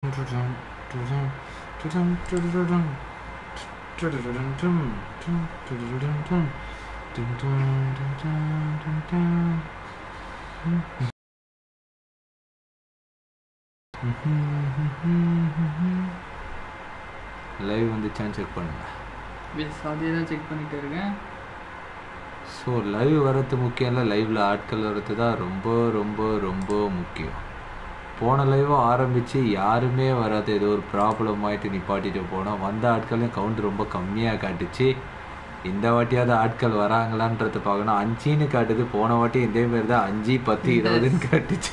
Live வந்துச்சான்னு check பண்ணுங்க yes அதே தான் செக் பண்ணிட்டு இருக்கேன் ஸோ லைவ் வர்றது முக்கியம் இல்லை லைவில் ஆட்கள் வர்றது தான் ரொம்ப ரொம்ப ரொம்ப முக்கியம் போன லைவும் ஆரம்பித்து யாருமே வராது ஏதோ ஒரு ப்ராப்ளம் ஆகிட்டு நிப்பாட்டிட்டு போனோம் வந்த ஆட்களையும் கவுண்ட் ரொம்ப கம்மியாக காட்டுச்சு இந்த வாட்டியாவது ஆட்கள் வராங்களான்றத பார்க்கணும் அஞ்சுன்னு காட்டுது போன வாட்டி இதே பேர் தான் அஞ்சு பத்து இருபதுன்னு காட்டுச்சு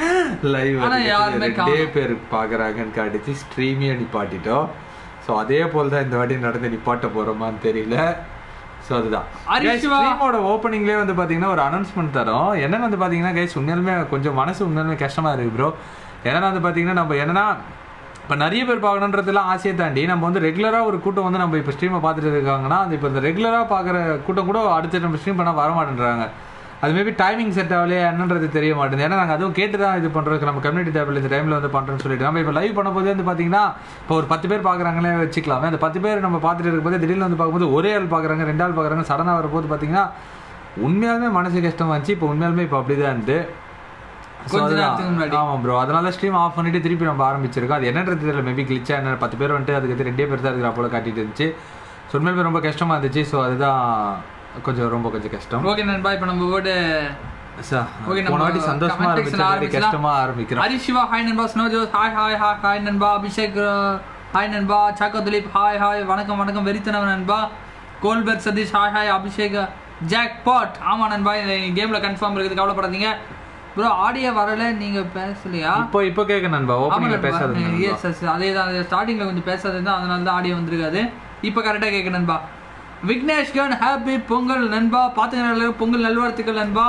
லைவ் ஆனா யாருமே ரெண்டே பேர் பார்க்குறாங்கன்னு காட்டுச்சு ஸ்ட்ரீமே நிப்பாட்டிட்டோம் ஸோ அதே போல் தான் இந்த வாட்டி நடந்து நிப்பாட்ட போகிறோமான்னு தெரியல ஸோ அதுதான் அரிஷ்வா. ஸ்ட்ரீமோட ஓப்பனிங்லேயே வந்து பார்த்தீங்கன்னா ஒரு அனௌன்ஸ்மெண்ட் தரோம் என்னன்னு வந்து பார்த்தீங்கன்னா கைஸ் உண்மையாலுமே கொஞ்சம் மனசு உண்மையாலுமே கஷ்டமாக இருக்குது ப்ரோ ஏன்னா வந்து பார்த்தீங்கன்னா நம்ம என்னன்னா இப்போ நிறைய பேர் பார்க்கணுன்றதுலாம் ஆசையை தாண்டி நம்ம வந்து ரெகுலராக ஒரு கூட்டம் வந்து நம்ம இப்போ ஸ்ட்ரீமை பார்த்துட்டு இருக்காங்கன்னா அது இப்போ இந்த ரெகுலராக பார்க்குற கூட்டம் கூட அடுத்து நம்ம ஸ்ட்ரீம் பண்ண வர மாட்டேன்றாங்க அது மேபி டைமிங் செட் ஆகலையே என்னன்றது தெரிய மாட்டேங்குது ஏன்னா நாங்கள் அதுவும் கேட்டு தான் இது பண்ணுறதுக்கு நம்ம கம்யூனிட்டி டேபிள் இந்த டைமில் வந்து பண்ணுறோன்னு சொல்லிட்டு நம்ம இப்போ லைவ் பண்ணும்போது வந்து பார்த்தீங்கன்னா இப்போ ஒரு பத்து பேர் பார்க்குறாங்களே வச்சுக்கலாமே அந்த பத்து பேர் நம்ம பார்த்துட்டு இருக்கும்போது திடீர்னு வந்து பார்க்கும்போது ஒரே ஆள் பார்க்குறாங்க ரெண்டு ஆள் பார்க்குறாங்க சடனாக வரப்போது பார்த்தீங்கன்னா உண்மையாலுமே மனசு கஷ்டமா இருந்துச்சு இப்போ உண்மையாலுமே இப்போ அப்படி தான் இருந்து So கொஞ்ச அதுதான். நேரத்துக்கு முன்னாடி. ஆமா ப்ரோ அதனால ஸ்ட்ரீம் ஆஃப் பண்ணிட்டு திருப்பி நம்ம ஆரம்பிச்சிருக்கோம் அது என்னன்றது தெரியல மேபி கிளிச்சா என்ன பத்து பேர் வந்துட்டு அதுக்கு ரெண்டே பேர் தான் இருக்கிற போல காட்டிட்டு இருந்துச்சு ஸோ உண்மையிலுமே ரொம்ப கஷ்டமா இருந்துச்சு ஸோ அதுதான் கொஞ்சம் ரொம்ப கொஞ்சம் கஷ்டம் ஓகே நண்பா இப்போ நம்ம போட்டு சார் Okay, போன நம்ம வாட்டி சந்தோஷமா comment section ஆரம்பிச்சு ஆரம்பிச்சலாம். கஷ்டமா ஆரம்பிக்கிறோம் ஹரி சிவா ஹாய் நண்பா Snow Jose hi hi hi hi நண்பா அபிஷேக் அஹ், ஹாய் நண்பா சாக்கோ துலீப் ஹாய் ஹாய் வணக்கம் வணக்கம் வெறித்தனவன் நண்பா Kolberg Sathish hi hi Abhishek jackpot ஆமா நண்பா இந்த கேம்ல கன்ஃபார்ம் இருக்குது கவலைப்படாதீங்க ப்ரோ ஆடியோ வரல நீங்க பேசலையா இப்போ இப்போ கேட்க நண்பா ஆமா ஓப்பனிங்ல நண்பா பேசாத எஸ் எஸ் அதே தான் ஸ்டார்டிங்ல கொஞ்சம் பேசாதது தான் அதனால தான் ஆடியோ வந்திருக்காது இப்போ கரெக்டாக கேட்க நண்பா விக்னேஷ் கன் ஹாப்பி பொங்கல் நண்பா பார்த்துக்கிற எல்லாரும் பொங்கல் நல்வாழ்த்துக்கள் நண்பா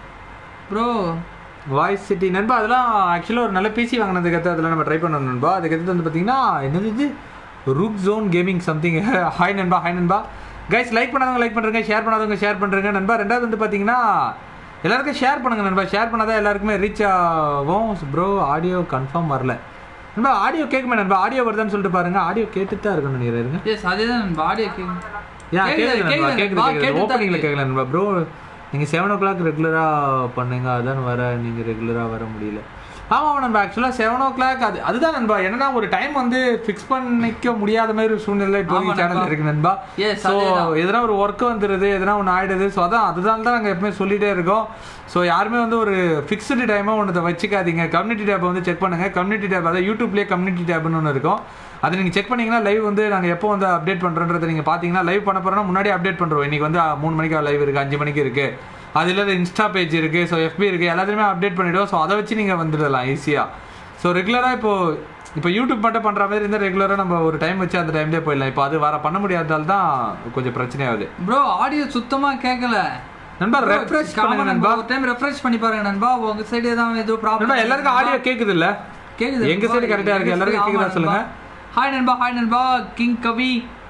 ப்ரோ வாய்ஸ் சிட்டி நண்பா அதெல்லாம் ஆக்சுவலாக ஒரு நல்ல பிசி வாங்கினதுக்கு அடுத்து அதெல்லாம் நம்ம ட்ரை பண்ணணும் நண்பா அதுக்கு அடுத்து வந்து பார்த்தீங்கன்னா என்னது இது Rook John gaming something hi நண்பா ஹாய் நண்பா கைஸ் லைக் பண்ணாதவங்க லைக் பண்ணுறேங்க ஷேர் பண்ணாதவங்க ஷேர் பண்ணுறேங்க நண்பா ரெண்டாவது வந்து பார்த்தீங்கன்னா எல்லாருக்கும் ஷேர் பண்ணுங்க நண்பா ஷேர் பண்ணாதான் எல்லாருக்குமே ரீச் ஆகும் ப்ரோ ஆடியோ கன்ஃபார்ம் வரல நண்பா ஆடியோ கேட்குமே நண்பா ஆடியோ வருதான்னு சொல்லிட்டு பாருங்க ஆடியோ கேட்டுட்டு தான் இருக்கணும் நினைக்கிறேன் இருங்க எஸ் அதே தான் நண்பா ஆடியோ கேட்கு ஏன் கேக்குது, கேக்குது நண்பா, கேக்குது கேக்குது, நண்பா, கேக்குது. கேட்டுட்டு தான் openingல இருக்கு. கேட்கல நண்பா ப்ரோ நீங்கள் செவன் ஓ கிளாக் ரெகுலராக பண்ணுங்க அதான் வர நீங்கள் ரெகுலராக வர முடியல ஆமாம் நண்பா ஆக்சுவலாக செவன் ஓ கிளாக் அது அதுதான் நண்பா என்னன்னா ஒரு டைம் வந்து ஃபிக்ஸ் பண்ணிக்க முடியாத மாதிரி ஒரு சூழ்நிலை இப்போ ஆமா சேனல் நண்பா. இருக்கு நண்பா Yes, ஸோ அதேதான். எதனா ஒரு ஒர்க் வந்துடுது எதனா ஒன்று ஆயிடுது ஸோ அதான் அதுதான் தான் நாங்கள் எப்பவுமே சொல்லிட்டே இருக்கோம் ஸோ யாருமே வந்து ஒரு ஃபிக்ஸ்டு டைமாக ஒன்றத்தை வச்சுக்காதீங்க கம்யூனிட்டி டேப்பை வந்து செக் பண்ணுங்க கம்யூனிட்டி டேப் அதாவது யூடியூப்லேயே கம்யூனிட்டி டேப்னு ஒன்று இருக்கும் அது நீங்கள் செக் பண்ணீங்கன்னா லைவ் வந்து நாங்கள் எப்போ வந்து அப்டேட் பண்ணுறோன்றதை நீங்கள் பார்த்தீங்கன்னா லைவ் பண்ண போகிறோம்னா முன்னாடி அப்டேட் பண்ணுறோம் இன்னைக்கு வந்து அஹ், மூணு மணிக்கு லைவ் இருக்குது அஞ்சு மணிக்கு இருக்குது அது இல்லாத இன்ஸ்டா பேஜ் இருக்குது ஸோ எஃபி இருக்குது எல்லாத்தையுமே அப்டேட் பண்ணிவிடுவோம் ஸோ அதை வச்சு நீங்கள் வந்துடலாம் ஈஸியாக ஸோ ரெகுலராக இப்போ இப்போ யூடியூப் மட்டும் பண்ணுற மாதிரி இருந்தால் ரெகுலராக நம்ம ஒரு டைம் வச்சு அந்த டைம்லேயே போயிடலாம் இப்போ அது வர பண்ண முடியாததால் தான் கொஞ்சம் பிரச்சனையாகுது ப்ரோ ஆடியோ சுத்தமா கேட்கல நண்பா ரெஃப்ரெஷ் பண்ணுங்க நண்பா ஒரு டைம் ரெஃப்ரெஷ் பண்ணி பாருங்க நண்பா உங்க சைடு ஏதாவது ஏதோ நண்பா ப்ராப்ளம் எல்லாருக்கும் ஆடியோ கேக்குது இல்ல கேக்குது எங்க side correct ஆ இருக்கு. எல்லாருக்கும் கேக்குதா சொல்லுங்க. ஹாய் நண்பா ஹாய் நண்பா கிங் கவி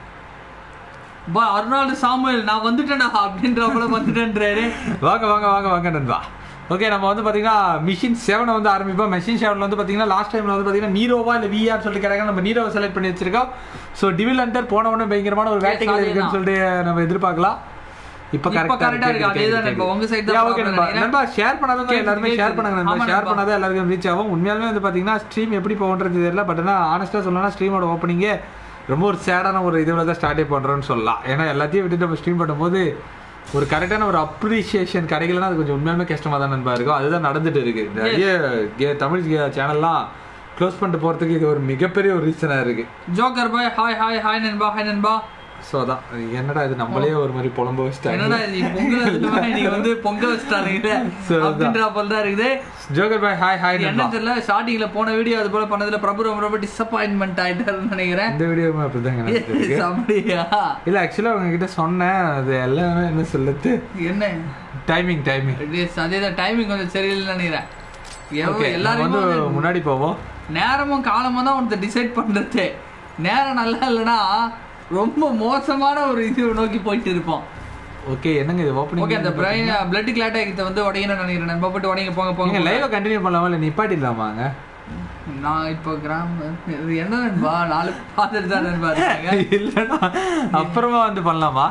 பா அருணாள் சாமுவேல் நான் வந்துட்டேன்டா அப்படின்ற போல வந்துட்டேன்றாரு வாங்க வாங்க வாங்க வாங்க நண்பா ஓகே நம்ம வந்து பாத்தீங்கன்னா மிஷின் செவனை வந்து ஆரம்பிப்போம் மெஷின் செவன்ல வந்து பாத்தீங்கன்னா லாஸ்ட் டைம்ல வந்து பாத்தீங்கன்னா நீரோவா இல்ல விஆர் சொல்லிட்டு கேட்டாங்க நம்ம நீரோவை செலக்ட் பண்ணி வச்சிருக்கோம் ஸோ டிவில் அண்டர் போன உடனே பயங்கரமான ஒரு வேட்டைகள் அதேதான். இருக்குன்னு சொல்லிட்டு நம்ம எதிர்பார்க்கலாம் இப்ப இப்ப கரெக்டா correct ஆ இருக்கு. அதேதான் நண்பா. உங்க side தான் ஓகே problem நண்பா நினைக்கிறேன். நண்பா ஷேர் பண்ணாதவங்க கேக்குது, எல்லாருமே ஷேர் கேக்குது. பண்ணுங்க நண்பா ஆமா ஷேர் நண்பா. பண்ணாதான் எல்லாருக்கும் ரீச் ஆகும் உண்மையாலுமே வந்து பாத்தீங்கன்னா ஸ்ட்ரீம் எப்படி போகன்றது தெரியல பட் ஆனால் ஆனஸ்டா சொல்லணும்னா ஸ்ட்ரீமோட ஓப்பனிங்கே ரொம்ப ஒரு சேடான ஒரு இதுல தான் ஸ்டார்டே பண்றோம்னு சொல்லலாம் ஏன்னா எல்லாத்தையும் விட்டுட்டு நம்ம ஸ்ட்ரீம் பண்ணும்போது ஒரு கரெக்டான ஒரு அப்ரிசியேஷன் கிடைக்கலன்னா அது கொஞ்சம் உண்மையாலுமே கஷ்டமா தான் நண்பா இருக்கும் அதுதான் நடந்துட்டு இருக்கு நிறைய கே- தமிழ் சேனல்லாம் க்ளோஸ் பண்ணிட்டு போறதுக்கு இது ஒரு மிகப்பெரிய ஒரு ரீசனா இருக்கு joker boy hi hi hi நண்பா ஹாய் நண்பா ஸோ அதான் என்னடா இது நம்மளே ஒரு மாதிரி புலம்ப வச்சுட்டாங்க என்னடா இது பொங்கல் அதுமா நீங்க வந்து பொங்க வச்சுட்டானுங்க சரி, அதான். அப்படின்ற போல தான் இருக்குது ஜோகர் பாய் ஹாய் ஹாய் என்ன நண்பா தெரியல ஸ்டார்டிங்ல போன வீடியோ அது போல பண்ணதுல பிரபு ரொம்ப ரொம்ப டிசப்பாயின்மெண்ட் ஆயிட்டாருன்னு நினைக்கிறேன் இந்த வீடியோவுமே அப்படிதாங்க நடந்துட்டு இருக்கு Yes, அப்படியா இல்ல ஆக்சுவலா அவங்க கிட்ட சொன்னேன் அது எல்லாமே என்ன சொல்லுது என்ன டைமிங் டைமிங் Yes, அதேதான் டைமிங் கொஞ்சம் சரியில்லைன்னு நினைக்கிறேன் எவ்வளவு ஓகே வந்து எல்லாருமே வந்து முன்னாடி போவோம் நேரமும் காலமும் தான் ஒருத்தர் டிசைட் பண்றது நேரம் நல்லா இல்லைன்னா ரொம்ப மோசமான ஒரு இது நோக்கி போயிட்டு இருப்போம் ஓகே என்னங்க இது ஓப்பனிங் ஓகே அந்த பிரைன் பிளட் கிளாட் ஆகிட்ட வந்து உடையணும்னு நினைக்கிறேன் நண்பா போட்டு உடைங்க போங்க நீங்க போங்க லைவ் கண்டினியூ பண்ணலாமா இல்ல நிப்பாட்டிடலாமாங்க நான் இப்போ கிராம இது என்ன நண்பா நாலு பார்த்துட்டு தான் நண்பா இருக்காங்க இல்லைன்னா அப்புறமா வந்து பண்ணலாமா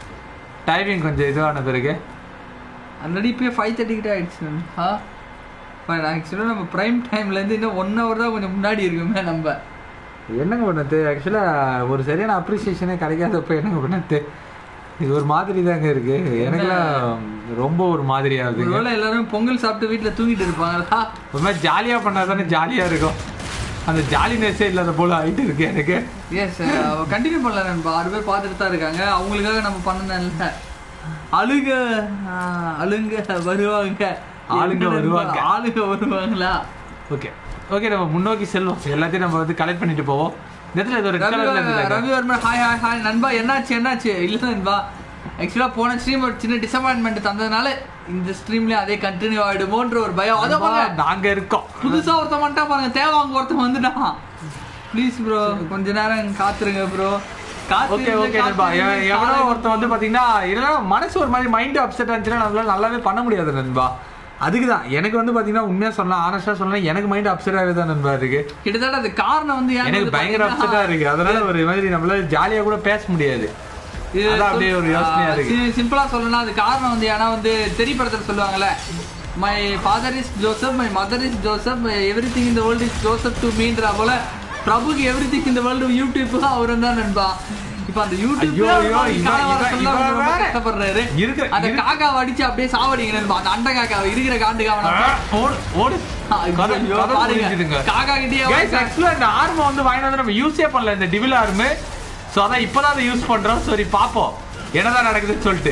டைமிங் கொஞ்சம் இதுவான பிறகு ஆல்ரெடி இப்போ ஃபைவ் தேர்ட்டி கிட்ட ஆயிடுச்சு நண்பா இப்போ ஆக்சுவலாக நம்ம ப்ரைம் டைம்லேருந்து இன்னும் ஒன் ஹவர் தான் கொஞ்சம் முன்னாடி இருக்குமே நம்ம என்னங்க பண்ணது ஆக்சுவலாக ஒரு சரியான அப்ரிசியேஷனே கிடைக்காதப்ப என்னங்க பண்ணது இது ஒரு மாதிரி தாங்க இருக்கு எனக்குலாம் ரொம்ப ஒரு மாதிரி ஆகுதுங்க ஒருவேளை எல்லாரும் பொங்கல் சாப்பிட்டு வீட்டில் தூங்கிட்டு இருப்பாங்களா ஒரு மாதிரி ஜாலியாக பண்ணால் தானே ஜாலியாக இருக்கும் அந்த ஜாலினஸ்ஸே இல்லாத போல ஆயிட்டு இருக்கு எனக்கு எஸ் கண்டினியூ பண்ணல நண்பா ஆறு பேர் பார்த்துட்டு தான் இருக்காங்க அவங்களுக்காக நம்ம பண்ணணும்ல அழுக ஆ, அழுங்க வருவாங்க ஆளுங்க என்ன நண்பா, வருவாங்க. ஆளுங்க வருவாங்களா ஓகே ஓகே நம்ம முன்னோக்கி செல்வோம் எல்லாத்தையும் நம்ம வந்து கலெக்ட் பண்ணிட்டு போவோம் இந்த இடத்துல இது ஒரு ரவி கலர்ல இருந்தது ரவிவர்மன் ஹாய் ஹாய் ஹாய் நண்பா என்னாச்சு என்னாச்சு இல்ல நண்பா ஆக்சுவலா போன ஸ்ட்ரீம் ஒரு சின்ன டிசப்பாயின்மெண்ட் தந்ததுனால இந்த ஸ்ட்ரீம்லயே அதே கண்டினியூ ஆயிடுமோன்ற ஒரு பயம் அதை பாருங்க நாங்க இருக்கோம் புதுசா ஒருத்தன் வந்துட்டா பாருங்க தேவாங்க ஒருத்தன் வந்துட்டான் ப்ளீஸ் ப்ரோ கொஞ்ச நேரம் காத்துருங்க ப்ரோ ஓகே ஓகே நண்பா எவ- எவனோ ஒருத்தன் வந்து பாத்தீங்கன்னா இல்லைன்னா மனசு ஒரு மாதிரி மைண்ட் அப்செட் ஆச்சுன்னா நம்மளால நல்லாவே பண்ண முடியாது நண்பா அதுக்கு தான் எனக்கு வந்து பாத்தீங்கன்னா உண்மையா சொல்லலாம் ஆனஸ்டா சொல்லலாம் எனக்கு மைண்ட் அப்செட் ஆகுது தான் நண்பா இருக்கு கிட்டத்தட்ட அது காரணம் வந்து ஏன்னு எனக்கு வந்து பயங்கர பாத்தீங்கன்னா, அப்செட்டா இருக்கு அதனால ஒரு மாதிரி நம்மளால ஜாலியா கூட பேச முடியாது இது அதான் அப்படியே ஒரு யோசனையா இருக்கு. சி- சிம்பிளா சொல்லணும்னா அது காரணம் வந்து ஏன்னா வந்து திரைப்படத்தில் சொல்லுவாங்கல்ல my father is Joseph my mother is Joseph everything இந்த வேர்ல்டு இஸ் ஜோசப் டு மீன்ற போல பிரபுக்கு எவ்ரி திங் இந்த வேர்ல்டு யூடியூப் அவர் தான் நண்பா இப்ப அந்த யூடியூப் ஐயோ, ஐயோ, இவன் இவன் இவன் வேற. கஷ்டப்படுறாரு இருக்கிற அந்த இரு- காக்கா அடிச்சு அப்படியே சாவடிங்க நண்பா அந்த அண்ட காக்கா இருக்கிற காண்டு காவன ஓடு ஓடு கதை- ஐயோ, கதை பாருங்க. புரிஞ்சுதுங்க. காக்கா கிட்டயே Guys, actually இந்த ஆர்ம வந்து வாங்கிட்டு வந்து நம்ம யூஸே பண்ணல இந்த டிவில் ஆர்மு ஸோ அதான் இப்போதான் அதை யூஸ் பண்றோம் சரி பார்ப்போம் என்னதான் நடக்குதுன்னு சொல்லிட்டு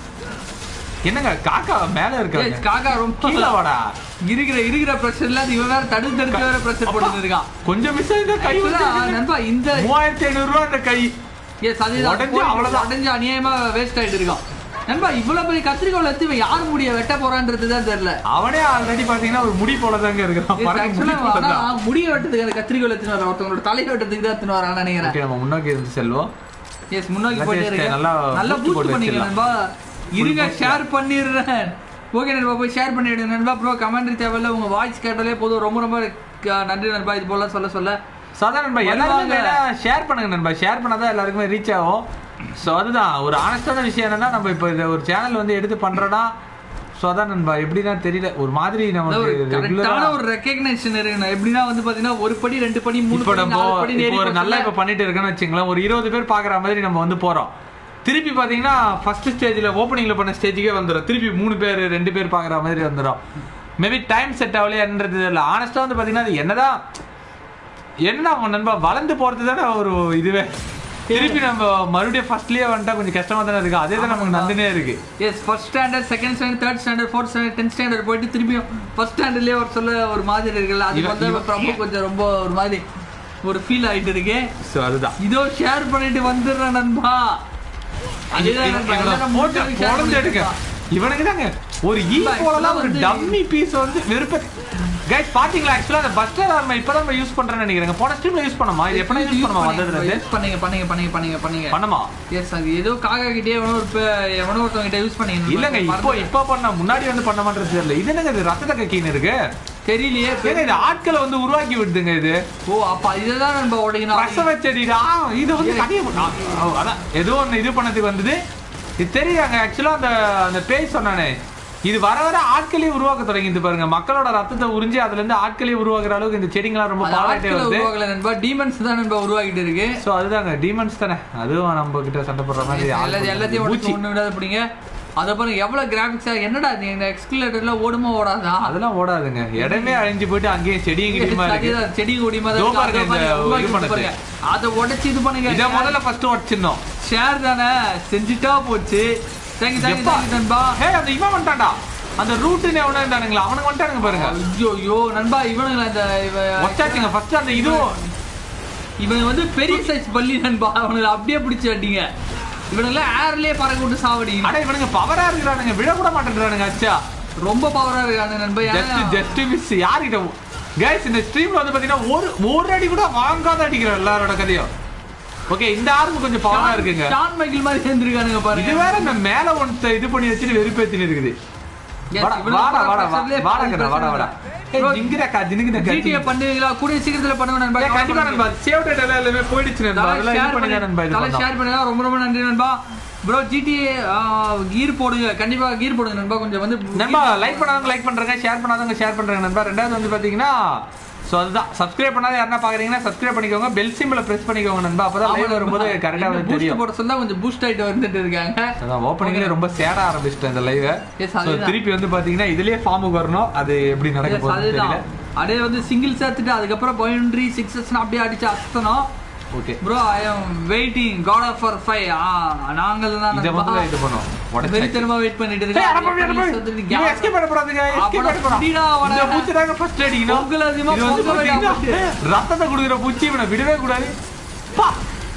என்னங்க காக்கா மேல இருக்காங்க ஏய், காக்கா ரொம்ப கீழே வாடா இருக்கிற இருக்கிற பிரஷர்ல அது இவன் வேற தடுத்து தடுத்து வேற பிரஷர் போட்டு இருக்கான் கொஞ்சம் மிஸ் ஆயிருந்தா கை Actually, வந்து நண்பா இந்த மூவாயிரத்தி ஐநூறு ரூபா அந்த கை எஸ் அதுதான் உடைஞ்சு போய் அவ்வளவுதான். உடைஞ்சு அநியாயமா வேஸ்ட் ஆயிட்டு இருக்கான் நண்பா இவ்வளவு பெரிய கத்திரிக்கோள் எடுத்து இவன் யார் முடிய வெட்ட போறான்றது தான் தெரியல அவனே ஆல்ரெடி பாத்தீங்கன்னா ஒரு முடி போல தாங்க இருக்கான் Yes, பறக்க actually, முடி போல ஆனா தான் முடிய வெட்டதுக்கு அந்த கத்திரிக்கோள் எடுத்துன்னு வர ஒருத்தவங்களோட தலை வெட்டதுக்கு தான் எடுத்துன்னு வரான்னு நினைக்கிறேன் ஓகே நம்ம முன்னோக்கி இருந்து செல்வோம் எஸ் முன்னோக்கி நல்லா போயிட்டே taste இருக்கேன் நல்லா நல்லா boost பூஸ்ட் போட்டு பண்ணிக்க வச்சிடலாம். நண்பா இருங்க boost ஷேர் பண்ணிடுறேன் ஓகே நண்பா போய் ஷேர் பண்ணிடுங்க நண்பா ப்ரோ கமெண்ட் தேவையில்ல உங்க வாய்ஸ் கேட்டாலே போதும் ரொம்ப ரொம்ப க- நன்றி நண்பா இது போல சொல்ல சொல்ல சாதாரண நண்பா எல்லாருமே வருவாங்க. ஷேர் பண்ணுங்க நண்பா ஷேர் பண்ணாதான் எல்லாருக்குமே ரீச் ஆகும் ஸோ அதுதான் ஒரு ஆனஸ்டான விஷயம் என்னன்னா நம்ம இப்போ இந்த ஒரு சேனல் வந்து எடுத்து பண்றோம்னா ஸோ அதான் நண்பா எப்படின்னா தெரியல ஒரு மாதிரி அதான் ஒரு நமக்கு கரெக்டான ரெகுலரா ஒரு ரெக்கக்னேஷன் இருக்கு எப்படின்னா வந்து பாத்தீங்கன்னா ஒரு படி ரெண்டு படி மூணு இப்போ படி நம்ம நாலு படி இப்போ ஏறி ஒரு நல்லா இப்போ பண்ணிட்டு இருக்கேன்னு வச்சுங்களேன் ஒரு இருபது பேர் பார்க்குற மாதிரி நம்ம வந்து போறோம் திருப்பி பாத்தீங்கன்னா ஃபர்ஸ்ட் ஸ்டேஜ்ல ஓப்பனிங்ல பண்ண ஸ்டேஜுக்கே வந்துடும் திருப்பி மூணு பேர் ரெண்டு பேர் பார்க்குற மாதிரி வந்துடும் மேபி டைம் செட் ஆகலையான்றது இல்லை ஆனஸ்டா வந்து பாத்தீங்கன்னா அது என்னதான் என்ன நண்பா வளர்ந்து போறது தானே ஒரு இதுவே திருப்பி நம்ம மறுபடியும் ஃபர்ஸ்ட்லயே வந்துட்டா கொஞ்சம் கஷ்டமா தானே இருக்கு அதே தான் நமக்கு நந்தினே இருக்கு yes first standard second standard third standard fourth standard tenth standard போயிட்டு திரும்பியும் ஃபர்ஸ்ட் ஸ்டாண்டர்ட்லயே ஒரு சொல்ல ஒரு மாதிரி இருக்குல்ல அது இவன்- வந்து இவன்- ரொம்ப கொஞ்சம் ரொம்ப ஒரு மாதிரி ஒரு ஃபீல் ஆயிட்டு இருக்கு ஸோ அதுதான் இதோ ஷேர் பண்ணிட்டு வந்துடுறேன் நண்பா அதுதான் நண்பா, இவனை எல்லாம் போட்டு முடிஞ்ச share பொழந்து எடுங்க பண்ணிட்டு இவனுக்கு தாங்க ஒரு ஈ நண்பா, போலலாம் ஒரு actually டம்மி பீஸ் வந்து வெறுப்ப கைஸ் பாத்தீங்களா ஆக்சுவலா அந்த பஸ் நம்ம இப்பதான் நம்ம யூஸ் பண்றேன்னு நினைக்கிறேன் போன ஸ்ட்ரீம்ல யூஸ் பண்ணமா இது எப்பனா யூஸ் பண்ணமா வந்ததுல இருந்து யூஸ் பண்ணீங்க பண்ணீங்க பண்ணீங்க பண்ணீங்க பண்ணீங்க பண்ணமா எஸ் அது ஏதோ காக்கா கிட்டே எவனோ ஒரு பே- எவனோ ஒருத்தவங்க கிட்ட யூஸ் பண்ணீங்க இல்லங்க இப்போ இப்போ பண்ண முன்னாடி வந்து பண்ண மாட்டேறது தெரியல இது என்னங்க இது ரத்தத்த கக்கின்னு இருக்கு தெரியலையே ஏங்க இது ஆட்களை வந்து உருவாக்கி விடுதுங்க இது ஓ அப்ப இதுதான் நம்ம உடைக்கணும் ரசவ செடிடா இது வந்து கதையை அதான் ஏதோ ஒன்று இது பண்ணதுக்கு வந்தது இது தெரியுதாங்க ஆக்சுவலா அந்த அந்த பேய் சொன்னானே இது வர வர ஆட்களே உருவாக்க தொடங்கிது பாருங்க மக்களோட ரத்தத்தை உறிஞ்சி அதுல இருந்து ஆட்களே உருவாக்குற அளவுக்கு இந்த செடிங்களாம் ரொம்ப அது பாராட்டே ஆட்களை வருது உருவாக்கல நண்பா டீமன்ஸ் தான் நண்பா உருவாக்கிட்டு இருக்கு சோ அதுதாங்க டீமன்ஸ் தானே அதுவும் நம்ம கிட்ட சண்டை போடுற மாதிரி ஆள் எல்லாத்தையும் எல்லாத்தையும் பூச்சி. உடைச்சு ஒண்ணு விடாத பிடிங்க அதை பாருங்க எவ்வளவு கிராபிக்ஸா என்னடா நீ இந்த எக்ஸ்கிலேட்டர்ல ஓடுமா ஓடாதா அதெல்லாம் ஓடாதுங்க இடமே அழிஞ்சு போயிட்டு அங்கேயும் செடியும் கிடியுமா இருக்கு அதேதான், செடி கொடி மாதிரி இதோ இருக்கு. பாருங்க அதை பாருங்க, இந்த உருவாக்கி இது பண்ணது. பாருங்க. அதை உடைச்சு இது பண்ணுங்க இதை முதல்ல ஃபர்ஸ்ட் உடச்சிருந்தோம் ஷேர் தானே செஞ்சுட்டா போச்சு தேங்க்யூ தேங்க்யூ எப்பா? தேங்க்யூ நண்பா ஹே அந்த இவன் வந்துட்டான்டா அந்த ரூட்டுன்னு எவனா இருந்தானுங்களா அவனுக்கு வந்துட்டானுங்க பாருங்க ஐயோ ஐயோ நண்பா இவனுங்களா இந்த இவ- ஒச்சாச்சுங்க ஃபர்ஸ்ட் அந்த இதுவும் இவன் வந்து பெரிய சைஸ் பள்ளி நண்பா அவனுங்களை அப்படியே பிடிச்சு அடிங்க இவனுங்களாம் ஏர்லயே பறக்க விட்டு சாவடிங்க அட இவனுங்க பவரா இருக்கிறானுங்க விட கூட மாட்டேன்றானுங்க அச்சா ரொம்ப பவரா இருக்காங்க நண்பா ஜஸ்ட் ஏன்னா- ஜஸ்ட் மிஸ் யார்கிட்ட கைஸ் இந்த ஸ்ட்ரீம்ல வந்து பாத்தீங்கன்னா ஒரு ஒரு அடி கூட வாங்காத அடிக்கிற எல்லாரோட கதையும் ஓகே இந்த ஆர்மு கொஞ்சம் பவரா இருக்குங்க ஷான் மைக்கேல் மாதிரி சேர்ந்துருக்கானுங்க இது பாருங்க வேற இந்த மேல ஒன்த்த இது பண்ணி வச்சுட்டு வெறுப்பேத்தின்னு இருக்குது Yes, வாடா இவ்வளவு வாடா வாடா pressure-லயே வாடா பாதி கண்ணா, வாடா வாடா ஏய் Bro, ஜிங்கிரக்கா ஜினுங்கிரக்கா GTA பண்ணுவீங்களா கூடிய சீக்கிரத்துல பண்ணுவேன் நண்பா ஏய், கண்டிப்பா நண்பா சேவ் டேட் எல்லாம் எல்லாமே போயிடுச்சு நண்பா தலை அதெல்லாம் இது share பண்ணுங்க நண்பா பண்ணி- இது தலை பண்ணோம். share பண்ணுங்க ரொம்ப ரொம்ப நன்றி நண்பா ப்ரோ ஜிடிஏ கீர் போடுங்க கண்டிப்பா கீர் போடுங்க நண்பா கொஞ்சம் வந்து நண்பா லைக் பண்ணாதவங்க லைக் பண்றாங்க ஷேர் பண்ணாதவங்க ஷேர் பண்றாங்க நண்பா ரெண்டாவது வந்து பாத்தீங்கன்னா ஸோ அதுதான் சப்ஸ்கிரைப் பண்ணாத யாருன்னா பாக்குறீங்கன்னா சப்ஸ்கிரைப் பண்ணிக்கோங்க பெல் சிம்பிள பிரஸ் பண்ணிக்கோங்க நண்பா அப்பதான் லைவ் வரும்போது கரெக்டா வந்து பூஸ்ட் தெரியும் போட சொல்ல கொஞ்சம் பூஸ்ட் ஆயிட்டு வந்துட்டு இருக்காங்க அதான் ஓப்பனிங்ல ரொம்ப சேட ஆரம்பிச்சிட்டேன் இந்த லைவ் Yes, ஸோ அதுதான். திருப்பி வந்து பாத்தீங்கன்னா இதுலயே ஃபார்முக்கு வரணும் அது எப்படி நடக்க Yes, போகுதுன்னு அதுதான் தெரியல அப்படியே வந்து சிங்கிள் சேர்த்துட்டு அதுக்கப்புறம் பவுண்டரி சிக்ஸஸ் அப்படியே அடிச்சு அசத்தணும் okay bro I am waiting God of for five நாங்கள் தான் இதை வந்து இது பண்ணும் உடச்சு வெறித்தனமா வெயிட் பண்ணிட்டு ஏய், அட போய், அட போய். இவன் escape பண்ண போறாதுங்க, escape பண்ண போறான். அப்படிடா, அவன. இந்த பூச்சி தாங்க first அடிக்கணும். பொங்கல் அதிகமா இது வந்து பொங்கல் பாத்தீங்கன்னா, அதிகமா ரத்தத்தை குடுக்குற பூச்சி இவனை விடவே கூடாது பா,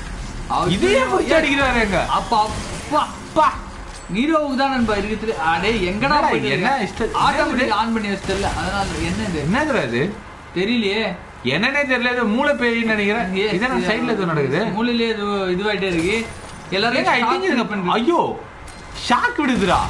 இதையே பூச்சி அடிக்கிறாரு எங்க அப்பா அப்பா பா. நீரோவுக்கு தான் நண்பா இருக்குது அடே எங்கடா என்னடா, போயிட்டு என்ன இருக்க? இஷ்ட- ஆட்டோமேட்டிக் ஆன் பண்ணி வச்சிட்டல அதனால என்ன இது என்னதுடா இது தெரியலையே என்னன்னே தெரியல இது மூளை பேயின்னு நினைக்கிறேன் Yes, இதான் சைடுல எதுவும் நடக்குது மூலையிலே இது இதுவாயிட்டே இருக்கு எல்லாரும் ஏங்க, I think இதுங்க shock ஐயோ ஷாக் விடுதுடா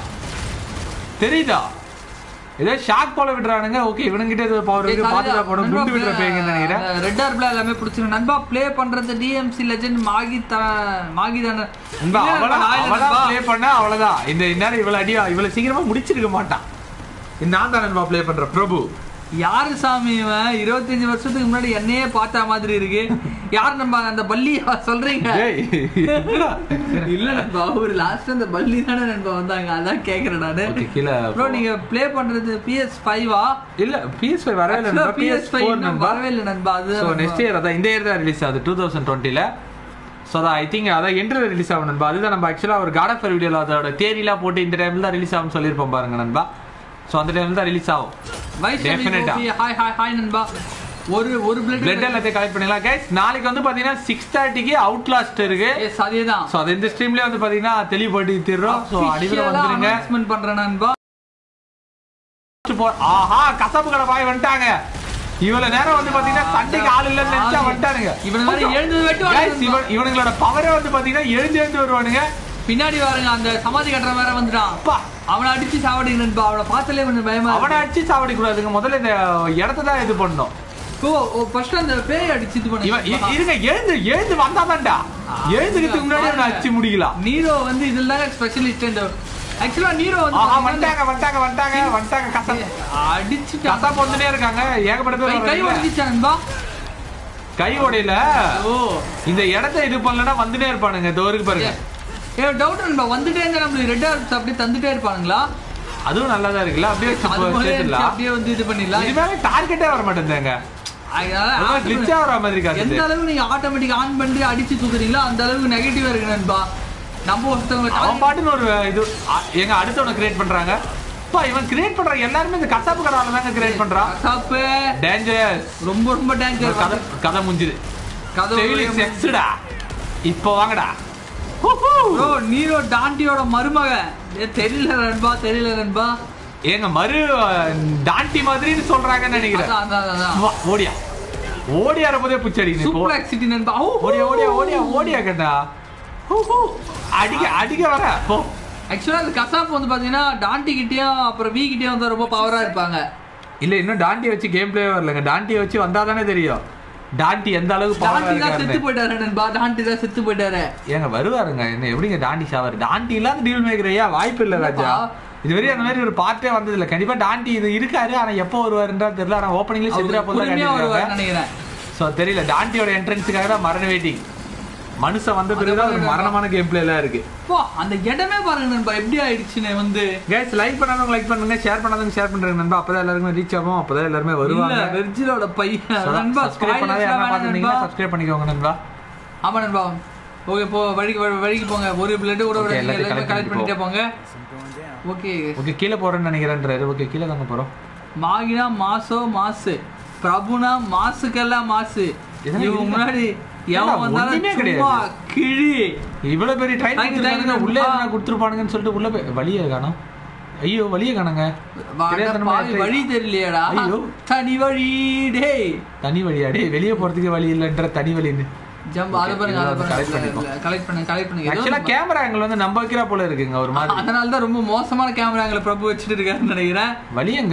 தெரியுதா ஏதோ ஷாக் போல விடுறானுங்க ஓகே இவனுங்கிட்ட ஏதோ பவர் இருக்கு பாத்துக்கா போடும் குண்டு விடுற பேய்ங்கன்னு நினைக்கிறேன் ரெட் ஆர் பிளே எல்லாமே பிடிச்சிருக்கு நண்பா ப்ளே பண்றது டிஎம்சி லெஜெண்ட் மாகி த மாகி தானே உங்க இல்ல, அவளா நான் இல்ல அவளா நண்பா. ப்ளே பண்ணா அவ்வளவுதான் இந்த நேரம் இவ்வளவு அடியா இவ்வளவு சீக்கிரமா முடிச்சிருக்க மாட்டான் இந்த நான் தான் நண்பா ப்ளே பண்ற பிரபு யாரு சாமி இவன் இருபத்தஞ்சு வருஷத்துக்கு முன்னாடி என்னையே பார்த்த மாதிரி இருக்கு யார் நம்ம அந்த பள்ளி சொல்றீங்க டேய், என்னடா? இல்ல நண்பா ஒரு லாஸ்ட் அந்த பள்ளி தானே நண்பா வந்தாங்க அதான் கேக்குறேன் நானு Okay, கீழே ப்ரோ நீங்க ப்ளே பண்றது பிஎஸ் ஃபைவா இல்ல PS5 வரவே இல்ல நண்பா பிஎஸ் PS4 ஃபைவ் நண்பா வரவே இல்லை நண்பா அது ஸோ நெக்ஸ்ட் இயர் அதான் இந்த இயர் தான் ரிலீஸ் ஆகுது டூ தௌசண்ட் டுவெண்ட்டில ஸோ அதான் ஐ திங்க் அதான் என்ட்ரில் ரிலீஸ் ஆகும் நண்பா அதுதான் நம்ம ஆக்சுவலாக ஒரு காட் ஆஃப் வீடியோவில் அதோட தேரிலாம் போட்டு இந்த டைமில் தான் ரிலீஸ் ஆகும்னு சொல்லியிருப்போம் பாருங்க நண்பா ஸோ அந்த டைமில் தான் ரிலீஸ் ஆகும் Definite-ஆ. ஹாய் ஹாய் ஹாய் நண்பா ஒரு ஒரு பிளட் பிளட் எல்லாத்தையும் கலெக்ட் பண்ணிடலாம் கைஸ் நாளைக்கு வந்து பார்த்தீங்கன்னா சிக்ஸ் தேர்ட்டிக்கு அவுட் லாஸ்ட் இருக்கு எஸ் அதேதான் ஸோ அது இந்த ஸ்ட்ரீம்லேயே வந்து பார்த்தீங்கன்னா தெளிவுபடுத்தி தர்றோம் ஸோ அடிவில் வந்துருங்க அனௌன்ஸ்மெண்ட் பண்றேன் நண்பா போ- ஆஹா கசப்பு கடை பாய் வந்துட்டாங்க இவ்வளவு நேரம் வந்து பாத்தீங்கன்னா சண்டைக்கு ஆள் இல்லைன்னு நினைச்சா வந்துட்டானுங்க இவனை மாதிரி எழுந்து வெட்டுவாங்க Guys, இவன்- இவனுங்களோட பவரே வந்து பாத்தீங்கன்னா எழுந்து எழுந்து வருவானுங்க பின்னாடி பாருங்க அந்த சமாதி கட்டுற வேற வந்துட்டான் அப்பா, அவனை அடிச்சு சாவடி நண்பா அவனை பார்த்தாலே கொஞ்சம் பயமா அவனை இருக்கு. அடிச்சு சாவடி கூடாதுங்க முதல்ல இந்த இடத்த தான் இது பண்ணணும் ஓ ஓ ஃபர்ஸ்ட் அந்த பேய் அடிச்சு இது இவன் இ- பண்ணு இருங்க எழுந்து எழுந்து வந்தாதான்டா எழுந்துக்கிறதுக்கு முன்னாடி அவனை அடிச்சு முடிக்கலாம் நீரோ வந்து இதுல தாங்க ஸ்பெஷலிஸ்ட் இந்த ஆக்சுவலா நீரோ வந்து ஆஹா பாத்தீங்கன்னா வந்துட்டாங்க வந்துட்டாங்க வந்துட்டாங்க வந்துட்டாங்க கசா அடிச்சுட்டான் கசா பொந்துனே இருக்காங்க ஏகப்பட்ட கை பேர் கை வர்றாங்க. உடஞ்சிச்சா நண்பா கை உடையில ஓ இந்த இடத்த இது பண்ணலன்னா வந்துட்டே இருப்பானுங்க தோருக்கு பாருங்க ஏ டவுட் நண்பா வந்துட்டே இருந்தா நம்மளுக்கு ரெட் ஆர்ஸ் அப்படியே தந்துட்டே இருப்பானுங்களா அதுவும் நல்லதா இருக்குல்ல அப்படியே அது போல இருந்துச்சு, சேர்த்துடலாம் அப்படியே வந்து இது பண்ணிடலாம் இது மேல டார்கெட்டே வர மாட்டேங்குதுங்க அதனால கிளிச்சா வர மாதிரி எந்த காட்டுது அளவுக்கு நீங்க ஆட்டோமேட்டிக் ஆன் பண்ணி அடிச்சு தூக்குறீங்களோ அந்த அளவுக்கு நெகட்டிவா இருக்கு நண்பா நம்ம ஒருத்தவங்க அவன் பாட்டுன்னு ஒரு இது அ- எங்க அடுத்தவனை கிரியேட் பண்றாங்க அப்பா இவன் கிரியேட் பண்ற எல்லாருமே இந்த கசாப்பு கடால தாங்க கிரியேட் பண்றான் கசாப்பு டேஞ்சரஸ் ரொம்ப ரொம்ப டேஞ்சர் கதை கதை முடிஞ்சுது கதை செக்ஸ்டா இப்போ வாங்கடா ப்ரோ நீரோ டாண்டியோட மருமக ஏ, தெரியல நண்பா தெரியல நண்பா ஏங்க மறு அஹ், டாண்டி மாதிரின்னு சொல்றாங்கன்னு நினைக்கிறேன் அதான் அதான் அதான் வா, ஓடியா ஓடியார போதே புச்சு அடிக்கணும் இப்போ சூப்பர் சிட்டி நண்பா ஓ ஓடியா ஓடியா ஓடியா ஓடியா கண்டா அடிக்க அடிக்க வர போ ஆக்சுவலா அந்த கசாப்பு வந்து பாத்தீங்கன்னா டாண்டி கிட்டயும் அப்புறம் வி கிட்டயும் வந்து ரொம்ப பவரா இருப்பாங்க இல்ல இன்னும் டாண்டியை வச்சு கேம் பிளே வரலங்க டாண்டியை வச்சு வந்தா தானே தெரியும் டாண்டி எந்த அளவுக்கு பவரா டாண்டி தான் செத்து இருக்காருன்னு போயிட்டாரு நண்பா டாண்டி தான் செத்து போயிட்டாரு ஏங்க வருவாருங்க என்ன எப்படிங்க டாண்டி ஷாவர் டாண்டி இல்லாத டீல் மேக்கர் ஐயா வாய்ப்பு இல்ல ராஜா இல்லப்பா. இதுவரை அந்த மாதிரி ஒரு பார்ட்டே வந்தது இல்ல கண்டிப்பா டாண்டி இது இருக்காரு ஆனா எப்போ வருவாருன்றா தெரியல ஆனா ஓப்பனிங்ல செத்துரா அவரு போல பொறுமையா வருவாரு கண்டிப்பாங்க நினைக்கிறேன் சோ தெரியல டாண்டியோட என்ட்ரன்ஸுக்காக தான் மரண வெயிட்டிங் மனுஷன் வந்த பிறகுதான் ஒரு மரணமான கேம் பிளே எல்லாம் இருக்கு போ அந்த இடமே பாருங்க நண்பா எப்படி ஆயிடுச்சுன்னு வந்து கைஸ் லைக் பண்ணாதவங்க லைக் பண்ணுங்க ஷேர் பண்ணாதவங்க ஷேர் பண்றாங்க நண்பா அப்பதான் எல்லாருமே ரீச் ஆகும் அப்பதான் எல்லாருமே இல்ல வருவாங்க வெர்ஜிலோட பையன் நண்பா சப்ஸ்கிரைப் பண்ணாத spoilers யாரா எல்லாம் வேணாம் பாத்துருந்தீங்கன்னா நண்பா. சப்ஸ்கிரைப் பண்ணிக்கோங்க நண்பா ஆமா நண்பா ஓகே போ வழிக்கு வழி- வழிக்கு போங்க ஒரு பிளட் கூட Okay, விடாதீங்க, எல்லாத்தையும் எல்லாமே collect கலெக்ட் பண்ணிட்டே போங்க ஓகே ஓகே கீழே போறேன்னு நினைக்கிறேன்றாரு ஓகே கீழே தாங்க போறோம் மாகினா மாசோ மாசு பிரபுனா மாசுக்கெல்லாம் மாசு இதெல்லாம் இவங்க இல்ல. முன்னாடி இல்ல, எவன் வந்தாலும் ஒண்ணுமே சும்மா கிழி இவ்வளவு பெரிய train Thank you, thank you, கொடுத்துருக்காங்க உள்ளே நண்பா. எதுனா கொடுத்துருப்பானுங்கன்னு சொல்லிட்டு உள்ள போய் வழியே காணோம் ஐயோ வழியே காணுங்க வாடா தெரியாதனமா பாவி, train. வழி தெரியலையாடா ஐயோ. தனி வழி டேய் தனி வழியா டேய் வெளியே போறதுக்கு வழி இல்லைன்ற தனி வழின்னு ஜம்ப் அதை Okay, பாருங்க இதை அதை வந்து collect பண்ணிப்போம். பாருங்க கலெக்ட் பண்ணுங்க கலெக்ட் பண்ணுங்க ஏதோ ஆக்சுவலா கேமரா ஆங்கிள் வந்து நம்ம வைக்கிற போல இருக்குங்க ஒரு மாதிரி அதனால தான் ரொம்ப மோசமான கேமராங்களை பிரபு வச்சுட்டு இருக்காருன்னு நினைக்கிறேன் வழி எங்க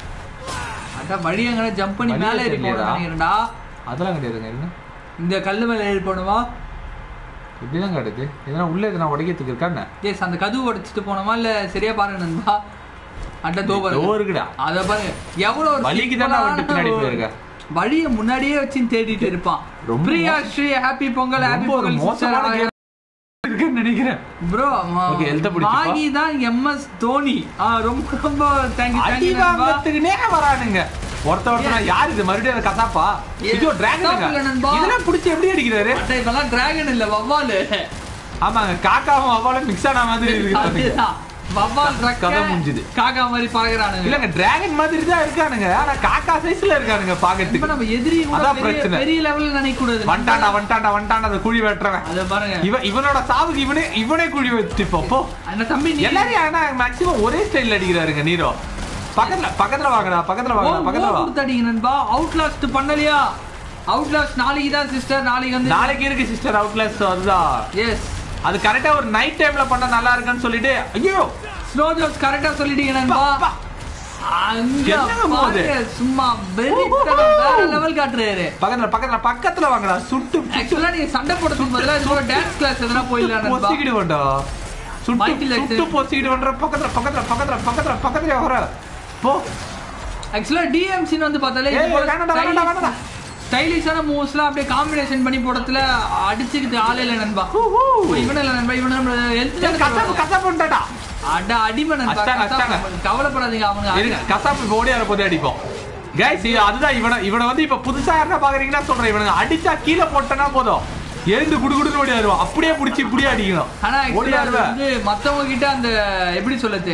அதான் வழி அங்கே ஜம்ப் பண்ணி வழியே மேலே ஏறி போகணும்னு தெரியலடா. நினைக்கிறேன்டா அதெல்லாம் கிடையாதுங்க இருங்க இந்த கல்லு மேலே ஏறி போகணுமா இப்படிதான் கிடையாது எதனா உள்ள எதனா உடைக்கிறதுக்கு இருக்கா என்ன எஸ் அந்த கதவு உடைச்சிட்டு போனோமா இல்ல சரியா பாருங்க நண்பா அட்ட தோ பாருங்க இதோ இருக்குடா அத பாருங்க எவ்வளவு ஒரு வலிக்கு தானே simple-ஆன வந்துட்டு பின்னாடி ஒரு போயிருக்க. வழிய முன்னாடியே வச்சு தேடிட்டு இருப்பான் ரொம்ப பிரியா ஸ்ரீ ஹாப்பி பொங்கல் ஹாப்பி ரொம்ப ஒரு பொங்கல் மோசமான game இருக்குன்னு நினைக்கிறேன் ப்ரோ Okay, health அ பிடிச்சுக்கோ. மாகி தான் எம்எஸ் தோனி ஆ, ரொம்ப ரொம்ப தேங்க்யூ அடி தேங்க்யூ நண்பா வாங்கறதுக்குனே வரானுங்க ஒருத்த ஒருத்தர் யார் இது மறுபடியும் அந்த கசாப்பா ஏ, இது கசாப்பு இல்ல டிராகன் நண்பா. இதெல்லாம் புடிச்சு எப்படி அடிக்கிறாரு அட இப்பெல்லாம் டிராகன் இல்ல வவ்வாலு ஆமாங்க காக்காவும் அவ்வாலும் மிக்ஸ் ஆன மாதிரி இருக்கு அதுதான். வவ்வால் கதை ரெக்க, முடிஞ்சுது. காக்கா மாதிரி பறக்குறானுங்க இல்லங்க டிராகன் மாதிரி தான் இருக்கானுங்க ஆனா காக்கா சைஸ்ல இருக்கானுங்க இப்ப பாக்கிறதுக்கு நம்ம எதிரி கூட அதான் பெரிய பிரச்சனை. பெரிய லெவல்ல நினைக்க கூடாது வண்டாண்டா வண்டாண்டா வண்டாண்டா அந்த குழி வெட்டுறவன் அத பாருங்க இவன் இவனோட சாவுக்கு இவனே இவனே குழி வச்சுட்டு போ அந்த தம்பி நீ எல்லாரையும் ஆனா மேக்ஸிமம் ஒரே ஸ்டைல்ல அடிக்கிறாருங்க நீரோ பக்கத்துல பக்கத்துல வாங்கடா பக்கத்துல வாங்கடா பக்கத்துல வா கொடுத்தாடிங்க நண்பா அவுட்லாஸ்ட் பண்ணலையா அவுட்லாஸ்ட் நாளைக்கு தான் சிஸ்டர் நாளைக்கு வந்து நாளைக்கு இருக்கு சிஸ்டர் அவுட்லாஸ் அதுதான் எஸ் அது கரெக்டா ஒரு நைட் டைம்ல பண்ணா நல்லா இருக்குன்னு சொல்லிட்டு ஐயோ ஸ்னோ ஜோஸ் கரெக்டா சொல்லிட்டீங்க நண்பா பா, பா. அங்க என்னங்க மோது? பாருங்க, சும்மா வெறித்தனம் வேற லெவல் காட்டுறாரு பக்கத்துல பக்கத்துல பக்கத்துல வாங்கடா சுட்டு ஆக்சுவலா நீங்க சண்டை போடுறதுக்கு பதிலா இது ஒரு டான்ஸ் கிளாஸ் எதனா போயிடலாம் நண்பா பொசிக்கிட்டு வேண்டா சுட்டு Mighty Legs. சுட்டு பொசிக்கிட்டு வேண்ட பக்கத்துல பக்கத்துல பக்கத்துல பக்கத்துல பக்கத்துல வர போ ஆக்சுவலா டிஎம்சின்னு வந்து பார்த்தாலே ஏய், வேணாம்டா, வேணாம்டா, வேணாம்டா. ஸ்டைலிஷான மூவ்ஸ்லாம் அப்படியே காம்பினேஷன் பண்ணி போடத்துல அடிச்சுக்கிட்டு ஆளே இல்ல நண்பா ஹூஹூ. இவன இல்ல நண்பா இவன நம்ம ஹெல்த் ஏய், கசாப்பு கசாப்பு பண்ணிட்டாடா அட அடிமை நண்பா அடிச்சாங்க, கசாப்பு. அடிச்சாங்க. கவலைப்படாதீங்க அவங்க இருங்க கசாப்பு இப்ப ஓடி வர போதே அடிப்போம் கைஸ் அதுதான் இவனை இவனை வந்து இப்ப புதுசா யாருன்னா பாக்குறீங்கன்னா சொல்றேன் இவனுங்க அடிச்சா கீழே போட்டனா போதும் எழுந்து குடு குடுன்னு ஓடி வருவான் அப்படியே புடிச்சு இப்படியே அடிக்கணும் ஆனா ஓடி actually அது வருவேன் வந்து மத்தவங்க கிட்ட அந்த எப்படி சொல்லுது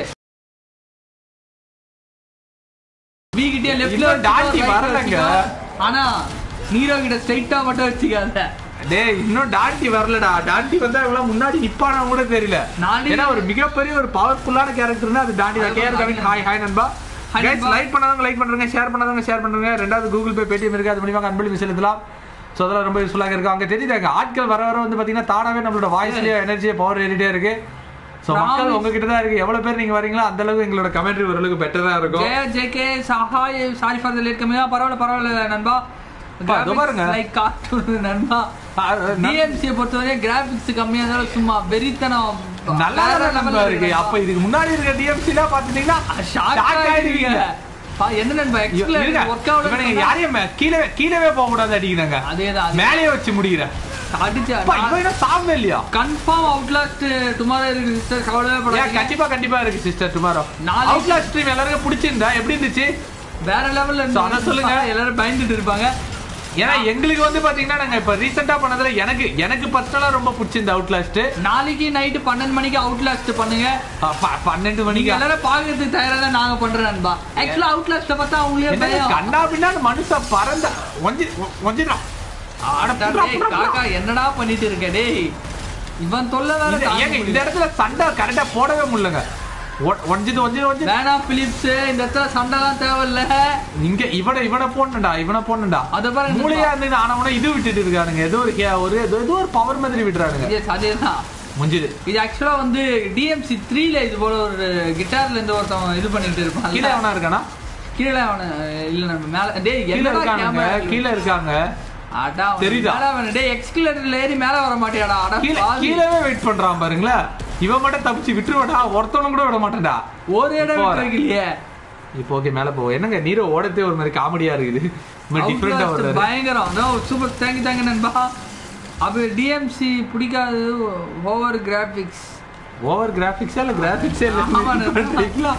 வி கிட்டே லெஃப்ட்ல இன்னும் டாண்டி வரலங்க. ஆனா நீரோ கிட்ட ஸ்ட்ரைட்டா மட்டும் வச்சுக்காத டேய் இன்னும் டாண்டி வரலடா டாண்டி வந்தா இவ்வளவு முன்னாடி நிப்பானா கூட தெரியல நாளைக்கு- ஏன்னா ஒரு மிகப்பெரிய ஒரு பவர்ஃபுல்லான கேரக்டர்னா அது டாண்டி தான் கேஆர் கவின் ஹாய் ஹாய் நண்பா Hi கைஸ் நண்பா. லைக் பண்ணாதவங்க லைக் பண்ணுங்க ஷேர் பண்ணாதவங்க ஷேர் பண்ணுங்க ரெண்டாவது கூகுள் பே பேடிஎம் இருக்கு அது மூலியமா அன்பளி செலுத்தலாம் ஸோ அதெல்லாம் ரொம்ப யூஸ்ஃபுல்லாக இருக்கு அங்கே தெரியுதாங்க ஆட்கள் வர வர வந்து பார்த்தீங்கன்னா தானாவே நம்மளோட வாய்ஸ்லயே எனர்ஜியை பவர் ஏறிட்டே இருக்கு ஸோ மக்கள் Promise. உங்ககிட்ட தான் இருக்கு எவ்வளவு பேர் நீங்க வரீங்களோ அந்த அளவுக்கு எங்களோட கமெண்ட்ரி ஓரளவுக்கு பெட்டரா இருக்கும் J JK Sahay sorry for the late கம்மியா பரவாயில்ல பரவாயில்ல நண்பா பா, இதோ பாருங்க. லைக் கார்ட்டூன் நண்பா டிஎம்சியை பொறுத்தவரை கிராபிக்ஸ் கம்மியா இருந்தாலும் சும்மா வெறித்தனம் நல்லா வேற தான் level நண்பா இருக்கு அப்ப இதுக்கு முன்னாடி இருக்க டிஎம்சிலாம் பார்த்துட்டீங்கன்னா ஷாக் ஆயிடுவீங்க பா, என்ன நண்பா இருங்க. ஒர்க் இவனுங்க அவுட் யாரையும் மே- கீழே கீழவே போக கூடாது அடிக்கிறாங்க அதேதான் அதே- மேலேயே வச்சு முடிக்கிறேன் அடிச்சு அப்பா, இவன் என்ன சாப்பிடவே இல்லையா கன்ஃபார்ம் அவுட்லாஸ்ட் டுமாரோ இருக்கு சிஸ்டர் கவலையே ஏன் படாதீங்க கண்டிப்பா கண்டிப்பா இருக்கு சிஸ்டர் டுமாரோ நாளைக்கு- அவுட்லாஸ் ஸ்ட்ரீம் எல்லாருக்கும் பிடிச்சிருந்தா எப்படி இருந்துச்சு வேற லெவல்ல So, அத சொல்லுங்க. எல்லாரும் பயந்துட்டு இருப்பாங்க ஏன்னா எங்களுக்கு வந்து பாத்தீங்கன்னா நாங்க இப்ப ரீசெண்டா பண்ணதுல எனக்கு எனக்கு பர்சனலா ரொம்ப பிடிச்சிருந்த அவுட்லாஸ்ட் நாளைக்கு நைட்டு பன்னெண்டு மணிக்கு அவுட்லாஸ்ட் பண்ணுங்க பன்னெண்டு நீங்க மணிக்கு எல்லாரும் பாக்குறதுக்கு தயாரா தான் நாங்க பண்றோம் நண்பா ஆக்சுவலா அவுட்லாஸ்ட் பார்த்தா அவங்களே என்னங்க பயம் கண்டா பின்னாடி மனுஷ பறந்த ஒஞ்சி ஒஞ்சிடும் அட அடா, புட்றா, டேய், புட்றா, புட்றா. காக்கா என்னடா பண்ணிட்டு இருக்க டேய் இவன் தொல்லை வேற இந்த- தாங்க ஏங்க இந்த முடியல. இடத்துல சண்டை கரெக்டா போடவே முடியலங்க ஒ- ஒஞ்சிது ஒஞ்சிது ஒஞ்சிது வேணாம் பிலிப்ஸ் இந்த இடத்துல சண்டைலாம் தேவையில்ல இங்க இவனை இவனை போடணும்டா இவனை போடணும்டா அத பாருங்க மூளையா இருந்து ஆனவன இது விட்டுட்டு இருக்கானுங்க ஏதோ ஒரு கே- ஒரு ஏதோ ஏதோ ஒரு பவர் மாதிரி விட்டுறானுங்க எஸ் அதேதான் முடிஞ்சுது இது ஆக்சுவலா வந்து டிஎம்சி த்ரீல இது போல ஒரு கிட்டார்ல இருந்து ஒருத்தன் இது பண்ணிட்டு இருப்பான் கீழே எவனா இருக்கானா கீழே அவன இல்ல நம்ம மேல டேய் கீழே என்னடா இருக்கானுங்க கேமரா கீழே இருக்காங்க அடா தெரியுதா? மேல அவன டேய் எக்ஸ்கிலேட்டர்ல ஏறி மேல வர மாட்டியாடா அட கீழே பாவி. கீழவே வெயிட் பண்றான் பாருங்களேன் இவன் மட்டும் தப்பிச்சு விட்டுருவாடா ஒருத்தவனும் கூட விட மாட்டான்டா ஒரு இடம் இப்போ விட்டு வைக்கலையே இப்போ ஓகே மேல போ என்னங்க நீரோ ஓடத்தே ஒரு மாதிரி காமெடியா இருக்குது டிஃப்ரெண்டா Outlast வருது பயங்கரம் நோ சூப்பர் தேங்க்யூ தேங்க்யூ நண்பா அப்ப டிஎம்சி பிடிக்காது ஓவர் கிராபிக்ஸ் ஓவர் கிராபிக்ஸா இல்ல கிராபிக்ஸே ஆமா, இல்ல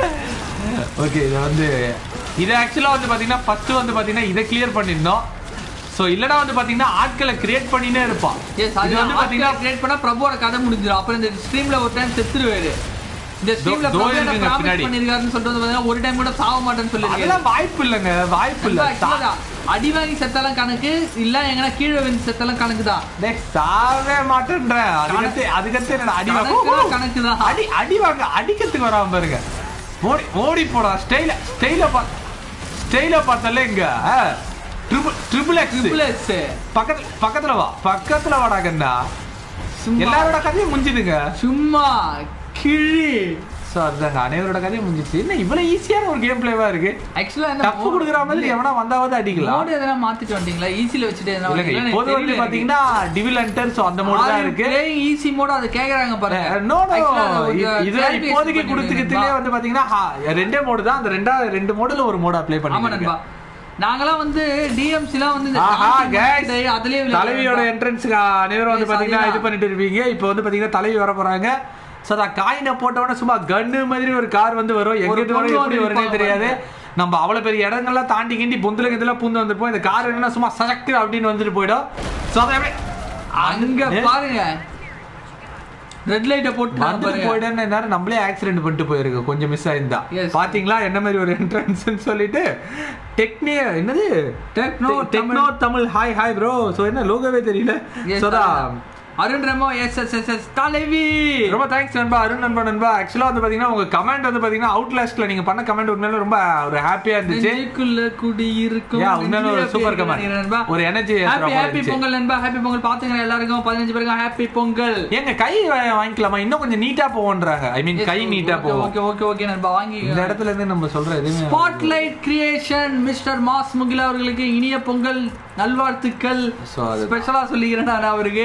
ஓகே இது வந்து இது ஆக்சுவலா வந்து பாத்தீங்கன்னா ஃபர்ஸ்ட் வந்து பாத்தீங்கன்னா இதை கிளியர் பண்ணிருந்தோம் சோ இல்லனா வந்து பாத்தீங்கன்னா ஆட்களை கிரியேட் பண்ணினே இருப்பான் எஸ் இது அது வந்து பாத்தீங்கன்னா கிரியேட் பண்ணா பிரபுவோட கதை முடிஞ்சிடும் அப்புறம் இந்த ஸ்ட்ரீம்ல ஒரு டைம் செத்துருவாரு இந்த ஸ்ட்ரீம்ல தோ பிரபு என்ன இருக்குங்க ப்ராமிஸ் பின்னாடி. பண்ணிருக்காருன்னு சொல்லிட்டு வந்து பாத்தீங்கன்னா ஒரு டைம் கூட சாக மாட்டேன்னு சொல்லிருக்காரு அதெல்லாம் வாய்ப்பு இல்லைங்க வாய்ப்பு இல்ல Actually தான். அடி வாங்கி செத்தாலும் கணக்கு இல்ல எங்கன்னா கீழே விழுந்து செத்தாலும் கணக்கு தான் டேய், சாவே மாட்டேன்றேன் அதுக்கடுத்து அதுக்கடுத்து என்னடா அடி வாங்க கணக்கு கணக்கு தான் அடி அடி வாங்க அடிக்கிறதுக்கு வராம பாருங்க ஓடி ஓடி போடா ஸ்டைல ஸ்டைல பா ஸ்டைல பார்த்தாலே இங்க ட்ரிபிள் ட்ரிபிள் எக்ஸ் Plus. பக்கத்துல பக்கத்துல வா பக்கத்துல வாடா கண்ணா சும்மா எல்லாரோட கதையும் முடிஞ்சுதுங்க சும்மா கிழி ஸோ அதுதாங்க அனைவரோட கதையும் முடிஞ்சிச்சு என்ன இவ்வளவு ஈஸியான ஒரு கேம் பிளேவா இருக்கு ஆக்சுவலா என்ன டஃப் கொடுக்குற மாதிரி எவனா வந்தாவது அடிக்கலாம் மோடு எதனா மாத்திட்டு வந்தீங்களா ஈஸில வச்சுட்டு எதனா இல்லைங்க வந்தீங்களா? இப்போது எனக்கு வந்து தெரியல பாத்தீங்கன்னா டிவில் ஹண்டர் ஸோ அந்த மோடு தான் இருக்கு ஈஸி மோட அது கேக்குறாங்க பாருங்க நோ நோ Actually, அது கொஞ்சம் இது clarification இப்போதைக்கு பண்ணி கொடுத்துக்கிறதுலே விடுங்க. வந்து பாத்தீங்கன்னா ஹா, ரெண்டே மோடு தான் அந்த ரெண்டா ரெண்டு மோடுல ஒரு மோடு அப்ளை ஆமா பண்ணி நண்பா நாங்களாம் வந்து டிஎம்சி எல்லாம் வந்து இந்த ஆஹா dancing guys day அதுலயே விளையாடுவோம் தலைவியோட நண்பா. என்ட்ரன்ஸ்க்கு அனைவரும் வந்து Yes, பாத்தீங்கன்னா அதுதான். இது பண்ணிட்டு இருப்பீங்க இப்போ வந்து பாத்தீங்கன்னா தலைவி வர போறாங்க சோ அதான் காயினை போட்டவொடனே சும்மா கன்னு மாதிரி ஒரு கார் வந்து வரும் எங்க ஒரு இருந்து வரும் பொண்ணு எப்படி வந்து வரும்னே நிப்பாங்க தெரியாது நம்ம அவ்வளவு பெரிய இடங்கள்லாம் தாண்டி கிண்டி பொந்துல இதெல்லாம் பூந்து வந்திருப்போம் இந்த கார் என்னன்னா சும்மா சஜக்கு அப்படின்னு வந்துட்டு போயிடும் சோ அதை அப்படியே அங்க ஏ, பாருங்க ரெட் லைட்ட போட்டு வந்துட்டு பாருங்க போயிட்டேன்னு நேரம் நம்மளே ஆக்சிடென்ட் பண்ணிட்டு போயிருக்கு கொஞ்சம் மிஸ் ஆயிருந்தா Yes. பாத்தீங்களா என்ன மாதிரி ஒரு என்ட்ரன்ஸ் சொல்லிட்டு டெக்னி என்னது techno techno Tamil hi hi bro so என்ன லோகோவே தெரியல Yes, சோ தான் Arun Remo yes yes yes yes தலைவி ரொம்ப தேங்க்ஸ் நண்பா அருண் நண்பா நண்பா ஆக்சுவலா வந்து பாத்தீங்கன்னா உங்க கமெண்ட் வந்து பாத்தீங்கன்னா அவுட்லாஸ்ட்ல நீங்க பண்ண கமெண்ட் உண்மையில ரொம்ப ஒரு ஹாப்பியா இருந்துச்சு நெஞ்சுக்குள்ள குடி இருக்கும் Yeah, உண்மையில ஒரு super comment. நெஞ்சிலே நண்பா ஒரு energy ஏத்துற ஹாப்பி மாதிரி ஹாப்பி இருந்துச்சு. பொங்கல் நண்பா ஹாப்பி பொங்கல் பாத்துங்க எல்லாருக்கும் பதினஞ்சு பேருக்கு ஹாப்பி பொங்கல் ஏங்க கை வா- வாங்கிக்கலாமா இன்னும் கொஞ்சம் நீட்டா போவோன்றாங்க ஐ மீன் கை நீட்டா போவோம் ஓகே ஓகே ஓகே நண்பா வாங்கி இந்த இடத்துல இருந்து நம்ம சொல்ற எதுவுமே spotlight creation mister mass Mukila அவர்களுக்கு இனிய பொங்கல் நல்வாழ்த்துக்கள் So, அது- ஸ்பெஷலா சொல்லிக்கிறேன் நான் அவருக்கு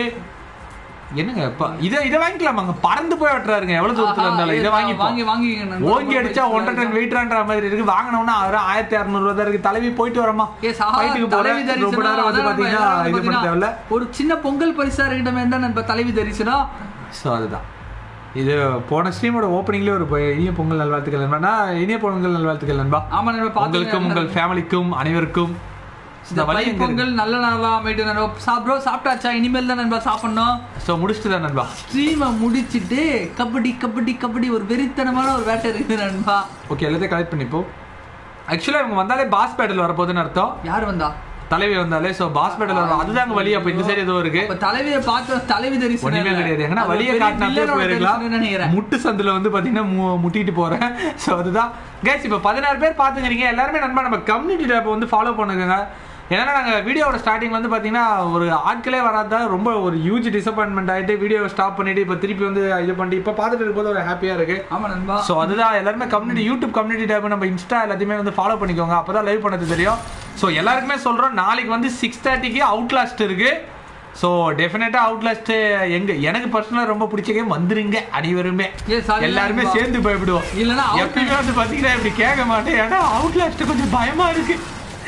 என்னங்க இப்ப இத இத வாங்கிக்கலாமாங்க பறந்து போய் வெட்டுறாருங்க எவ்வளவு தூரத்துல இருந்தாலும் இத வாங்கி வாங்கி வாங்கி ஓங்கி அடிச்சா ஒன்றரை டன் வெயிட்ன்ற மாதிரி இருக்கு வாங்கினோம்னா அவர் ஆயிரத்தி அறுநூறு ரூபா தான் இருக்கு தலைவி போயிட்டு வரமா Yes, ஆஹா, ஃபைட்டுக்கு தலைவி போறேன் ரொம்ப தரிசனம். நேரம் வந்து அதான் பாத்தீங்கன்னா நம்ம இது பண்ண எல்லாரும் தேவையில்ல பாத்தீங்கன்னா, ஒரு சின்ன பொங்கல் பரிசா இருக்கட்டும் தான் நண்பா தலைவி தரிசனம் ஸோ அதுதான் இது போன ஸ்ட்ரீமோட ஓப்பனிங்லேயே ஒரு பொ- இனிய பொங்கல் நல்வாழ்த்துக்கள் நண்பா இனிய பொங்கல் நல்வாழ்த்துக்கள் நண்பா ஆமா நண்பா உங்களுக்கும் பாத்துங்க உங்கள் ஃபேமிலிக்கும் அனைவருக்கும் இந்த வழி தை எங்க இருக்கு? பொங்கல் நல்ல நாளா அமைட்டு நண்பா சா- bro சாப்பிட்டாச்சா இனிமேல் தான் நண்பா சாப்பிடணும் ஸோ முடிச்சுட்டு தான் நண்பா ஸ்ட்ரீமை முடிச்சிட்டு கபடி கபடி கபடி ஒரு வெறித்தனமான ஒரு வேட்டை இருக்குது நண்பா ஓகே எல்லாத்தையும் கலெக்ட் பண்ணிப்போம் ஆக்சுவலாக இவங்க வந்தாலே பாஸ் பேட்டில் வரப்போகுதுன்னு அர்த்தம் யார் வந்தா தலைவி வந்தாலே ஸோ பாஸ் பேட்டில் வரும் அதுதாங்க வழி அப்போ இந்த சைடு ஏதோ இருக்கு அப்ப தலைவியை பார்த்து தலைவி தரிசனம் ஒண்ணுமே இல்ல. கிடையாது ஏன்னா அது வழியை பெரிய காட்டினா வில்லனோட போயிருக்கலாம் தரிசனம்னு நினைக்கிறேன் முட்டு சந்துல வந்து பாத்தீங்கன்னா மு- முட்டிட்டு போறேன் ஸோ அதுதான் கைஸ் இப்போ பதினாறு பேர் பாத்துக்கிறீங்க எல்லாருமே நண்பா நம்ம கம்யூனிட்டி டேப் வந்து ஃபாலோ பண்ணுங்க ஏன்னா நாங்கள் வீடியோவோட ஸ்டார்டிங் வந்து பார்த்தீங்கன்னா ஒரு ஆட்களே வராதா ரொம்ப ஒரு ஹியூஜ் டிசப்பாயின்மெண்ட் ஆகிட்டு வீடியோவை ஸ்டாப் பண்ணிட்டு இப்போ திருப்பி வந்து இது பண்ணிட்டு இப்போ பார்த்துட்டு இருக்கும்போது ஒரு ஹாப்பியாக இருக்கு ஆமா நண்பா ஸோ அதுதான் எல்லாருமே கம்யூனிட்டி யூடியூப் கம்யூனிட்டி டேப் நம்ம இன்ஸ்டா எல்லாத்தையுமே வந்து ஃபாலோ பண்ணிக்கோங்க அப்போ தான் லைவ் பண்ணது தெரியும் ஸோ எல்லாருக்குமே சொல்கிறோம் நாளைக்கு வந்து சிக்ஸ் தேர்ட்டிக்கு அவுட்லாஸ்ட் இருக்கு ஸோ டெஃபினட்டாக அவுட்லாஸ்ட் எங்க எனக்கு பர்சனலாக ரொம்ப பிடிச்ச கேம் வந்துருங்க அனைவருமே Yes, அதுதான் எல்லாருமே நண்பா. சேர்ந்து பயப்படுவோம் இல்லைன்னா Outlast- எப்பயுமே வந்து பார்த்தீங்கன்னா இப்படி கேட்க மாட்டேன் ஏன்னா அவுட்லாஸ்ட் கொஞ்சம் பயமா இருக்கு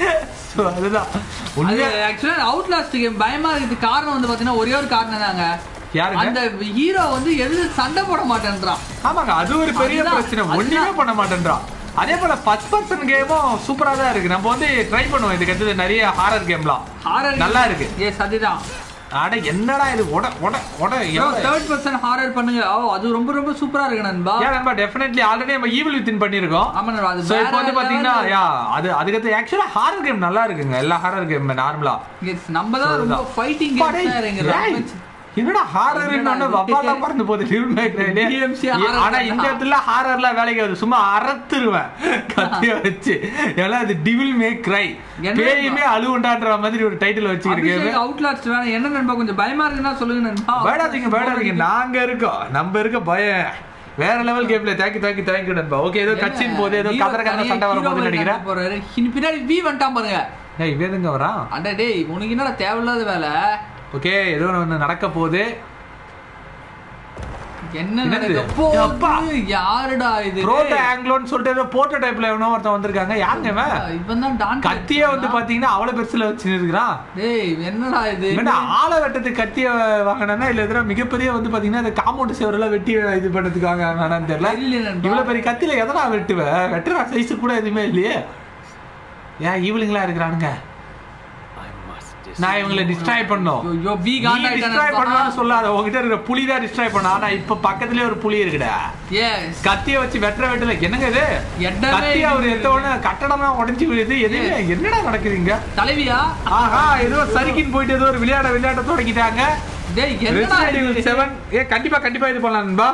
ஸோ அதுதான் அது உண்மையா ஆக்சுவலா அவுட்லாஸ்ட் கேம் பயமா இருக்கிறதுக்கு காரணம் வந்து பாத்தீங்கன்னா ஒரே ஒரு காரணம் தாங்க யாருங்க? அந்த ஹீரோ வந்து எது சண்டை போட மாட்டேன்றான் ஆமாங்க அது ஒரு பெரிய அதுதான், பிரச்சனை அதுதான். ஒண்ணுமே பண்ண மாட்டேன்றான் அதே போல ஃபர்ஸ்ட் பர்சன் கேமும் சூப்பரா தான் இருக்கு நம்ம வந்து ட்ரை பண்ணுவோம் இதுக்கு அடுத்தது நிறைய ஹாரர் கேம்லாம் ஹாரர் நல்லா இருக்கு எஸ் அதுதான் அட என்னடா இது உட உட உட எவ்வளவு- தேர்ட் பர்சன் ஹாரர் பண்ணுங்க ஓ அது ரொம்ப ரொம்ப சூப்பரா இருக்கு நண்பா ஏன் நண்பா டெஃபினெட்லி ஆல்ரெடி நம்ம ஈவில் வித்தின் பண்ணியிருக்கோம் ஆமா நண்பா அது ஸோ வேற இப்போ வந்து பாத்தீங்கன்னா level. யா அது அதுக்கடுத்து ஆக்சுவலா ஹாரர் கேம் நல்லா இருக்குங்க எல்லா ஹாரர் கேம் நார்மலா Yes, நம்ம தான் ரொம்ப அதுதான். ஃபைட்டிங் பாடே, ஏய், என்னடா ஹாரர் என்னடா இது? வப்பாலாம் பறந்து போகுது Devil May Cry லே. DMC horror ஆனா தான். இந்த இடத்துல ஹாரர்லாம் வேலைக்கு வருது சும்மா அறத்துருவேன் கத்திய வச்சு எல்லாம் அது டிவில் மே கிரை என்ன பேயுமே அழுவுண்டான்ற மாதிரி ஒரு டைட்டில் வச்சுக்கிட்டு அவுட்லாஸ்ட் வேணாம் என்ன நண்பா கொஞ்சம் பயமா இருக்குன்னா சொல்லுங்க நண்பா பயடாதீங்க பயடாதீங்க நாங்க இருக்கோம் நம்ம இருக்க பயம் வேற லெவல் கேம்ல தேங்க்யூ தேங்க்யூ தேங்க்யூ நண்பா ஓகே ஏதோ கட்சின் போது ஏதோ கதற கதற சண்டை வர போது நினைக்கிறேன் போறாரு இனி பின்னாடி வி வந்துட்டான் பாருங்க ஏய் இவன் எதுங்க வரான் அட டேய் உனக்கு என்னடா தேவையில்லாத வேலை ஓகே ஏதோ ஒன்று நடக்க போகுது என்ன என்னது? நடக்க அப்பா. போகுது யாருடா இது ப்ரோட்டோ ஆங்கிலோன்னு சொல்லிட்டு ஏதோ போட்டோ டைப்ல எவனோ ஒருத்தன் வந்திருக்காங்க யாருங்க இவன் இவன் தான் டான் கத்தியே வந்து பாத்தீங்கன்னா அவ்வளவு பெருசுல வச்சு இருக்கிறான் டேய் என்னடா இது என்னடா ஆளை வெட்டத்துக்கு கத்திய வாங்கினா இல்ல எதிராக மிகப்பெரிய வந்து பாத்தீங்கன்னா இந்த காம்பவுண்ட் சேவரெல்லாம் வெட்டி இது பண்ணதுக்கு வாங்க வேணான்னு தெரியல தெரியல நண்பா. இவ்வளவு பெரிய கத்தியில எதனா வெட்டுவ வெட்டுற சைஸ் கூட எதுவுமே இல்லையே ஏன் ஈவினிங்லாம் இருக்கிறானுங்க நான் இவங்களை டிஸ்ட்ராய் பண்ணோம் ஐயோ வி நீ காண்டாயிட்டான் டிஸ்ட்ராய் பண்ணலாம்னு சொல்லாத உங்ககிட்ட இருக்கிற புலி தான் டிஸ்ட்ராய் பண்ண ஆனா இப்ப பக்கத்துலயே ஒரு புலி இருக்குடா எஸ் கத்திய வச்சு வெட்டுற வெட்டல என்னங்க இது எடமே கத்தி அவர் இல்லை. எத்த உடனே கட்டடம்லாம் உடைஞ்சு விழுது எதுவுமே என்னடா நடக்குதுங்க தலைவியா ஆஹா ஏதோ சரிக்கின்னு போயிட்டு ஏதோ ஒரு விளையாட விளையாட தொடங்கிட்டாங்க டேய் என்னடா Resident Evil இது? 7 ஏ கண்டிப்பா கண்டிப்பா இது பண்ணலாம் நண்பா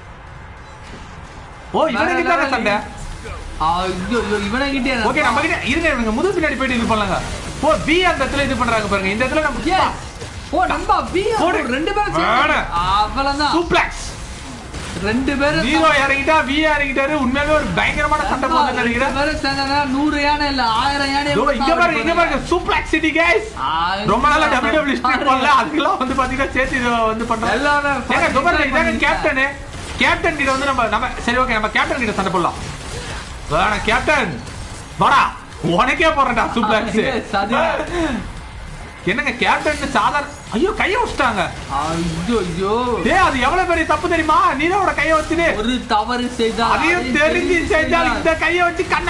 ஓ இவனுக்கு வேற தானே level சண்டை ஐயோ ஐயோ இவனை கிட்டே ஓகே நம்ம கிட்ட இருங்க இவங்க முது பின்னாடி போயிட்டு இது பண்ணலாங்க ஓ பி அந்த இடத்துல இது பண்றாங்க பாருங்க இந்த இடத்துல நம்ம Yes. ஓ நண்பா பி போடு. ரெண்டு பேரும் சேர்ந்து- வேணாம். அவ்வளவுதான் சூப்ளெக்ஸ் ரெண்டு பேரும் ஜீரோ இறங்கிட்டா வி இறங்கிட்டாரு உண்மையாவே ஒரு பயங்கரமான சண்டை நண்பா, போகுதுன்னு ரெண்டு நினைக்கிறேன் பேரும் சேர்ந்தாங்கன்னா நூறு யானை இல்ல ஆயிரம் யானை இதோ இங்க பாருங்க இங்க பாருங்க சூப்ளெக்ஸ் சிட்டி கைஸ் ரொம்ப நாளா WWE ஸ்ட்ரீட் பண்ணல அதுக்கெல்லாம் வந்து பாத்தீங்கன்னா சேர்த்து இது வந்து பண்றாங்க எல்லாரும் ஏங்க இதோ பாருங்க இதாங்க கேப்டனு கேப்டன் கிட்ட வந்து நம்ம நம்ம சரி ஓகே நம்ம கேப்டன் கிட்ட சண்டை போடலாம் வேணாம் கேப்டன் வாடா உனக்கே போறேன்டா சூப்ளெக்ஸ் Yes, அது- என்னங்க கேப்டன் சாதாரண ஐயோ கைய வச்சுட்டாங்க ஐயோ ஐயோ டேய் அது எவ்வளவு பெரிய தப்பு தெரியுமா நீனோட கைய வச்சுட்டு ஒரு தவறு செய்தால் அதையும் அதை தெரிஞ்சு செஞ்சால் இந்த கைய வச்சு கண்ண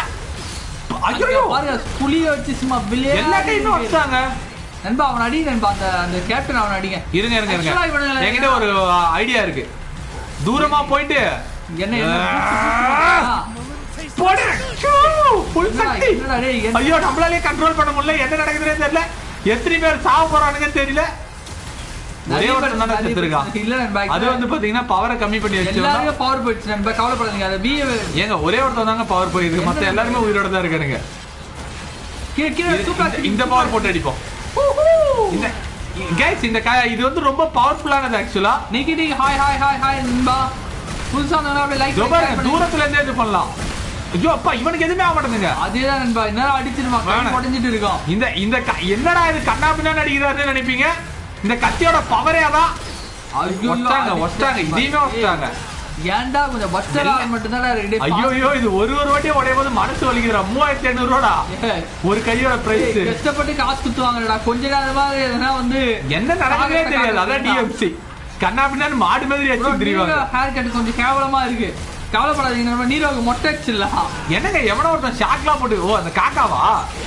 ஐயோ பாருங்க புளிய வச்சு சும்மா விளையாடி எல்லா கையுமே வச்சுட்டாங்க நண்பா அவன் அடி நண்பா அந்த அந்த கேப்டன் அவன் அடிங்க இருங்க இருங்க இருங்க Actually இவனுங்களை- என்கிட்ட ஒரு ஐடியா இருக்கு தூரமா போயிட்டு என்ன என்ன ஆ. போடு சூ, full என்னடா, சக்தி என்னடா டேய், என்ன- ஐயோ நம்மளாலே கண்ட்ரோல் பண்ண முடியல என்ன நடக்குதுன்னே தெரியல எத்தனை பேர் சாவ போறானுங்கன்னு தெரியல ஒரே நிறைய பேர் ஒருத்தன் தானே நிறைய செத்துருக்கான் பேர் இல்ல நண்பா அது வந்து பாத்தீங்கன்னா பவரை கம்மி பண்ணி வச்சு எல்லாருக்கும் பவர் போயிடுச்சு நண்பா கவலைப்படாதீங்க அதை பிஏ ஏங்க ஒரே ஒருத்தன் தாங்க பவர் போயிருக்கு மத்த எல்லாருமே உயிரோட தான் இருக்கானுங்க கீழே கீழே இது- சூப்பர் இந்த- இந்த பவர் போட்டு அடிப்போம் இந்த கைஸ் இந்த க- இது வந்து ரொம்ப பவர்ஃபுல்லானது ஆக்சுவலா நீக்கி நீக்கி ஹாய் ஹாய் ஹாய் ஹாய் நண்பா புதுசா வந்தவங்க அப்படியே லைக் பாருங்க தூரத்துல இருந்தே இது பண்ணலாம் ஐயோ அப்பா இவனுக்கு எதுவுமே ஆக மாட்டேங்குங்க அதேதான் நண்பா இன்னும் அடிச்சிருமா வேணாம். உடஞ்சிட்டு இருக்கோம் இந்த இந்த க- என்னடா இது கண்ணா பின்னான்னு அடிக்கிறாருன்னு நினைப்பீங்க இந்த கத்தியோட பவரே அதான் ஐயோ ஒட்டாங்க ஒட்டாங்க இதையுமே ஒட்டாங்க ஏன்டா கொஞ்சம் பஸ்டர் இல்ல. மட்டும் தான் ரெடி ஐயோ ஐயோ இது ஒரு ஒரு வாட்டியும் உடையும் போது மனசு வலிக்குதுடா மூவாயிரத்தி ஐநூறு ரூபாடா ஒரு கையோட பிரைஸ் கஷ்டப்பட்டு காசு குத்துவாங்கடா கொஞ்ச நேரமா எதனா வந்து என்ன நடக்குதே தெரியாது அதான் டிஎம்சி கண்ணா பின்னான்னு மாடு மாதிரி வச்சு தெரியுவாங்க ஹேர் கட் கொஞ்சம் கேவலமா இருக்கு கவலைப்படாதீங்க நம்ம நீரோவுக்கு மொட்டை அடிச்சிடலாம் என்னங்க எவனோ ஒருத்தன் ஷாக்லாம் போட்டு ஓ அந்த காக்காவா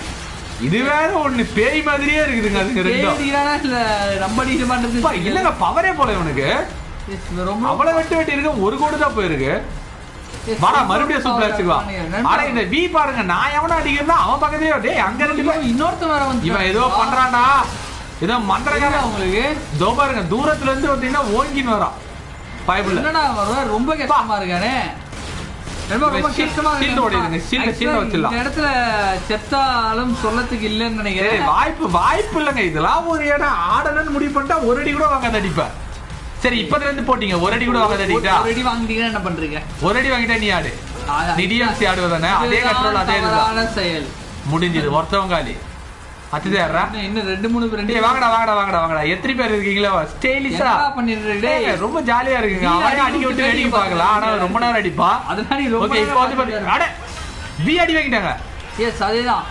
இது வேற ஒண்ணு பேய் மாதிரியே இருக்குதுங்க அதுங்க ரெண்டும் தேடிக்கிறானா இல்ல நம்ம அடிக்கிறமான்றது அப்பா, இல்லங்க பவரே போல இவனுக்கு ரொம்ப அவ்வளவு வெட்டு வெட்டி இருக்கு ஒரு கோடி தான் போயிருக்கு வாடா மறுபடியும் சூப்பர் வச்சுக்குவா ஆனா இந்த வி பாருங்க நான் எவன அடிக்கிறதா அவன் பக்கத்துலயே டேய் அங்க ரெண்டு பேர் இன்னொருத்தன் வேற வந்து இவன் ஏதோ பண்றான்டா ஏதோ மந்திரக்காரன் உங்களுக்கு இதோ பாருங்க தூரத்துல இருந்து பாத்தீங்கன்னா ஓங்கின்னு வரான் பயப்புல என்னடா வருவார் ரொம்ப கஷ்டமா இருக்கானே ரொம்ப ரொம்ப shield- கஷ்டமா shield ஓடிடுங்க, shield- shield Actually, வச்சிடலாம். இந்த இடத்துல செத்தாலும் சொல்லத்துக்கு இல்லைன்னு ஏய், நினைக்கிறேன் வாய்ப்பு வாய்ப்பு இல்லைங்க இதெல்லாம் ஒரு இடம் ஆடணும்னு முடிவு பண்ணிட்டா ஒரு அடி கூட வாங்காத அடிப்ப சரி இப்பத்துல இருந்து போட்டீங்க ஒரு அடி கூட வாங்காத அடிட்டா ஒரு அடி வாங்கிட்டீங்கன்னா என்ன பண்றீங்க ஒரு அடி வாங்கிட்டா நீ ஆடு நீ டிஎம்சி ஆடுவதானே அதே இதுதான் கண்ட்ரோல் அதே இதுதான் தவறான செயல் முடிஞ்சது ஒருத்தவங்க காலி அத்துதேறா இன்னும் இன்னும் ரெண்டு மூணு பேர் ரெண்டு டேய் வாங்கடா வாங்கடா வாங்கடா வாங்கடா எத்தனை பேர் இருக்கீங்களா ஸ்டைலிஷா என்னடா பண்ணிட்டு டேய் டேய் ரொம்ப ஜாலியா இருக்குங்க நீ அவனே அடி அடிக்க விட்டு விட்டு வேடிக்கை வேடிக்கை பார்க்கலாம் ஆனா பார்க்கறது. ரொம்ப நேரம் அடிப்பான் அதனால நீ ரொம்ப ஓகே இப்போ வந்து பாத்தீங்க அட பி அடி வாங்கிட்டாங்க எஸ் அதேதான்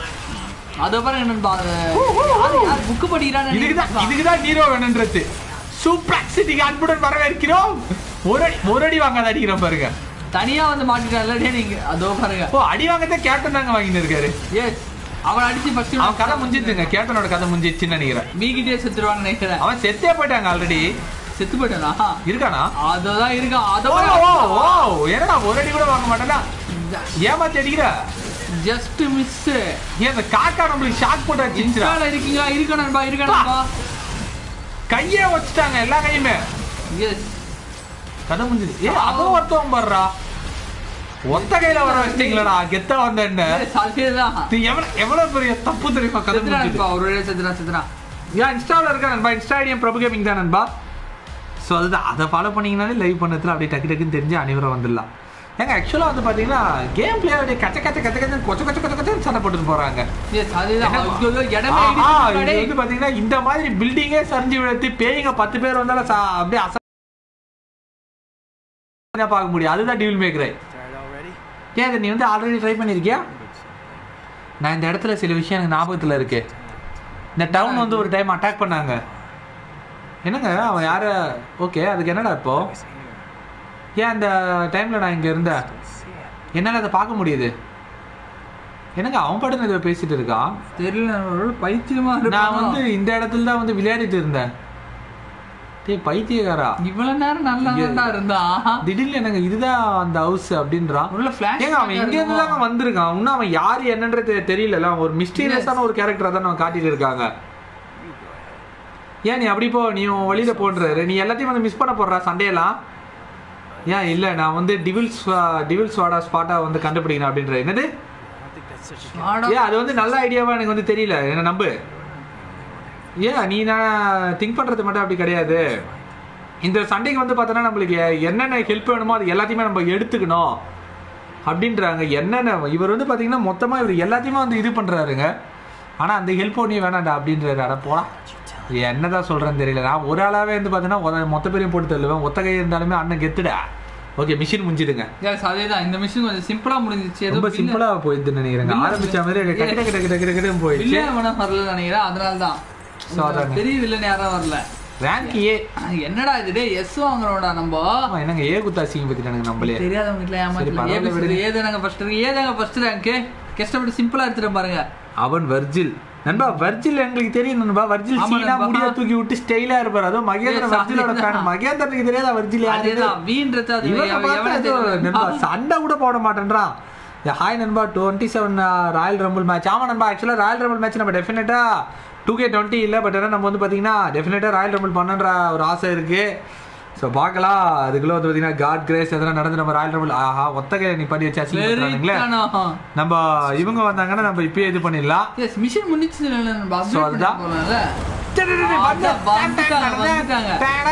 அதோ பாருங்க நண்பா அது யார் யார் புக் படிக்கிறான்னு இதுக்கு தான் இதுக்கு தான் நீரோ வேணுன்றது சூப்ராக்சிட்டிக்கு அன்புடன் வரவேற்கிறோம் ஒரு அடி ஒரு அடி வாங்காத அடிக்கிறோம் பாருங்க தனியா வந்து மாட்டிட்டான்ல டேய் நீங்க அதோ பாருங்க ஓ அடி வாங்கத்தான் கேப்டன் தாங்க வாங்கிட்டு இருக்காரு எஸ் அவன் அடிச்சு ஃபர்ஸ்ட் அவன் கதை முடிஞ்சிருச்சுங்க கேப்டனோட கதை முடிஞ்சிருச்சுன்னு நினைக்கிறேன் மீகிட்டே செத்துருவான்னு நினைக்கிறேன் அவன் செத்தே போயிட்டாங்க ஆல்ரெடி செத்து போயிட்டானா இருக்கானா அதோதான் இருக்கான் அதோ ஓ ஓ ஓ என்னடா ஒரு அடி கூட வாங்க மாட்டேனா ஏமாத்தி அடிக்கிற ஜஸ்ட் மிஸ் ஏன் இந்த காக்கா நம்மளுக்கு ஷாக் போட்டு வச்சிருச்சா இன்ஸ்டால இருக்கீங்களா இருக்க நண்பா இருக்க நண்பா கையே வச்சுட்டாங்க எல்லா கையுமே எஸ் கதை முடிஞ்சது ஏ அதுவும் ஒருத்தவன் பாடுறா ஒத்த கையில வர வச்சிட்டீங்களடா கெத்தா வந்த என்ன அதேதான் இது எவ்வளவு எவ்வளவு பெரிய தப்பு தெரியுமா கதை செத்துறான் முடிஞ்சது நண்பா ஒரு வழியா செத்துறான் செத்துறான் ஏன் இன்ஸ்டாவில் இருக்கா நண்பா இன்ஸ்டா ஐடியம் பிரபு கேமிங் தான் நண்பா ஸோ அதுதான் அதை ஃபாலோ பண்ணீங்கனாலே லைவ் பண்ணதுல அப்படியே டக்கு டக்குன்னு தெரிஞ்சு அனைவரும் வந்துடலாம் ஏங்க ஆக்சுவலாக வந்து பார்த்தீங்கன்னா கேம் பிளே அப்படியே கச்ச கச்ச கச்ச கச்ச கொச்ச கொச்ச கொச்ச கொச்சன்னு சண்டை போட்டுட்டு போகிறாங்க எஸ் அதேதான் என்னப்பா? ஐயோ, இடமே ஆஹா, இடிச்சு இது டேய். வந்து பாத்தீங்கன்னா இந்த மாதிரி பில்டிங்கே சரிஞ்சு விழுத்து பேய்ங்க பத்து பேர் வந்தாலும் சா- அப்படியே அச பார்க்க முடியும் அதுதான் டிவில் மேக்கரை ஏன் இதை நீ வந்து ஆல்ரெடி ட்ரை பண்ணியிருக்கியா நான் இந்த இடத்துல சில விஷயம் எனக்கு ஞாபகத்தில் இருக்கு இந்த டவுன் வந்து ஒரு டைம் அட்டாக் பண்ணாங்க என்னங்க அவன் யார ஓகே அதுக்கு என்னடா இப்போ ஏன் அந்த டைம்ல நான் இங்க இருந்தேன் என்னால அதை பார்க்க முடியுது என்னங்க அவன் பாட்டு இதை பேசிட்டு இருக்கான் தெரியல ஒரு பைத்தியமா நான் இருப்பான் வந்து இந்த இடத்துல தான் வந்து விளையாடிட்டு இருந்தேன் டேய் பைத்தியக்காரா இவ்வளவு நேரம் நல்லா தான்டா இருந்தான் திடீர்னு எனக்கு இதுதான் அந்த ஹவுஸ் அப்படின்றான் உள்ள ஃபிளாஷ் ஏங்க அவன் எங்க இருந்து தாங்க வந்திருக்கான் இன்னும் அவன் யாரு என்னன்றது தெரியல அவன் ஒரு மிஸ்டீரியஸான ஒரு கேரக்டரா தான் அவன் காட்டிட்டு இருக்காங்க ஏன் நீ அப்படி போ நீ உன் வழியில போன்றாரு நீ எல்லாத்தையும் வந்து மிஸ் பண்ண போடுறா சண்டையெல்லாம் ஏன் இல்ல நான் வந்து டிவில்ஸ் டிவில்ஸ் வாடா ஸ்பாட்டா வந்து கண்டுபிடிக்கணும் அப்படின்ற என்னது ஆடா. ஏன் அது வந்து நல்ல ஐடியாவா எனக்கு வந்து தெரியல என்ன நம்பு ஏன் நீ நான் திங்க் பண்றது மட்டும் அப்படி கிடையாது இந்த சண்டைக்கு வந்து பார்த்தோன்னா நம்மளுக்கு என்னென்ன ஹெல்ப் வேணுமோ அது எல்லாத்தையுமே நம்ம எடுத்துக்கணும் அப்படின்றாங்க என்னென்ன இவர் வந்து பார்த்தீங்கன்னா மொத்தமாக இவர் எல்லாத்தையுமே வந்து இது பண்ணுறாருங்க ஆனால் அந்த ஹெல்ப் ஒன்றும் வேணாண்டா அப்படின்றாரு அட போடா என்னதான் சொல்கிறேன்னு தெரியல நான் ஒரு ஆளாவே வந்து பார்த்தீங்கன்னா ஒத- மொத்த பேரையும் போட்டு தள்ளுவேன் ஒத்த கை இருந்தாலுமே அண்ணன் கெத்துடா ஓகே மிஷின் முடிஞ்சிடுங்க Yes, அதேதான் இந்த மிஷின் கொஞ்சம் சிம்பிளா முடிஞ்சிச்சு ஏதோ ரொம்ப சிம்பிளா போயிடுதுன்னு நினைக்கிறேன் வில்லன் ஆரம்பிச்ச மாதிரி கிட்ட கிட்ட கிட்ட கிட்ட கிட்ட போயிடுச்சு வில்லன் வேணா வரல நினைக்கிறேன் அதனால தான் So, அதாங்க. பெரிய வில்லன் யாரும் வரல ரேங்க் ஏ என்னடா இது டே எஸ் வாங்குறோம்டா நம்ம ஆமா, என்னங்க ஏ குத்தாசிங்க பத்தி எனக்கு நம்மளே தெரியாதவங்க வீட்ல சரி, ஏமாத்தல பரவாயில்ல, ஏபிசி ஏதாங்க ஃபர்ஸ்ட் இருக்கு ஏதாங்க ஃபர்ஸ்ட் ரேங்க் கஷ்டப்பட்டு சிம்பிளா எடுத்துட்டு பாருங்க அவன் வர்ஜில் நண்பா வர்ஜில் எங்களுக்கு தெரியும் நண்பா வர்ஜில் ஆமா சீனா நண்பா. முடிய தூக்கி விட்டு ஸ்டைலா இருப்பாரு அதுவும் மகேந்திர Yes, வர்ஜிலோட அதேதான். ஃபேன் மகேந்திரனுக்கு தெரியாத வர்ஜில் யாரு அதேதான் வீன்றது அது இவனை எவ- பார்த்தா எவனே ஏதோ நண்பா தெரியாது. சண்டை கூட போட மாட்டேன்றான் ஹாய் நண்பா twenty seven Royal Rumble match ஆமா நண்பா ஆக்சுவலாக ராயல் ரம்பிள் மேட்ச் நம்ம டெஃபினட்டா டூ கே டுவெண்ட்டி இல்லை பட் ஆனால் நம்ம வந்து பார்த்தீங்கன்னா டெஃபினட்டாக ராயல் ரம்பிள் பண்ணுன்ற ஒரு ஆசை இருக்கு ஸோ பார்க்கலாம் அதுக்குள்ள வந்து பார்த்தீங்கன்னா காட் கிரேஸ் எதனா நடந்து நம்ம ராயல் ரம்பிள் ஆஹா ஒத்தகை நீ பண்ணி வச்சு அசிங்கப்படுறாங்களே வெறித்தனம். நம்ம இவங்க வந்தாங்கன்னா நம்ம இப்பயே இது பண்ணிடலாம் Yes, mission முடிஞ்சுச்சு இல்ல, நம்ம So, upgrade அதுதான். பண்ணிட்டு போலாம்ல. டேய், டேய், டேய், வந்து. வந்துட்டாங்க, வந்துட்டாங்க.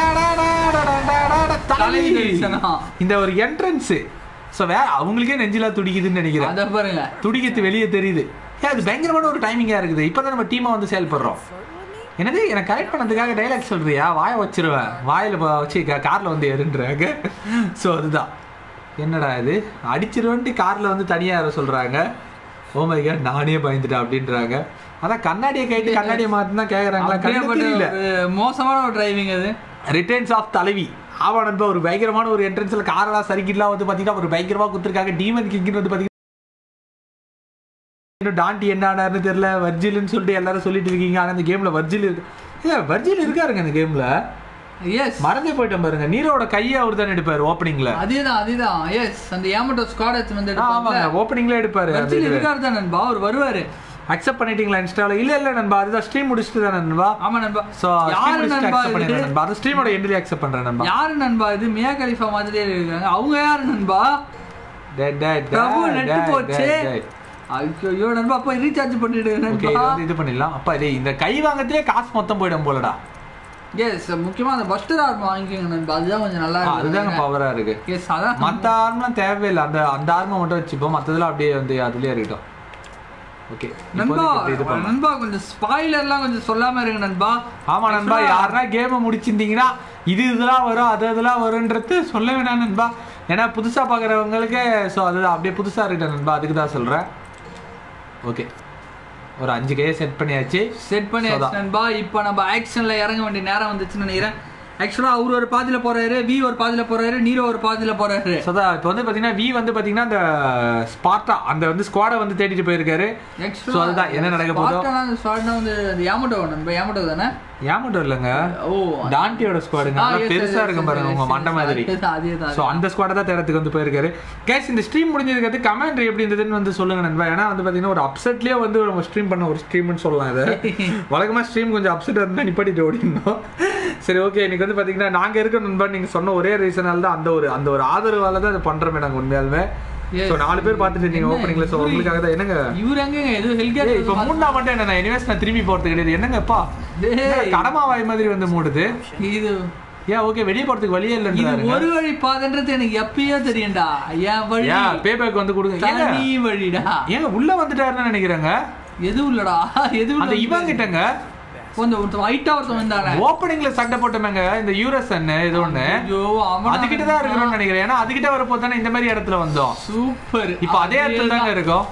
தலைவி. தலைவி தரிசனம். இந்த ஒரு என்ட்ரன்ஸ் ஸோ வேற அவங்களுக்கே நெஞ்சிலா துடிக்குதுன்னு நினைக்கிறேன் அத பாருங்க துடிக்கிறது வெளியே தெரியுது ஏன் அது பயங்கரமான ஒரு டைமிங்கா இருக்குது இப்பதான் நம்ம டீமா வந்து செயல்படுறோம் என்னது எனக்கு கரெக்ட் பண்ணதுக்காக டைலாக் சொல்றியா வாயை வச்சிருவேன் வாயில ப- வச்சு கா- கார்ல வந்து எருன்றாங்க ஸோ அதுதான் என்னடா இது அடிச்சிருவன்ட்டு கார்ல வந்து தனியா யாரோ சொல்றாங்க ஓ மை காட் நானே பயந்துட்டேன் அப்படின்றாங்க அதான் கண்ணாடியை கைட்டு கண்ணாடியை மாத்தி தான் கேக்குறாங்களா கண்ணு அப்படியேப்பட்ட தெரியல ஒரு மோசமான ஒரு டிரைவிங் அது ரிட்டர்ன்ஸ் ஆஃப் தலைவி ஆவா நண்பா ஒரு பயங்கரமான ஒரு என்ட்ரன்ஸ்ல காரெல்லாம் சறுக்கிட்டுலாம் வந்து பாத்தீங்கன்னா ஒரு பயங்கரமா குத்துருக்காங்க டீமன் கிங்னு வந்து பாத்தீங்கன்னா இன்னும் டாண்டி என்ன ஆனாருன்னு தெரியல வர்ஜில்னு சொல்லிட்டு எல்லாரும் சொல்லிட்டு இருக்கீங்க ஆனா இந்த கேம்ல வர்ஜில் இருக்கு இல்ல வர்ஜில் இருக்காருங்க இந்த கேம்ல எஸ் மறந்தே போயிட்டேன் பாருங்க நீரோட கையை அவர் தான் எடுப்பாரு ஓப்பனிங்ல அதேதான் அதேதான் எஸ் அந்த ஏமட்டோ ஸ்குவாட் எடுத்து வந்து ஆமாங்க எடுப்பாங்க ஓப்பனிங்ல எடுப்பாரு அந்த வர்ஜில் இது. இருக்காரு தான் நண்பா அவர் வருவாரு அக்செப்ட் பண்ணிட்டீங்களா இன்ஸ்டால இல்ல இல்ல நண்பா அதுதான் ஸ்ட்ரீம் முடிச்சுட்டு தான் நண்பா ஆமா நண்பா சோ யாரு நண்பா அக்செப்ட் இது பண்ணிடுறேன் நண்பா அது ஸ்ட்ரீமோட எண்ட்லி அக்செப்ட் பண்றேன் நண்பா யாரு நண்பா இது மியா கலிஃபா மாதிரியே இருக்காங்க அவங்க யாரு நண்பா டேய், டேய், டேய், பிரபு டேய், நெட்டு போச்சு டேய், டேய். ஐயோ நண்பா போய் ரீசார்ஜ் பண்ணிடு ஓகே நண்பா இது வந்து இது பண்ணிடலாம் அப்பா டேய் இந்த கை வாங்கத்திலே காசு மொத்தம் போயிடும் போலடா எஸ் முக்கியமா அந்த பஸ்டர் ஆர்ம் வாங்கிக்கோங்க நண்பா அதுதான் கொஞ்சம் நல்லா ஆ, அதுதாங்க பவரா இருக்கு எஸ் அதான் மத்த ஆர்ம்லாம் தேவையில்லை அந்த அந்த ஆர்மை மட்டும் வச்சுப்போம் மத்ததெல்லாம் அப்படியே வந்து அதுலயே இருக்கட்டும் ஓகே நண்பா இது பண்ணலாம் நண்பா கொஞ்சம் ஸ்பாயிலர்லாம் கொஞ்சம் சொல்லாம இருங்க நண்பா ஆமா நண்பா யாருன்னா கேமை முடிச்சிருந்தீங்கன்னா இது இதெல்லாம் வரும் அது அதெல்லாம் வரும்ன்றது சொல்ல வேணாம் நண்பா ஏன்னா புதுசா பாக்குறவங்களுக்கு ஸோ அதுதான் அப்படியே புதுசா இருக்கட்டும் நண்பா அதுக்கு தான் சொல்றேன் ஓகே ஒரு அஞ்சு கையை செட் பண்ணியாச்சு செட் பண்ணி So தான். நண்பா இப்போ நம்ம ஆக்ஷன்ல இறங்க வேண்டிய நேரம் வந்துச்சுன்னு நினைக்கிறேன் ஆக்சுவலா அவர் ஒரு பாதியில போறாரு வி ஒரு பாதியில போறாரு நீரோ ஒரு பாதியில போறாரு ஸோ தான் இப்போ வந்து பார்த்தீங்கன்னா வி வந்து பார்த்தீங்கன்னா அந்த ஸ்பார்ட்டா அந்த வந்து ஸ்குவாடை வந்து தேடிட்டு போயிருக்காரு ஸோ அதுதான் என்ன நடக்க போதோ ஸ்பாட்னா வந்து அந்த யாமட்டோ நண்பா யாமட்டோ தானே ஏமாட்டம் இல்லைங்க ஓ டாண்டியோட ஸ்குவாடுங்க ஆ, நல்லா yes, பெருசா yes, இருக்கும் yes, பாருங்க yes, உங்க yes, மண்டை yes, மாதிரி அதேதான், அதேதான், ஸோ அந்த ஸ்குவாடை தான் தேடத்துக்கு வந்து போயிருக்காரு கேஸ் இந்த ஸ்ட்ரீம் முடிஞ்சதுக்கு கமெண்ட் எப்படி இருந்ததுன்னு வந்து சொல்லுங்க நண்பா ஏன்னா வந்து பார்த்தீங்கன்னா ஒரு அப்செட்லேயே வந்து நம்ம ஸ்ட்ரீம் பண்ண ஒரு ஸ்ட்ரீம்னு சொல்லலாம் இதை வழக்கமாக ஸ்ட்ரீம் கொஞ்சம் அப்செட் இருந்தால் நிப்பாட்டிட்டு ஓடிடணும் சரி ஓகே இன்னைக்கு வந்து பார்த்தீங்கன்னா நாங்கள் இருக்க நண்பா நீங்கள் சொன்ன ஒரே ரீசனால தான் அந்த ஒரு அந்த ஒரு ஆதரவால தான் அதை பண்ணுறோமே நாங்கள் உண்மையாலுமே Yes. ஸோ நாலு பேர் பார்த்துட்டு இருந்தீங்க என்ன ஓப்பனிங்ல ஸோ இவரு- உங்களுக்காக தான் என்னங்க இவர் எங்கங்க ஏதோ ஏய், ஹெல்கேட் இப்போ மூணா மட்டும் என்ன எனிவேஸ் நான் திரும்பி போறது கிடையாது என்னங்கப்பா டேய். கடமா வாய் மாதிரி வந்து மூடுது இது ஏன் ஓகே வெளியே போறதுக்கு வழியே இது இல்லைன்றாருங்க ஒரு வழி பாதைன்றது எனக்கு எப்பயோ தெரியும்டா என் வழி ஏன் பேபேக் வந்து கொடுங்க ஏங்க தனி வழிடா ஏங்க உள்ள வந்துட்டாருன்னு நினைக்கிறேங்க எதுவும் இல்லடா எதுவும் அந்த இல்ல. இவன் கிட்டங்க கொஞ்சம் ஒருத்தன் ஹைட்டா ஒருத்தன் வந்தானே ஓப்பனிங்ல சண்டை போட்டோமேங்க இந்த யூரசன் இது ஒண்ணு ஐயோ அவன் அதுகிட்ட தான் இருக்கிறோம்னு நினைக்கிறேன் ஏன்னா அதுகிட்ட வரப்போ தானே இந்த மாதிரி இடத்துல வந்தோம் சூப்பர் இப்போ அதே இடத்துல தாங்க இருக்கோம்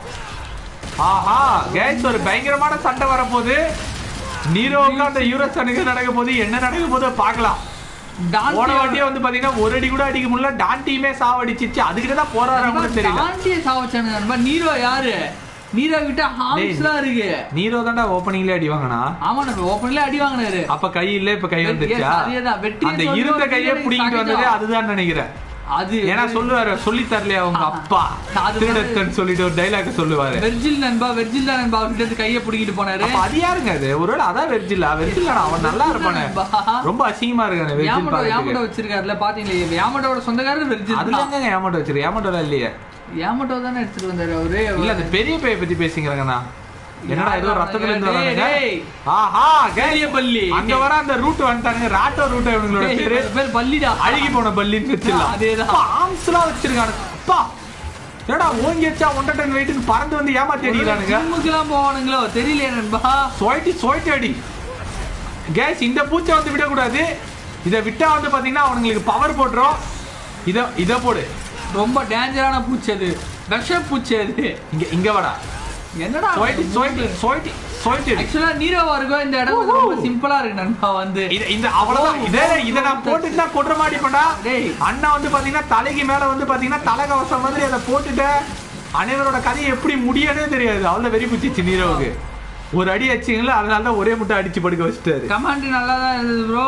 ஆஹா கேஸ் ஒரு பயங்கரமான சண்டை வரப்போகுது நீரோவுக்கு அந்த யூரசனுக்கு நடக்க போகுது என்ன நடக்க போதோ பார்க்கலாம் போன வாட்டியே வந்து பாத்தீங்கன்னா ஒரு அடி கூட அடிக்க முடியல டான்டியுமே சாவடிச்சிச்சு அதுகிட்ட தான் போறாரு தெரியல தாண்டிய சாவச்சானு நண்பா நீரோ யாரு நீரோ கிட்ட ஹார்ம்ஸ்லாம் இருக்கு நீரோ தான்டா ஓப்பனிங்ல அடி வாங்கினா ஆமா நம்ம ஓப்பன்ல அடி வாங்கினாரு அப்ப கை இல்ல இப்ப கை Yes, வந்துச்சா அதேதான். வெற்றியை அந்த சொல்றது இருந்த கையை எனக்கு புடிங்கிட்டு சகஜம். வந்ததே அதுதான் நினைக்கிறேன் அது ஏன்னா சொல்லுவாரு சொல்லி தரலையா உங்க அப்பா அது திருடத்தன் சொல்லிட்டு ஒரு டைலாக் சொல்லுவாரு வெர்ஜில் நண்பா வெர்ஜில் தான் நண்பா அவர்கிட்ட இருந்து கையை பிடிக்கிட்டு போனாரு அப்ப அது யாருங்க அது ஒருவேளை அதான் வெர்ஜில் வெர்ஜில் அவன் நல்லா இருப்பானே நண்பா. ரொம்ப அசிங்கமா இருக்கானே வெர்ஜில் யாமட்டோ பாக்கிறதுக்கு யாமட்டோ வச்சிருக்காருல பாத்தீங்களா யாமட்டோட சொந்தக்காரர் வெர்ஜில் அதுல எங்க ஏமாட்ட வச்சிரு ஏமாட்டோல இல்லையே ஏமாட்டோ தானே எடுத்துட்டு வந்தாரு அவரு இல்ல அந்த பெரிய பைய பத்தி பேசிக்கிறாங்கண்ணா என்னடா ஏதோ ரத்தத்துல இருந்து டேய், வரானுங்க டேய். ஆஹா பெரிய பல்லி. அங்க வர அந்த ரூட் வந்துட்டானுங்க ராட்டோ ரூட் இவங்களோட டேய், பேரு இவன் பேர் பல்லிடா அழுகி போன பல்லின்னு வச்சிடலாம் அதேதான். ஆம்ஸ்லாம் வச்சிருக்கானுங்க அப்பா என்னடா ஓங்கி வச்சா ஒன்றரை டன் வெயிட்னு பறந்து வந்து ஏமாத்தி அடிக்கிறானுங்க ஜிம்முக்குலாம் போவானுங்களோ தெரியலையே நண்பா சொயிட்டி சொயிட்டி அடி கேஸ் இந்த பூச்சை வந்து விடக்கூடாது இதை விட்டா வந்து பாத்தீங்கன்னா அவனுங்களுக்கு பவர் போட்டுரும் இத இத போடு ரொம்ப டேஞ்சரான பூச்சி அது விஷ பூச்சி அது இங்க இங்க வாடா என்னடா சொயிட்டி சொயிட்டி சொயிட்டி சொயிட்டி அடி ஆக்சுவலா நீரவா இருக்கும் இந்த இடம் வந்து ரொம்ப சிம்பிளா இருக்கு நண்பா வந்து இது இந்த அவ்வளவுதான் இதே இதை நான் போட்டுட்டு கொட்டுற மாடி பண்ணா டேய். அண்ணா வந்து பாத்தீங்கன்னா தலைக்கு மேல வந்து பாத்தீங்கன்னா தலைக்கவசம் மாதிரி அதை போட்டுட்டு அனைவரோட கதையை எப்படி முடியனே தெரியாது அவ்வளவு வெறி பிடிச்சிச்சு நீரவுக்கு ஒரு அடி அடிச்சிங்களா அதனால தான் ஒரே முட்டை அடிச்சு படுக்க வச்சுட்டாரு கமாண்ட் நல்லா தான் இருந்தது ப்ரோ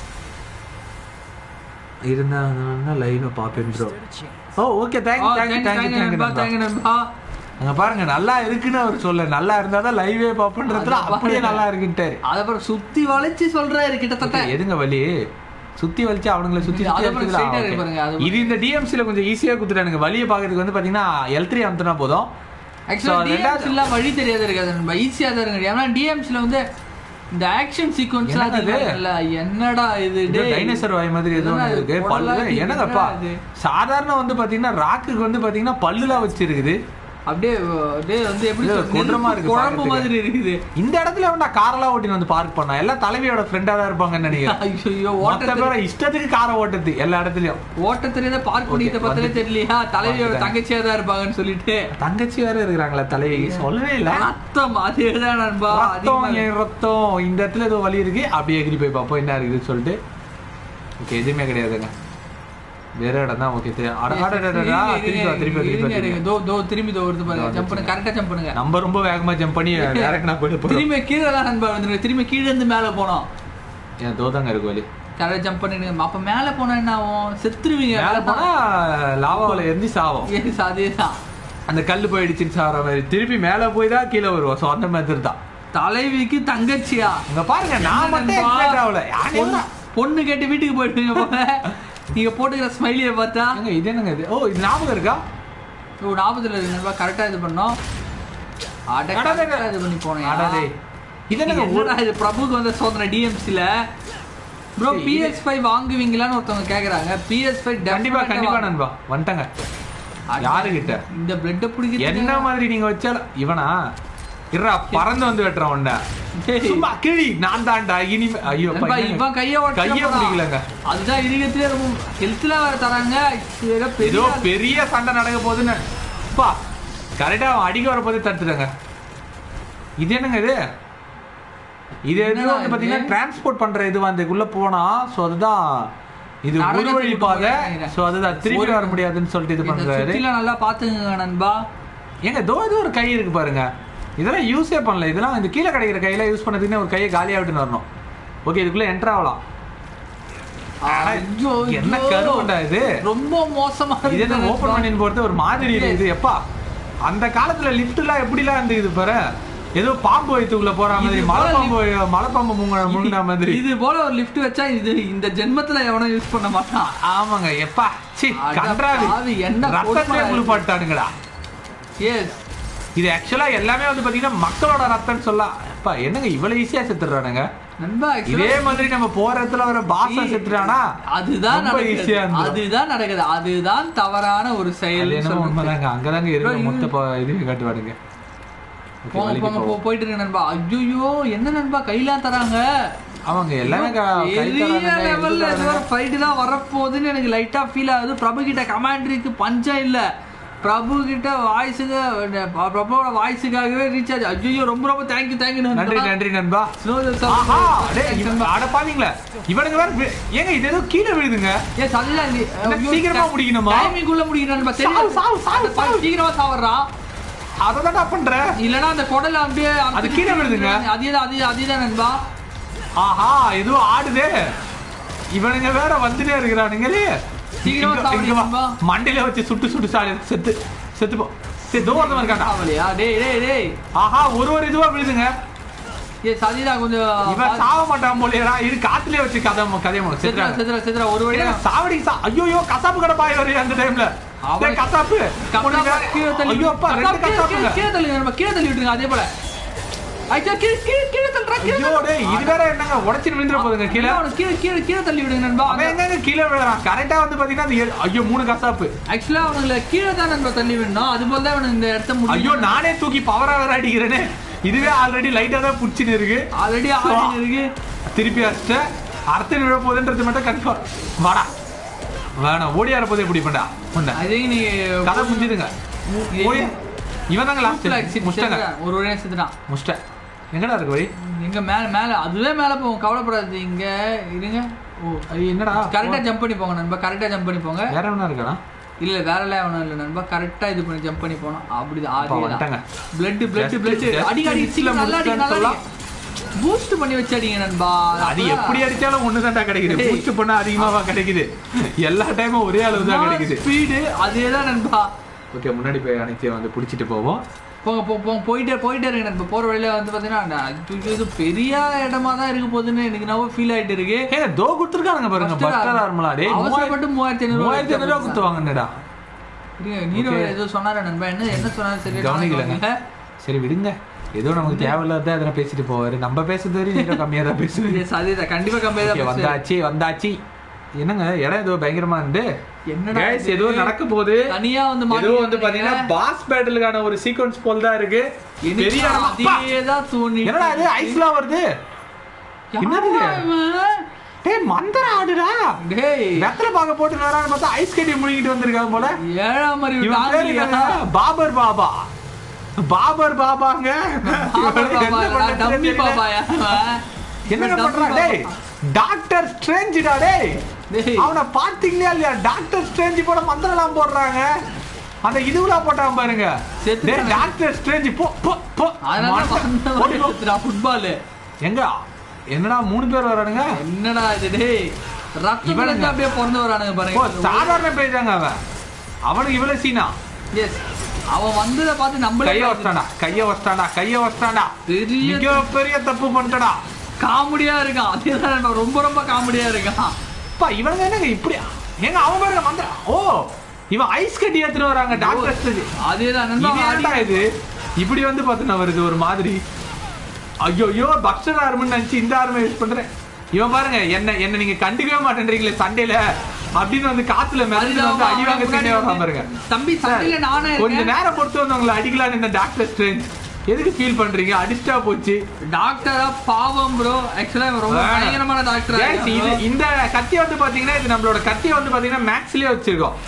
இருந்தா லைவ் பாப்பேன் bro oh okay thank thank thank நண்பா தேங்க் தேங்க் நண்பா அங்க பாருங்க நல்லா இருக்குன்னு அவர் சொல்ல நல்லா இருந்தா தான் லைவே பாப்பன்றதுல அத அப்படியே பாருங்க. நல்லா இருக்குன்ட்டாரு அத அப்புறம் சுத்தி வளைச்சு சொல்றாரு கிட்டத்தட்ட எதுங்க வலி சுத்தி வலிச்சு அவனுங்கள சுத்தி அது சுத்தி அப்புறம் straight ஆ இருக்கு பாருங்க, அடிச்சுக்கலாம். அது இது இந்த டிஎம்சில கொஞ்சம் ஈஸியா குத்துட்டானுங்க வலியை பாக்குறதுக்கு வந்து பாத்தீங்கன்னா எல் த்ரீ அமுத்தினா போதும் ஆக்சுவலா So, ரெண்டாவது- டிஎம்சி எல்லாம் வழி தெரியாத இருக்காது நண்பா ஈஸியா தான் இருக்கு ஏன்னா டிஎம்சில வந்து இந்த ஆக்ஷன் சீக்வன்ஸ் என்னது இது? இல்ல என்னடா இது டேய் டைனோசர் வாய் மாதிரி ஏதோ என்னடா ஒண்ணு இது? இருக்கு குடலா பல்லு இருக்கு, என்னங்கப்பா என்னடா இது? சாதாரண வந்து பாத்தீங்கன்னா ராக்குக்கு வந்து பாத்தீங்கன்னா பல்லுலாம் வச்சிருக்குது அப்படியே அப்படியே வந்து எப்படி இது சொல்றது? கொடூரமா நெருப்பு இருக்கு குழம்பு பார்க்கறதுக்கு. மாதிரி இருக்குது இந்த இடத்துல வந்து காரெல்லாம் ஓட்டின்னு வந்து பார்க் பண்ணா எல்லாம் தலைவியோட ஃப்ரெண்டா தான் இருப்பாங்கன்னு நினைக்கிறேன் ஐயோ மொத்த ஓட்ட பேரை இஷ்டத்துக்கு காரை ஓட்டுது எல்லா இடத்துலயும் ஓட்ட தெரியாத பார்க் பண்ணிட்ட பார்த்தாலே வந்து- தெரியலையா தலைவியோட வந்துட்டாங்க. தங்கச்சியா தான் இருப்பாங்கன்னு சொல்லிட்டு தங்கச்சி வேற இருக்கிறாங்களா தலைவி சொல்லவே இல்ல ரத்தம் அதேதான் நண்பா ரத்தம் அதிகமா இருக்கு. என் ரத்தம் இந்த இடத்துல ஏதோ வலி இருக்கு அப்படியே எகிரி போய் பார்ப்போம் என்ன இருக்குதுன்னு சொல்லிட்டு ஓகே எதுவுமே கிடையாதுங்க வேற இடம் தான் ஓகே இருங்க, திருப்பி வா, திருப்பி வா, திருப்பி வா, இருங்க, திருப்பி இருங்க. வா. தோ தோ திரும்பி தோ வருது பாருங்க இதோ ஜம்ப் பண்ணுங்க கரெக்டா ஜம்ப் பண்ணுங்க நம்ம ரொம்ப வேகமா ஜம்ப் பண்ணி வேற எங்கனா போயிட்டு போறோம் திரும்பி கீழே தான் நண்பா வந்துருங்க திரும்பி கீழே இருந்து மேல போனோம் என் தோதாங்க இருக்கு வலி கரெக்டா ஜம்ப் பண்ணிடுங்க அப்ப மேல போனா என்ன ஆகும் செத்துருவீங்க மேல போனா லாவாவில எரிஞ்சு சாவோம் Yes, அதேதான் அந்த கல்லு போயிடுச்சுன்னு சாவற மாதிரி திருப்பி மேல போய் தான் கீழே வருவோம் ஸோ அந்த மாதிரி தான் தலைவிக்கு தங்கச்சியா இங்க பாருங்க நான் மட்டும் நண்பா? எக்ஸ்பெக்ட் ஆகல யானே பொண்ணு பொண்ணு கேட்டு வீட்டுக்கு போயிடுவீங்க போல நீங்க போட்டுக்கிற ஸ்மைலியை பார்த்தா ஏங்க இது என்னங்க இது ஓ இது ஞாபகம் இருக்கா ஓ ஞாபகத்துல இருக்கு நண்பா கரெக்டா இது பண்ணோம் அட அடடே. correct ஆ இது பண்ணி போனேன் அடடே. இது என்னங்க ஒரு- என்னடா இது பிரபுக்கு வந்த சோதனை டிஎம்சில ப்ரோ சரி, இது- பிஎஸ் ஃபைவ் வாங்குவீங்களான்னு ஒருத்தவங்க கேக்குறாங்க பிஎஸ் ஃபைவ் கண்டிப்பா கண்டிப்பா நண்பா வந்துட்டாங்க யாருகிட்ட இந்த பிளட் பிடிக்க என்ன மாதிரி நீங்க வச்சாலும் இவனா இருடா பறந்து வந்து வெட்டுறான் உன்ன சும்மா கிழி நான் தான்டா இனிமே ஐயோ அப்பா, நண்பா, என்னங்க? இவன் கைய உடைச்சிட கைய போறான். பிடிக்கலங்க அதுதான் இருக்கத்திலே ரொம்ப ஹெல்த்ல வேற தராங்க இது ஏதோ ஏதோ பெரிய பெரிய சண்டை நடக்க போகுதுன்னு பா கரெக்டா அவன் அடிக்க வர போது தடுத்துட்டாங்க இது என்னங்க இது இது எது என்னடா வந்து இது? பாத்தீங்கன்னா டிரான்ஸ்போர்ட் பண்ற இது வந்துக்குள்ள போனா சோ அதுதான் இது நடக்க ஒரு வழி திருப்பி பாதை போறேன். சோ அதுதான் திருப்பி ஒரு- வர முடியாதுன்னு சொல்லிட்டு இது இந்த பண்றாரு சுத்தில நல்லா பாத்துங்க நண்பா ஏங்க தோ இது ஒரு கை இருக்கு பாருங்க இதெல்லாம் யூஸே பண்ணல இதெல்லாம் இந்த கீழே கிடைக்கிற கையில யூஸ் பண்ணதுக்குன்னு ஒரு கையை காலியா விட்டுன்னு வரணும் ஓகே இதுக்குள்ள என்டர் ஆகலாம் ஆனா, ஐயோ, என்ன ஐயோ. கருவண்டா இது ரொம்ப மோசமா இது என்ன இருக்கு ஓபன் பண்ணின்னு போறது ஒரு மாதிரி இருக்குது எப்பா அந்த காலத்துல லிஃப்ட் எல்லாம் எப்படிலாம் இருந்தது பாரு ஏதோ பாம்பு வயிற்றுக்குள்ள போற மாதிரி இது மலை போல பாம்பு மலை பாம்பு முங்க முங்கின மாதிரி இது போல ஒரு லிஃப்ட் வச்சா இது இந்த ஜென்மத்துல எவனும் யூஸ் பண்ண மாட்டான் ஆமாங்க எப்பா சி அட கன்றாவி பாவி, என்ன ரத்தத்திலே கொடுமை. குளிப்பாட்டானுங்களா எஸ் இது ஆக்சுவலா எல்லாமே வந்து பாத்தீங்கன்னா மக்களோட ரத்தம்னு சொல்லலாம் அப்பா என்னங்க இவ்வளவு ஈஸியா செத்துறானுங்க நண்பா actually இதே மாதிரி நம்ம போற இடத்துல வர பாசா செத்துறானா அதுதான் ரொம்ப நடக்குது ஈஸியா இருந்துரும். அதுதான் நடக்குது அதுதான் தவறான ஒரு அது செயல் என்னமோ உண்மைதாங்க அங்கதாங்க இருக்கு Bro, மொத்த ப- இது காட்டுவானுங்க Okay, போங்க வலிக்கு போங்க போவோம். போ போயிட்டு இருக்கு நண்பா ஐயோ என்ன நண்பா கையெல்லாம் தராங்க அவங்க எல்லாமே க- கை பெரிய தரானுங்க, இது லெவல்ல தரானுங்க. ஏதோ ஃபைட் தான் வரப்போகுதுன்னு எனக்கு லைட்டா ஃபீல் ஆகுது பிரபு கிட்ட கமாண்டரிக்கு பஞ்சம் இல்ல பிரபு கிட்ட வாய்ஸுங்க பிரபுவோட வாய்ஸுக்காகவே ரீசார்ஜ் ஐயோ ரொம்ப ரொம்ப தேங்க்யூ நன்றி தேங்க்யூ நன்றி நண்பா ஆஹா டேய் இவன் அட பாவீங்களா இவனுங்க வேற வி- ஏங்க இது ஏதோ கீழே விழுதுங்க ஏ சல்ல நீ என்ன சீக்கிரமா முடிக்கணுமா? டைமிங் குள்ள முடிக்கணும் நண்பா சாவு, சாவு, சாவு, தெரியல சாவு. சீக்கிரமா சாவறா அததான் நான் பண்றேன் இல்லனா அந்த குடல அப்படியே அது கீழே விழுதுங்க. அதேதான் அதே அதேதான் நண்பா ஆஹா ஏதோ ஆடுதே இவனுங்க வேற வந்துட்டே இருக்கிறானுங்களே சீக்கிரமா இங்க- சாவடி இங்க வா. நண்பா. மண்டையில வச்சு சுட்டு சுட்டு சாடி செத்து செத்து போ சரி தூரமா இருக்காண்டா சாவலியா டேய் டேய் டேய் ஆஹா ஒரு ஒரு இதுவா விழுதுங்க ஏ சதிதா கொஞ்சம் இவன் சாவ மாட்டான் போலியடா இது காத்துலயே வச்சு கதை கதைய முடியும் செத்துறா செத்துறாங்க செத்துறா செத்துறா ஒரு வழியா சாவடி சா ஐயோ கசாப்பு கடை பாய் வரையும் அந்த டைம்ல அவனை- டேய், கசாப்பு கசாப்பா, கீழே தள்ளி ஐயோ அப்பா ரெண்டு கசாப்பா, கீழே- கசாப்புங்க கீழே தள்ளி விடுங்க, கீழே தள்ளி விட்டுருங்க அதே போல ஐயா கீழே கீழே கீழே தள்ளுறா கீழே ஐயோ டேய் இது வேற என்னங்க உடைச்சிட்டு விழுந்துற போதுங்க கீழே அவனை கீழே கீழே கீழே தள்ளி விடுங்க நண்பா அவன் எங்கங்க கீழே விழுறான் கரெக்டா வந்து பாத்தீங்கன்னா அது ஏழு- ஐயோ மூணு கசாப்பு ஆக்சுவலா அவனுங்களை கீழே தான் நண்பா தள்ளி விடணும் அது போல தான் அவனுக்கு இந்த இடத்த முடியும் ஐயோ நானே தூக்கி பவரா வேற அடிக்கிறேனே இதுவே ஆல்ரெடி லைட்டா தான் புடிச்சிட்டு இருக்கு ஆல்ரெடி ஆடிட்டு இருக்கு திருப்பி அடிச்சிட்ட அடுத்த விழ போகுதுன்றது மட்டும் கன்ஃபார்ம் வாடா வேணாம் ஓடியார போது எப்படி பண்ணா பண்ண ஐ திங்க் நீ கதை முடிஞ்சுதுங்க ஓடி இவன் தாங்க லாஸ்ட் முஸ்டங்க ஒரு வழியா செத்துட்டான் முஸ்ட எங்கடா இருக்கு வழி எங்க மேல மேல அதுவே மேல போகும் கவலைப்படாது இங்க இருங்க ஓ ஐயோ என்னடா கரெக்டா ஜம்ப் பண்ணி போங்க நண்பா கரெக்டா ஜம்ப் பண்ணி போங்க வேற என்ன இருக்கானா இல்ல வேற எல்லாம் இல்ல நண்பா கரெக்டா இது பண்ணி ஜம்ப் பண்ணி போனோம் அப்படிதான் அப்பா அதேதான் வந்துட்டாங்க. Blood blood Just- blood just அடி அடி fixல நல்லா அடி நல்லா முடிச்சிட்டேன்னு அடி பூஸ்ட் பண்ணி வச்சு அடிங்க நண்பா அது எப்படி அடிச்சாலும் ஒண்ணுதான்டா கிடைக்குது ஏய். பூஸ்ட் பண்ணா அதிகமாவா கிடைக்குது எல்லா டைமும் ஒரே அளவு தான் கிடைக்குது ஸ்பீடு அதேதான் நண்பா ஓகே முன்னாடி போய் அனைத்தையும் வந்து பிடிச்சிட்டு போவோம் போங்க போ போங்க போயிட்டே போயிட்டே இருக்கு நண்பா போற வழியில வந்து பாத்தீங்கன்னா அது இது பெரிய இடமா தான் இருக்க போகுதுன்னு எனக்கு நான் ஃபீல் ஆயிட்டு இருக்கு ஏ தோ கொடுத்துருக்காங்க பாருங்க First பஸ்டர் நான் ஆர்மலா டேய் அவசரப்பட்டு மூவாயிரத்தி ஐநூறு மூவாயிரத்தி ஐநூறு ரூபா கொடுத்துவாங்கடா நீரோ Okay. ஏதோ சொன்னாரா நண்பா என்ன என்ன சொன்னாரு சரி கவனிக்கலங்க சரி விடுங்க ஏதோ நமக்கு தேவையில்லாத எதனா பேசிட்டு போவாரு நம்ம பேசுறது வரையும் நீங்க கம்மியா தான் பேசுவீங்க Yes, அதேதான் கண்டிப்பா Okay, கம்மியா தான் வந்தாச்சு வந்தாச்சு என்னங்க இடம் ஏதோ பயங்கரமா இருந்து என்னடா Guys, இது? ஏதோ நடக்க போகுது தனியா வந்து ஏதோ வந்து பாத்தீங்கன்னா பாஸ் பேட்டிலுக்கான ஒரு சீக்வன்ஸ் போல் தான் இருக்கு பெரிய இடமா அப்பா! அதேதான் தோணி என்னடா இது ஐஸ்லாம் வருது என்னது இது? டேய் மந்திர ஆடுடா டேய் வெத்தலை பாக்க போட்டு வரான்னு பார்த்தா ஐஸ் கட்டி முழுங்கிட்டு வந்திருக்காங்க போல ஏழாம் அறிவு இவன் பேரு டாங்கியா? என்னங்க? பாபர் பாபா பாபர் பாபாங்க பாபர் இவனுக்கு என்ன பாபா, பண்றதுன்னு டம்மி தெரியல. பாபாயா அவன்? என்னங்க டம்மி பண்றான் பாபா. டேய் டாக்டர் ஸ்ட்ரேஞ்சுடா டேய் டேய். அவனை பாத்தீங்களா இல்லையா டாக்டர் ஸ்ட்ரேஞ்சு போட மந்திரம்லாம் போடுறாங்க அந்த இதுவெல்லாம் போட்டான் பாருங்க செத்துட்டானே. டேய் டாக்டர் ஸ்ட்ரேஞ்சு போ போ போ அதனால மாட்ட- ஓடி போ. வந்தவன் ஃபுட்பால் எங்க என்னடா மூணு பேர் வரானுங்க என்னடா இது டேய் ரத்தம் இவனுங்க. இருந்து அப்படியே பிறந்து வரானுங்க ஓ பாருங்க சாதாரண பேஜாங்க அவன் அவனுக்கு இவ்வளவு சீனா எஸ் அவன் வந்ததை பார்த்து நம்மளே கைய வச்சிட்டான்டா கைய வச்சிட்டான்டா கைய வச்சிட்டான்டா பெரிய மிக பெரிய தப்பு பண்ணிட்டடா காமெடியா இருக்கான் அதேதான் நண்பா, ரொம்ப ரொம்ப காமெடியா இருக்கான் அப்பா இவனுங்க என்னங்க இப்படி ஏங்க அவன் பாருங்க மந்திர ஓ இவன் ஐஸ் கட்டி எடுத்துட்டு வராங்க டாக்டர் அதேதான் நண்பா, இது என்னடா அடி- இது இப்படி வந்து பார்த்தா வருது ஒரு மாதிரி ஐயோ ஐயோ பக்ஸர் ஆர்மன் நினைச்சு இந்த ஆர்மை யூஸ் பண்றேன் இவன் பாருங்க என்ன என்ன நீங்க கண்டுக்கவே மாட்டேன்றீங்களே சண்டையில அப்படின்னு வந்து காத்துல மிதந்து அதுதான் வந்து அடி அவன் வாங்க முன்னாடி சண்டை வராம வந்து, பாருங்க தம்பி சண்டையில நானே கொஞ்ச இருக்கேன் நேரம் பொறுத்து வந்து உங்களை அடிக்கலாம்னு இந்த டாக்டர் ஸ்ட்ரேஞ்ச் எதுக்கு ஃபீல் பண்றீங்க அடிச்சிட்டா போச்சு டாக்டரா பாவம் ப்ரோ ஆக்சுவலா ரொம்ப ஆ. பயங்கரமான டாக்டர் Guys, இது இந்த கத்தி வந்து பாத்தீங்கன்னா இது நம்மளோட கத்தியை வந்து பாத்தீங்கன்னா மேக்ஸ்லயே வச்சிருக்கோம்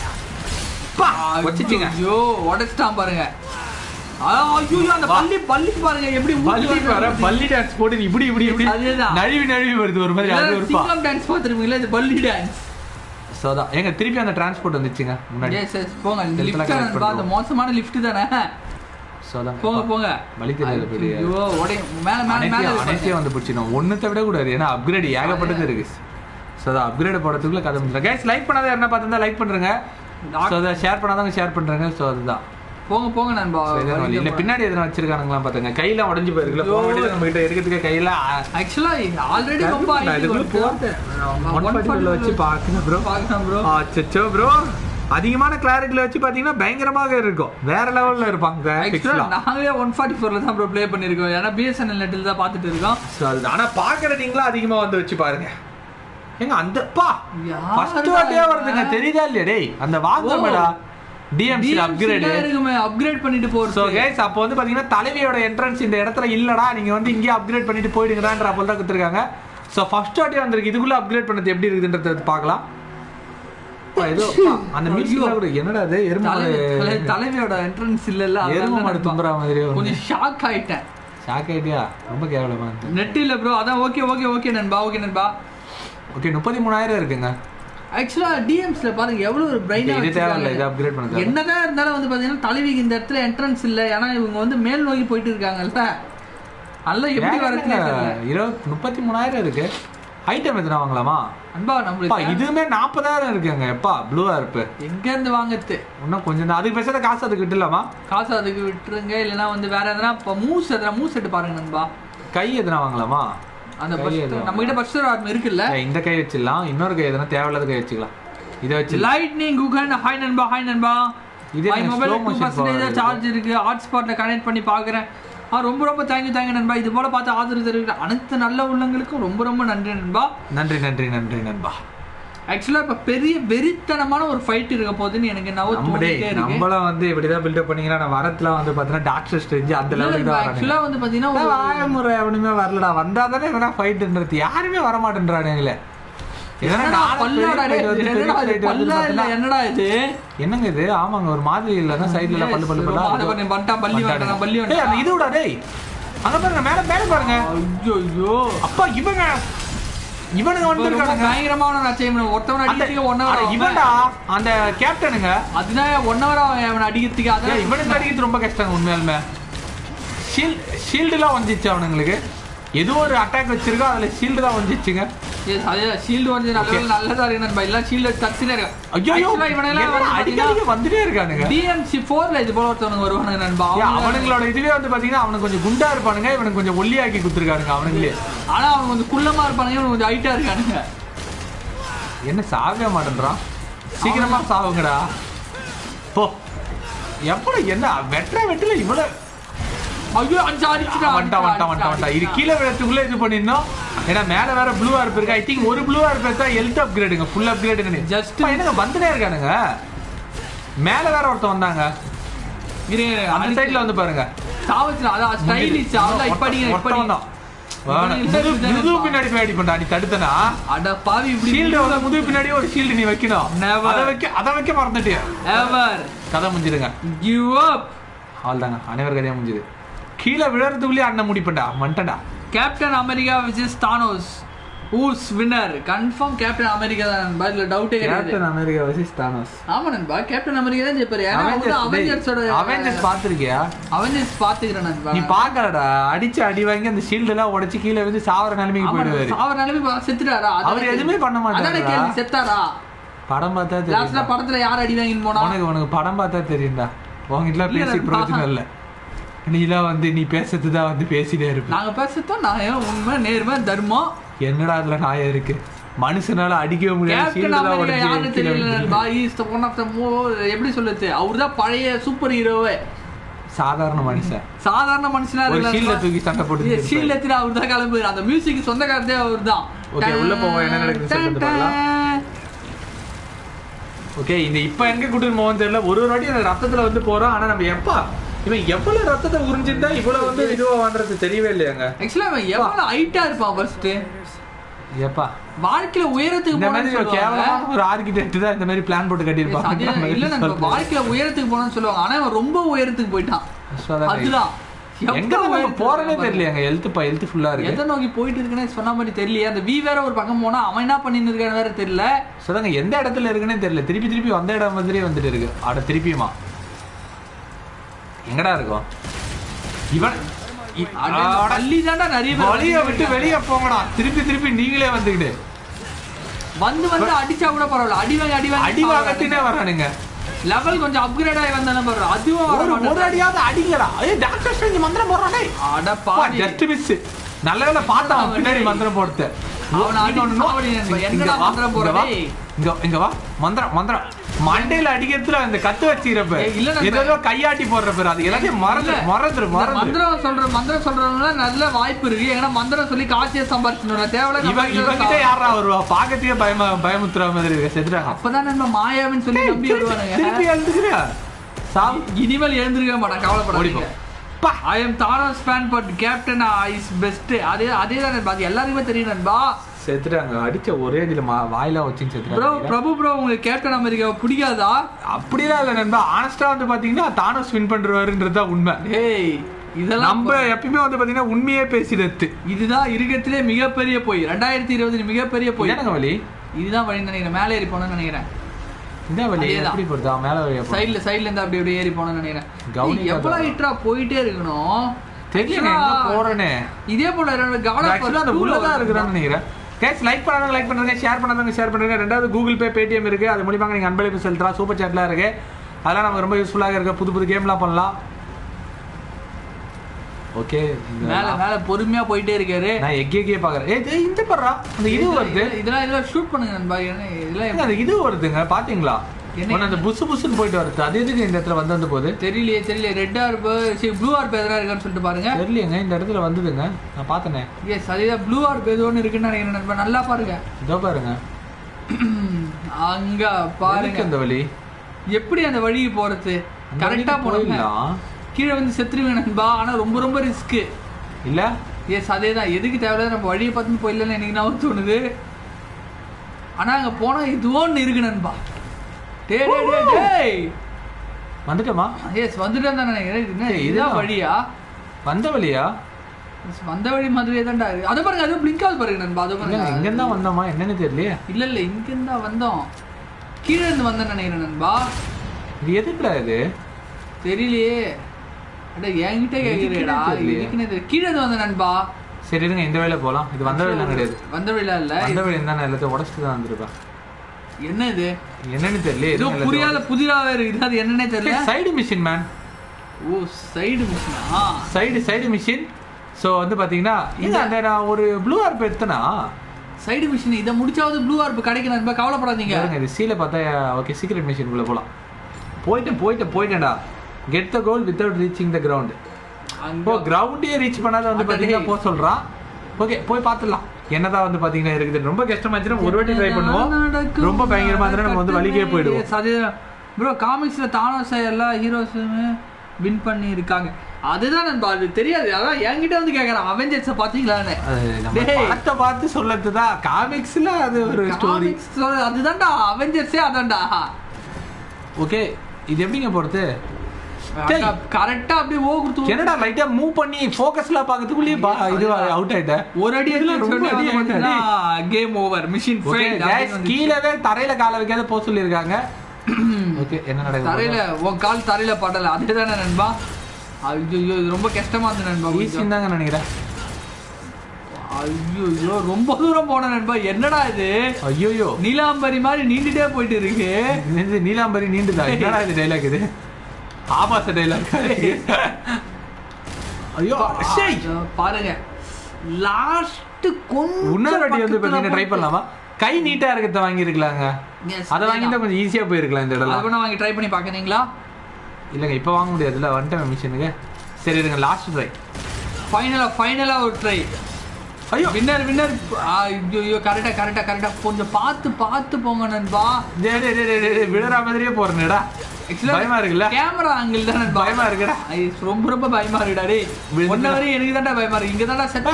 பா, வச்சுச்சுங்க ஐயோ உடைச்சிட்டான் பாருங்க ஆ, ஐயோ அந்த வா. பள்ளி பள்ளி பாருங்க எப்படி பள்ளி ஊத்துறாங்க. வர பள்ளி டான்ஸ் போட்டு இப்படி இப்படி இப்படி அதேதான். நழுவி நழுவி வருது ஒரு மாதிரி அது எல்லாரும் ஒருப்பா சிங்கம் டான்ஸ் பார்த்துருப்பீங்களா இது பள்ளி டான்ஸ் சோதா ஏங்க திருப்பி அந்த டிரான்ஸ்போர்ட் வந்துச்சுங்க முன்னாடி எஸ் எஸ் போங்க இந்த Health எல்லாம் லிஃப்ட் connect நண்பா அந்த பண்ணுவோம். மோசமான லிஃப்ட் தானே சோதா போங்க போங்க வலி தெரியாது பெரிய ஐயோ உடைய மேல மேல மேல அனைத்தையும் இருக்கு அனைத்தையும் வந்து பிடிச்சிடும் ஒன்னுத்தை விட கூடாது ஏன்னா அப்கிரேட் ஏகப்பட்டது இருக்கு ஸோ அதை அப்கிரேட் போடுறதுக்குள்ள கதை முடிச்சிடும் கைஸ் லைக் பண்ணாத என்ன பார்த்துருந்தா லைக் பண்ணுறேங்க ஸோ அதை ஷேர் பண்ணாதவங்க ஷேர் பண்ணுறாங்க ஸோ அதுதான் போங்க போங்க நண்பா So, இதான் வழி. இல்ல பின்னாடி எதனா வச்சிருக்கானுங்களா பாத்துங்க கையில உடைஞ்சு போயிருக்குல்ல போக வேண்டியது நம்ம கிட்ட இருக்கிறதுக்கு கையில ஆக்சுவலா ஆல்ரெடி ரொம்ப நான் இதுக்குள்ள போட்டேன். One forty ல வச்சு பாக்கணும் bro. பாக்கலாம் ப்ரோ அச்சச்சோ ப்ரோ அதிகமான கிளாரிட்டில வச்சு பாத்தீங்கன்னா பயங்கரமாக இருக்கும் வேற லெவல்ல இருப்பாங்க ஆக்சுவலா graphics-லாம். நாங்களே ஒன் ஃபார்ட்டி ஃபோர்ல தான் ப்ரோ ப்ளே பண்ணிருக்கோம் ஏன்னா பிஎஸ்என்எல் நெட்டில் தான் பார்த்துட்டு இருக்கோம் So, அதுதான். ஆனா பாக்குற நீங்களும் அதிகமா வந்து வச்சு பாருங்க ஏங்க அந்த பா யாருடா ஃபர்ஸ்ட் வாட்டியே இவன்? வருதுங்க தெரியுதா இல்லையா டேய் அந்த வாங்கமேடா டிஎம்சி அப்கிரேட் இருக்குமே அப்கிரேட் பண்ணிட்டு ஸோ போறது கைஸ் அப்போ வந்து பாத்தீங்கன்னா தலைவியோட என்ட்ரன்ஸ் இந்த இடத்துல இல்லடா நீங்க வந்து இங்கேயே அப்கிரேட் பண்ணிட்டு போயிடுங்கடான்ற போல தான் கொடுத்துருக்காங்க ஸோ ஃபர்ஸ்ட் வாட்டி வந்திருக்கு இதுக்குள்ள அப்கிரேட் பண்ணது எப்படி இருக்குதுன்றத பார்க்கலாம் அப்பா, ஏதோ அப்பா, அந்த மியூசிக் கூட என்னடா அது எருமை தலைவி- மாடு- தலை- தலைவியோட என்ட்ரன்ஸ் இல்லல்ல அதனால எருமை தான் மாடு நான் தும்புற மாதிரி கொஞ்சம் ஷாக் ஆயிட்டேன் ஷாக் ஆயிட்டியா ரொம்ப கேவலமா இருக்கு நெட் இல்ல ப்ரோ அதான் ஓகே ஓகே ஓகே நண்பா ஓகே நண்பா ஓகே முப்பத்தி மூணாயிரம் இருக்குங்க ஆக்சுவலா டிஎம்ஸ்ல பாருங்க எவ்வளவு ஒரு பிரைனா இது தேவையில்ல இது அப்கிரேட் பண்ணது என்னதான் இருந்தாலும் வந்து பாத்தீங்கன்னா தலைவிக்கு இந்த இடத்துல என்ட்ரன்ஸ் இல்ல ஏன்னா இவங்க வந்து மேல் நோக்கி போயிட்டு இருக்காங்கல்ல அல்ல எப்படி வரதுன்னு தெரியல இருபது முப்பத்தி மூணாயிரம் இருக்கு ஐட்டம் எத்தனை வாங்கலாமா அன்பா அப்பா நம்மளுக்கு இதுவுமே நாற்பதாயிரம் இருக்குங்க எப்பா ப்ளூவா இருப்பு எங்க இருந்து வாங்குறது இன்னும் கொஞ்சம் தான். அதுக்கு பேசாத காசு அதுக்கு விட்டுலாமா காசு அதுக்கு விட்டுருங்க இல்லைன்னா வந்து வேற எதனா இப்போ மூஸ் எதனா மூஸ் செட்டு பாருங்க நண்பா கை எதனா வாங்கலாமா அந்த கை பஸ் எதுவும் நம்ம கிட்ட பஸ் ஆர்மி இருக்குல்ல ஏய், இந்த கை வச்சிடலாம் இன்னொரு கை எதனா தேவையில்லாத கை வச்சுக்கலாம் இதை வச்சு லைட்னிங் குகன் ஹாய் நண்பா ஹாய் நண்பா இது மை என்ன mobile slow to motion percentage power charge இருக்கு ஹாட்ஸ்பாட்ல கனெக்ட் பண்ணி பார்க்குறேன் ஆ ரொம்ப ரொம்ப தேங்க்யூ தேங்க்யூ நண்பா இது போல பார்த்து ஆதரவு தெரிவிக்கிற அனைத்து நல்ல உள்ளங்களுக்கும் ரொம்ப ரொம்ப நன்றி நண்பா நன்றி நன்றி நன்றி நண்பா ஆக்சுவலா இப்ப பெரிய வெறித்தனமான ஒரு ஃபைட் இருக்க போகுதுன்னு எனக்கு என்னவோ நம்ம டேய் தோணிட்டே இருக்கு நம்மள வந்து இப்படிதான் பில்டப் பண்ணீங்கன்னா நான் வரத்துல வந்து பாத்தீங்கன்னா டாக்டர் ஸ்ட்ரெஞ்சு அந்த லெவலுக்கு தான் வரானுங்க ஆக்சுவலா வந்து பாத்தீங்கன்னா ஒரு- வாயமுறை எவனுமே வரலடா வந்தா தானே எவனா ஃபைட்ன்றது யாருமே வர மாட்டேன்றானுங்களே எதனா என்னடா நானும் பல்லாடா பெரிய டேய், fight வந்து இது என்னடா பெரிய இது? fight வந்து பல்லா இல்ல, பார்த்தீங்கன்னா, என்னடா இது என்னங்க இது ஆமாங்க ஒரு மாதிரி இல்லன்னா சைடுல எல்லாம் பல்லு பல்லு பல்லா அதை பண்ணி பண்ணிட்டான், பல்லி வந்துட்டான், பல்லி டேய் அந்த இது விடா டேய் அங்க பாருங்க மேல மேல பாருங்க ஐயோ ஐயோ அப்பா இவங்க இவனுங்க ரொம்ப வந்திருக்கானுங்க பயங்கரமான அச்சீவ்மெண்ட் ஒருத்தவன் அந்த அடிக்கிறதுக்கு ஒன் அட, ஹவர் இவன்டா அந்த கேப்டனுங்க அதுதான் ஒன் ஹவர் அவன் அடிக்கிறதுக்கு ஏய், அதான் இவனுக்கு அடிக்கிறது ரொம்ப கஷ்டங்க உண்மையாலுமே ஷீல்ட் ஷீல்டுலாம் வந்துச்சு அவனுங்களுக்கு ஏதோ ஒரு அட்டாக் வச்சிருக்கோம் அதுல ஷீல்டு தான் வந்துச்சுங்க Yes, அதே ஷீல்டு வந்து நல்ல நல்லதா இருக்கு நண்பா இல்ல ஷீல்டு தச்சுனே இருக்கு ஐயோ Actually, இவனெல்லாம் வந்து அடிக்கடி பாத்தீங்கன்னா, வந்துட்டே இருக்கானுங்க DMC 4 ல இது போல ஒருத்தவனுங்க வருவானுங்க நண்பா ஏன், அவங்க- அவனுங்களோட இதுவே வந்து பாத்தீங்கன்னா அவனுக்கு கொஞ்சம் குண்டா இருப்பானுங்க இவனுக்கு கொஞ்சம் ஒல்லியாக்கி குத்துருக்கானுங்க அவனுங்களே ஆனா அவன் கொஞ்சம் குள்ளமா இருப்பானுங்க இவன் கொஞ்சம் ஹைட்டா இருக்கானுங்க என்ன சாகவே மாட்டேன்றான் சீக்கிரமா சாவுங்கடா போ எவ்வளவு என்ன வெட்டுற வெட்டுல இவ்வளவு ஐயோ அஞ்சு அடிச்சுட்டான் வந்துட்டான் வந்துட்டான் வந்துட்டான் வந்துட்டான் இது கீழே விழத்துக்குள்ள இது பண்ணிருந்தோம் ஏன்னா மேல வேற ப்ளூ ஆர்ப் இருக்கு ஐ திங்க் ஒரு ப்ளூ ஆர்ப் எடுத்தா ஹெல்த் அப்கிரேடுங்க ஃபுல் அப்கிரேடுங்க Just- என்னங்க வந்துட்டே இருக்கானுங்க மேல வேற ஒருத்தன் வந்தாங்க அந்த சைடுல வந்து பாருங்க சாவச்சுடா அதான் ஸ்டைலிஷ் அதான் இப்ப அடிக்கிறேன் இப்ப ஒருத்தன் அடிக்கிறேன். வந்தான். வாடா, இப்ப முதுகு நீ முதுகு பின்னாடி போய் அடி பண்ணா நீ தடுத்தனா அட பாவி இப்படி ஷீல்டு முதுகு பின்னாடி ஒரு ஷீல்டு நீ வைக்கணும் Never. அதை வைக்க அதை வைக்க மறந்துட்டியா எவர் கதை முடிஞ்சிருங்க கிவ் அப் அவ்வளோதாங்க அனைவர் கதையா முடிஞ்சுது கீழே விழறதுக்குள்ளேயே அண்ணன் முடிப்பேன்டா மண்டடா Captain America which Thanos who's winner confirm Captain America தான் நண்பா இதுல டவுட்டே கிடையாது கேப்டன் அமெரிக்கா வர்சஸ் தானோஸ் ஆமா நண்பா கேப்டன் அமெரிக்கா தான் ஜெயிப்பாரு ஏன்னா அவங்க அவெஞ்சர்ஸோட அவெஞ்சர்ஸ் பாத்திருக்கியா அவெஞ்சர்ஸ் பாத்துக்கிறேன் நண்பா நீ பாக்கலடா அடிச்சு அடி வாங்கி அந்த ஷீல்டு எல்லாம் உடைச்சு கீழே வந்து சாவர நிலைமைக்கு ஆமா, போயிடுவாரு அவர் நிலைமை செத்துட்டாரா அதானே அவர் கேள்வி. எதுவுமே பண்ண மாட்டாரா? அதானே கேள்வி செத்தாரா படம் பார்த்தா லாஸ்ட்ல தெரியும் படத்துல யார் அடி வாங்கின்னு போனா உனக்கு உனக்கு படம் பார்த்தா தெரியும்டா உங்ககிட்ட இல்ல, பேசி நான் பிரயோஜனம் இல்ல நீலாம் வந்து நீ பேசுறது தான் வந்து பேசிட்டே இருப்ப நாங்க பேசுறதும் நான் உண்மை நேர்மை தர்மம் என்னடா அதுல நாயம் இருக்கு மனுஷனால அடிக்கவே முடியாது கேப்டன் ஷீல்டு தான் அமெரிக்கா யாருன்னு உடைச்சு கீழே தெரியல விழுந்துருக்கு. நண்பா is the one of the மூ எப்படி சொல்லுது அவர் தான் பழைய சூப்பர் ஹீரோவே சாதாரண மனுஷன் சாதாரண மனுஷனா ஒரு ஷீல்ட இருக்கலாம் தூக்கி சண்டை போட்டு ஷீல்ட் எடுத்துட்டு அவர் தான் கிளம்புறாரு அந்த மியூசிக் சொந்தக்காரதே அவர் தான் Okay, உள்ள போவோம், என்ன நடக்குதுன்னு சொல்லிட்டு பார்க்கலாம். ஓகே இந்த இப்ப எங்க கூட்டிட்டு போவோம் தெரியல ஒரு ஒரு வாட்டி அந்த ரத்தத்துல வந்து போறோம் ஆனா நம்ம எப்பா இவன் எவ்வளவு ரத்தத்தை உறிஞ்சிருந்தா இவ்வளவு வந்து இதுவா பண்றது தெரியவே இல்லையாங்க ஆக்சுவலா அவன் எவ்வளவு ஹைட்டா இருப்பான் ஃபர்ஸ்ட் எப்பா வாழ்க்கையில உயரத்துக்கு இந்த போனான்னு மாதிரி ஒரு சொல்லுவாங்க கேவலமான ஒரு ஆர்கிடெக்ட் தான் இந்த மாதிரி பிளான் போட்டு அதே- இல்ல கட்டியிருப்பாங்க நம்ம வாழ்க்கையில உயரத்துக்கு போனோம்னு சொல்லுவாங்க ஆனா அவன் ரொம்ப உயரத்துக்கு போயிட்டான் அதுதான் எங்க எவ்வளவு நம்ம உயரத்துக்கு போறதே போயிட்டான் தெரியலையாங்க ஹெல்த் பா ஹெல்த் ஃபுல்லா இருக்கு எதை நோக்கி போயிட்டு இருக்குன்னு சொன்ன மாதிரி தெரியலையே அந்த வி வேற ஒரு பக்கம் போனா அவன் என்ன பண்ணிட்டு இருக்கான்னு வேற தெரியல சொல்லுங்க எந்த இடத்துல இருக்குன்னே தெரியல திருப்பி திருப்பி வந்த இடம் மாதிரியே வந்துட்டு இருக்கு அட திருப்பியுமா எங்கடா இருக்கும் இவன் இ- அட, ஆட, பள்ளி தாண்டா நிறைய பேர் வழிய விட்டு வெளிய போங்கடா திருப்பி திருப்பி நீங்களே வந்துக்கிட்டு வந்து வந்து அடிச்சா கூட பரவாயில்ல அடி வாங்கி அடி வாங்கி அடி வாங்கத்தினே வரானுங்க லெவல் கொஞ்சம் அப்கிரேட் ஆகி வந்தாலும் பரவாயில்ல அதுவும் வர ஒரு ஒரு மாட்டேங்குது. அடியாவது அடிங்கடா ஏய் டாக்டர் ஸ்ட்ரேஞ்ச் மந்திரம் போடுறானே அட பாவி ஜஸ்ட் மிஸ் நல்ல வேளை பார்த்தா அவன் பின்னாடி மந்திரம் போடுத்து அவனை அடிச்சு இன்னொன்னு சாவடி நண்பா. இங்க என்னடா வா, மந்திரம் இங்க வா. போடுறே? இங்க இங்க வா மந்திரம் மந்திரம் மண்டையில அடிக்கிறதுல அந்த கத்து வச்சுக்கிறப்ப ஏய், இல்ல நண்பா. ஏதோ கையாட்டி போடுற பேர் அது எல்லாத்தையும் மறந்து இல்ல. மறந்துரு இந்த மறந்துரு மந்திரம் சொல்ற மந்திரம் சொல்றவங்க நல்ல வாய்ப்பு இருக்கு ஏன்னா மந்திரம் சொல்லி காட்சியை சம்பாரிச்சிடணும் தேவையில்ல நம்ம இவன் இவன் கிட்ட யாரா வருவா பாக்கத்தையே பயமா பயமுத்துற மாதிரி இருக்கு செத்துறாங்க அப்பதான் நம்ம மாயாவின்னு சொல்லி நம்பி வருவானுங்க திருப்பி எழுந்துக்கிறியா சாவு இனிமேல் எழுந்திருக்க மாட்டான் கவலைப்படாதீங்க ஓடிப்போ பா I am Thanos fan but captain is best அதே அதே தான் நண்பா அது எல்லாருக்குமே தெரியும் நண்பா செத்துட்டாங்க அடிச்ச ஒரே இதுல மா- வாயில வச்சுன்னு ப்ரோ செத்துறாங்க பிரபு ப்ரோ உங்களுக்கு கேப்டன் அமெரிக்காவை பிடிக்காதா அப்படிலாம் இல்ல நண்பா ஆனஸ்டா வந்து பாத்தீங்கன்னா தானோஸ் வின் பண்றாருன்றது தான் உண்மை டேய் இதெல்லாம் நம்ம எப்பயுமே வந்து பாத்தீங்கன்னா உண்மையே பேசிடுறது இதுதான் இருக்கத்திலே மிகப்பெரிய போய் ரெண்டாயிரத்தி இருபது மிகப்பெரிய போய் என்னங்க வழி இதுதான் வழி நினைக்கிறேன் மேலே ஏறி போனோம்னு நினைக்கிறேன் இந்த வழி அதேதான். எப்படி போறது அவன் மேல வழியா போறது. சைடுல சைடுல இருந்து அப்படி அப்படியே ஏறி போனோம்னு நினைக்கிறேன் கவனிக்காத. ஏய், எவ்வளவு ஹிட்ரா போயிட்டே இருக்கணும் தெரியல எங்க Actually, போறேனே இதே போல ஆக்சுவலா அந்த உள்ளதான் இருக்கிறான்னு நினைக்கிறேன் கேஸ் லைக் பண்ணாதவங்க லைக் பண்ணுங்க ஷேர் பண்ணாதவங்க ஷேர் பண்ணுங்க ரெண்டாவது கூகுள் பே பேடிஎம் இருக்கு அது மூலியமாக நீங்க அன்பளிப்பு செலுத்தலாம் சூப்பர் சாட்லாம் இருக்கு அதெல்லாம் நமக்கு ரொம்ப யூஸ்ஃபுல்லாக இருக்கு புது புது கேம்லாம் பண்ணலாம் ஓகே மேல மேல பொறுமையா போயிட்டே இருக்காரு நான் எக்கே எக்கே பாக்குறேன் ஏய் இது இந்த பண்றா அந்த இது வருது இதெல்லாம் இதெல்லாம் ஷூட் பண்ணுங்க நண்பா என்ன இதெல்லாம் ஏங்க, அந்த இது வருதுங்க பாத்தீங்களா என்ன? ஒன்னு அந்த புசு புசுன்னு போயிட்டு வருது அது எதுக்கு இந்த இடத்துல வந்து வந்து போகுது தெரியலையே தெரியல ரெட் ஆர்பு சரி ப்ளூ ஆர்பு எதனா இருக்கான்னு சொல்லிட்டு பாருங்க தெரியலையேங்க இந்த இடத்துல வந்ததுங்க நான் பார்த்தனே எஸ் அதுதான் ப்ளூ ஆர்பு எது ஒன்று இருக்குன்னு நினைக்கிறேன் நண்பா நல்லா பாருங்க இதோ பாருங்க அங்க எதுக்கு பாருங்க அந்த வழி எப்படி அந்த வழிக்கு போறது அந்த கரெக்டா வழிக்கு போனோம் போயிடலாம். கீழே வந்து செத்துருவேன் நண்பா ஆனா ரொம்ப ரொம்ப ரிஸ்க் இல்ல எஸ் அதே தான் எதுக்கு தேவையில்ல நம்ம வழியை பார்த்து போயிடலன்னு எனக்கு நான் தோணுது ஆனா அங்க போனா இதுவோ ஒன்று இருக்கு நண்பா டே டே டே டேய் வந்துட்டோமா எஸ் வந்துட்டு தான் நினைக்கிறேன் இது என்ன ஏய், இதுதான் இதுதான். வழியா வந்த வழியா Yes, வந்த வழி மாதிரியே தான்டா இருக்கு அதை பாருங்க அது பிளிங்க் ஆகுது பாருங்க நண்பா அது இல்ல பாருங்க இங்க தான் வந்தோமா என்னன்னு தெரியலையே இல்ல இல்ல இங்க இருந்தா வந்தோம் கீழே இருந்து வந்தேன் நினைக்கிறேன் நண்பா இது எதுக்குடா இது தெரியலையே அட என்கிட்ட கேக்குறேடா தெரியலையே. இதுக்குன்னு தெரியல. கீழே இருந்து வந்தேன் நண்பா சரி இருங்க இந்த வழியில போலாம் இது வந்த வழியெல்லாம் கிடையாது வந்த வழியில இல்ல வந்த வழி இருந்தா எல்லாத்தையும் உடச்சிட்டு தான் வந்திருப்பேன் என்ன இது என்னன்னு தெரியல ஏதோ புரியாத புதிராவே இருக்குது அது என்னன்னே தெரியல side mission man oh side மிஷினா சைடு சைடு மிஷின் ஸோ வந்து பாத்தீங்கன்னா இந்த அந்த நான் ஒரு ப்ளூ ஆர்ப் எடுத்தனா சைடு மிஷின் இதை முடிச்சாவது ப்ளூ ஆர்ப் கிடைக்கும் நண்பா கவலைப்படாதீங்க பாருங்க இது சீல பார்த்தா ஓகே சீக்ரெட் மிஷின் உள்ள போலாம் போயிட்டேன் போயிட்டேன் போயிட்டேன்டா get the goal without reaching the ground அங்க இப்போ கிரவுண்டே ரீச் பண்ணாத வந்து அட பாத்தீங்கன்னா டேய். போக சொல்றான் ஓகே போய் பார்த்துடலாம் என்னதான் வந்து பாத்தீங்கன்னா இருக்குது ரொம்ப கஷ்டமாச்சுன்னா ஒரு வாட்டி ட்ரை பண்ணுவோம் நடக்கும் ரொம்ப பயங்கரமா இருந்தா நம்ம வந்து வலிக்கே போயிடுவோம் ப்ரோ காமிக்ஸ்ல தானோஸ் எல்லா ஹீரோஸுமே வின் பண்ணி இருக்காங்க அதுதான் நண்பா அது தெரியாது அதான் என்கிட்ட வந்து கேக்குறான் அவெஞ்சர்ஸ் பாத்தீங்களான்னு அது நம்ம டேய். படத்தை பார்த்து சொல்லறதுதான் காமிக்ஸ்ல அது ஒரு ஸ்டோரி Comics சொல்றது அதுதான்டா அவெஞ்சர்ஸே அதான்டா ஓகே இது எப்படிங்க போறது டேய். கரெக்டா அப்படியே ஓ கொடுத்து என்னடா லைட்டா மூவ் பண்ணி ஃபோக்கஸ்ல பாக்கிறதுக்குள்ளேயே பா- இது அவுட் ஆயிட்டேன் ஒரு அடி இதுல அடிச்சு ரொம்ப உடனே அடி வந்து ஆயிட்டா, பாத்தீங்கன்னா game over mission okay guys, கீழவே தரையில கால வைக்காத போக சொல்லியிருக்காங்க ஓகே என்ன நடக்குது தரையில உன் கால் தரையில படல அதேதானே நண்பா ஐயோ இது ரொம்ப கஷ்டமா இருந்தது நண்பா கொஞ்சம். ஈஸின்னு தாங்க நினைக்கிறேன் ஐயோ ரொம்ப தூரம் போன நண்பா என்னடா இது ஐயோயோ நீலாம்பரி மாதிரி நீண்டுட்டே போயிட்டு இருக்கு இது நீலாம்பரி நீண்டுதா என்னடா இது டைலாக் இது ஆபாச டைலாக் ஐயோ ஷேய். ஐயோ, பாருங்க லாஸ்ட் கொஞ்சம் இன்னொரு வாட்டி வந்து பக்கத்துல பாத்தீங்கன்னா ட்ரை போட்டு- பண்ணலாமா கை நீட்டா இருக்கிறத வாங்கி இருக்கலாங்க Yes, அதை வாங்கிட்டா கொஞ்சம் ஈஸியா போயிருக்கலாம் இந்த அது இடம்லாம் வேணா வாங்கி ட்ரை பண்ணி பாக்குறீங்களா இல்லைங்க இப்போ வாங்க முடியாதுல்ல வந்துட்டேன் மிஷினுக்கு சரி இருங்க லாஸ்ட் ட்ரை ஃபைனலா ஃபைனலா ஒரு ட்ரை ஐயோ வின்னர் வின்னர் ஐயோ கரெக்டா கரெக்டா கரெக்டா கொஞ்சம் பார்த்து பார்த்து போங்க நண்பா டேய், டேய், டேய், டேய், டேய், விழுற மாதிரியே போறேன்டா பயமா இருக்குல்ல கேமரா ஆங்கிள் தான் நண்பா பயமா இருக்குடா ஐ, ரொம்ப ரொம்ப பயமா இருக்குடா டேய் விழுந்துடா. ஒன்ன வரையும் எனக்கு தான்டா பயமா இருக்கு இங்க தான்டா செட்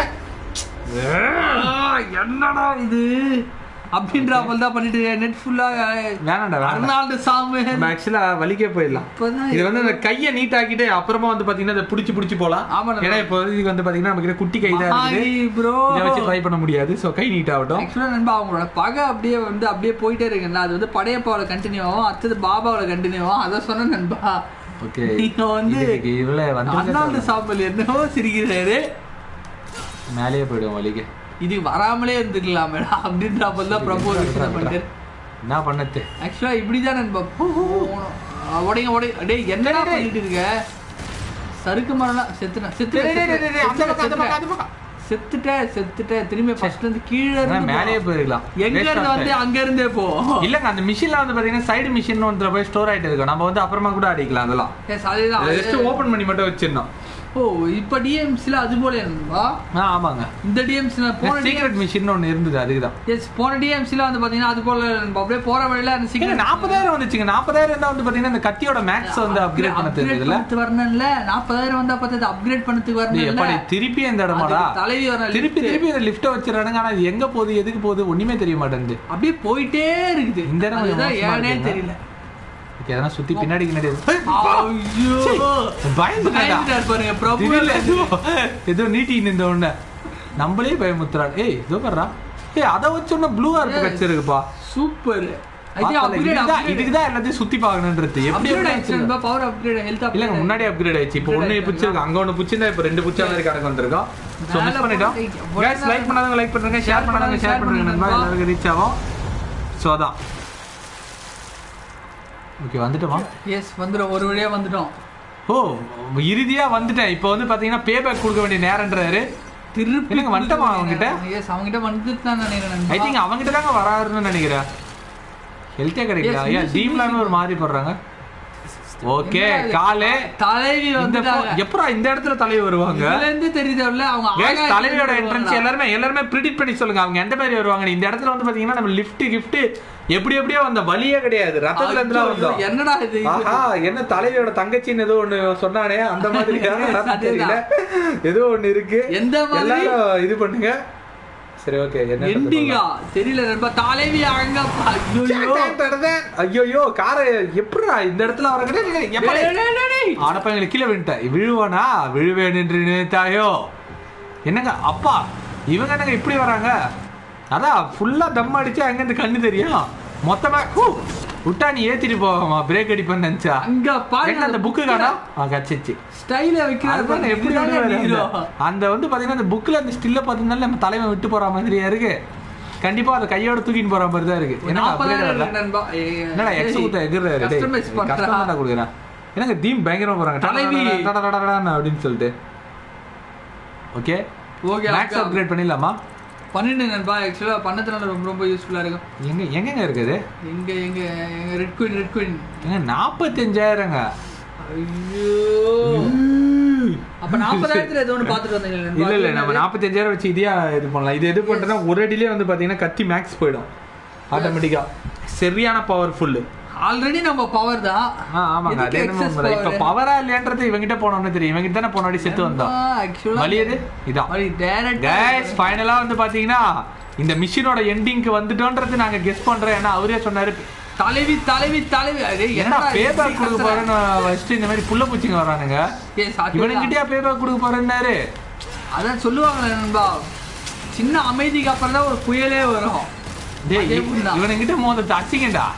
என்னடா இது அப்படின்ற போல தான் பண்ணிட்டு நெட் ஃபுல்லா வேணாம்டா வேணாம் அர்னால்டு சாமு நம்ம ஆக்சுவலா வலிக்கே போயிடலாம் இப்பதான் இது வந்து அந்த கையை நீட்டாக்கிட்டு அப்புறமா வந்து பாத்தீங்கன்னா இதை புடிச்சு புடிச்சு போலாம் ஆமா, நம்ம- ஏன்னா இப்போ இதுக்கு வந்து பாத்தீங்கன்னா நம்ம கிட்ட குட்டி கை தான் இருக்குது ப்ரோ இதை வச்சு ட்ரை பண்ண முடியாது சோ கை நீட் ஆகட்டும் ஆக்சுவலா நண்பா அவங்களோட பகை அப்படியே வந்து அப்படியே போயிட்டே இருக்குல்ல அது வந்து படையப்பாவோட கண்டினியூ ஆகும் அடுத்தது பாபாவோட கண்டினியூ ஆகும் அதை சொன்ன நண்பா ஓகே நீங்க வந்து இவ்வளவு அர்னால்டு வந்து சாம்பல் என்னவோ சிரிக்கிறாரு மேலேயே போயிடும் வலிக்கு இது வராமலே இருந்துக்கலாம் மேடம் அப்படின்ற போல தான் பிரபு ஒரு விஷயம் பண்ணிட்டு என்ன பண்ணது ஆக்சுவலா இப்படிதான் நண்பா போகணும். உடைங்க உடைங்க டேய் என்னடா பண்ணிட்டு இருக்க சறுக்கு மரம்லாம் செத்துட்டேன் செத்துட்டேன் செத்துட்டேன் செத்துட்டேன் திரும்பி ஃபர்ஸ்ட் இருந்து கீழே இருந்து மேலேயே போ. போயிருக்கலாம் எங்க Waste இருந்து of வந்து time. அங்க இருந்தே போ இல்லங்க அந்த மிஷின்ல வந்து பாத்தீங்கன்னா சைடு மிஷின் ஒன்று போய் ஸ்டோர் ஆயிட்டு இருக்கும் நம்ம வந்து அப்புறமா கூட அடிக்கலாம் அதெல்லாம் எஸ் அதேதான் ஜஸ்ட் ஓபன் பண்ணி மட்டும் வச்சிருந்தோம் ஓ இப்ப டிஎம்சில அது போல நண்பா ஆ ஆமாங்க இந்த டிஎம்சில போன சீக்ரெட் மிஷின் ஒன்று இருந்தது அதுக்குதான் எஸ் போன டிஎம்சில வந்து பாத்தீங்கன்னா அது போல நண்பா அப்படியே போற வழியில அந்த ஏங்க, சீக்கிரம் நாற்பதாயிரம் வந்துச்சுங்க நாற்பதாயிரம் இருந்தா வந்து பாத்தீங்கன்னா இந்த கத்தியோட மேக்ஸ் வந்து அப்கிரேட் பண்ண அப்கிரேட் தெரியுதுல்ல பண்ணது வரணும்ல நாற்பதாயிரம் வந்தா பார்த்தது அப்கிரேட் பண்ணதுக்கு டேய், எப்படி வரணும்ல திருப்பி இந்த இடமாடா அதுக்கு தலைவி வர திருப்பி திருப்பி இந்த லிஃப்ட வச்சிடறானுங்க ஆனா இது எங்க போகுது எதுக்கு போகுது ஒண்ணுமே தெரிய மாட்டேங்குது அப்படியே போயிட்டே இருக்குது இந்த இடம் கொஞ்சம் அதுதான் மோசமா ஏனே இருக்குங்க. தெரியல ஓகே அதெல்லாம் சுத்தி பின்னாடி பின்னாடி ஐயோ பயந்துட்டா பயந்துட்டாரு பாருங்க பிரபு திடீர்னு ஏதோ ஏதோ நீட்டி நின்ற உடனே நம்மளே பயமுத்துறான் ஏய் இதோ பாருடா ஏய் அதை வச்சோன்னா ப்ளூ ஆர்ப் வச்சிருக்குப்பா சூப்பர் இதுதான் இதுக்கு தான் எல்லாத்தையும் சுத்தி பார்க்கணுன்றது எப்படி எப்படி வச்சிருக்கா? பவர் அப்கிரேட் ஹெல்த் இல்லங்க அப்கிரேட் முன்னாடி அப்கிரேட் ஆயிடுச்சு இப்போ ஒண்ணு பிடிச்சிருக்கு அங்க ஒண்ணு பிடிச்சிருந்தா இப்போ ரெண்டு பிடிச்ச மாதிரி கணக்கு வந்திருக்கோம் ஸோ மிஸ் மேல பண்ணிட்டோம் போட்டு- guys லைக் பண்ணாதவங்க லைக் பண்ணுங்க ஷேர் பண்ணாதவங்க ஷேர் பண்ணுங்க நண்பா எல்லாருக்கும் ரீச் ஆகும் ஸோ அதான் ஓகே வந்துட்டோமா எஸ் வந்துடும் ஒரு வழியா வந்துட்டோம் ஓ இறுதியா வந்துட்டேன் இப்போ வந்து பாத்தீங்கன்னா பே பேக் கொடுக்க வேண்டிய நேரம்ன்றாரு திருப்பி என்னங்க, வந்துட்டோமா அவன்கிட்ட? எஸ் அவங்கிட்ட வந்துட்டு தான் நினைக்கிறேன் ஐ திங்க் அவங்ககிட்ட தாங்க வராருன்னு நினைக்கிறேன் ஹெல்த்தே கிடைக்கல Yes, ஐயா yes, டீம்லாமே ஒரு மாதிரி போடுறாங்க ஓகே காலே தலைவி இந்த வந்துட்டாங்க எப்பரா இந்த இடத்துல தலைவி வருவாங்க இதுல இருந்து தெரியுதுல்ல அவங்க Guys, ஆகாயத்துல தலைவியோட இருந்து என்ட்ரன்ஸ் வருவாங்களா? எல்லாருமே எல்லாருமே ப்ரிடிக்ட் பண்ணி சொல்லுங்க அவங்க எந்த மாதிரி வருவாங்க இந்த இடத்துல வந்து பாத்தீங்கன்னா நம்ம லிஃப்ட் கிஃப்ட் எப்படி எப்படியோ வந்த வழியே கிடையாது ரத்தத்துல இருந்து ஐயோ, வந்தோம் என்னடா இது ஆஹா என்ன தலைவியோட தங்கச்சின்னு ஏதோ ஒண்ணு சொன்னானே அந்த மாதிரி Yes, தெரியல ஏதோ ஒண்ணு இருக்கு எந்த மாதிரி? எல்லாரும் இது பண்ணுங்க சரி ஓகே என்ன எண்டிங்கா தெரியல நண்பா தலைவி அங்க ஐயோ ஐயோ காரை எப்படிடா இந்த இடத்துல வர கிடையாது ஆனப்ப எங்களுக்கு கீழே விழுந்துட்டேன் விழுவானா விழுவேன் என்று நினைத்தாயோ என்னங்க அப்பா இவங்க என்னங்க இப்படி வராங்க அதான் ஃபுல்லா தம் அடிச்சு அங்கிருந்து கண்ணு தெரியும் மொத்தமா ஹூ, விட்டா நீ ஏத்திட்டு போவாமா பிரேக் அடிப்பேன்னு நினைச்சா அங்க பாருங்க எங்க அந்த புக்கு காணா ஆ கச்சிச்சு ஸ்டைல வைக்கிறாரு அதுதான் எப்படி இப்படிதாங்க விடுவாரு hero. அந்த- அந்த வந்து பாத்தீங்கன்னா அந்த புக்ல அந்த ஸ்டில்ல பார்த்ததுனால நம்ம தலைவன் விட்டு போற மாதிரியா இருக்கு கண்டிப்பா அதை கையோட தூக்கிட்டு போற மாதிரி தான் இருக்கு என்ன நாற்பதாயிரம் இருக்கு நண்பா. ஏய், என்னடா எக்ஸ் ஏய், குத்த எகுறாரு டேய் customize பண்றா. கஸ்டமர் தான் கொடுக்குறான் எனக்கு தீம் பயங்கரமா போறாங்க தலைவி. டடடடடடடடன்னு அப்படின்னு சொல்லிட்டு okay Okay, max okay. Upgrade பண்ணிடலாமா பண்ணிட்டு நண்பா ஆக்சுவலா பண்ணதுனால ரொம்ப ரொம்ப யூஸ்ஃபுல்லா இருக்கும் எங்க எங்கங்க இருக்குது எங்க எங்க எங்க ரெட் குயின் ரெட் குயின் எங்க நாற்பத்தஞ்சாயிரங்க ஐயோ அப்ப நாற்பதாயிரத்துல ஏதோ ஒன்று பார்த்துட்டு வந்தீங்க நண்பா. இல்ல இல்ல நம்ம நாற்பத்தஞ்சாயிரம் வச்சு இதையா இது பண்ணலாம் இது எது பண்றதுன்னா ஒரு அடியிலே வந்து பாத்தீங்கன்னா கத்தி மேக்ஸ் போயிடும் ஆட்டோமேட்டிக்கா சரியான பவர்ஃபுல் ஆல்ரெடி நம்ம பவர் தான் ஆ ஆமாங்க எதுக்கு அதே என்னமோ excess உண்மைதான். இப்ப power? பவரா இல்லையன்றது இவங்கிட்ட போனோம்னு தெரியும் இவங்கிட்ட தானே போன வாட்டி செத்து வந்தோம் ஆக்சுவலா வழி எது இதான் வழி டைரக்ட் கைஸ் ஃபைனலா வந்து பாத்தீங்கன்னா இந்த மிஷினோட எண்டிங்க்கு வந்துட்டோன்றது நாங்க கெஸ் பண்றோம் ஏன்னா அவரே சொன்னாரு தலைவி தலைவி தலைவி அடே என்னடா என்னடா பேபேக் கொடுக்க போறேன்னு வச்சுட்டு இந்த மாதிரி புள்ள பூச்சிங்க வரானுங்க எஸ் இவனுங்கிட்டயா பேபேக் கொடுக்க போறேன்னாரு அதான் சொல்லுவாங்களே நண்பா சின்ன அமைதிக்கு அப்புறம் தான் ஒரு புயலே வரும் டேய் அதே உண்மைதான். இவனுங்கிட்ட மோத அடிச்சிங்கடா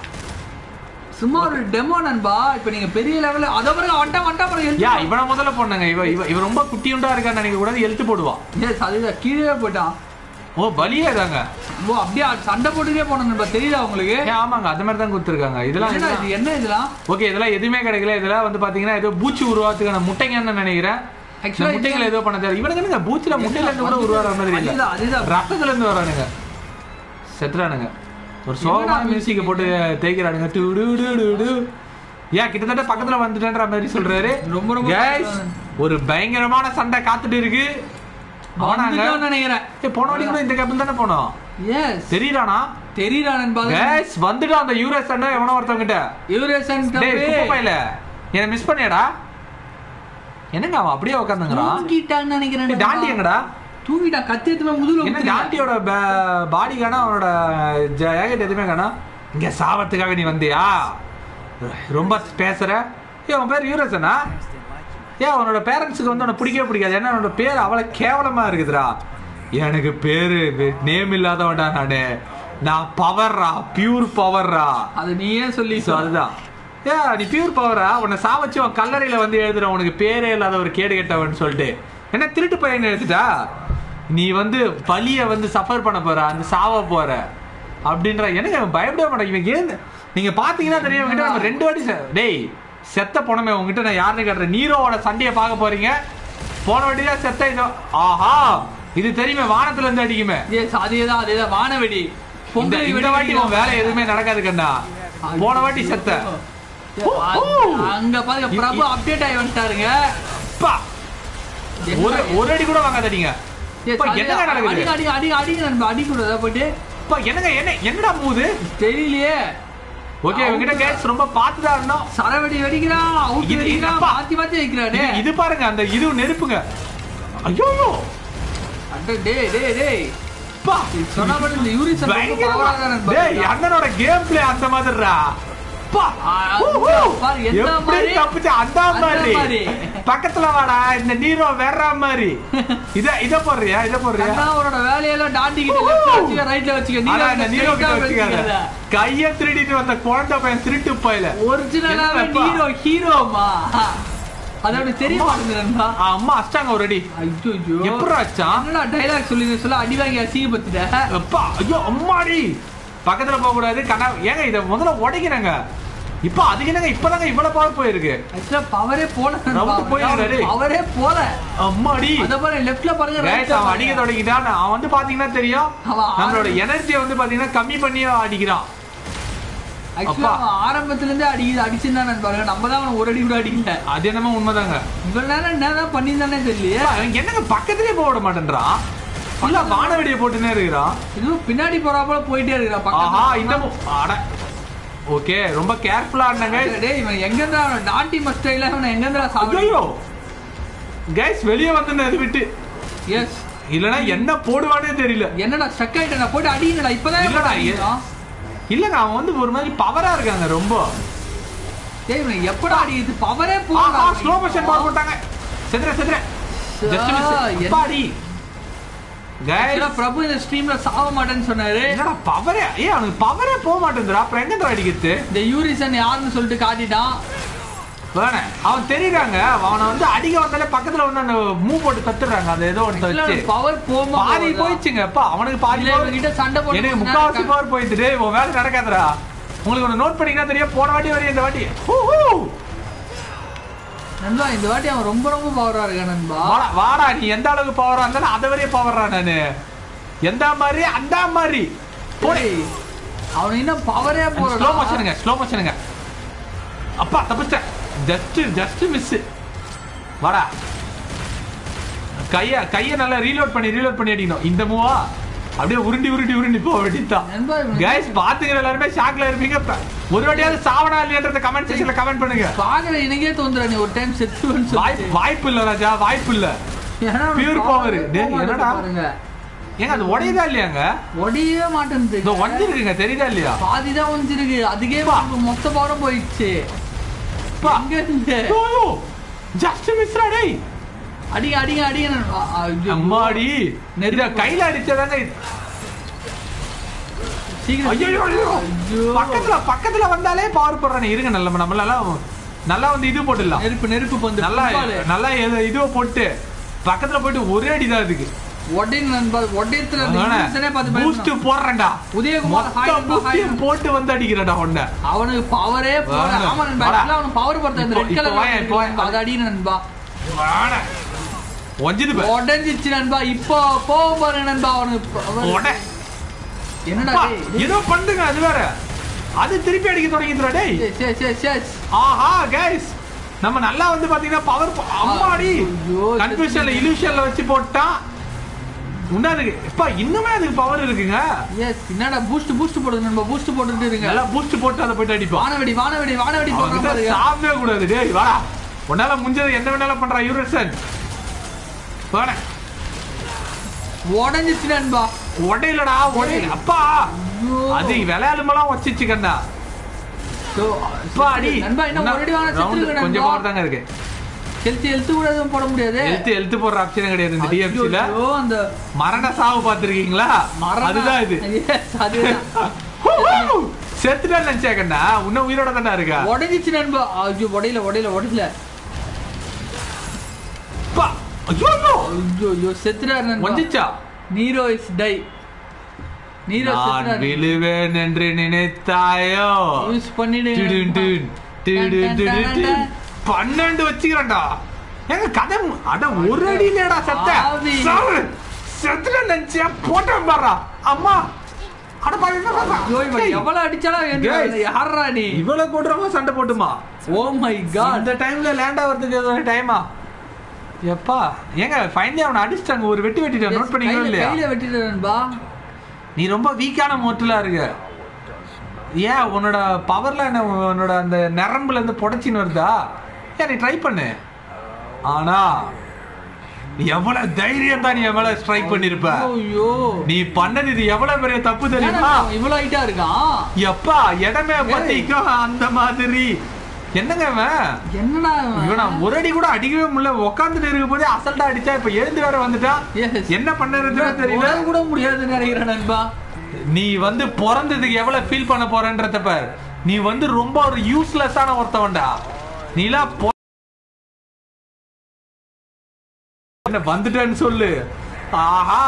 சும்மா ஒரு டெமோ நண்பா இப்ப நீங்க பெரிய லெவல்ல அத பிறகு வண்டா வண்டா பிறகு யா இவனை முதல்ல போனாங்க இவ இவ இவ ரொம்ப குட்டியுண்டா இருக்கான்னு நினைக்க கூடாது எழுத்து போடுவான் எஸ் அதுதான் கீழே போயிட்டான் ஓ பலியே தாங்க ஓ அப்படியே சண்டை போட்டுட்டே போனோம் நண்பா தெரியுதா உங்களுக்கு ஏ ஆமாங்க அது மாதிரி தான் கொடுத்துருக்காங்க இதெல்லாம் என்னடா இது என்ன இதெல்லாம் ஓகே இதெல்லாம் எதுவுமே கிடைக்கல இதெல்லாம் வந்து பாத்தீங்கன்னா ஏதோ பூச்சி உருவாத்துக்கான முட்டைங்கன்னு நினைக்கிறேன் இந்த Actually, முட்டைகளை ஏதோ பண்ண தேவை இவனுக்கு என்னங்க பூச்சில முட்டையில இருந்து கூட உருவாற மாதிரி இல்ல அதுதான் அதுதான் ரத்தத்துல இருந்து வரானுங்க செத்துறானுங்க ஒரு சோகமான மியூசிக்கை போட்டு தேய்க்கிறானுங்க டு டு டு டு டு ஏன் கிட்டத்தட்ட பக்கத்துல வந்துட்டேன்ற மாதிரி சொல்றாரு ரொம்ப ரொம்ப Guys, ஒரு பயங்கரமான சண்டை காத்துட்டு இருக்கு போனாங்க வந்துட்டோம்னு நினைக்கிறேன் ஏய், போன வாட்டி கூட இந்த கேபிள் தானே போனோம் எஸ் தெரியறானா தெரியுதா நண்பா கேஸ் வந்துட்டான் அந்த யூரஸ் சண்டை எவனோ ஒருத்தவங்கிட்ட யூரேசன் டேய் குப்பை பையில என்ன மிஸ் பண்ணியாடா என்னங்க அவன் அப்படியே உட்காந்துங்கிறான் தூங்கிட்டான்னு நினைக்கிறேன் டேய், டாண்டி நண்பா. எங்கடா தூங்கிட்டான் கத்தி எடுத்து போய் முதுகுல என்ன குத்திட்டான். டாண்டியோட பாடி காணா அவனோட ஜாக்கெட் எதுவுமே காணா இங்க சாவத்துக்காக நீ வந்தியா ரொம்ப பேசுற ஏ உன் பேர் யூரசனா ஏன் அவனோட பேரண்ட்ஸுக்கு வந்து உனக்கு பிடிக்கவே பிடிக்காது ஏன்னா அவனோட பேர் அவ்வளோ கேவலமா இருக்குதுடா எனக்கு பேரு நேம் இல்லாதவன்டா நானு நான் பவர்ரா பியூர் பவர்ரா அது நீயே சொல்லி ஸோ அதுதான் ஏ நீ பியூர் பவரா உன்னை சாவச்சு உன் கல்லறையில வந்து எழுதுற உனக்கு பேரே இல்லாத ஒரு கேடு கெட்டவன் சொல்லிட்டு என்ன திருட்டு பையன் எழுதிட்டா நீ வந்து பலிய வந்து சஃபர் பண்ண போற அந்த சாவ போற அப்படின்ற எனக்கு அவன் பயப்படவே மாட்டான் இவன் ஏன் நீங்க பாத்தீங்கன்னா தெரியும் இவன்கிட்ட நம்ம ரெண்டு வாட்டி செ- டேய் செத்த போனமே உங்ககிட்ட நான் யாருன்னு கேட்டுறேன் நீரோவோட சண்டையை பார்க்க போறீங்க போன வாட்டி தான் செத்த இது ஆஹா இது தெரியுமே வானத்துல இருந்து அடிக்குமே எஸ் அதேதான் அதேதான் வானவெடி இந்த பொங்கல் இந்த வெடி வாட்டி உன் வேலை எதுவுமே நடக்காது கண்ணா போன வாட்டி செத்த அங்க- அங்க பாருங்க பிரபு அப்டேட் ஆகி வந்துட்டாருங்க அப்பா! ஒரு ஒரு அடி கூட வாங்காதீங்க Yes, அப்பா, அதேதான். என்னங்க நடக்குது அடிங்க அடிங்க அடிங்க அடிங்க நண்பா அடிக்கூடாதா போயிட்டு அப்பா, என்னங்க என்ன என்னடா மூது தெரியலையே ஓகே இவங்கிட்ட கேஸ் ரொம்ப பார்த்துதான் இருந்தோம் சரவெடி வெடிக்கிறான் அவுட் இது- வெடிக்கிறான் இதுப்பா. மாத்தி மாத்தி வைக்கிறானே இது- இது பாருங்க அந்த இது நெருப்புங்க ஐயோ அட டேய் டேய் டேய் அப்பா சொன்னா மட்டும் இந்த யூரிசன் ரொம்ப பயங்கரமா பவரா தான் நண்பா டேய் அண்ணனோட கேம் பிளே அந்த மாதிரிடா அப்பா ஆ, ஊஹூ. பாரு, எந்த எப்படி மாதிரி? தப்பிச்ச அந்த அந்த மாதிரி மாதிரி. பக்கத்துல வாடா இந்த நீரோ வேற மாதிரி இத இத போடுறியா இத போடுறியா அண்ணா அவரோட வேலையெல்லாம் டாண்டி கிட்ட லெஃப்ட் வச்சுக்க ரைட்ல வச்சுக்க நீ ஆனா இந்த நீரோ கிட்ட வச்சுக்காத கைய திருடிட்டு வந்த குழந்தை பையன் திருட்டு போயில ஒரிஜினலாவே என்னப்பா? ஹீரோ ஹீரோமா அது அப்படி தெரிய மாட்டேங்குது நண்பா அம்மா அஷ்டாங்க ஒரு அடி ஐயோ ஐயோ எப்படி அச்சான் என்னடா டைலாக் சொல்லி சொல்ல அடி வாங்கி அசிங்கப்பத்துட்ட அப்பா ஐயோ அம்மாடி பக்கத்துல போக கூடாது கண்ணா ஏங்க இத முதல்ல உடைக்கிறாங்க இப்போ அதுக்கு என்னங்க இப்பதாங்க இவ்வளவு பவர் போயிருக்கு ஆக்சுவலா பவரே போல ரவுண்டு போயிருக்காரு. பவரே போல அம்மாடி அத பாருங்க லெஃப்ட்ல பாருங்க Guys, ரைட்ல அவன் அடிக்க தொடங்கிட்டான் அவன் வந்து பாத்தீங்கன்னா தெரியும் அவன் நம்மளோட எனர்ஜியை வந்து பாத்தீங்கன்னா கம்மி பண்ணி அடிக்கிறான் ஆக்சுவலா அவன் ஆரம்பத்துல இருந்தே அடி அடிச்சிருந்தானு பாருங்க நம்ம தான் அவன் ஒரு அடி கூட அடிக்கல அது என்னமோ உண்மைதாங்க இவ்வளவு நேரம் என்னதான் பண்ணியிருந்தானே தெரியலையே அவன் என்னங்க பக்கத்துலயே போக விட மாட்டேன்றான் ஃபுல்லா வான வெடியை போட்டுனே இருக்கிறான் இதுவும் பின்னாடி போறாப்புல போயிட்டே இருக்கிறான் ஆஹா பக்கத்துல இன்னமும் அட ஓகே ரொம்ப கேர்ஃபுல்லா இருந்தாங்க டேய் இவன் எங்க இருந்தா டாண்டி மஸ்டைல இவன் எங்க இருந்தா சாவடி ஐயோ கைஸ் வெளியே வந்து அது விட்டு எஸ் இல்லனா என்ன போடுவானே தெரியல என்னடா ஸ்டக் ஆயிட்டேன் நான் போயிட்டு அடிங்கடா இப்பதான் இல்லடா, போட்டு அடிக்கிறான். இல்லங்க அவன் வந்து ஒரு மாதிரி பவரா இருக்காங்க ரொம்ப டேய் இவன் எப்படா அடிக்குது பவரே போடா ஸ்லோ மோஷன் பவர் போட்டாங்க செதுற செதுற ஜஸ்ட் மிஸ் என்ன- பாடி கைஸ் Actually, பிரபு இந்த ஸ்ட்ரீம்ல சாவ மாட்டேன்னு சொன்னாரு என்னடா பவரே ஏய் அவனுக்கு பவரே போக மாட்டேங்குதுடா அப்புறம் எங்க அடிக்கிறது இந்த யூரிசன் யாருன்னு சொல்லிட்டு காட்டிட்டான் வேணே அவன் தெரியுறாங்க அவனை வந்து அடிக்க வந்தாலே பக்கத்துல வந்து அந்த மூவ் போட்டு தத்துறாங்க அது ஏதோ ஒன்று வச்சு பவர் போமா பாதி போயிடுச்சுங்க அப்பா அவனுக்கு பாதி இல்ல power- இவங்கிட்ட சண்டை போட்டு எனக்கு கொஞ்ச முக்காவாசி நேரம் பவர் போயிட்டு டேய், உன் வேலை நடக்காதுடா உங்களுக்கு ஒன்று நோட் பண்ணீங்கன்னா தெரியும் போன வாட்டி வரையும் இந்த வாட்டி ஹூ, ஹூ. நண்பா இந்த வாட்டி அவன் ரொம்ப ரொம்ப பவரா இருக்கான் நண்பா வாடா வாடா நீ எந்த அளவுக்கு பவரா இருந்தாலும் அதை வரையும் பவரா நானு எந்த மாதிரி அந்த மாதிரி போடி டேய், அவன் இன்னும் பவரே ஸ்லோ போறா மோஷனுங்க ஸ்லோ மோஷனுங்க அப்பா தப்பிச்சிட்டேன் ஜஸ்ட் ஜஸ்ட் மிஸ் வாடா கைய கைய நல்லா ரீலோட் பண்ணி ரீலோட் பண்ணி அடிக்கணும் இந்த மூவா அப்படியே உருண்டி உருண்டி உருண்டி போக வேண்டியதுதான் நண்பா இவன் கைஸ் பாத்துக்கிற எல்லாருமே ஷாக்ல இருப்பீங்க இப்ப ஒரு வாட்டியாவது சாவனா இல்லையன்றத கமெண்ட் செக்ஷன்ல கமெண்ட் பண்ணுங்க பாக்குற எனக்கே தோந்துற நீ ஒரு டைம் செத்துவன்னு வாய்ப்பு சொல்லி வாய்ப்பு இல்ல ராஜா வாய்ப்பு இல்ல pure power. டேய், என்னடா? பாருங்க ஏங்க அது உடையதா இல்லையாங்க ஒடியவே மாட்டேங்குது இதோ உடஞ்சிருக்குங்க தெரியுதா இல்லையா பாதி தான் ஒஞ்சிருக்கு அதுக்கே பா. மொத்த பவரும் போயிடுச்சு பா எங்க இருந்து ஜஸ்ட் மிஸ்ரா டேய் அடிங்க அடிங்க அடிங்க நண்பா. ஐயோ. அம்மாடி நெருப்பு. இத கையில அடிச்சதாங்க இது- சீக்கிரம் ஐயோ ஐயோ, ஐயோ. ஐயோ. பக்கத்துல பக்கத்துல வந்தாலே பவர் போடுறானே இருங்க நல்ல நம்மளால நல்லா வந்து இது போட்டுடலாம் நெருப்பு நெருப்பு பந்து நல்லா football. நல்லா எது- இதுவ போட்டு பக்கத்துல போயிட்டு ஒரே அடிதான் அதுக்கு ஒடைன்னு நண்பா ஒடையத்துல அந்த யூனிசனே பார்த்து பூஸ்ட் பயப்படணும். போடுறேன்டா உதயகுமார் மொத்த ஹாய் நண்பா, ஹாய் பூஸ்டையும் நண்பா. போட்டு வந்து அடிக்கிறடா உன்ன அவனுக்கு பவரே போட வாங்க. ஆமா நண்பா வாடா. actually அவனுக்கு பவர் படுத்த அந்த இப்போ- ரெட் இப்போ கலர் வாயேன், இப்போ வாயேன். அது அடி நண்பா ஒஞ்சிது பாரு. உடஞ்சிச்சு நண்பா இப்போ போகும் பாருங்க நண்பா அவனுக்கு power. உட. என்னடா அப்பா, டேய்? ஏதோ பண்ணுங்க அது வேற அது திருப்பி அடிக்க தொடங்கிடுறா டேய் சே, சே, சே, சே. ஆஹா கைஸ் நம்ம நல்லா வந்து பாத்தீங்கன்னா பவர் அம்மாடி ஐயோ, கன்ஃபியூஷன்ல இலூஷன்ல வச்சு போட்டா உண்டாதுக்கு இப்ப இன்னுமே அதுக்கு பவர் இருக்குங்க Yes, என்னடா பூஸ்ட் பூஸ்ட் போடுது நண்பா பூஸ்ட் போட்டுட்டு இருங்க நல்லா பூஸ்ட் போட்டு அதை போயிட்டு அடிப்போம் வானவெடி வானவெடி வானவெடி போடுறான் அவன்கிட்ட பாருங்க சாப்பிடவே கூடாது டேய் வாடா உன்னால முடிஞ்சது என்ன வேணாலும் பண்றா யூரசன் வாடா உடஞ்சிச்சு நண்பா உடையிலடா உடையில அப்பா ஐயோ. அது விளையாடுமெல்லாம் வச்சிச்சு கண்ணா So, அப்பா அடி நண்பா இன்னும் ஒரு அடி வாங்க round செத்துருக்கு கொஞ்சம் நண்பா பவர் தாங்க இருக்கு ஹெல்த் ஹெல்த் கூட எதுவும் போட முடியாது எழுத்து எழுத்து போடுற ஆப்ஷன் கிடையாது இந்த டிஎம்சில ஐயோ, அந்த மரண சாவு பாத்திருக்கீங்களா மரண- அதுதான் இது Yes, அதுதான். செத்துட்டா நினைச்சா கண்ணா இன்னும் உயிரோட தானே இருக்கா உடைஞ்சிச்சு நண்பா ஐயோ உடையில உடையில உடையில அப்பா, ஐயோ ஐயோ. ஐயோ ஐயோ செத்துறாரு நண்பா வந்துச்சா நீரோ இஸ் டை நீரோ நான் செத்துறாரு விழுவேன் என்று நினைத்தாயோ யூஸ் பண்ணிடு டிடின் டின், டிடின் டிடின் டின். பன்னெண்டு வச்சுக்கிறேன்டா ஏங்க கதை மு- அட ஒரு அடியிலடா செத்த ஆவி. சாவு. செத்துட்ட நினைச்சியா போட்டேன் பாரா அம்மா அட பாரு என்ன பாரு. ஐயோ இவன் டேய், எவ்வளவு அடிச்சாலும் Guys. என்ன யாரா நீ இவ்வளவு போடுறவங்க சண்டை போட்டுமா ஓ மை காட் இந்த டைம்ல லேண்ட் ஆகிறதுக்கு ஏதோ டைமா எப்பா ஏங்க ஃபைனலி அவனை அடிச்சிட்டாங்க ஒரு வெட்டி வெட்டிட்டான் நோட் பண்ணீங்களா இல்லையா கையில வெட்டிட்டு நண்பா நீ ரொம்ப வீக்கான மோட்டலா இருக்க ஏன் உன்னோட பவர்ல என்ன உன்னோட அந்த நரம்புல இருந்து புடைச்சின்னு வருதா ஏன் நீ ட்ரை பண்ணு ஆனா நீ எவ்வளவு தைரியம் தான் நீ என் மேல ஸ்ட்ரைக் பண்ணிருப்ப ஐயோ நீ பண்ணது இது எவ்வளவு பெரிய தப்பு தெரியுமா ஏன்டா இவ்வளவு ஹைட்டா இருக்கான் எப்பா இடமே பத்திக்கும் அந்த மாதிரி என்னங்க இவன் என்னடா இவன்? இவனா ஒரு அடி கூட அடிக்கவே முடியல உட்காந்துட்டு இருக்கும் போதே அசல்ட்டா அடிச்சா இப்ப எழுந்து வேற வந்துட்டான் Yes. என்ன பண்ணுறதுன்னு இவன் தெரியல உடல் கூட முடியாதுன்னு நினைக்கிறேன் நண்பா நீ வந்து பிறந்ததுக்கு எவ்வளவு ஃபீல் பண்ண போறன்றத பார் நீ வந்து ரொம்ப ஒரு யூஸ்லெஸ்ஸான ஒருத்தவன்டா நீலாம் பொ- என்ன வந்துட்டேன்னு சொல்லு ஆஹா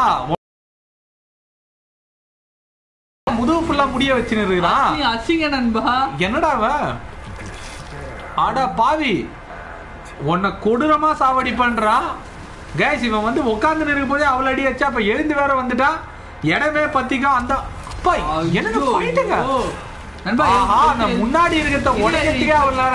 முதுகு ஃபுல்லா முடிய வச்சுன்னு இருக்கிறான் அசிங்க- அசிங்க நண்பா என்னடா அவன் அட பாவி உன்னை கொடூரமா சாவடி பண்றான் கைஸ் இவன் வந்து உட்கார்ந்து இருக்கும் போதே அவள் அடி வச்சா அப்ப எழுந்து வேற வந்துட்டான் இடமே பத்திக்கும் அந்த அப்பா எனக்கு ஐயோ, போயிட்டுங்க ஐயோ. நண்பா ஆஹா அந்த முன்னாடி இருக்கிறத உடைக்கிறதுக்கே அவள் நேரம்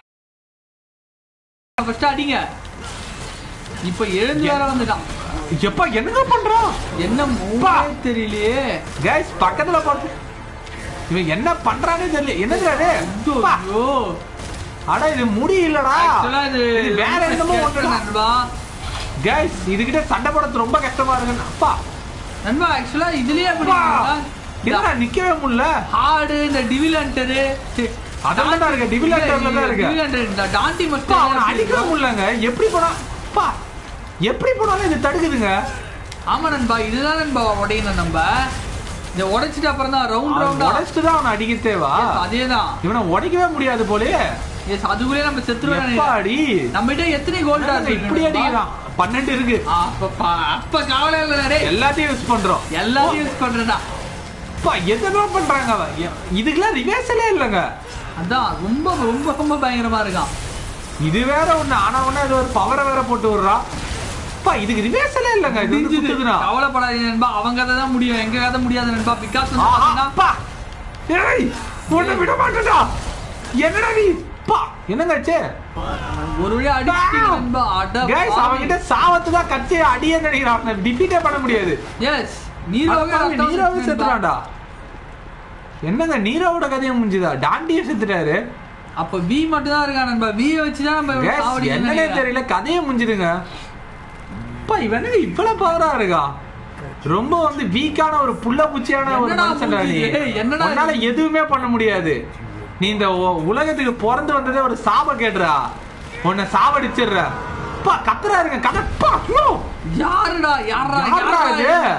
ஃபர்ஸ்ட் அடிங்க இப்ப எழுந்து வேற வந்துட்டான் எப்பா என்னங்க பண்றான் என்ன மூவே தெரியலையே கைஸ் பக்கத்துல போறது இவன் என்ன பண்றானே தெரியல என்னது அது அப்பா, ஐயோ அட இது முடி இல்லடா ஆக்சுவலா இது இது வேற என்னமோ ஒண்ணுடா நண்பா கைஸ் இதுகிட்ட சண்டை போடுறது ரொம்ப கஷ்டமா இருக்கு அப்பா நண்பா ஆக்சுவலா இதுலயே அப்படி அப்பா, என்னடா நிக்கவே முடியல ஹார்டு இந்த டிவில் ஹண்டரு அதெல்லாம் தான் இருக்கு டிவில் ஹண்டர்ல தான் இருக்கு டிவில் ஹண்டர் இந்த டாண்டி அப்பா, மஸ்டர் அவனை அடிக்கவே முடியலங்க எப்படி போனா அப்பா எப்படி போனாலும் இது தடுக்குதுங்க ஆமா நண்பா இதுதான் நண்பா உடையணும் நம்ம இந்த உடைச்சிட்டு அப்புறம் தான் ரவுண்ட் ரவுண்டா உடச்சிட்டு தான் அவனை அடிக்க தேவா அதேதான் இவனை உடைக்கவே முடியாது போலே எஸ் அதுக்குள்ளே நம்ம செத்துருவோம் எப்பாடி நம்ம கிட்ட எத்தனை கோல்டா இப்படி அடிக்கிறான் பன்னெண்டு இருக்கு அப்ப ப- அப்ப கவலை இல்லை டேய். எல்லாத்தையும் யூஸ் பண்றோம் எல்லாத்தையும் யூஸ் பண்றேன்டா அப்பா எதனோ பண்றாங்க அவன் எ- இதுக்கெல்லாம் ரிவேர்ஸலே இல்லைங்க அதான் ரொம்ப ரொம்ப ரொம்ப பயங்கரமா இருக்கான் இது வேற ஒண்ணு ஆனா ஒண்ணு அது ஒரு பவரை வேற போட்டு விடுறான் அப்பா இதுக்கு ரிவேர்ஸலே இல்லைங்க இது வந்து முடிஞ்சுது. குத்துதுண்ணா. கவலைப்படாதீங்க நண்பா அவங்க கதை தான் முடியும் எங்க கதை முடியாது நண்பா பிகாஸ் வந்து ஆஹா, பாத்தீங்கன்னா அப்பா ஏய் உன்னை விட மாட்டேன்டா என்னடா நீ அப்பா என்னங்க ஆச்சு ஒரு வழியா அடிச்சிட்டீங்க நண்பா அட கைஸ் அவன் கிட்ட சாவத்து தான் கட்சி அடியே நினைக்கிறான் அவனை டிஃபீட்டே பண்ண முடியாது எஸ் நீரோவே அப்பாவி, ரத்தம் நீராவே சிந்துச்சு நண்பா. செத்துறான்டா என்னங்க நீராவோட கதையும் முடிஞ்சுதா டாண்டியே செத்துட்டாரு அப்ப வி மட்டும் தான் இருக்கான் நண்பா வி வச்சு தான் நம்ம இவனை Guys, சாவடிக்கணும்னு என்னன்னே நினைக்கிறேன். தெரியல கதையே முடிஞ்சுதுங்க அப்பா இவனுக்கு இவ்வளவு பவரா இருக்கா ரொம்ப வந்து வீக்கான ஒரு புள்ள பூச்சியான ஒரு என்னடா மனுஷன்டா நீ மூஞ்சி? ஏய், என்னடா உன்னால எதுவுமே பண்ண முடியாது நீ இந்த உ- உலகத்துக்கு பிறந்து வந்ததே ஒரு சாப கேடுறா உன்னை சாவடிச்சிடுற அப்பா கத்துறாருங்க கதப்பா யாருடா யாரா யாரா இது யாரா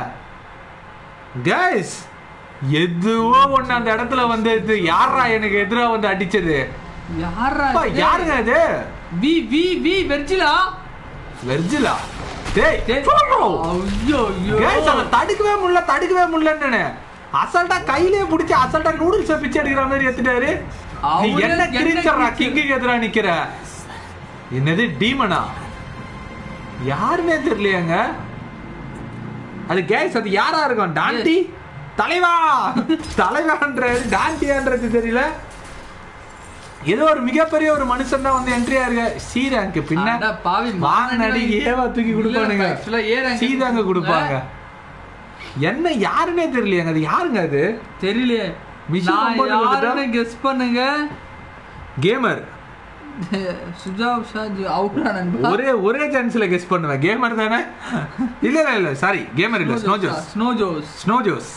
கைஸ் எதுவோ ஒண்ணு அந்த இடத்துல வந்து இது யாரா எனக்கு எதிரா வந்து அடிச்சது யாரா அப்பா, இது? யாருங்க இது வி வி வி வெர்ஜிலா வெர்ஜிலா டேய் டேய். சொல்லு. ஐயோ ஐயோ கைஸ் அவன் தடுக்கவே முடியல தடுக்கவே முடியலன்னு அசல்ட்டா கையிலே பிடிச்சி அசல்ட்டா நூடுல்ஸ் பிச்சை எடுக்கிற மாதிரி எடுத்துட்டாரு நீ அவரே என்ன என்ன கிரிச்சரா creature? கிங்குக்கு எதிரா நிக்கிற என்னது டீமனா யாருன்னே தெரியலையாங்க அது கேஸ் அது யாரா இருக்கும் டாண்டி தலைவா தலைவான்றது டாண்டியான்றது தெரியல ஏதோ ஒரு மிகப்பெரிய ஒரு மனுஷன் தான் வந்து என்ட்ரியா இருக்க சி ரேங்க் பின்ன அட பாவி வாங்கினாடி ஏவா தூக்கி கொடுப்பானுங்க இல்ல, actually A rank சி தாங்க கொடுப்பாங்க என்ன யாருன்னே தெரியலையாங்க அது யாருங்க அது தெரியலையே Mission நான் number வந்துட்டா? யாருன்னு கெஸ் பண்ணுங்க கேமர் சுஜாப் ஷாஜி அவுரா நண்பா ஒரே ஒரே சான்ஸ்ல கெஸ் பண்ணுவேன் கேமர் தானே இல்ல இல்ல இல்ல சாரி கேமர் இல்ல snow Jose snow Jose snow Jose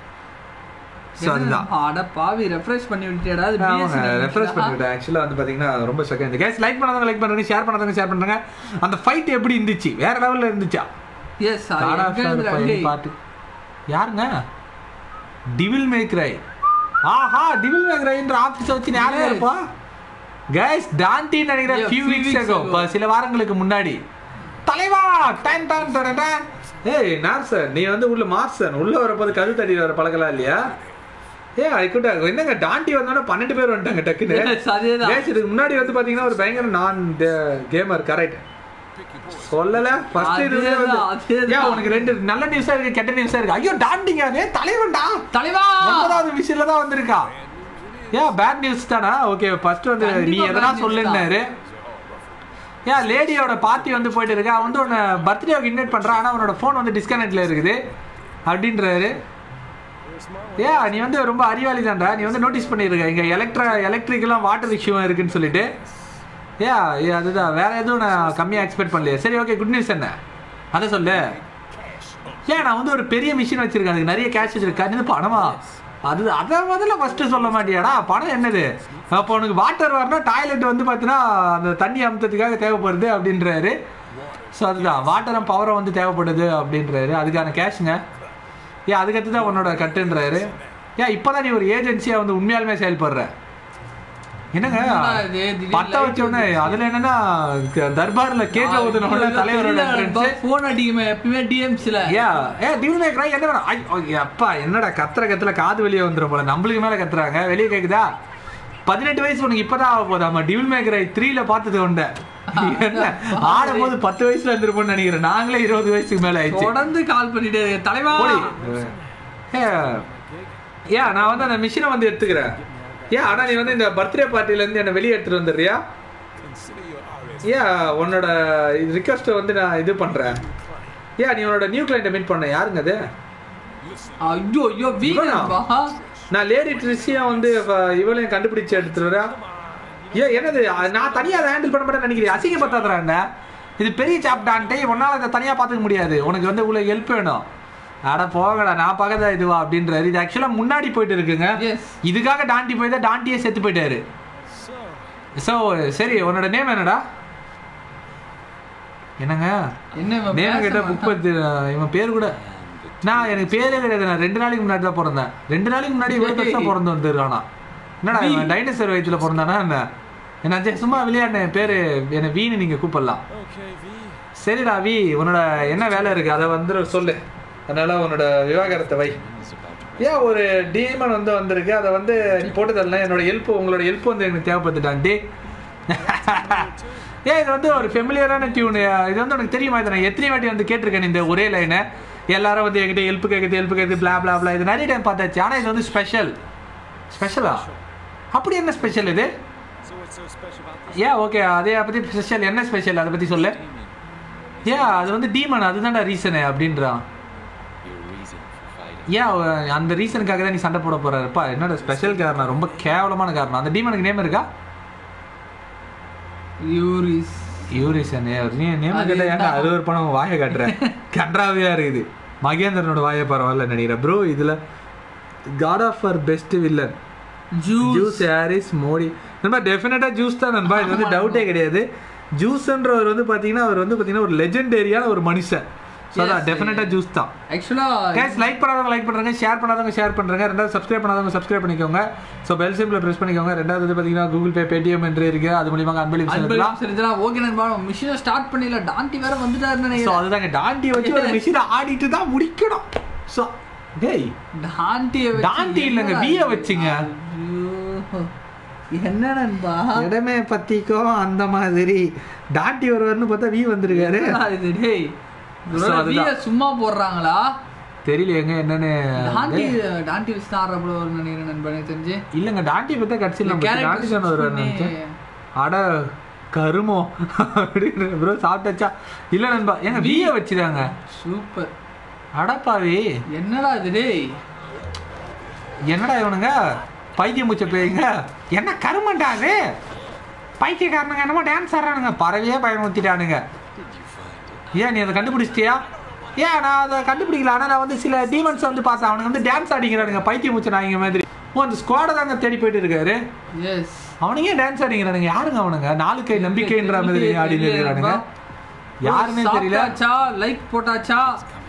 so அதுதான் அட பாவி ரெஃப்ரெஷ் பண்ணி விட்டேடா அது ஆமாங்க BSc ரெஃப்ரெஷ் நினைச்சா? பண்ணிவிட்டேன் ஆக்சுவலாக வந்து பார்த்தீங்கன்னா ரொம்ப செகண்ட் கேஸ் லைக் பண்ணாதவங்க லைக் பண்ணுறங்க ஷேர் பண்ணாதவங்க ஷேர் பண்ணுறாங்க அந்த ஃபைட் எப்படி இருந்துச்சு வேற லெவலில் இருந்துச்சா Yes, அது God of எங்க War இருந்து fight டேய், பாட்டு யாருங்க டிவில் மேக்ரை ஆஹா டிவில் மேக்ரைன்ற ஆஃபீஸை வச்சு யாருங்க Yes. இருப்பா கைஸ் டாண்டி நினைக்கிற Yeah, few few weeks weeks ago ago. இப்போ சில வாரங்களுக்கு முன்னாடி தலைவா டன் டன் டன் டன் ஏய் நார்சன் நீ வந்து உள்ள மார்சன் உள்ள வரப்போது கது தட்டி வர பழக்கலாம் இல்லையா ஏ அதுக்கிட்ட என்னங்க டாண்டி வந்தோட பன்னெண்டு பேர் வந்துட்டாங்க டக்குன்னு Yes, அதேதான். Guys, இதுக்கு முன்னாடி வந்து பாத்தீங்கன்னா ஒரு பயங்கர நான் கேமர் கரெக்ட் சொல்லல ஃபர்ஸ்ட் இதுவே வந்து அதேதான், அதேதான். ஏன் உனக்கு ரெண்டு நல்ல நியூஸா இருக்கு கெட்ட நியூஸா இருக்கு ஐயோ டாண்டிங்க அதே தலைவன்டா தலைவா ஒன்பதாவது விஷயத்துல தான் வந்திருக்கா ஏன் பேட் நியூஸ் தானா ஓகே ஃபர்ஸ்ட் வந்து நீ கண்டிப்பா எதனா bad news சொல்லுன்னாரு ஏன் லேடியோட பார்ட்டி வந்து போயிட்டு இருக்கா அவன் வந்து உன்னை பர்த்டேவுக்கு இன்வைட் பண்றான் ஆனா அவனோட ஃபோன் வந்து டிஸ்கனெக்ட்ல இருக்குது அப்படின்றாரு ஏ நீ வந்து ரொம்ப அறிவாளி தான்டா நீ வந்து நோட்டீஸ் பண்ணிருக்க இங்க எலக்ட்ரா எலக்ட்ரிக்கெல்லாம் வாட்டர் இஷ்யூ இருக்குன்னு சொல்லிட்டு ஏ ஏ, அதுதான் வேற எதுவும் நான் கம்மியா எக்ஸ்பெக்ட் பண்ணலையே சரி ஓகே குட் நியூஸ் என்ன அதை சொல்லு ஏன் நான் வந்து ஒரு பெரிய மிஷின் வச்சிருக்கேன் அதுக்கு நிறைய கேஷ் வச்சிருக்கேன் இது பணமா அது அதை முதல்ல ஃபர்ஸ்ட் சொல்ல மாட்டியாடா பணம் என்னது அப்போ உனக்கு வாட்டர் வரணும் டாய்லெட் வந்து பார்த்தீங்கன்னா அந்த தண்ணி அமுத்தத்துக்காக தேவைப்படுது அப்படின்றாரு ஸோ அதுதான் வாட்டரும் பவரும் வந்து தேவைப்படுது அப்படின்றாரு அதுக்கான கேஷுங்க ஏன் அதுக்கடுத்து தான் உன்னோட கட்டுன்றாரு ஏன் இப்போதான் நீ ஒரு ஏஜென்சியா வந்து உண்மையாலுமே செயல்படுற என்னங்க என்னடா இது? திடீர்னு பத்த light வச்சோடனே அதுல என்னன்னா க- தர்பார்ல கேக்க ஊதுனோட தலைவரோட entrance. போன் அடிக்குமே எப்பயுமே டிஎம்சில ஏ ஏ டிவில் மேக்கரா என்ன வேணும் ஐ, ஓ, அப்பா என்னடா கத்துற கத்துல காது வெளியே வந்துரும் போல நம்மளுக்கு மேல கத்துறாங்க வெளியே கேக்குதா பதினெட்டு வயசு உனக்கு இப்பதான் ஆக போதாமா டிவில் மேக்கர் த்ரீல பார்த்தது உண்ட என்ன ஆடும் போது பத்து வயசுல இருந்திருப்போம்னு நினைக்கிறேன் நாங்களே இருபது வயசுக்கு மேல ஆயிடுச்சு தொடர்ந்து கால் பண்ணிட்டே இருக்கு தலைவா போடி. ஏ, ஏ நான் வந்து அந்த மிஷினை வந்து எடுத்துக்கிறேன் ஏன் ஆனா நீ வந்து இந்த பர்த்டே பார்ட்டில இருந்து என்ன வெளியே எடுத்துட்டு வந்துடுறியா ஏன் உன்னோட ரிக்வஸ்ட்டை வந்து நான் இது பண்றேன் ஏன் நீ உன்னோட நியூ கிளைண்ட்டை மீட் பண்ண யாருங்க அது ஐயோ ஐயோ வீ இவனா? நண்பா நான் லேடி ட்ரிஷியா வந்து இவ- இவளையும் கண்டுபிடிச்சு எடுத்துறா ஏன் என்னது அது நான் தனியா அதை ஹேண்டில் பண்ண மாட்டேன்னு நினைக்கிறேன் அசிங்கப்படுத்தாதுடா என்ன இது பெரிய சாப்டான்ட்டே உன்னால இதை தனியா பார்த்துக்க முடியாது உனக்கு வந்து உள்ள ஹெல்ப் வேணும் அட போகடா நான் பார்க்கதா இதுவா அப்படின்றாரு இது ஆக்சுவலா முன்னாடி போயிட்டு இருக்குங்க எஸ் இதுக்காக டாண்டி போய் தான் டாண்டியே செத்து போயிட்டாரு ஸோ சரி உன்னோட நேம் என்னடா என்னங்க என்ன இவன் நேம் பேச கேட்ட மாட்டான். புக் பத்தி இவன் பேர் கூட நான் எனக்கு பேரே கிடையாது நான் ரெண்டு நாளைக்கு முன்னாடி தான் பிறந்தேன் ரெண்டு நாளைக்கு முன்னாடி இவ்வளவு பெருசா பிறந்து வந்துருக்கானா என்னடா இவன் டைனோசர் வயிற்றுல பிறந்தானா என்ன என்ன சரி, சும்மா விளையாடின பேரு என்ன வீணு நீங்க கூப்பிடலாம் சரிடா வி உன்னோட என்ன வேலை இருக்கு அதை வந்து சொல்லு அதனால உன்னோட விவாகரத்தை வை ஏன் ஒரு டீமன் வந்து வந்திருக்கு அதை வந்து நீ போட்டு தரல என்னோட ஹெல்ப் உங்களோட ஹெல்ப் வந்து எனக்கு தேவைப்பட்டுட்டான்டி ஏன் இது வந்து ஒரு ஃபெமிலியரான டியூன் இது வந்து உனக்கு தெரியுமா இதை நான் எத்தனை வாட்டி வந்து கேட்டிருக்கேன் இந்த ஒரே லைனை எல்லாரும் வந்து என்கிட்ட ஹெல்ப் கேட்குது ஹெல்ப் கேட்குது பிளா பிளா பிளா இது நிறைய டைம் பார்த்தாச்சு ஆனால் இது வந்து ஸ்பெஷல் ஸ்பெஷலா அப்படி என்ன ஸ்பெஷல் இது ஏன் ஓகே அதே பற்றி ஸ்பெஷல் என்ன ஸ்பெஷல் அதை பற்றி சொல்லு ஏன் அது வந்து டீமன் அதுதான்டா ரீசனு அப்படின்றான் ஏன் அவ- அந்த ரீசனுக்காக தான் நீ சண்டை போட போறாருப்பா என்னோட ஸ்பெஷல் காரணம் ரொம்ப கேவலமான காரணம் அந்த டீமனுக்கு நேம் இருக்கா யூரிஸ் யூரிசன் நீ நேம் அது கேட்டா ஏன்டா என்ன? அது ஒரு பணம் வாயை காட்டுறேன் கன்றாவியா இருக்குது மகேந்திரனோட வாயை பரவாயில்ல நினைக்கிறேன் ப்ரோ இதுல God of war best villain Zeus Zeus Harris Modi நண்பா டெஃபினட்டா ஜூஸ் தான் நண்பா இது வந்து ஆமா, டவுட்டே கிடையாது ஜூஸ்ன்றவர் வந்து பாத்தீங்கன்னா அவர் வந்து பாத்தீங்கன்னா ஒரு லெஜெண்டரியான ஒரு மனுஷன் ஸோ அதான் Yes, டெஃபினட்டா ஜூஸ் தான் ஆக்சுவலா கேஸ் லைக் பண்ணாதவங்க லைக் பண்ணுறாங்க ஷேர் பண்ணாதவங்க ஷேர் பண்ணுறாங்க ரெண்டாவது சப்ஸ்கிரைப் பண்ணாதவங்க சப்ஸ்கிரைப் பண்ணிக்கோங்க ஸோ பெல் சிம்பிள் ப்ரெஸ் பண்ணிக்கோங்க ரெண்டாவது வந்து பார்த்தீங்கன்னா கூகுள் பே பேடிஎம் என்று இருக்கு அது மூலியமாக அன்பளிப்பு செலுத்தலாம் சரிதா ஓகே நண்பா மிஷினை ஸ்டார்ட் பண்ணிடல டாண்டி வேற வந்துட்டாருன்னு ஸோ நினைக்கிறேன் அதுதாங்க டாண்டி வச்சு ஒரு மிஷினை ஆடிட்டு தான் முடிக்கணும் ஸோ டேய் டாண்டிய டாண்டி இல்லைங்க, V-ய வச்சுங்க. என்ன நண்பா இடமே பத்திக்கோ அந்த மாதிரி டாண்டி வருவார்னு பார்த்தா வி வந்திருக்காரு என்னடா இது டேய் So, அதுதான். வீய சும்மா போடுறாங்களா தெரியலையேங்க என்னன்னு டாண்டி டாண்டி வச்சு தான் ஆடுறப்பல ஒரு நினைக்கிறேன் நண்பா எனக்கு தெரிஞ்சு இல்லைங்க டாண்டி பார்த்தா கடைசியில் நம்ம Character டாண்டி தானே switch வருவார் பண்ணி- நினைச்சேன் அட கருமோ அப்படின்னு ப்ரோ சாப்பிட்டாச்சா இல்ல நண்பா ஏங்க வீய வச்சுதாங்க சூப்பர் அடப்பாவி என்னடா இது டேய் என்னடா இவனுங்க பைத்தியம் மூச்ச பேய்ங்க என்ன கருமண்டா அது பைத்தியக்காரனுங்க என்னமோ டான்ஸ் ஆடுறானுங்க பறவையே பயமுறுத்திட்டானுங்க ஏன் நீ அதை கண்டுபிடிச்சிட்டியா ஏன் நான் அதை கண்டுபிடிக்கல ஆனால் நான் வந்து சில டீமன்ஸ் வந்து பார்த்தேன் அவனுங்க வந்து டான்ஸ் ஆடிக்கிறானுங்க பைத்தியம் மூச்ச நாய்ங்க மாதிரி ஓ அந்த ஸ்குவாடை தாங்க தேடி போயிட்டு இருக்காரு எஸ் அவனுங்க ஏன் டான்ஸ் ஆடிக்கிறானுங்க யாருங்க அவனுங்க நாலு கை நம்பிக்கைன்ற மாதிரி ஆடி இருக்கிறானுங்க யாருமே தெரியல சாப்பிட்டாச்சா லைக் போட்டாச்சா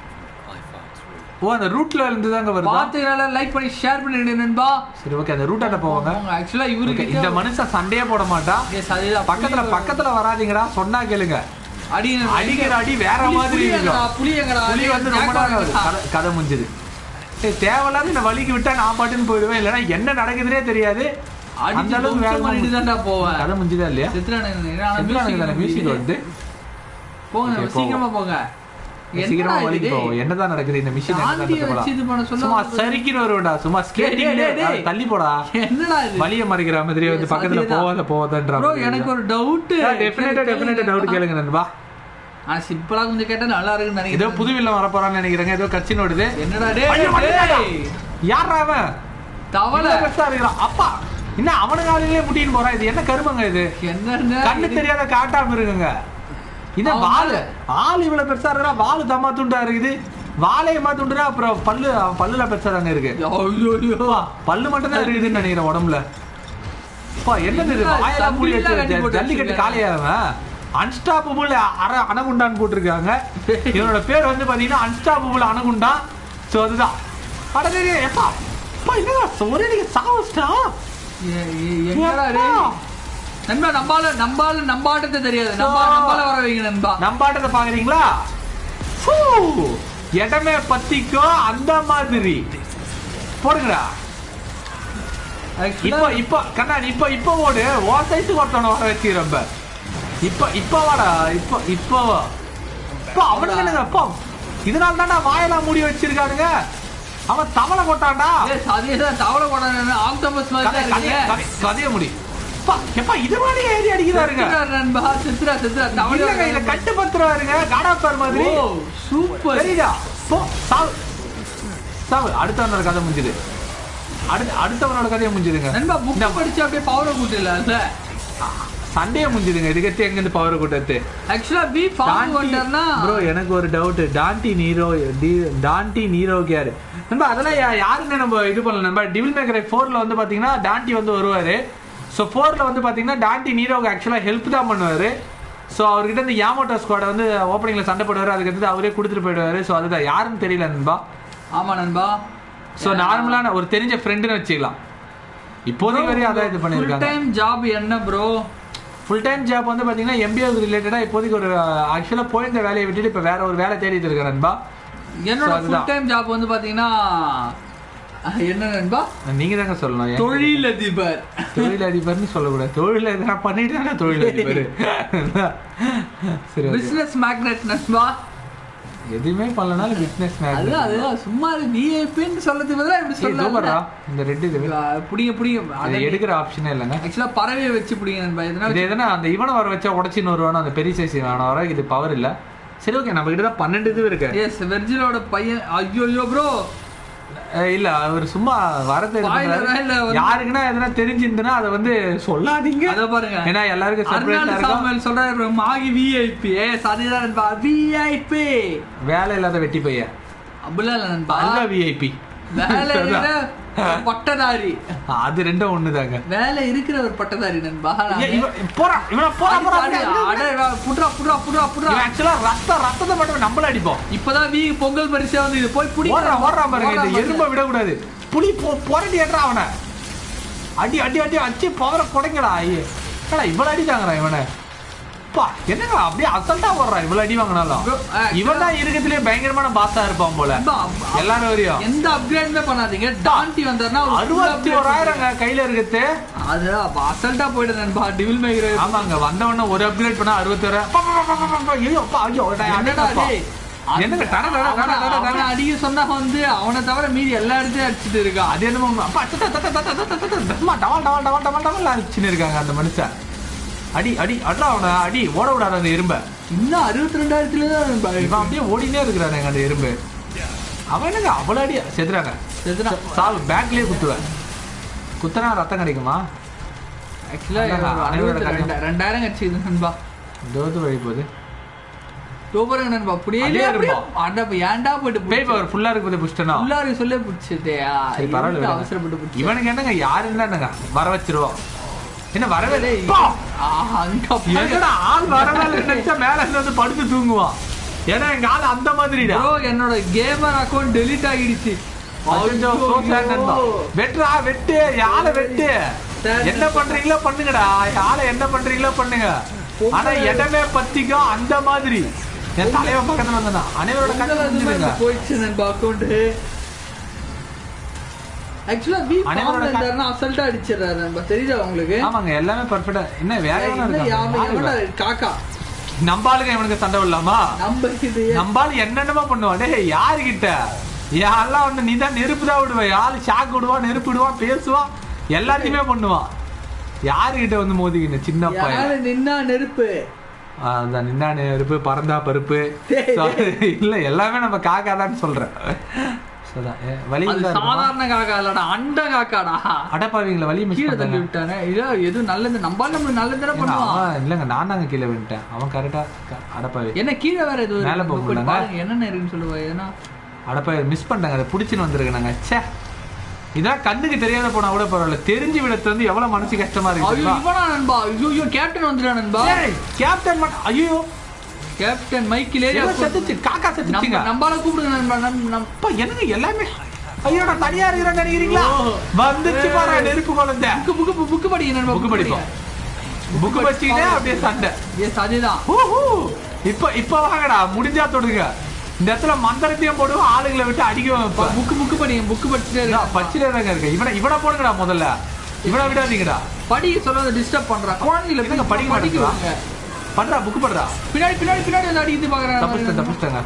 ஓ அந்த ரூட்ல இருந்து தாங்க வருதா பாத்துக்கல லைக் பண்ணி ஷேர் பண்ணிடுங்க நண்பா சரி ஓகே அந்த ரூட்டாட்ட போவாங்க ஆக்சுவலா Okay, இவருக்கு இந்த மனுஷன் சண்டையே போட மாட்டா எஸ் அதுதான் பக்கத்துல பக்கத்துல வராதீங்கடா சொன்னா கேளுங்க அடி அடிக்கிற அடி வேற மாதிரி இருக்கும் புளியங்கடா புலி வந்து ரொம்ப நேரம் ஆகுது. கதை- கதை முடிஞ்சது ஏய், தேவையில்லாத இந்த வலிக்கு விட்டா நான் பாட்டுன்னு போயிடுவேன் இல்லைன்னா என்ன நடக்குதுன்னே தெரியாது அந்த அடிச்சு அளவுக்கு வேகமா பண்ணிட்டு தான்டா போவேன் கதை முடிஞ்சுதா இல்லையா சித்ரானு மியூசிக் வந்து போங்க Okay, நம்ம சீக்கிரமா போங்க சீக்கிரமா என்னடா வலிக்கு இது? போவோம் என்னதான் நடக்குது இந்த மிஷின் தாண்டிய வச்சு இது பண்ண சொல்ல சும்மா வந்து- சரிக்கின்னு வருவேன்டா சும்மா டேய், டேய், டேய், டேய். ஸ்கேட்டிங் தள்ளி போடா என்னடா இது வலிய மறைக்கிற மாதிரி வந்து Yes, பக்கத்துல அதேதான். போவாத போவாதன்ற ப்ரோ எனக்கு ஒரு டவுட் டெஃபினட்டா டெஃபினட்டா டவுட் கேளுங்க நண்பா ஆ சிம்பிளா கொஞ்சம் கேட்டா நல்லா இருக்குன்னு ஏதோ நினைக்கிறேன் புது வில்லம் வரப்போறான்னு நினைக்கிறேங்க ஏதோ கட்சின்னு ஓடுது என்னடா ஐயோ, டேய் வந்துட்டாடா. டேய் யாரா அவன் தவளை இவ்வளவு பெருசா இருக்கிறான் அப்பா என்ன அவனுக்கு ஆளுங்களே முட்டின்னு போறான் இது என்ன கருமங்க இது என்ன கண்ணு தெரியாத காட்டாம இருக்குங்க இது அவன் வாலு மேல. ஆள் இவ்வளவு பெருசா இருக்கா வாலு தம்மா துண்டா இருக்குது வாழை ஏமா துண்டுனா அப்புறம் பல்லு அவன் பல்லுல பெருசா தாங்க இருக்கு ஐயோ அப்பா, பல்லு மட்டும் தான் இருக்குதுன்னு நினைக்கிறேன் உடம்புல அப்பா என்னது இது என்ன, வாயெல்லாம் மூடி சங்கிலிலாம் கட்டி வச்சு போட்டு ஜல்லிக்கட்டு வச்சிருக்காங்க. காளையாவன் அன்ஸ்டாப்பபிள் அர அணகுண்டான்னு போட்டிருக்காங்க இவனோட பேர் வந்து பாத்தீங்கன்னா அன்ஸ்டாப்பபிள் அணகுண்டா சோ அதுதான் அடடே எப்பா அப்பா என்னடா ஒரே நீங்க சாவஸ்டா எ- எ- எங்கடா டேய் நண்பா நம்பால நம்பால நம்பாட்டத்தை தெரியாது நம்பா So- நம்பால வர வைங்க நண்பா நம்பாட்டத்தை பாக்குறீங்களா ஃபூ, இடமே பத்திக்கோ அந்த மாதிரி போடுங்கடா Actually- இப்போ இப்போ கண்ணாடி இப்போ இப்போ ஓடு ஓ சைஸுக்கு ஒருத்தவனை வர வச்சு ரொம்ப இப்போ இப்போ வாடா இப்போ இப்போ வா இப்போ அவனுக்கு என்னங்க இப்போ இதனால தான்டா வாயெல்லாம் மூடி வச்சிருக்கானுங்க அவன் தவளை கொட்டான்டா Yes, அதேதான் தவளை படம் ஆக்டோபஸ் மாதிரி கதை- தான் கதைய இருக்குங்க. கதை- கதைய முடி அப்பா, எப்பா இது மாதிரி ஏறி அடிக்கிறாருங்க செத்துறா நண்பா செத்துறா செத்துறா தவளை இல்லங்க இத கட்டுப்படுத்துறாருங்க காடாப்பார் மாதிரி ஓ சூப்பர் சரிடா போ சாவு சாவு அடுத்தவனோட கதை முடிஞ்சுது அடுத்த அடுத்தவனோட கதையை முடிஞ்சுதுங்க நண்பா புக் படிச்சு அப்படியே பவரை கூட்டல சண்டையே முடிஞ்சுதுங்க இதுக்கத்து எங்க இருந்து பவர் கூட்டத்து ஆக்சுவலா வி ஃபார்ம் வந்தர்னா ப்ரோ எனக்கு ஒரு டவுட் டான்டி நீரோ டி- டான்டி நீரோ கேர் நண்பா அதெல்லாம் யா- யாருமே நம்ம இது பண்ணல நண்பா டிவில் மேக்கரை ஃபோர்ல வந்து பாத்தீங்கன்னா டான்டி வந்து வருவாரு ஸோ ஃபோர்ல வந்து பாத்தீங்கன்னா டான்டி நீரோவுக்கு ஆக்சுவலா ஹெல்ப் தான் பண்ணுவாரு ஸோ அவர்கிட்ட இந்த யாமோட்டோ ஸ்குவாட வந்து ஓப்பனிங்ல சண்டை போடுவாரு அதுக்கு அடுத்து அவரே கொடுத்துட்டு போயிடுவாரு ஸோ அதுதான் யாருன்னு தெரியல நண்பா ஆமா நண்பா ஸோ நார்மலான ஒரு தெரிஞ்ச ஃப்ரெண்டுன்னு வச்சுக்கலாம் இப்போதைக்கு வரையும் அதான் இது ஃபுல் பண்ணியிருக்காங்க டைம் ஜாப் என்ன ப்ரோ ஃபுல் டைம் ஜாப் வந்து பாத்தீங்கன்னா எம்பிஓ ரிலேட்டடாக இப்போதைக்கு ஒரு ஆக்சுவலாக போயிருந்த வேலையை விட்டுட்டு இப்போ வேற ஒரு வேலை தேடிட்டு இருக்கேன் நண்பா என்னோட So, ஃபுல் அதுதான். டைம் ஜாப் வந்து பாத்தீங்கன்னா அஹ், என்ன நண்பா நீங்க தாங்க சொல்லணும் ஏன் தொழிலதிபர் தொழில் அதிபர்னு சொல்லக்கூடாது தொழில் எதனா பண்ணிட்டு தானே தொழில் அதிபர் சரி okay. பிசினஸ் மேக்னெட் நண்பா எதுவுமே பண்ணலனாலும் பிசினஸ் அது அதுதான் சும்மா விஐபின்னு சொல்றதுக்கு பதிலா இப்படி சூப்பர்ரா சொல்லலாம் இந்த ரெட் இது புடிங்க புடிங்க இதை எடுக்கிற ஆப்ஷனே இல்லைங்க ஆக்சுவலா பறவையை வச்சு புடிங்க நண்பா எதனா இது எதனா அந்த இவனை வர வச்சா உடச்சின்னு வருவானோ அந்த பெரிய சைஸ் இவனை வர இது பவர் இல்ல சரி ஓகே நம்ம கிட்ட தான் பன்னெண்டு இது இருக்கு எஸ் வெர்ஜிலோட பையன் ஐயோ ஐயோ ப்ரோ அஹ் இல்ல அவர் சும்மா வரது வாயில வாயில வந்து- யாருக்குன்னா எதனா தெரிஞ்சிருந்துன்னா அதை வந்து சொல்லாதீங்க அத பாருங்க ஏன்னா எல்லாருக்கும் சர்ப்ரைஸா அருணாள் இருக்கும் சாமுவேல் சொல்றாரு மாகி விஐபி எஸ் அதேதான் நண்பா விஐபி வேலை இல்லாத வெட்டி பையன் அப்படிலாம் இல்ல நண்பா நல்ல விஐபி வேலை இருக்கிற பட்டதாரி அது ரெண்டும் ஒண்ணுதாங்க வேலை இருக்கிற ஒரு பட்டதாரி நண்பா ஏய், இவன் போறான் இவன் போறான் போறான் அடி, அட, அட, புட்றா புட்றா புட்றா புட்றா இவன் ஆக்சுவலா ரத்தம் ரத்தத்தை மட்டும் நம்மள அடிப்போம் இப்பதான் வீ பொங்கல் பரிசா வந்து இது போய் புடி ஓடுறான் ஓடுறான் பாருங்க இந்த எறும்ப விடக்கூடாது புலி போ புரட்டி ஏற்றா அவனை அடி அடி அடி அடிச்சு பவரை குடைங்கடா ஐயே ஏடா இவ்வளவு அடிச்சாங்கடா இவனை பா என்னங்க அப்படியே அசல்ட்டா போடுறான் இவ்வளவு அடி வாங்கினாலும் Bro, actually- இவன் தான் இருக்கிறதுலே பயங்கரமான பாஸா இருப்பான் போல எல்லாரும் வரையும் எந்த அப்கிரேடுமே பண்ணாதீங்க டான்டி வந்தாருன்னா ஒரு full அறுபத்தி upgrade ஓராயிரங்க கையில இருக்குது அது அசல்ட்டா போயிடு நண்பா டிவில் மேக்கர் ஆமாங்க வந்த உடனே ஒரு அப்கிரேட் பண்ணா அறுபத்தி ஓராயிரம் ஐயோ அப்பா, ஐயோ நான் என்னடா அடேங்கப்பா. டேய்? என்னங்க டன டன டன அவன- டன அவன டன. அடிக்க சொன்னா வந்து அவனை தவிர மீதி எல்லா இடத்தையும் அடிச்சுட்டு இருக்கான் அது என்னமோ உண்மை. அப்பா, தட்ட, தட்ட, தட்ட, தட்ட, தட்ட, தட்ட, தம்மா, டவால், டவால், டவால், டவால், டவால் அடிச்சுன்னு இருக்காங்க அந்த மனுஷன் அடி அடி அட்ரா அவனை அடி ஓட விடாத அந்த எறும்ப இன்னும் அறுபத்தி ரெண்டாயிரத்துல தான் நண்பா இவன் அப்படியே ஓடினே இருக்கிறானுங்க அந்த எறும்பு அவன் என்னங்க அவ்வளோ அடி செதுறாங்க செத்துறான். சாவு பேக்லயே குத்துவேன் குத்தனா ரத்தம் கிடைக்குமா ஆக்சுவலா அதான் அனைவரோட ரெண்டாயிரம் ரெண்டாயிரம் கட்சி நண்பா தோத்து வழி போகுது சூப்பருங்க நண்பா அப்படியே அதே அப்படியே இருப்பா. அட, ஏன்டா போயிட்டு பேய் பவர் ஃபுல்லா இருக்குது புஷ்டனா உள்ளாரி சொல்லே பிடிச்சதேயா சரி பரவாயில்ல விடுங்க. அவசரப்பட்டு பிடிச்சி இவனுக்கு என்னங்க யாருன்னு என்னங்க வர வச்சிருவோம் என்ன வரவே இல்லை டேய், பா! ஆஹா, அங்க பாரு. என்னடா ஆள் வரவே இல்லை நினைச்சா மேல இருந்து வந்து படுத்து தூங்குவான் ஏன்னா எங்க ஆள் அந்த மாதிரிடா Bro, என்னோட கேமர் அக்கவுண்ட் டெலீட் ஆகிடுச்சு அச்சோ, so sad நண்பா. வெட்டுடா வெட்டு யாரை வெட்டு Sad. என்ன பண்றீங்களோ பண்ணுங்கடா யாரை என்ன பண்றீங்களோ பண்ணுங்க ஆனா இடமே பத்திக்கும் அந்த மாதிரி என் தலைவன் பக்கத்துல வந்தா அனைவரோட கண்ணு முடிஞ்சுதுங்க போயிடுச்சு நண்பா அக்கவுண்ட் ஆக்சுவலா வி அனைவரோட ஃபார்ம்ல க- இருந்தாருன்னா அசல்ட்டா அடிச்சிடுறாரு நண்பா தெரியுதா உங்களுக்கு ஆமாங்க எல்லாமே பர்ஃபெக்டா என்ன வேற எவனா இல்ல, இருக்கான் யாரு- யாரு எவனா? இவன்? காக்கா நம்ம ஆளுங்க இவனுக்கு சண்டை விடலாமா நம்ம இது நம்ம ஆளு என்னென்னமோ பண்ணுவான் டேய் யாருகிட்ட யாரெல்லாம் வந்து நீ தான் நெருப்பு தான் விடுவேன் யாரு ஷாக் விடுவான் நெருப்பு விடுவான் பேசுவான் எல்லாத்தையுமே பண்ணுவான் யாருகிட்ட வந்து மோதிக்கின்னு சின்ன பையன் யாரு நின்னா நெருப்பு அதான் நின்னா நெருப்பு பறந்தா பருப்பு டேய், So, இல்ல எல்லாமே நம்ம காக்கா தான் சொல்றேன் So, அதான், ஏ, வலி அது இல்ல இருக்குமா? சாதாரண காக்கா இல்லடா அண்ட காக்காடா அடப்பாவீங்களா வலி மிஸ் கீழே தள்ளி பண்ணாங்க விட்டானே இல்ல எதுவும் நல்லது நம்ம நம்ம நல்லது தானே பண்ணுவான் அவன் இல்லங்க நான் தாங்க கீழே விட்டேன் அவன் கரெக்டா அடப்பாவி என்ன கீழே வேற எதுவும் மேல இருக்கு. போக போய் முடியலங்க. பாருங்க என்னென்ன இருக்குன்னு சொல்லுவா ஏன்னா அடப்பாவி மிஸ் பண்ணிட்டாங்க அதை பிடிச்சின்னு வந்திருக்கு நாங்க ச்சே இதெல்லாம் கண்ணுக்கு தெரியாத போனா கூட பரவாயில்ல தெரிஞ்சு விடத்து வந்து எவ்வளவு மனசு கஷ்டமா இருக்கு ஐயோ தெரியுமா? இவனா நண்பா ஐயோ ஐயோ கேப்டன் வந்துடா நண்பா ஏய், கேப்டன் மட்டும் ஐயோ கேப்டன் மைக்கில் ஏறி ஏதோ செத்துச்சு காக்கா செத்துச்சுங்க நம்ம நம்பால கூப்பிடுங்க நண்பா நம் நம் அப்பா என்னங்க எல்லாமே ஐயோ நான் தனியா இருக்கிறேன்னு நினைக்கிறீங்களா ஓ. வந்துச்சு பாரு நெருப்பு குழந்தை புக்கு புக்கு புக்கு படிங்க நண்பா புக்கு படிப்போம் புக்கு வச்சுக்கிட்டே அப்படியே சண்டை எஸ் அதேதான் ஊஹூ. இப்ப இப்ப வாங்கடா முடிஞ்சா தொடுங்க இந்த இடத்துல மந்திரத்தையும் போடுவோம் ஆளுங்களை விட்டு அடிக்கவும் இப்ப புக்கு புக்கு படிங்க புக்கு படிச்சுட்டே இருக்கா பச்சிலே தாங்க இருக்கு இவனை இவனை போடுங்கடா முதல்ல இவனை விடாதீங்கடா படிக்க சொல்ல டிஸ்டர்ப் பண்றான் குழந்தைகளை என்னங்க படிக்க படிக்க மாட்டேங்கிறா? வைங்க. பண்றா புக்கு பண்றா பின்னாடி பின்னாடி பின்னாடி வந்து அடிக்கிட்டு தப்பிச்சிட்டேன் பாக்குறான் தப்பிச்சிட்டேங்க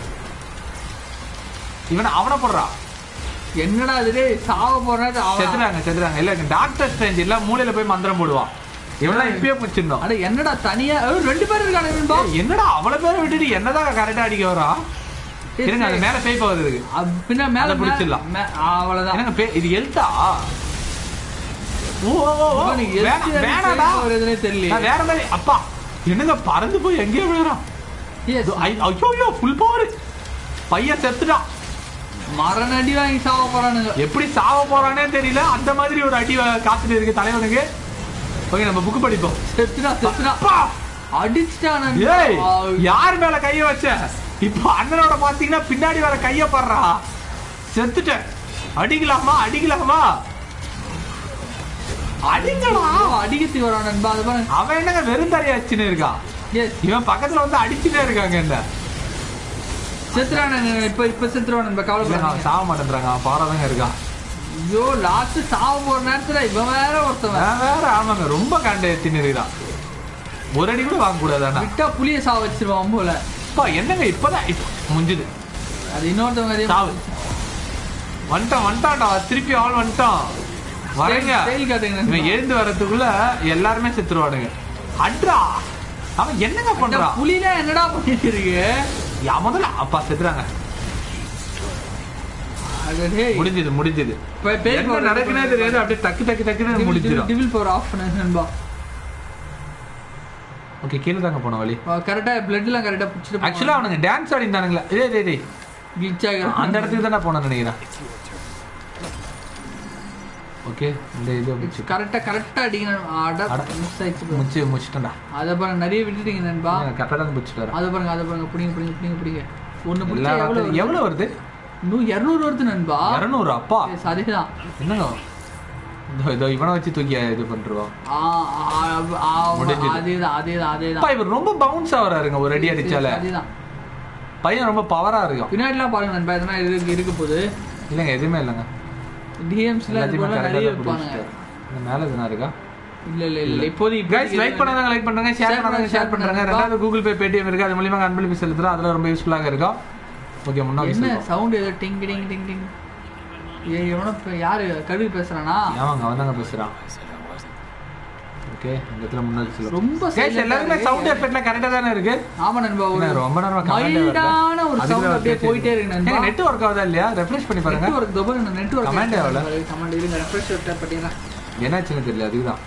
இவனை அவனை போடுறா என்னடா இது டேய் சாவ போறது அவன் செத்துறாங்க செத்துறாங்க இல்ல டாக்டர் ஸ்ட்ரேஞ்ச் இல்ல மூலையில போய் மந்திரம் போடுவான் இவெல்லாம் இப்பயே முடிச்சிருந்தோம் அட என்னடா தனியா ஏய், ரெண்டு பேர் இருக்கானே நண்பா என்னடா அவ்வளவு பேரை விட்டுட்டு என்னதான் கரெக்டா அடிக்க வரா இருங்க அது மேல பேய் போகுது இருக்கு அது பின்ன மேல அதை மேல- பிடிச்சிடலாம். மே- அவ்வளவுதான் என்னங்க பே இது எழுத்தா ஓ ஓ, ஓ, ஓ. இவனுக்கு வேணாம், எதுக்கு வேணாடா பேய் போகுது எதுனே தெரியலையே. நான் வேற மாதிரி அப்பா என்னங்க பறந்து போய் எங்கேயோ விழுறான் Yes. ஐயோ ஐயோ ஃபுல் பவர் பையன் செத்துட்டான் மரண அடி வாங்கி சாவ போறானுங்க எப்படி சாவ போறானே தெரியல அந்த மாதிரி ஒரு அடி வ- காத்துட்டு இருக்கு தலைவனுக்கு ஓகே நம்ம புக் படிப்போம் செத்துடா செத்துடா அப்பா அடிச்சிட்டான ஏய் யார் மேல கைய வச்ச இப்போ அண்ணனோட பாத்தீங்கன்னா பின்னாடி வேற கைய படுறா செத்துட்டேன் அடிக்கலாமா அடிக்கலாமா அடிங்கடா அடிக்கிறதுக்கு வரான் நண்பா அது பாருங்க அவன் என்னங்க வெறும் தரையாச்சுன்னு இருக்கான் எஸ் இவன் பக்கத்துல வந்து அடிச்சுட்டே இருக்காங்க என்ன செத்துறானுங்க இப்ப இப்ப செத்துருவான் நண்பா இல்ல, கவலைப்படாத அவன் சாவ மாட்டேன்றாங்க அவன் பாராதாங்க இருக்கான் ஐயோ லாஸ்ட் சாவ போற நேரத்துல இவன் வேற ஒருத்தவன் நான் வேற ஆமாங்க ரொம்ப காண்ட ஏத்தின்னு இருக்கான் ஒரு அடி கூட வாங்க கூடாது அண்ணா விட்டா புளிய சாவ வச்சிருவான் போல அப்பா என்னங்க இப்பதான் இப்ப முடிஞ்சுது அது இன்னொருத்தவங்க அதே சாவு வந்துட்டான் வந்துட்டான்டா திருப்பி ஆள் வந்துட்டான் வரேங்க ஸ்டைல் காட்டுங்க இவன் நண்பா. எழுந்து வர்றதுக்குள்ள எல்லாருமே செத்துருவானுங்க அட்ரா அவன் என்னங்க இந்த பண்றான் புலில என்னடா பண்ணிட்டு இருக்கு யா, முதல்ல அப்பா செத்துறாங்க அட டேய், முடிஞ்சது முடிஞ்சது இப்ப பேய் என்ன போடுறது நடக்குனே தெரியாது அப்படியே டக்கு டக்கு டக்குன்னு முடிஞ்சிடும் டிவில் பவர் ஆஃப் பண்ணு நண்பா ஓகே கீழே தாங்க போன வழி கரெக்டா பிளட் எல்லாம் கரெக்டா புடிச்சிட்டு ஆக்சுவலா அவனுங்க டான்ஸ் ஆடினானுங்களா இதே இதே இதே கிளிச் ஆகிறான் அந்த இடத்துக்கு தான் போனேன் நினைக்கிறேன் ஓகே இந்த இது முடிச்சு கரெக்டா கரெக்டா அடிக்கணும் அட அட. மிஸ் ஆயிடுச்சு bro. முடிச்சு முடிச்சிட்டேன்டா அத பாருங்க நிறைய விட்டுட்டீங்க நண்பா கரெக்டாக தான் முடிச்சுட்டு வரேன் அத பாருங்க அத பாருங்க புடிங்க புடிங்க புடிங்க புடிங்க ஒண்ணு பிடிச்சா எல்லா எவ்வளவு இடத்துலயும் எவ்வளவு வருது இன்னும் 200 வருது நண்பா இரநூறு அப்பா Yes, அதேதான் என்னங்க இதோ இதோ இவனை வச்சு தூக்கி இது பண்றோம் ஆ, ஆ, ஆ, முடிஞ்சுது. அதேதான் அதேதான் அப்பா அதேதான் இவர் ரொம்ப பவுன்ஸ் ஆகுறாருங்க ஒரு அடி அடிச்சால அதேதான் பையன் ரொம்ப பவரா இருக்கும் பின்னாடிலாம் பாருங்க நண்பா எதனா இருக்கு இருக்க போகுது இல்லைங்க எதுவுமே இல்லைங்க டிஎம்ஸ்ல இது எல்லாத்தையுமே போல நிறைய கரெக்டாக வைப்பானுங்க இந்த மேல எதுனா இருக்கா இல்ல இல்ல இல்ல இப்போதைக்கு கைஸ் லைக் பண்ணாதவங்க லைக் பண்ணுங்க ஷேர் Share பண்ணாதவங்க ஷேர் பண்ணுங்க, பண்ணுங்க ரெண்டாவது கூகுள் பே பேடிஎம் இருக்கு அது மூலியமா அன்பளிப்பு செலுத்துறோம் அதுல ரொம்ப யூஸ்ஃபுல்லாக இருக்கும் ஓகே முன்னாடி என்ன சொல்லுவோம் சவுண்ட் ஏதோ டிங் டிங் டிங் டிங் ஏ எவனோ இப்ப யாரு கழுவி பேசுறானா ஆமாங்க அவன் தாங்க பேசுறான் ஓகே இந்த இடத்துல முன்னாடி சொல்லுவோம் ரொம்ப கைஸ் silent ஆ எல்லாருமே இருக்கு. சவுண்ட் எஃபெக்ட்ல கரெக்டா தானே இருக்கு ஆமா நண்பா ஒரு என்ன, ரொம்ப நேரமா comment மைல்டான ஒரு சவுண்ட் அப்படியே போயிட்டே இருக்கு நண்பா நெட் ஒர்க் ஆகுதா இல்லையா ரெஃப்ரெஷ் பண்ணி பாருங்க நெட்வொர்க் தபர் நெட்வொர்க் Command எவ்வளவு? கமாண்ட் இருங்க ரெஃப்ரெஷ் டேப் பண்ணிடுறேன் என்னாச்சுன்னு தெரியல அதுதான்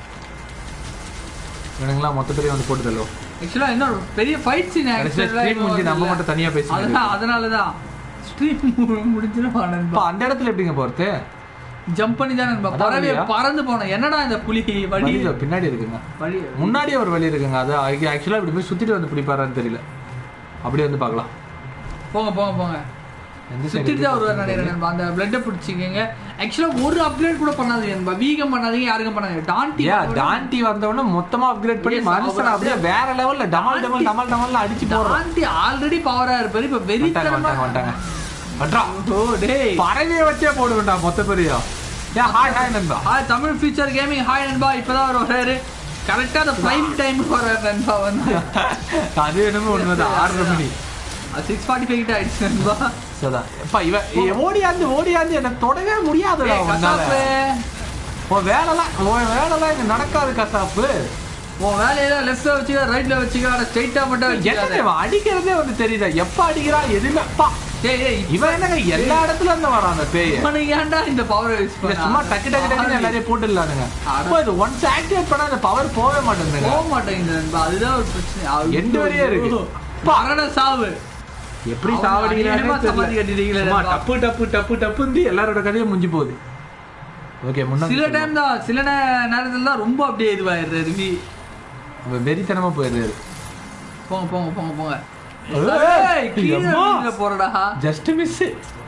இவனுங்களாம் மொத்தத்திலேயே வந்து போட்டு தள்ளுவோம் ஆக்சுவலா இன்னொரு பெரிய ஃபைட் சீன் கடைசியில ஸ்ட்ரீம் முடிஞ்சு நம்ம மட்டும் தனியா பேசிட்டு அதான் அதனால தான் ஸ்ட்ரீம் முடிஞ்சிடும் இப்போ நண்பா அந்த இடத்துல எப்படிங்க போறது ஜம்ப் பண்ணி தான் நண்பா அதான் பறவை வழியா? பறந்து போனோம் என்னடா இந்த புலி வழி வழி இதோ பின்னாடி இருக்குங்க வழி முன்னாடியே ஒரு வழி இருக்குங்க அது ஆக்சுவலா இப்படி போய் சுத்திட்டு வந்து பிடிப்பாரான்னு தெரியல அப்படியே வந்து பார்க்கலாம் போங்க போங்க போங்க எந்த side சுத்திட்டு தான் வருவார் இருக்கு? நினைக்கிறேன் நண்பா அந்த பிளட்டை பிடிச்சிக்கங்க ஆக்சுவலா ஒரு அப்கிரேட் கூட பண்ணாதீங்க நண்பா வீகம் பண்ணாதீங்க யாருக்கும் பண்ணாதீங்க டான்டி ஏன் டான்டி வந்தவொடனே மொத்தமா அப்கிரேட் பண்ணி Yes, மனுஷன் அவர் அப்படியே வேற லெவல்ல டமால் டமால் டமால் டமால்ல அடிச்சு போறோம் டான்டி ஆல்ரெடி பவரா இருப்பாரு இப்ப வந்துட்டாங்க வெறித்தனமா வந்துட்டாங்க வந்துட்டாங்க வட்றா ஓ டேய் பறவையை வச்சே போட வேண்டாம் மொத்த பெரியா ஏன் ஹாய் ஹாய் நண்பா hi Tamil future gaming hi நண்பா இப்பதான் அவர் வராரு கரெக்டா அந்த பிரைம் டைம் வராரு நண்பா வந்து அது என்னமோ உண்மைதான் ஆறரை மணி சிக்ஸ் ஃபார்ட்டி ஃபைவ் கிட்ட ஆயிடுச்சு நண்பா சரிதான் எப்பா இவன் இ- ஓடியாந்து ஓடியாந்து என்ன தொடவே முடியாதுடா ஏய், உன்னால கசாப்பு உன் வேலைலாம் உன் வேலைலாம் இங்க நடக்காது கசாப்பு உன் வேலையில லெஃப்ட்ல வச்சுக்க ரைட்ல வச்சுக்க ஆனா ஸ்ட்ரைட்டா மட்டும் என்ன வச்சுக்காத இவன் அடிக்கிறதே வந்து தெரியுதா எப்ப அடிக்கிறான் எதுவுமே அப்பா டேய் டேய் இவன் என்னங்க எல்லா இடத்துல இருந்து வரான் அந்த பேய் இவனுக்கு ஏன்டா இந்த பவர் யூஸ் இங்க சும்மா டக்கு டக்கு டக்குன்னு எல்லாரையும் போட்டுடலானுங்க அட. அப்போ இது ஒன்ஸ் ஆக்டிவேட் பண்ணா அந்த பவர் போகவே மாட்டேங்குதுங்க போக மாட்டேங்குது நண்பா அதுதான் ஒரு பிரச்சனை ஐயோ. எண்டு வரையே இருக்கு. மரண சாவு எப்படி அவன் சாவடிக்கிறானே அநியாயமா தெரியல. சமாதி கட்டிட்டீங்களே சும்மா நண்பா. டப்பு டப்பு டப்பு டப்புன்னு எல்லாரோட கதையும் முடிஞ்சு போகுது ஓகே முன்னாடி சில டைம் தான் சில நே- நேரத்துல தான் ரொம்ப அப்படியே இதுவாயிடுறது வி அவன் வெறித்தனமா போயிடுறாரு போங்க போங்க போங்க போங்க ஏய், ஏய், கீழே எம்மா. கீழே போறடா ஜஸ்ட் மிஸ்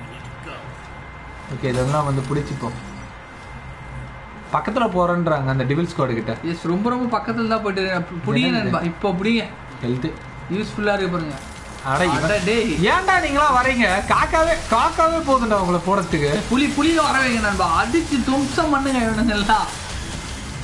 ஓகே இதெல்லாம் வந்து பிடிச்சிப்போம் பக்கத்துல போறேன்றாங்க அந்த டிவில் ஸ்குவாட் கிட்ட எஸ் ரொம்ப ரொம்ப பக்கத்துல தான் போயிட்டு புடிங்க என்னது? நண்பா இப்போ புடிங்க ஹெல்த் யூஸ்ஃபுல்லா இருக்கு பாருங்க அட இவன் அட டேய் ஏன்டா நீங்களா வரீங்க காக்காவே காக்காவே போதுண்டா உங்களை போறதுக்கு புலி புலியில வர வைங்க நண்பா அடிச்சு தும்சம் பண்ணுங்க இவனுங்க எல்லாம்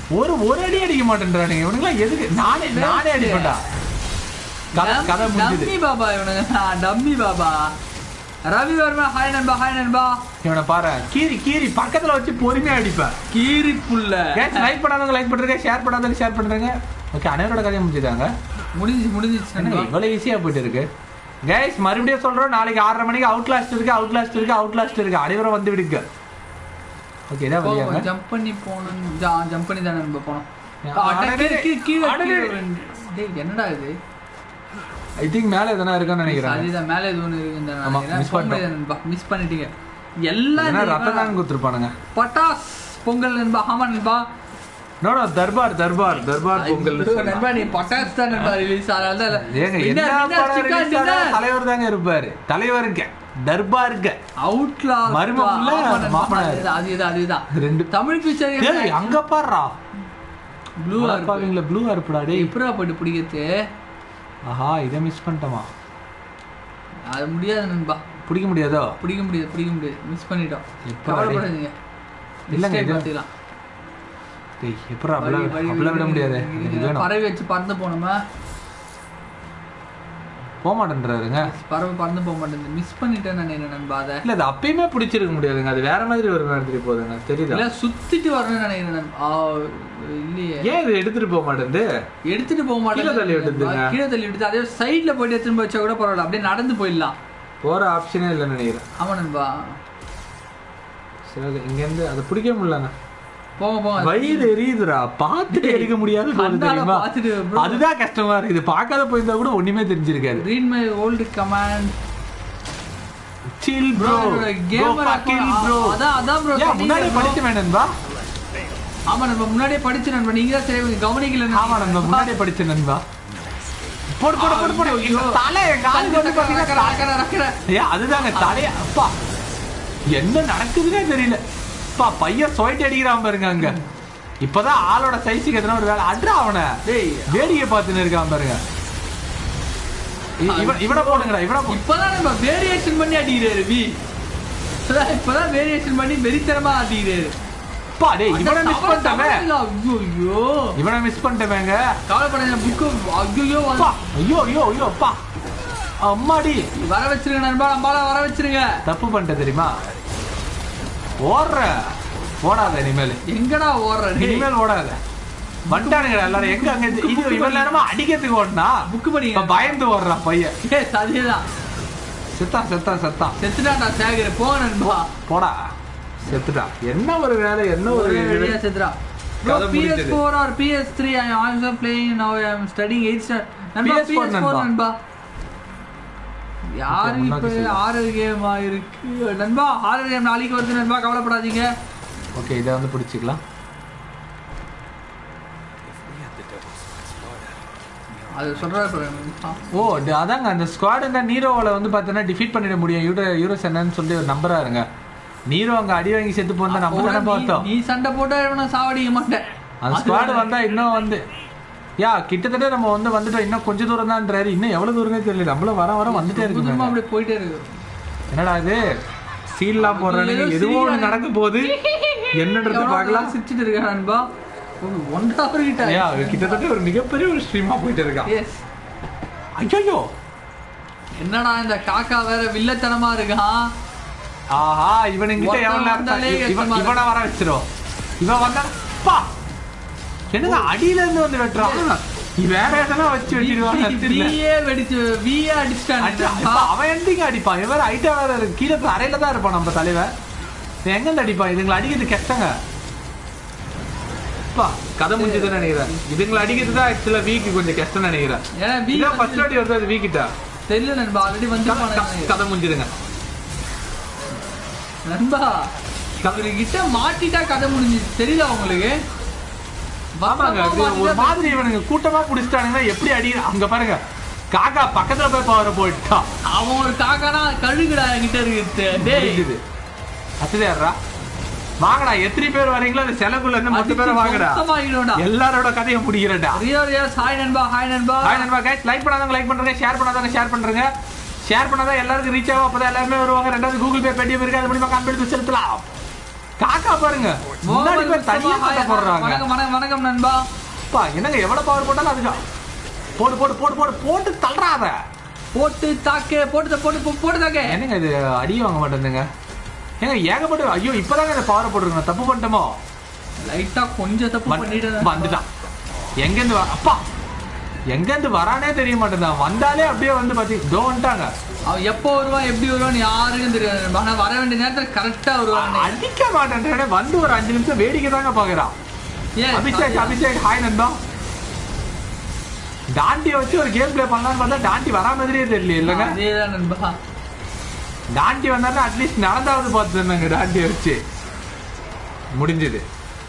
ஒரு ஒரு அடி அடிக்க மாட்டேன்றானுங்க இவனுங்களாம் எதுக்கு நானே நானே அடிப்பேன்டா கதை கதை முடிஞ்சுது டம்மி பாபா இவனுங்க டம்மி பாபா ரவி வர்மா ஹாய் நண்பா ஹாய் நண்பா இவனை பாரு கீரி கீரி பக்கத்துல வச்சு பொறுமையா அடிப்பேன் கீரி புல்ல கேஸ் லைக் பண்ணாதவங்க லைக் பண்றீங்க ஷேர் பண்ணாதவங்க ஷேர் பண்றீங்க ஓகே அனைவரோட கதையை முடிஞ்சுதாங்க முடிஞ்சு முடிஞ்சிச்சு என்ன நண்பா இவ்வளவு ஈஸியா போயிட்டு இருக்கு கைஸ் மறுபடியும் சொல்றோம் நாளைக்கு ஆறரை மணிக்கு அவுட் லாஸ்ட் இருக்கு அவுட் லாஸ்ட் இருக்கு அவுட் லாஸ்ட் இருக்கு அனைவரும் வந்து விடுங்க ஓகே இதான் வழியாங்க ஜம்ப் பண்ணி போனோம் ஜம்ப் பண்ணி தானே நண்பா போனோம் Yeah. ஆ, அட, கீழே, கீழே, கீழே, அடடே. கீழே ரெண்டு. டேய், என்னடா இது ஐ திங்க் மேல எதனா இருக்கான்னு நினைக்கிறேன் அதுதான் மேல எது ஒண்ணு இருக்குன்னு தான் ஆமா, நினைக்கிறேன். miss போக பண்ணிட்டோம். முடியாது நண்பா மிஸ் பண்ணிட்டீங்க எல்லாம் ஏன்னா இந்த ரத்தம் இவன் தான் கொடுத்துருப்பானுங்க பட்டாஸ் பொங்கல் நண்பா ஆமா நண்பா நோ நோ தர்பார் தர்பார் தர்பார் பொங்கல் ஐயோ, நண்பா நீ பட்டாஸ் தான் நண்பா ரிலீஸ் அதனால தான் ஏங்க winner, என்ன winner, படம் chicken release dinner. ஆனாலும் தலைவர் தாங்க இருப்பாரு தலைவருங்க தர்பாருங்க Outlaw. மருமகன்ல ஆமா நண்பா, மாமனார். அதுதான், அதுதான் அதுதான் ரெண்டு தமிழ் பிக்சர் டேய் அங்க பாருடா ப்ளூ பாவீங்களா ப்ளூ அறுப்புடா டேய் எப்படா போட்டு பிடிக்கிறது ஆஹா இதை மிஸ் பண்ணிட்டோமா அது முடியாது நண்பா பிடிக்க முடியாதோ பிடிக்க முடியாது பிடிக்க முடியாது மிஸ் பண்ணிட்டோம் எப்படா டேய்? கவலைப்படாதீங்க இல்லைங்க, Next time இது- பார்த்துக்கலாம். டேய் எப்படா வழி, அப்படிலாம் வழி, அப்படிலாம் விட வழி, முடியாது வழி, எனக்கு வழி. வேணும் பறவை வச்சு பறந்து போனோமா போக மாட்டேன்றாருங்க பறவை பறந்து போக மாட்டேங்குது மிஸ் பண்ணிட்டேன்னு நினைக்கிறேன் நண்பா அதை இல்ல அது அப்பயுமே பிடிச்சிருக்க முடியாதுங்க அது வேற மாதிரி ஒரு மாதிரி போகுதுங்க தெரியுதா இல்ல சுத்திட்டு வரணும்னு நினைக்கிறேன் நண்பா. ஆ, இல்லையே ஏன் இது எடுத்துட்டு போக மாட்டேங்குது எடுத்துட்டு போக கீழே தள்ளி மாட்டேன் விட்டுதுங்க. கீழே தள்ளி விட்டு அதே சைடுல போயிட்டு எடுத்துட்டு போய் வச்சா கூட பரவாயில்ல அப்படியே நடந்து போயிடலாம் போற ஆப்ஷனே இல்லைன்னு நினைக்கிறேன் ஆமா நண்பா சரி okay, இங்க இருந்து அதை பிடிக்க முடியலங்க போங்க போங்க வயிறு எரியுதுடா பார்த்து எடுக்க முடியாது போகுது கண்ணால தெரியுமா பார்த்துட்டு bro. அதுதான் கஷ்டமா இருக்கு இது பார்க்காத போயிருந்தா கூட ஒண்ணுமே தெரிஞ்சிருக்காது read my old command chill bro gamer kill bro அதான் அதான் ப்ரோ ஏன் முன்னாடி படிச்ச வேணும்பா ஆமா நண்பா முன்னாடியே படிச்சு நண்பா நீங்க தான் சரி கவனிக்கல ஆமா நண்பா முன்னாடியே படிச்ச நண்பா போடு போடு போடு போடு இந்த தலை எங்க ஆளுக்கு வந்து பாத்தீங்கன்னா ஏய் அதுதாங்க தலைய அப்பா என்ன நடக்குதுன்னே தெரியல அப்பா பையன் சொயிட்டு அடிக்கிறான் பாருங்க அங்க இப்பதான் ஆளோட சைஸுக்கு எத்தனை ஒரு வேலை அட்ரா அவனை டேய் வேடிக்கை பார்த்துன்னு இருக்கான் பாருங்க இ- இவன் இவனை போடுங்கடா இவனை போ- இப்பதான் நம்ம வேரியேஷன் பண்ணி அடிக்கிறாரு வி இப்பதான் இப்பதான் வேரியேஷன் பண்ணி வெறித்தனமா அடிக்கிறாரு அப்பா டேய் இவனை மிஸ் தவறு, பண்ணிட்டவே தவறு இல்ல. ஐயோ, ஐயோ இவனை மிஸ் பண்ணிட்டவேங்க கவலைப்படாத புக்கு ஐயோ அப்பா ஐயோ ஐயோ ஐயோ அப்பா அம்மாடி வர வச்சிருங்க நண்பா நம்மளால வர வச்சிருங்க தப்பு பண்ணிட்ட தெரியுமா ஓடுற ஓடாத இனிமேல் எங்கடா ஓடுற டேய் இனிமேல் ஓடாத வந்துட்டானுங்க எல்லாரும் எங்க அங்க இது இவ்வளவு நேரமா அடிக்கிறதுக்கு ஓடுனா புக்கு இப்ப படிங்க பயந்து ஓடுறான் பையன் ஏய் அதேதான் செத்தான் செத்தான் செத்தான் செத்துட்டான்டா சேகர் போ நண்பா போடா செத்துட்டான் என்ன ஒரு வேலை என்ன ஒரு ஒரே இது? வழியா செத்துறான் Bro, கதை முடிஞ்சது. PS4 or PS3 I am also playing now I am studying 8th standard நண்பா PS4 PS4 நண்பா. நண்பா யாரு இப்ப முன்னாடி சொல்லு. ஹாரர் கேமா இருக்கு நண்பா ஹாரர் கேம் நாளைக்கு வருது நண்பா கவலைப்படாதீங்க ஓகே இதை வந்து பிடிச்சிக்கலாம் அது சொல்றாரு பாருங்க. ஓ ட- அதாங்க அந்த ஸ்குவாடுங்க நீரோவில் வந்து பார்த்தீங்கன்னா டிஃபீட் பண்ணிட முடியும் யூரோ யூரோஸ் என்னன்னு சொல்லி ஒரு நம்பரா இருங்க நீரோ அங்க அடி வாங்கி செத்து போனா நம்ம தானே நீ- பார்த்தோம் நீ சண்டை போட்டா இவனை சாவடிக்க மாட்டேன் அந்த ஸ்குவாடு வந்தா இன்னும் வந்து யா கிட்டத்தட்ட நம்ம வந்து வந்துட்டோம் இன்னும் கொஞ்ச தூரம் தான்ன்றாரு இன்னும் எவ்வளவு தூரமே தெரியல நம்மளும் வர வர வந்துட்டே தூரமா இருக்கு அப்படியே போயிட்டே இருக்கு என்னடா இது சீல்லாம் போடுறானுங்க ஏதோ எதுவோ ஒண்ணு சிரிக்கிறாங்க. நடக்க போகுது என்னன்றது எவ்வளவு பார்க்கலாம் நேரம் சிரிச்சிட்டு இருக்கா நண்பா ஒன் ஹவர் கிட்ட யா கிட்டத்தட்ட ஒரு மிகப்பெரிய ஒரு ஸ்ட்ரீமா போயிட்டு இருக்கான் எஸ் ஐயோ என்னடா இந்த காக்கா வேற வில்லத்தனமா இருக்கான் ஆஹா இவனுங்கிட்ட ஒருத்தன் எவ்வளவு நேரம் வந்தாலே தான் இவன் கஷ்டமா இவனை வர வச்சிரும் இவன் வந்தா பா என்னங்க அடியில இருந்து வந்து வெட்டுறான் இவன் வேற எதனா வச்சு வெட்டிடுவான் விஏ வெடிச்சு விஏ அடிச்சிட்டான் அவன் எண்டிங்க அடிப்பான் இவன் ஐட்டா வேற இருக்கு. கீழே போய் அறையில தான் இருப்பான் நம்ம தலைவன் இவன் எங்க இருந்து அடிப்பான் இதுங்களை அடிக்கிறது கஷ்டங்க அப்பா, கதை முடிஞ்சதுன்னு நினைக்கிறேன் இதுங்களை அடிக்கிறது தான் ஆக்சுவலா வீக்கு கொஞ்சம் கஷ்டம் நினைக்கிறேன் ஏன்னா வி இதான் ஃபர்ஸ்ட் வாட்டி வருது அது வீக்கிட்டா தெரியல நண்பா ஆல்ரெடி வந்து கதை முடிஞ்சுதுங்க நண்பா அவரு கிட்ட மாட்டிட்டா கதை முடிஞ்சிச்சு தெரியல உங்களுக்கு ஆமாங்க அது ஒரு மாதிரி இவனுங்க கூட்டமா புடிச்சிட்டானுங்க எப்படி அடி அங்க பாருங்க காக்கா பக்கத்துல போய் பவர போயிட்டான் அவன் ஒரு காக்கானா கழுகுடா என்கிட்ட இருக்கு டேய் முடிஞ்சுது அத்துதேர்றா வாங்கடா எத்தனை பேர் வரீங்களோ அந்த செலவுல இருந்து மொத்த பேரை வாங்கடா மொத்தமாகிடும்டா எல்லாரோட கதையை முடிக்கிறடா ரியோ ரியஸ் ஹாய் நண்பா ஹாய் நண்பா ஹாய் நண்பா கைஸ் லைக் பண்ணாதவங்க லைக் பண்றீங்க ஷேர் பண்ணாதவங்க ஷேர் பண்றீங்க ஷேர் பண்ணாதான் எல்லாருக்கும் ரீச் ஆகும் அப்பதான் எல்லாருமே வருவாங்க ரெண்டாவது கூகுள் பே பேடிஎம் இருக்கு அது மூலியமா காம்பெடுத்து செலுத்தலாம் காக்கா பாருங்க முன்னாடி முகமது போய் தனியா முஸ்தபா, சண்டை hi, போடுறாங்க வணக்கம் வணக்கம் வணக்கம் நண்பா அப்பா என்னங்க எவ்வளவு பவர் போட்டாலும் அதுக்கு போடு போடு போடு போடு போட்டு தள்ளுறாத போட்டு தாக்கு போட்டு போட்டு போ- போட்டு தாக்கு என்னங்க இது அடி வாங்க மாட்டேங்குதுங்க ஏங்க ஏகப்பட்ட ஐயோ இப்பதாங்க இந்த பவரை போட்டுருக்கணும் தப்பு பண்ணிட்டோமோ லைட்டா கொஞ்சம் தப்பு வந்து- பண்ணிட்டு வந்துட்டான் எங்கேருந்து வர அப்பா எங்கேருந்து வரானே தெரிய மாட்டேங்தான் வந்தாலே அப்படியே வந்து பாத்தி இதோ வந்துட்டாங்க அவன் எப்போ வருவான் எப்படி வருவான்னு யாருக்கும் தெரியாது நண்பா. ஆனா வர வேண்டிய நேரத்துல கரெக்டா வருவான் அடிக்க மாட்டேன் வந்து ஒரு அஞ்சு நிமிஷம் வேடிக்கை தாங்க பாக்குறான் ஏன் அபிஷேக் அபிஷேக் ஹாய் நண்பா டாண்டியை வச்சு ஒரு கேம் ப்ளே பண்ணலாம்னு பார்த்தா டாண்டி வரா மாதிரியே தெரியல இல்லைங்க அதேதான் நண்பா டாண்டி வந்தாருன்னா அட்லீஸ்ட் நடந்தாவது பார்த்துருந்தாங்க டாண்டியை வச்சு முடிஞ்சது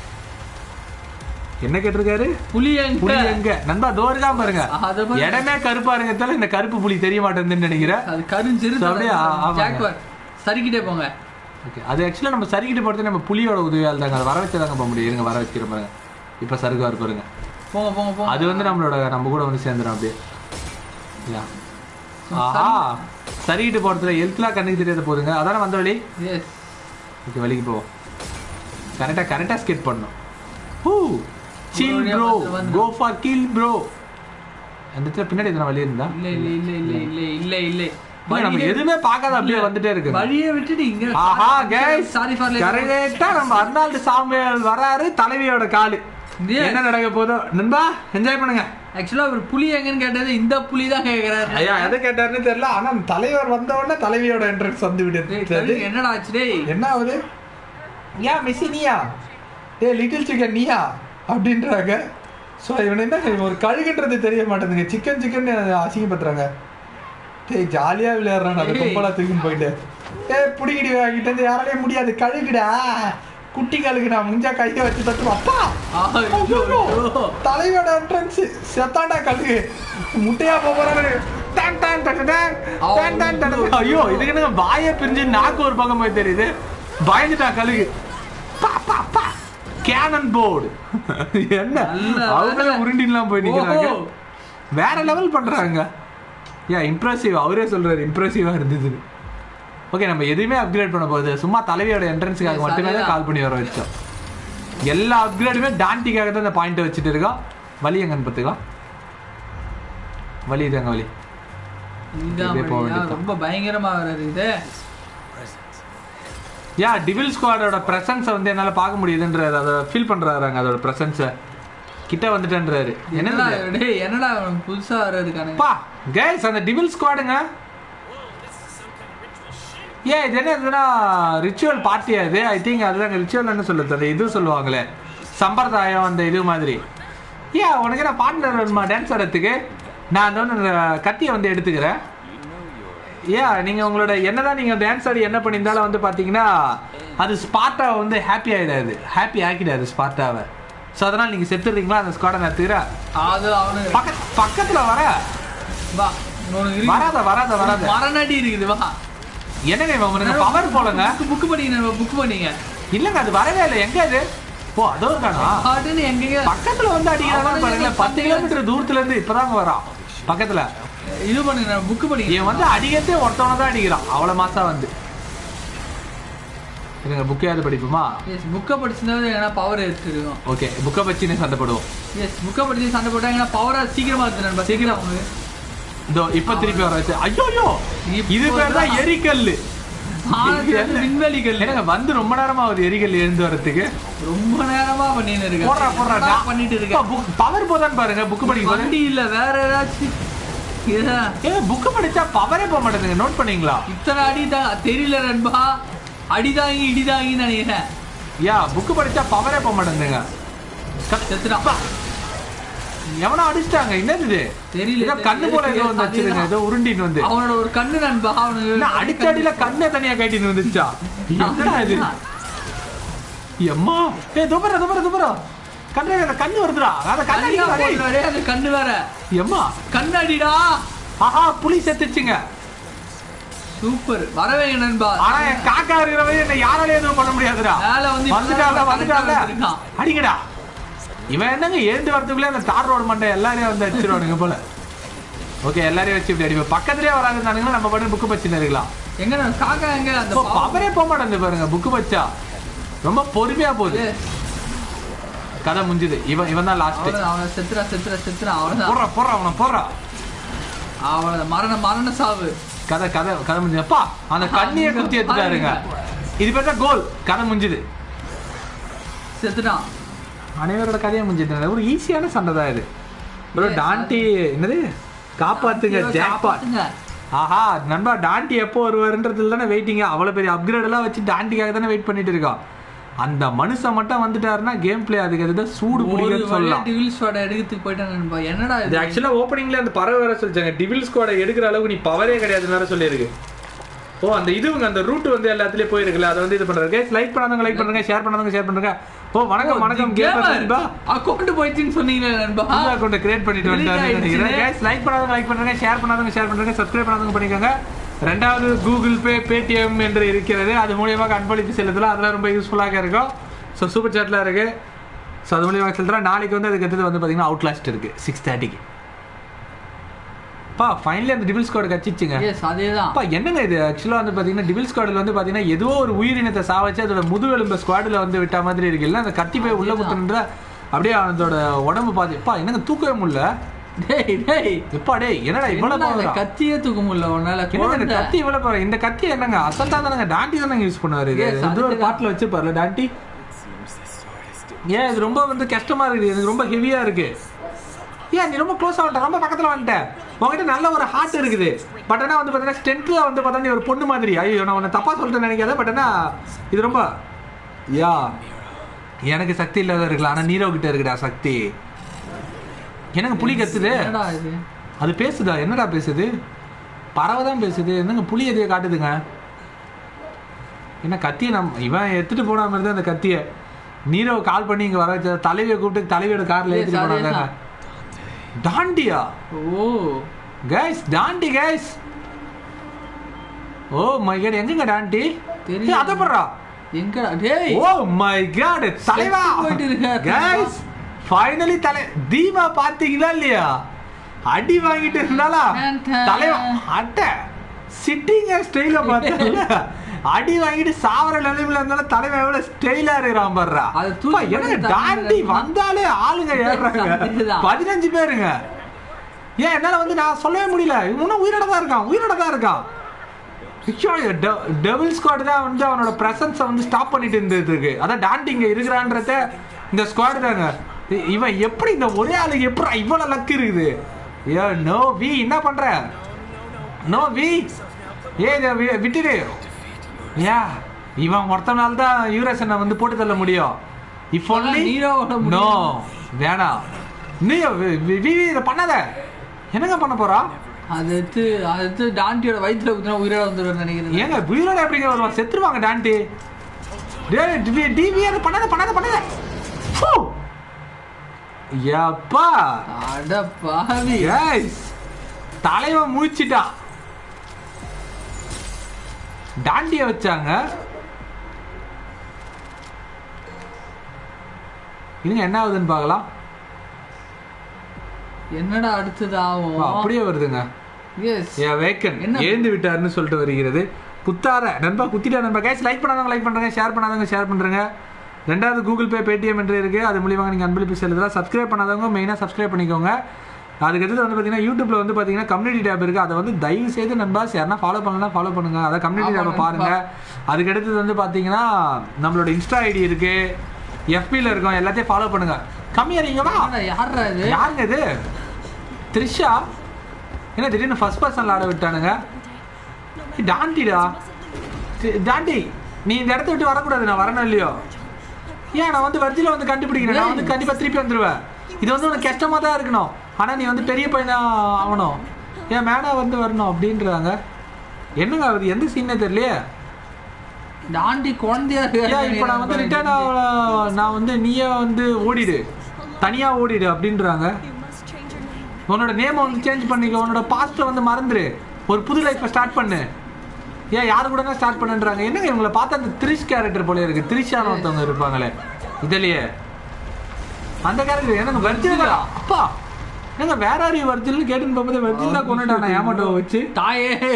என்ன கேட்டிருக்காரு புலி எங்க புலி எங்க நண்பா தோறுதான் பாருங்க அத பாரு. இடமே கருப்பா இருங்கத்தால இந்த கருப்பு புலி தெரிய மாட்டேங்குதுன்னு நினைக்கிறேன் அது கருஞ்சிரு So, அப்படியே, ஆ, ஆமாங்க. ஜாக்வர் சரிக்கிட்டே போங்க ஓகே அது ஆக்சுவலாக நம்ம சரிக்கிட்டு போகிறது நம்ம புலியோட உதவியால் தாங்க அதை வர வச்சு தாங்க போக முடியும் இருங்க வர வைக்கிற பாருங்க இப்போ சருகார் பாருங்க போங்க போங்க போங்க அது வந்து நம்மளோட நம்ம கூட வந்து சேர்ந்துடும் அப்படியே யா. ஆஹா சரிக்கிட்டு போகிறதுல எழுத்துலாம் கண்ணுக்கு தெரியாத போதுங்க அதானே வந்த வழி எஸ் ஓகே வழிக்கு போவோம் கரெக்டாக கரெக்டாக ஸ்கெட் பண்ணணும் ஹூ சில் ஒரு ப்ரோ வழியா வந்து- கோ ஃபார் கில் ப்ரோ அந்த இடத்துல பின்னாடி எத்தனை வழி இருந்தா இல்ல இல்ல இல்ல இல்ல இல்ல இல்ல இல்ல இல்ல, நம்ம எதுவுமே பார்க்காத அப்படியே வந்துட்டே இருக்கு வழியை விட்டுட்டு இங்க ஆஹா கைஸ் சாரி ஃபார் கரெக்டா நம்ம அர்னால்டு சாமியல் வராரு தலைவியோட காலு Yes. என்ன நடக்க போதோ நண்பா என்ஜாய் பண்ணுங்க ஆக்சுவலா ஒரு புலி எங்கன்னு கேட்டது இந்த புலி தான் கேக்குறாரு ஐயா எதை கேட்டாருன்னு தெரியல ஆனா தலைவர் வந்த உடனே தலைவியோட என்ட்ரன்ஸ் வந்து டேய், விடுது கழுகு, என்னடா ஆச்சு டேய் என்ன ஆகுது யா மிஸ்ஸி நீயா டே லிட்டில் சிக்கன் நீயா அப்படின்றாங்க ஸோ இவன் என்ன இவன் ஒரு கழுகுன்றது தெரிய மாட்டேங்குதுங்க சிக்கன் சிக்கன் அசிங்கப்படுறாங்க டேய் ஜாலியா விளையாடுறான் அந்த ஏய். கும்பலா தூக்கின்னு போயிட்டு ஏய் பிடிக்கிடி வாங்கிட்டு வந்து யாராலையும் முடியாது கழுகுடா குட்டி கழுகுடா முடிஞ்சா கையை வச்சு தட்டு அப்பா ஆ, ஐயோ, ஐயோ, ஐயோ. தலையோட என்ட்ரன்ஸ் செத்தாண்டா கழுகு முட்டையா போறாரு டான் டான் டான் டான் டான் டான் டான் டான். ஐயோ இதுக்கு என்ன வாயை பிரிஞ்சு நாக்கு ஒரு பக்கம் போய் தெரியுது பயந்துட்டான் கழுகு பா பா பா கேனன் போர்டு என்ன நல்ல அவங்களே வேலை. உருண்டிலாம் போய் நிக்கிறாங்க ஓஹோ. வேற லெவல் பண்றாங்க யா இம்ப்ரெசிவ் அவரே சொல்றாரு இம்ப்ரெசிவா இருந்தது ஓகே நம்ம எதுவுமே அப்கிரேட் பண்ண போகுது சும்மா தலைவியோட என்ட்ரன்ஸுக்காக Yes, மட்டுமே தான் அதேதான். கால் பண்ணி வர வச்சோம் எல்லா அப்கிரேடுமே டாண்டிக்காக தான் இந்த பாயிண்ட் வச்சுட்டு இருக்கோம் வலி எங்கன்னு பார்த்துக்கலாம் வலி இதாங்க வலி இதுதான் இப்படியே போக வழியா? வேண்டியதுதான். ரொம்ப பயங்கரமா வர்றது இது யா டிவில் ஸ்குவாடோட பிரசன்ஸை வந்து என்னால பார்க்க முடியுதுன்றாரு அதை ஃபீல் பண்றாருங்க அதோட பிரசன்ஸை கிட்ட வந்துட்டேன்றாரு என்னடா என்னது டேய் என்னடா அவனுக்கு புதுசா வர்றதுக்கான பா கைஸ் அந்த டிவில் ஸ்குவாடுங்க ஏன் இது என்ன இதுனா ரிச்சுவல் பார்ட்டியா இது ஐ திங்க் அதுதாங்க ரிச்சுவல் என்ன சொல்லுது அந்த இது சொல்லுவாங்களே சம்பிரதாயம் அந்த இது மாதிரி ஏன் உனக்கு என்ன பார்ட்னர் வேணுமா டான்ஸ் ஆடுறதுக்கு நான் அந்த வந்து அந்த கத்தியை வந்து எடுத்துக்கிறேன் ஏன் நீங்கள் உங்களோட என்னதான் நீங்கள் டான்ஸ் ஆடி என்ன பண்ணியிருந்தாலும் வந்து பார்த்தீங்கன்னா அது ஸ்பாட்டாவை வந்து ஹாப்பி ஆகிடாது ஹாப்பி ஆக்கிடாது ஸ்பாட்டாவை ஸோ அதனால் நீங்கள் செத்துடுறீங்களா அந்த ஸ்குவாடை நான் எடுத்துக்கிறேன் அது அவனுக்கு பக்க பக்கத்துல வர வா உனக்கு இருக்கு. வராத வராத வராத மரணடி இருக்குது வா என்னங்க இவன் உனக்கு பவர் போலங்க புக் பண்ணிங்க புக் பண்ணீங்க இல்லங்க அது வரவே இல்லை எங்க அது ஓ அதோ இருக்கானா பாட்டுன்னு எங்கேங்க பக்கத்துல வந்து அடிக்கிறாங்க பாருங்களேன் பத்து கிலோமீட்டர் தூரத்துல இருந்து இப்பதாங்க வரான் பக்கத்துல இது பண்ணுங்க புக் பண்ணிங்க இவன் வந்து அடிக்கிறதே ஒருத்தவனை தான் அடிக்கிறான் அவ்வளவு மாசா வந்து இருங்க புக்கையாவது படிப்போமா எஸ் புக்கை படிச்சிருந்தா ஏன்னா பவர் எடுத்துருக்கும் ஓகே புக்கை வச்சுன்னு சண்டை போடுவோம் எஸ் புக்கை படிச்சு சண்டை போட்டாங்கன்னா பவரா சீக்கிரமா எடுத்து நண்பா சீக்கிரம் அவங்க இதோ இப்ப திருப்பி வர வச்சு ஐயோ இது பேர் தான் எரிக்கல்லு விண்வெளிகள் எனக்கு வந்து ரொம்ப நேரமா ஆகுது எரிக்கல் எழுந்து வரதுக்கு ரொம்ப நேரமா பண்ணின்னு போடுறா போடுறா இருக்கேன் பண்ணிட்டு இருக்கேன் பவர் போதான்னு பாருங்க புக் படிக்கும் போது வண்டி இல்ல வேற ஏதாச்சும் இதா, ஏங்க புக் படிச்சா பவரே போக மாட்டேங்குது நோட் பண்ணீங்களா இத்தனை அடி தான் தெரியல நண்பா அடிதாங்கி இடிதாங்கின்னு நினைக்கிறேன் யா புக் படிச்சா பவரே போக மாட்டேங்குதுங்க செத்துட்டான் எவனோ அடிச்சிட்டாங்க என்னது இது தெரியல, ஏதோ கண்ணு போல ஏதோ வந்து வச்சிருங்க அதேதான். ஏதோ உருண்டின்னு வந்து அவனோட ஒரு கண்ணு நண்பா அவனுக்கு என்ன அடிச்ச அடியில கண்ணே தனியா கட்டின்னு வந்துச்சா என்னடா இது எம்மா ஏ துபர துபர துபர கண்ணு அந்த கண்ணு வருதுடா அந்த கண்ணு தனியா அடிக்குதா டேய்? போடுறாடே, அந்த கண்ணு வேற எம்மா கண்ணாடிடா ஆஹா புலி செத்துச்சுங்க சூப்பர் வரவேங்க நண்பா ஆனா என் காக்கா இருக்கிறவங்க என்ன யாராலையும் எதுவும் பண்ண முடியாதுடா மேல வந்து வந்துட்டாங்க வந்துட்டாங்க இருக்கான். அடிங்கடா இவன் என்னங்க எழுந்து வரதுக்குள்ளே அந்த தார் ரோடு மண்டை எல்லாரையும் வந்து அடிச்சிருவானுங்க போல ஓகே எல்லாரையும் வச்சு இப்படி அடிப்போம் பக்கத்துலயே வராதுனானுங்களா நம்ம பாட்டு புக்கு பச்சுன்னு இருக்கலாம் எங்க நான் காக்கா எங்க அந்த ஓ, பவரே போக மாட்டேங்குது பாருங்க புக்கு பச்சா ரொம்ப பொறுமையா போகுது Yes. கதை முடிஞ்சுது இவன் இவன் தான் லாஸ்ட் அவ்வளவுதான், அவனை செத்துறா செத்துறா செத்துறா அவ்வளவுதான் போடுறா போடுறா அவனை போடுறா அவ்வளவுதான் மரண மரண சாவு கதை கதை கதை முடிஞ்சு அப்பா அந்த கண்ணியை குத்தி எடுத்துட்டாருங்க இது பேர் தான் கோல் கதை முடிஞ்சுது செத்துட்டான் அனைவரோட கதையை முடிஞ்சுது ஒரு ஈஸியான சண்டை தான் இது ப்ரோ Yes, டாண்டி என்னது காப்பாத்துங்க ஜாக்பாட் காப்பாத்துங்க. ஆஹா நண்பா டாண்டி எப்போ வருவாருன்றதுல தானே வெயிட்டிங்க அவ்வளோ பெரிய அப்கிரேட் எல்லாம் வச்சு டாண்டிக்காக தானே வெயிட் பண்ணிட்டு இருக்கோம் அந்த மனுஷன் மட்டும் வந்துட்டாருன்னா கேம் பிளே அதுக்கு அதுதான் சூடு ஒரு பிடிக்குன்னு வழியா சொல்லலாம் டிவில் ஸ்வாட எடுக்கிறதுக்கு போயிட்டான் நண்பா என்னடா இது இது ஆக்சுவலாக ஓப்பனிங்ல அந்த பறவை வேற சொல்லிச்சாங்க டிவில் ஸ்குவாடை எடுக்கிற அளவுக்கு நீ பவரே கிடையாதுன்னு வேற சொல்லியிருக்கு ஓ அந்த இதுவுங்க அந்த ரூட் வந்து எல்லாத்துலயும் போயிருக்குல்ல அதை வந்து இது பண்றது லைக் பண்ணாதவங்க லைக் பண்ணுங்க ஷேர் பண்ணாதவங்க ஷேர் பண்ணுங்க ஓ வணக்கம் வணக்கம் கேமர் நண்பா அக்கௌண்ட் போயிடுச்சுன்னு சொன்னீங்களே நண்பா புது அக்கௌண்ட் கிரியேட் பண்ணிட்டு Delete வந்துட்டாருன்னு நினைக்கிறேன் ஆயிடுச்சு. கைஸ் லைக் பண்ணாதவங்க லைக் பண்ணுங்க ஷேர் பண்ணாதவங்க ஷேர் பண்ணுங்க சப்ஸ்கிரைப் பண்ணாதவங்க பண்ணிக்கோங்க ரெண்டாவது கூகுள் பே பேடிஎம் என்று இருக்கிறது அது மூலியமாக அன்பளிப்பு செலுத்தலாம் அதெல்லாம் ரொம்ப யூஸ்ஃபுல்லாக இருக்கும் ஸோ சூப்பர் சாட்லாம் இருக்கு ஸோ அது மூலியமாக செலுத்துறேன் நாளைக்கு வந்து அதுக்கு அடுத்தது வந்து பார்த்தீங்கன்னா அவுட்லாஸ்ட் இருக்கு சிக்ஸ் தேர்ட்டிக்கு பா ஃபைனலி அந்த டிபிள் ஸ்குவாட் கச்சிச்சுங்க எஸ் அதேதான் அப்பா என்னங்க இது ஆக்சுவலாக வந்து பார்த்தீங்கன்னா டிபிள் ஸ்குவாடில் வந்து பார்த்தீங்கன்னா ஏதோ ஒரு உயிரினத்தை சாவச்சு அதோட முதுகெலும்பு ஸ்குவாடில் வந்து விட்ட மாதிரி இருக்குல்ல அந்த கத்தி போய் உள்ள குத்துன்ற அப்படியே அதோட உடம்பு பார்த்து அப்பா என்னங்க தூக்கவே முடியல டேய் டேய் எப்பா டேய் என்னடா இவ்வளவு என்னடா இந்த பவரா? கத்தியே தூக்க முடியல உன்னால என்னங்க இந்த குழந்தை. கத்தி இவ்வளவு பவரா? இந்த கத்தி என்னங்க அசல்ட்டா தானங்க டாண்டி தானங்க யூஸ் பண்ணுவாரு இது Yes, இது ஒரு அதுக்குதான். பாட்டில் வச்சிருப்பாருல டாண்டி ஏன் இது ரொம்ப வந்து கஷ்டமா இருக்குது எனக்கு ரொம்ப ஹெவியா இருக்கு ஏன் நீ ரொம்ப க்ளோஸ் ஆகிட்ட ரொம்ப பக்கத்துல வந்துட்ட உங்ககிட்ட நல்ல ஒரு ஹார்ட் இருக்குது பட் ஆனா வந்து பார்த்தீங்கன்னா ஸ்ட்ரென்த்ல வந்து பார்த்தா நீ ஒரு பொண்ணு மாதிரி ஐயோ நான் உன்னை தப்பா சொல்லிட்டு நினைக்காத பட் ஆனா இது ரொம்ப யா எனக்கு சக்தி இல்லாத இருக்கலாம் ஆனா நீரோ கிட்ட இருக்குடா சக்தி எனக்கு புலி கத்துது என்னடா இது அது பேசுதா என்னடா பேசுது பறவை தான் பேசுது என்னங்க புலி எதையோ காட்டுதுங்க என்ன கத்தியை நம் இவன் எடுத்துட்டு போன மாதிரி தான் அந்த கத்தியை நீரோ கால் பண்ணி இங்க வர வச்ச தலைவியை கூப்பிட்டு தலைவியோட கார்ல Yes, ஏற்றிட்டு போனாங்க அதேதான். டாண்டியா oh guys Dandy guys oh my god எங்கங்க டாண்டி தெரியல. ஏய், அத பண்றா எங்கடா டேய் ஓ மை காட் தலைவா செத்து போயிட்டு இருக்காரு. கைஸ் ஃபைனலி தலை தீபா பாத்தீங்களா இல்லையா அடி வாங்கிட்டு இருந்தாலா டன் டன். தலைவா அட்ட சிட்டிங்க ஸ்டைல பார்த்தல அடி வாங்கிட்டு சாவர நிலைமையில இருந்தாலும் தலைவன் எவ்வளவு ஸ்டைலா இருக்கிறான் பாருடா அது தூக்கி அப்பா, என்னங்க போட்டு டாண்டி தள்ளிடுறான். வந்தாலே ஆளுங்க ஏறுறாங்க அதுதான். பதினஞ்சு பேருங்க ஏன் என்னால வந்து நான் சொல்லவே முடியல இன்னும் உயிரோட தான் இருக்கான் உயிரோட தான் இருக்கான் டபுள் ஸ்குவாட் தான் வந்து அவனோட பிரசன்ஸை வந்து ஸ்டாப் பண்ணிட்டு இருந்ததுக்கு அதான் டாண்டி இங்க இருக்கிறான்றத இந்த ஸ்குவாட் தாங்க இ- இவன் எப்படி இந்த ஒரே ஆளுக்கு எப்படி இவ்வளவு லக் இருக்குது ஏ நோ வி என்ன பண்ற நோ வி ஏ இத வி- விட்டுடு யா இவன் ஒருத்தனால தான் யூரேசனை வந்து போட்டு தள்ள முடியும் இஃப் ஒன்லி நீரோவோட முடியும். நோ வேணாம் நீ வி- வி- வி இதை பண்ணாத என்னங்க பண்ண போறா அது எடுத்து அது எடுத்து டாண்டியோட வயித்துல குத்துனா உயிரோட வந்துடும் நினைக்கிறேன் ஏங்க உயிரோட எப்படிங்க வருவான் செத்துருவாங்க டாண்டி டேய் டிவி டிவி அதை பண்ணாத பண்ணாத பண்ணாத ஃபு! யப்பா அட பாவி கைஸ் தலைவன் முழிச்சிட்டான் டாண்டிய வச்சாங்க இதுங்க என்ன ஆகுதுன்னு பார்க்கலாம் என்னடா அடுத்தது ஓ, ஆகும் அப்படியே வருதுங்க எஸ் ஏ வேக்கன் என்ன? ஏந்து விட்டாருன்னு சொல்லிட்டு வருகிறது குத்தார நண்பா குத்திட்டா நண்பா கேஸ் லைக் பண்ணாதவங்க லைக் பண்ணுறேங்க ஷேர் பண்ணாதவங்க ஷேர் பண்ணுறேங்க ரெண்டாவது கூகுள் பே பேடிஎம் என்று இருக்குது அது மூலியமாக நீங்கள் அன்பளிப்பு செலுத்தலாம் சப்ஸ்கிரைப் பண்ணாதவங்க மெயினாக சப்ஸ்கிரைப் பண்ணிக்கோங்க அதுக்கு அடுத்து வந்து பார்த்தீங்கன்னா யூடியூப்ல வந்து பார்த்தீங்கன்னா கம்யூனிட்டி டேப் இருக்குது அதை வந்து தயவு செய்து நண்பா யாருன்னா ஃபாலோ பண்ணலாம் ஃபாலோ பண்ணுங்க அதை கம்யூனிட்டி ஆமா, டேப்பை நண்பா. பாருங்க அதுக்கு அடுத்தது வந்து பார்த்தீங்கன்னா நம்மளோட இன்ஸ்டா ஐடி இருக்கு எஃபியில் இருக்கும் எல்லாத்தையும் ஃபாலோ பண்ணுங்க கம்மியா இருக்கீங்களா என்னடா, யார்ரா இது யாருங்க இது த்ரிஷா என்ன திடீர்னு ஃபர்ஸ்ட் பர்சன்ல ஆட விட்டானுங்க ஏய், டாண்டிடா தி- டாண்டி நீ இந்த இடத்த விட்டு வரக்கூடாது நான் வரணும் இல்லையோ ஏன் நான் வந்து வர்ஜில வந்து கண்டுபிடிக்கிறேன் நான் வந்து கண்டிப்பா திருப்பி வந்துருவேன் இது வந்து உனக்கு கஷ்டமா தான் இருக்கணும் ஆனா நீ வந்து பெரிய பையனா ஆகணும் ஏன் மேடா வந்து வரணும் அப்படின்றாங்க என்னங்க அது எந்த சீனே தெரியலையே டாண்டி குழந்தையா ஏன் இப்போ நான் வந்து ரிட்டர்ன் நான் வந்து நீயே வந்து ஓடிடு தனியா ஓடிடு அப்படின்றாங்க You must change your name. உன்னோட நேமை வந்து சேஞ்ச் பண்ணிக்க உன்னோட பாஸ்ட்டை வந்து மறந்துரு ஒரு புது லைஃப்பை ஸ்டார்ட் பண்ணு ஏன் யாரு கூட ஸ்டார்ட் பண்ணுன்றாங்க என்னங்க இவங்களை பார்த்தா அந்த த்ரிஷ் கேரக்டர் போல இருக்கு த்ரிஷான ஒருத்தவங்க இருப்பாங்களே இதுலயே அந்த கேரக்டர் எனக்கு வர்ஜில் தான் அப்பா என்னங்க வேற யாரையும் வர்ஜில்னு கேட்டுன்னு போகும்போது வர்ஜில் தான் கொண்டுட்டான் ஏமாட்டோ வச்சு தாயே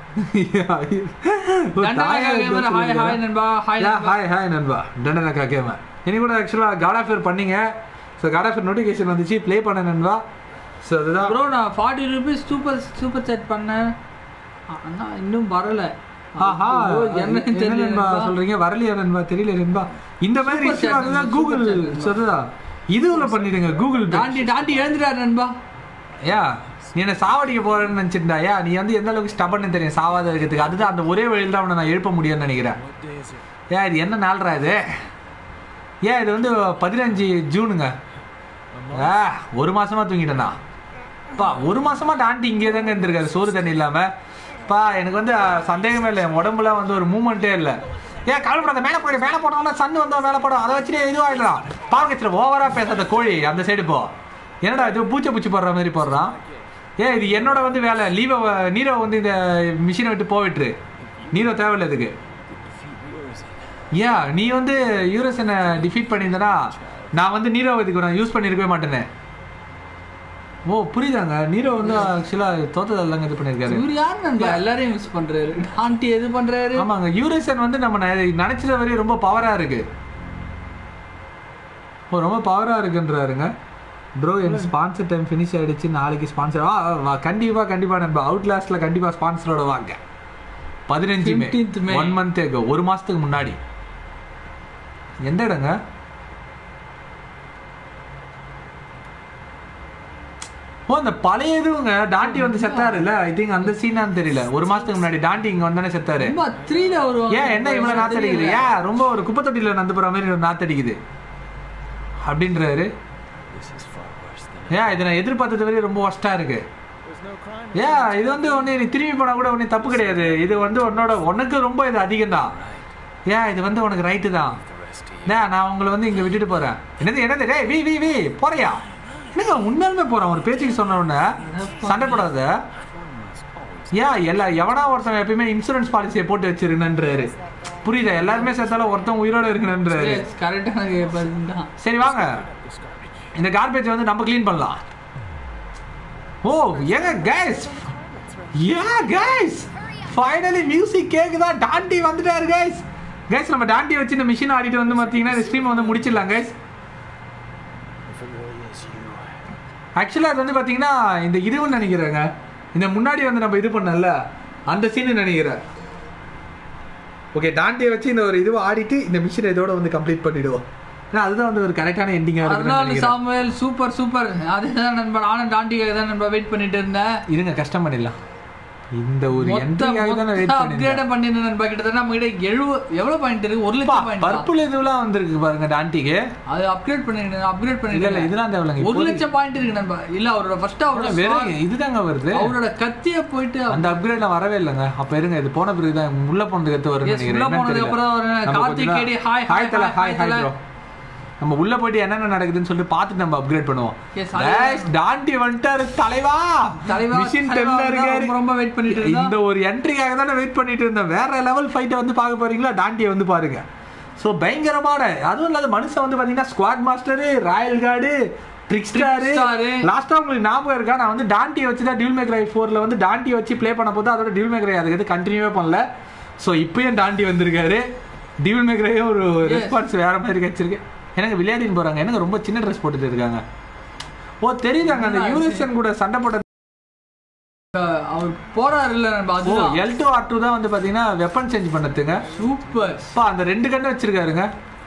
தண்டனக்கா gamer, hi, hi நண்பா, hi நண்பா. ஹாய் ஹாய் நண்பா டண்டனக்கா கேம இன்னைக்கு கூட ஆக்சுவலாக காட் ஆஃப் பண்ணீங்க ஸோ காட் ஆஃப் நோட்டிஃபிகேஷன் வந்துச்சு ப்ளே பண்ண நண்பா ஸோ அதுதான் ப்ரோ நான் forty rupees super super set பண்ணேன் அண்ணா இன்னும் வரல ஆஹா ஐயோ, என்னன்னு என்ன தெரியல நண்பா நண்பா. சொல்றீங்க வரலையா நண்பா தெரியல நண்பா இந்த மாதிரி Super issue chat அதுதான் நண்பா, கூகுள் super chat. சொல்லுதா இதுல பண்ணிடுங்க கூகுள் பே தாண்டி தாண்டி எழுந்துட்டாரு நண்பா யா நீ என்ன சாவடிக்க போறேன்னு நினைச்சிருந்தா யா நீ வந்து எந்த அளவுக்கு ஸ்டபன்னு தெரியும் சாவாத இருக்கிறதுக்கு அதுதான் அந்த ஒரே வழியில் தான் அவனை நான் எழுப்ப முடியும்னு நினைக்கிறேன் ஏன் இது என்ன நாள்ரா இது ஏன் இது வந்து பதினஞ்சு ஜூனுங்க ஆ ஒரு மாசமா தூங்கிட்டேனா பா ஒரு மாசமா டாண்டி இங்கே தாங்க இருந்திருக்காரு சோறு தண்ணி இல்லாம பா எனக்கு வந்து அஹ், சந்தேகமே இல்லை என் உடம்புல வந்து ஒரு மூமெண்ட்டே இல்லை ஏன் கவலைப்படாத மேலே போயிடு மேலே போட்டோம்னா சன் வந்தா மேலே போடும் அதை வச்சுட்டு இதுவாகிடலாம் பாவகத்தில் ஓவரா பேசாத கோழி அந்த சைடு போ என்னடா இது பூச்சை பூச்சி போடுற மாதிரி போடுறான் ஏன் இது என்னோட வந்து வேலை லீவை நீரோ வந்து இந்த மிஷினை விட்டு போவிட்டுரு நீரோ தேவையில்லை இதுக்கு ஏன் நீ வந்து யூரசனை டிஃபீட் பண்ணியிருந்தனா நான் வந்து நீரோ இதுக்கு நான் யூஸ் பண்ணியிருக்கவே மாட்டேனே ஓ புரியுதாங்க நீரோ வந்து ஆக்சுவலாக தோத்ததெல்லாம் இது பண்ணியிருக்காரு இவர் யார் நண்பா எல்லாரையும் யூஸ் பண்றாரு டாண்டி எது பண்றாரு ஆமாங்க யூரேசன் வந்து நம்ம நெ- நினைச்சத வரையும் ரொம்ப பவரா இருக்கு ஓ ரொம்ப பவரா இருக்குன்றாருங்க ப்ரோ என் ஸ்பான்சர் டைம் ஃபினிஷ் ஆயிடுச்சு நாளைக்கு ஸ்பான்சர் வா கண்டிப்பா கண்டிப்பா நண்பா அவுட் லாஸ்ட்ல கண்டிப்பா ஸ்பான்சரோட வாங்க பதினஞ்சு மே 15th May. ஒன் மந்த் ஒரு மாசத்துக்கு முன்னாடி எந்த இடங்க ஓ அந்த பழைய இதுவுங்க டாண்டி வந்து செத்தாரு இல்ல ஐ திங்க் அந்த சீனான்னு தெரியல ஒரு மாசத்துக்கு முன்னாடி டாண்டி இங்க வந்தானே செத்தாரு ரொம்ப த்ரீல வருவாங்க ஏன் என்ன இவ்வளவு நாத்தடிக்குது தெரியல. ஏன் ரொம்ப ஒரு குப்பை தொட்டியில நந்து போற மாதிரி ஒரு நாத்தடிக்குது அப்படின்றாரு ஏன் இதை நான் எதிர்பார்த்தது வரையும் ரொம்ப ஒஸ்டா இருக்கு ஏன் இது வந்து ஒண்ணு நீ திரும்பி போனா கூட ஒன்றும் தப்பு கிடையாது இது வந்து உன்னோட உனக்கு ரொம்ப இது அதிகம் தான் ஏன் இது வந்து உனக்கு ரைட்டு தான் ஏன் நான் உங்களை வந்து இங்க விட்டுட்டு போறேன் என்னது என்னது டேய் வி வி வி போறியா என்னங்க உண்மையாலுமே போறேன் ஒரு பேச்சுக்கு சொன்ன உடனே சண்டை போடாத ஏன் எல்லா எவனா ஒருத்தன் எப்பயுமே இன்சூரன்ஸ் பாலிசியை போட்டு வச்சிருக்கணுன்றாரு புரியுதா எல்லாருமே சேர்த்தாலும் ஒருத்தன் உயிரோட இருக்கணுன்றாரு Yes, கரெக்டான பதில் தான் சரி வாங்க இந்த கார்பேஜ் வந்து நம்ம க்ளீன் பண்ணலாம் ஓ ஏங்க guys yeah guys finally music கேக்குதா டாண்டி வந்துட்டாரு கைஸ் கைஸ் நம்ம டாண்டி வச்சு இந்த மிஷின் ஆடிட்டு வந்து பார்த்தீங்கன்னா இந்த ஸ்ட்ரீம் வந்து முடிச்சிடலாம் கைஸ் ஆக்சுவலாக அது வந்து பார்த்தீங்கன்னா இந்த இதுவும் நினைக்கிறேங்க இந்த முன்னாடி வந்து நம்ம இது பண்ணல அந்த சீன் நினைக்கிறேன் ஓகே டாண்டியை வச்சு இந்த ஒரு இதுவை ஆடிட்டு இந்த மிஷினை இதோட வந்து கம்ப்ளீட் பண்ணிடுவோம் ஏன்னா அதுதான் வந்து ஒரு கரெக்டான எண்டிங்காக இருக்குன்னு அருணாள் நினைக்கிறேன் சாமுவேல் சூப்பர் சூப்பர் அதுதான் நண்பா நானும் டாண்டிக்காக தான் நண்பா வெயிட் பண்ணிட்டு இருந்தேன் இருங்க கஷ்டம் பண்ணிடலாம் இந்த ஒரு மொத்த எண்டிங்காக தானே வெயிட் பண்ணிருந்தேன் அப்கிரேட் பண்ணிருந்தேன் நண்பா கிட்டத்தட்ட நம்ம கிட்ட எழுபது எவ்வளவு பாயிண்ட் இருக்கு ஒரு லட்சம் பாயிண்ட் பர்பிள் இதுலாம் வந்திருக்கு பாருங்க டாண்டிக்கு அது அப்கிரேட் பண்ணிருக்கேன் அப்கிரேட் இல்ல இல்ல பண்ணிருக்கேன் இதெல்லாம் தேவையில்லைங்க ஒரு லட்சம் பாயிண்ட் இருக்கு நண்பா இல்ல அவரோட ஃபர்ஸ்ட் அவரோட வெறும் sword, இதுதாங்க வருது அவரோட கத்திய போயிட்டு அந்த அப்கிரேட்லாம் வரவே இல்லைங்க அப்ப இருங்க இது போன பிறகு தான் உள்ள போனதுக்கு எடுத்து வரும்னு Yes, நினைக்கிறேன் உள்ள என்னன்னு போனதுக்கு தெரியல. அப்புறம் ஒரு நம்ம கார்த்திக் கொஞ்ச கேடி, நேரம் hi, hi, ஹாய் தல hi, ஹாய் hi, ஹாய் தல. ப்ரோ நம்ம உள்ள போயிட்டு என்னென்ன நடக்குதுன்னு சொல்லிட்டு பார்த்துட்டு நம்ம அப்கிரேட் பண்ணுவோம் Yes, Guys, டாண்டி வந்துட்டாரு தலைவா தலைவா மிஷின் தலைவா டென்ல தான் இருக்காரு ரொம்ப ரொம்ப வெயிட் பண்ணிட்டு இருந்தா இந்த ஒரு என்ட்ரிக்காக தானே வெயிட் பண்ணிட்டு இருந்தேன் வேற லெவல் ஃபைட்டை வந்து பார்க்க போறீங்களா டாண்டியை வந்து பாருங்க ஸோ பயங்கரமான அதுவும் இல்லாத மனுஷன் வந்து பார்த்தீங்கன்னா squad master royal card trickstar Trickstar. லாஸ்ட்டாக உங்களுக்கு ஞாபகம் இருக்கா நான் வந்து டாண்டியை வச்சு தான் டியூல் மேக்ரை ஃபோரில் வந்து டாண்டி வச்சு ப்ளே பண்ண போது அதோட டியூல் மேக்ரை அதுக்கு எது கண்டினியூவே பண்ணல ஸோ இப்பயும் டாண்டி வந்திருக்காரு டியூல் மேக்ரையும் ஒரு Yes. ரெஸ்பான்ஸ் வேற மாதிரி கிடைச்சிருக்கு எனக்கு விளையாடின்னு போறாங்க எனக்கு ரொம்ப சின்ன ட்ரெஸ் போட்டுட்டு இருக்காங்க ஓ தெரியுதாங்க அந்த யூனிசன் கூட சண்டை போட்ட அவர் போறாரு இல்ல நண்பா ஓ அதுதான் எல் டூ ஆர் டூ தான் வந்து பாத்தீங்கன்னா வெப்பன் சேஞ்ச் பண்ணதுங்க சூப்பர் அப்பா அந்த ரெண்டு கண்ணு வச்சிருக்காருங்க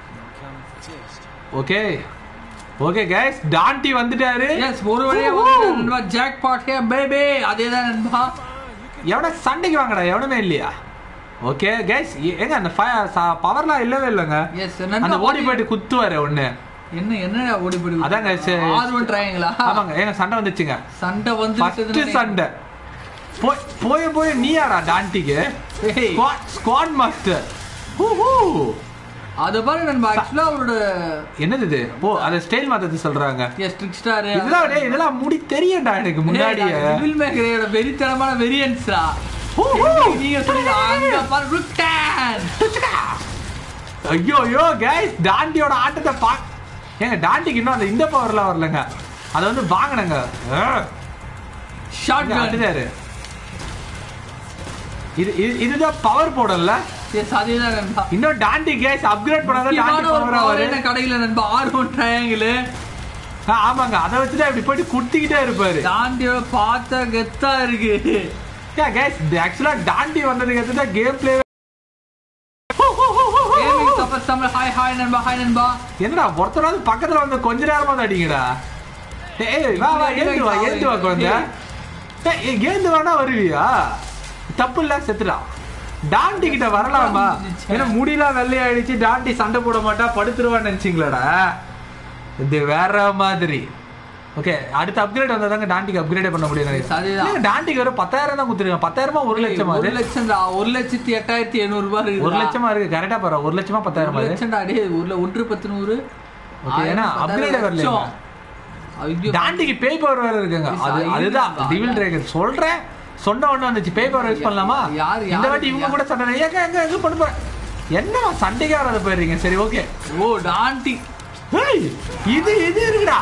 ஓகே ஓகே கைஸ் டாண்டி வந்துட்டாரு எஸ் ஒரு வழியா Woohoo. வந்துட்டாரு நண்பா ஜாக் பாட் ஹே பேபி அதேதான் நண்பா எவன சண்டைக்கு வாங்கடா எவனுமே இல்லையா ஓகே கைஸ் ஏங்க அந்த பவர்லாம் இல்லவே இல்லைங்க எஸ் அந்த நண்பா ஓடி போயிட்டு குத்துவாரு ஒண்ணு என்ன என்ன ஓடி போயிடு அதாங்க, சரி. ஆர்வம் ட்ரைங்களா ஆமாங்க ஏங்க சண்டை வந்துச்சுங்க சண்டை வந்து ஃபர்ஸ்ட் சண்டை போய் போய் போய் நீயாடா டாண்டிக்கு ஸ்குவாட் மாஸ்டர் அது பாரு நண்பா ஆக்சுவலா அவரோட என்னது இது ஓ அத ஸ்டைல் மாத்தது சொல்றாங்க எஸ் ட்ரிக் ஸ்டார் இதெல்லாம் டேய் இதெல்லாம் முடி தெரியும்டா எனக்கு முன்னாடியே வில் மேக்கரோட வெறித்தனமான வெரியன்ஸ்டா ஹூஹூ. நீங்க சொல்லி அங்க பாரு ருக்டான் ஐயோ ஐயோ கைஸ் டாண்டியோட ஆட்டத்தை பா ஏங்க டாண்டிக்கு இன்னும் அந்த இந்த பவர்லாம் வரலங்க அதை வந்து வாங்கினங்க ஷார்ட் கன் அடுத்தாரு இது இது- இதுதான் பவர் போடல எஸ் அதேதான் நண்பா இன்னும் டாண்டி கேஸ் அப்கிரேட் பண்ணாதான் டாண்டி முக்கியமான ஒரு பவர் power ஆவாரு என்ன கடையில நண்பா ஆர் ஒன் ட்ரையாங்கிள் ஆ, ஆமாங்க அதை வச்சுட்டு இப்படி போயிட்டு குத்திக்கிட்டே இருப்பாரு தாண்டியோட பார்த்தா கெத்தா இருக்கு கேஸ் ஆக்சுவலா டாண்டி வந்ததுக்கு அடுத்து game play gaming super Tamil hi hi நண்பா ஹாய் நண்பா என்னடா ஒருத்தராவது பக்கத்துல வந்து கொஞ்ச நேரமா தான் அடிங்கடா ஏய் வா வா ஏந்து வா ஏந்து வா குழந்தை ஏய் ஏந்து வானா வருவியா தப்பு இல்ல செத்துடா டாண்டி கிட்ட வரலாமா ஏன்னா முடியெல்லாம் வெள்ளையாயிடுச்சு டாண்டி சண்டை போட மாட்டா படுத்துருவான்னு நினைச்சீங்களாடா இது வேற மாதிரி ஓகே அடுத்த அப்கிரேட் வந்தா தாங்க டாண்டிக்கு அப்கிரேடே பண்ண முடியும் Yes, அதுதான். நினைக்கிறேன் டாண்டிக்கு வெறும் பத்தாயிரம் தான் கொடுத்துருக்காங்க பத்தாயிரமா ஒரு லட்சமா ஒரு அது லட்சம் ஒரு லட்சத்தி எட்டாயிரத்தி எண்ணூறு ரூபாய் ஒரு இருக்கு லட்சமா இருக்கு கரெக்டா பாரு ஒரு லட்சமா பத்தாயிரமா ஒரு அது லட்சம் டே ஒரு ஒன்று பத்து நூறு Okay, ஏன்னா ஆயிரம், upgrade பத்தாயிரம் வரலையா? லட்சம். ஐயோ, டாண்டிக்கு பே பவர் வேற இருக்குங்க Yes, அது இது அதுதான் தான். டிவில் டிராகன் சொல்றேன் சொன்ன உடனே வந்துச்சு பே பவர் யூஸ் பண்ணலாமா யாரு- இந்த யாரு- வாட்டி இவங்க கூட சண்டை எங்க எங்க எங்க பண்ண போறேன் என்னவா சண்டைக்கு வராத போயிருங்க சரி ஓகே ஓ டாண்டி ஏய் இது இது இருக்குடா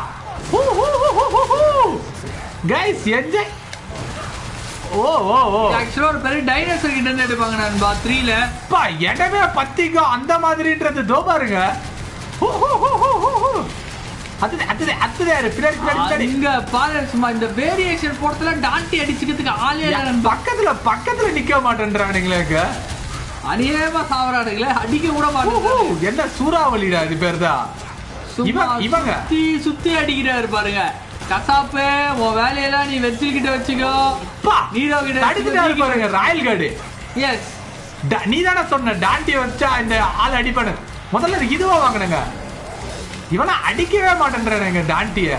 கைஸ் என்ஜாய் ஓ ஓ ஓ ஆக்சுவலா ஒரு பெரிய டைனோசர் கிட்ட இருந்து எடுப்பாங்க நண்பா த்ரீல அப்பா இடமே பத்திக்கோ அந்த மாதிரின்றது தோ பாருங்க ஹூ, ஹூ, ஹூ, ஹூ, ஹூ, ஹூ. அது அது அது யாரு பின்னாடி பின்னாடி பின்னாடி இங்க பாரு சும்மா இந்த வேரியேஷன் போடத்துல டாண்டி அடிச்சுக்கிறதுக்கு ஆளே இல்ல நண்பா பக்கத்துல பக்கத்துல நிக்க மாட்டேன்றானுங்களே அநியாயமா சாவறானுங்களே அடிக்க கூட ஓஹோ, மாட்டேங்குது என்ன சூறாவளிடா இது பேர் தான் சும்மா இவன்- இவங்க. சுத்தி சுத்தி அடிக்கிறாரு பாருங்க கசாப்பு உன் வேலையெல்லாம் நீ வெற்றிக்கிட்ட வச்சுக்கோ பா, நீரோ கிட்ட தடுத்துட்டாரு பாருங்க ராயல் கார்டு எஸ் நீ தானே சொன்ன டாண்டி வச்சா இந்த ஆள் அடிப்பானு முதல்ல இது இதுவா வாங்கினுங்க இவனா அடிக்கவே மாட்டேன்றானுங்க டாண்டிய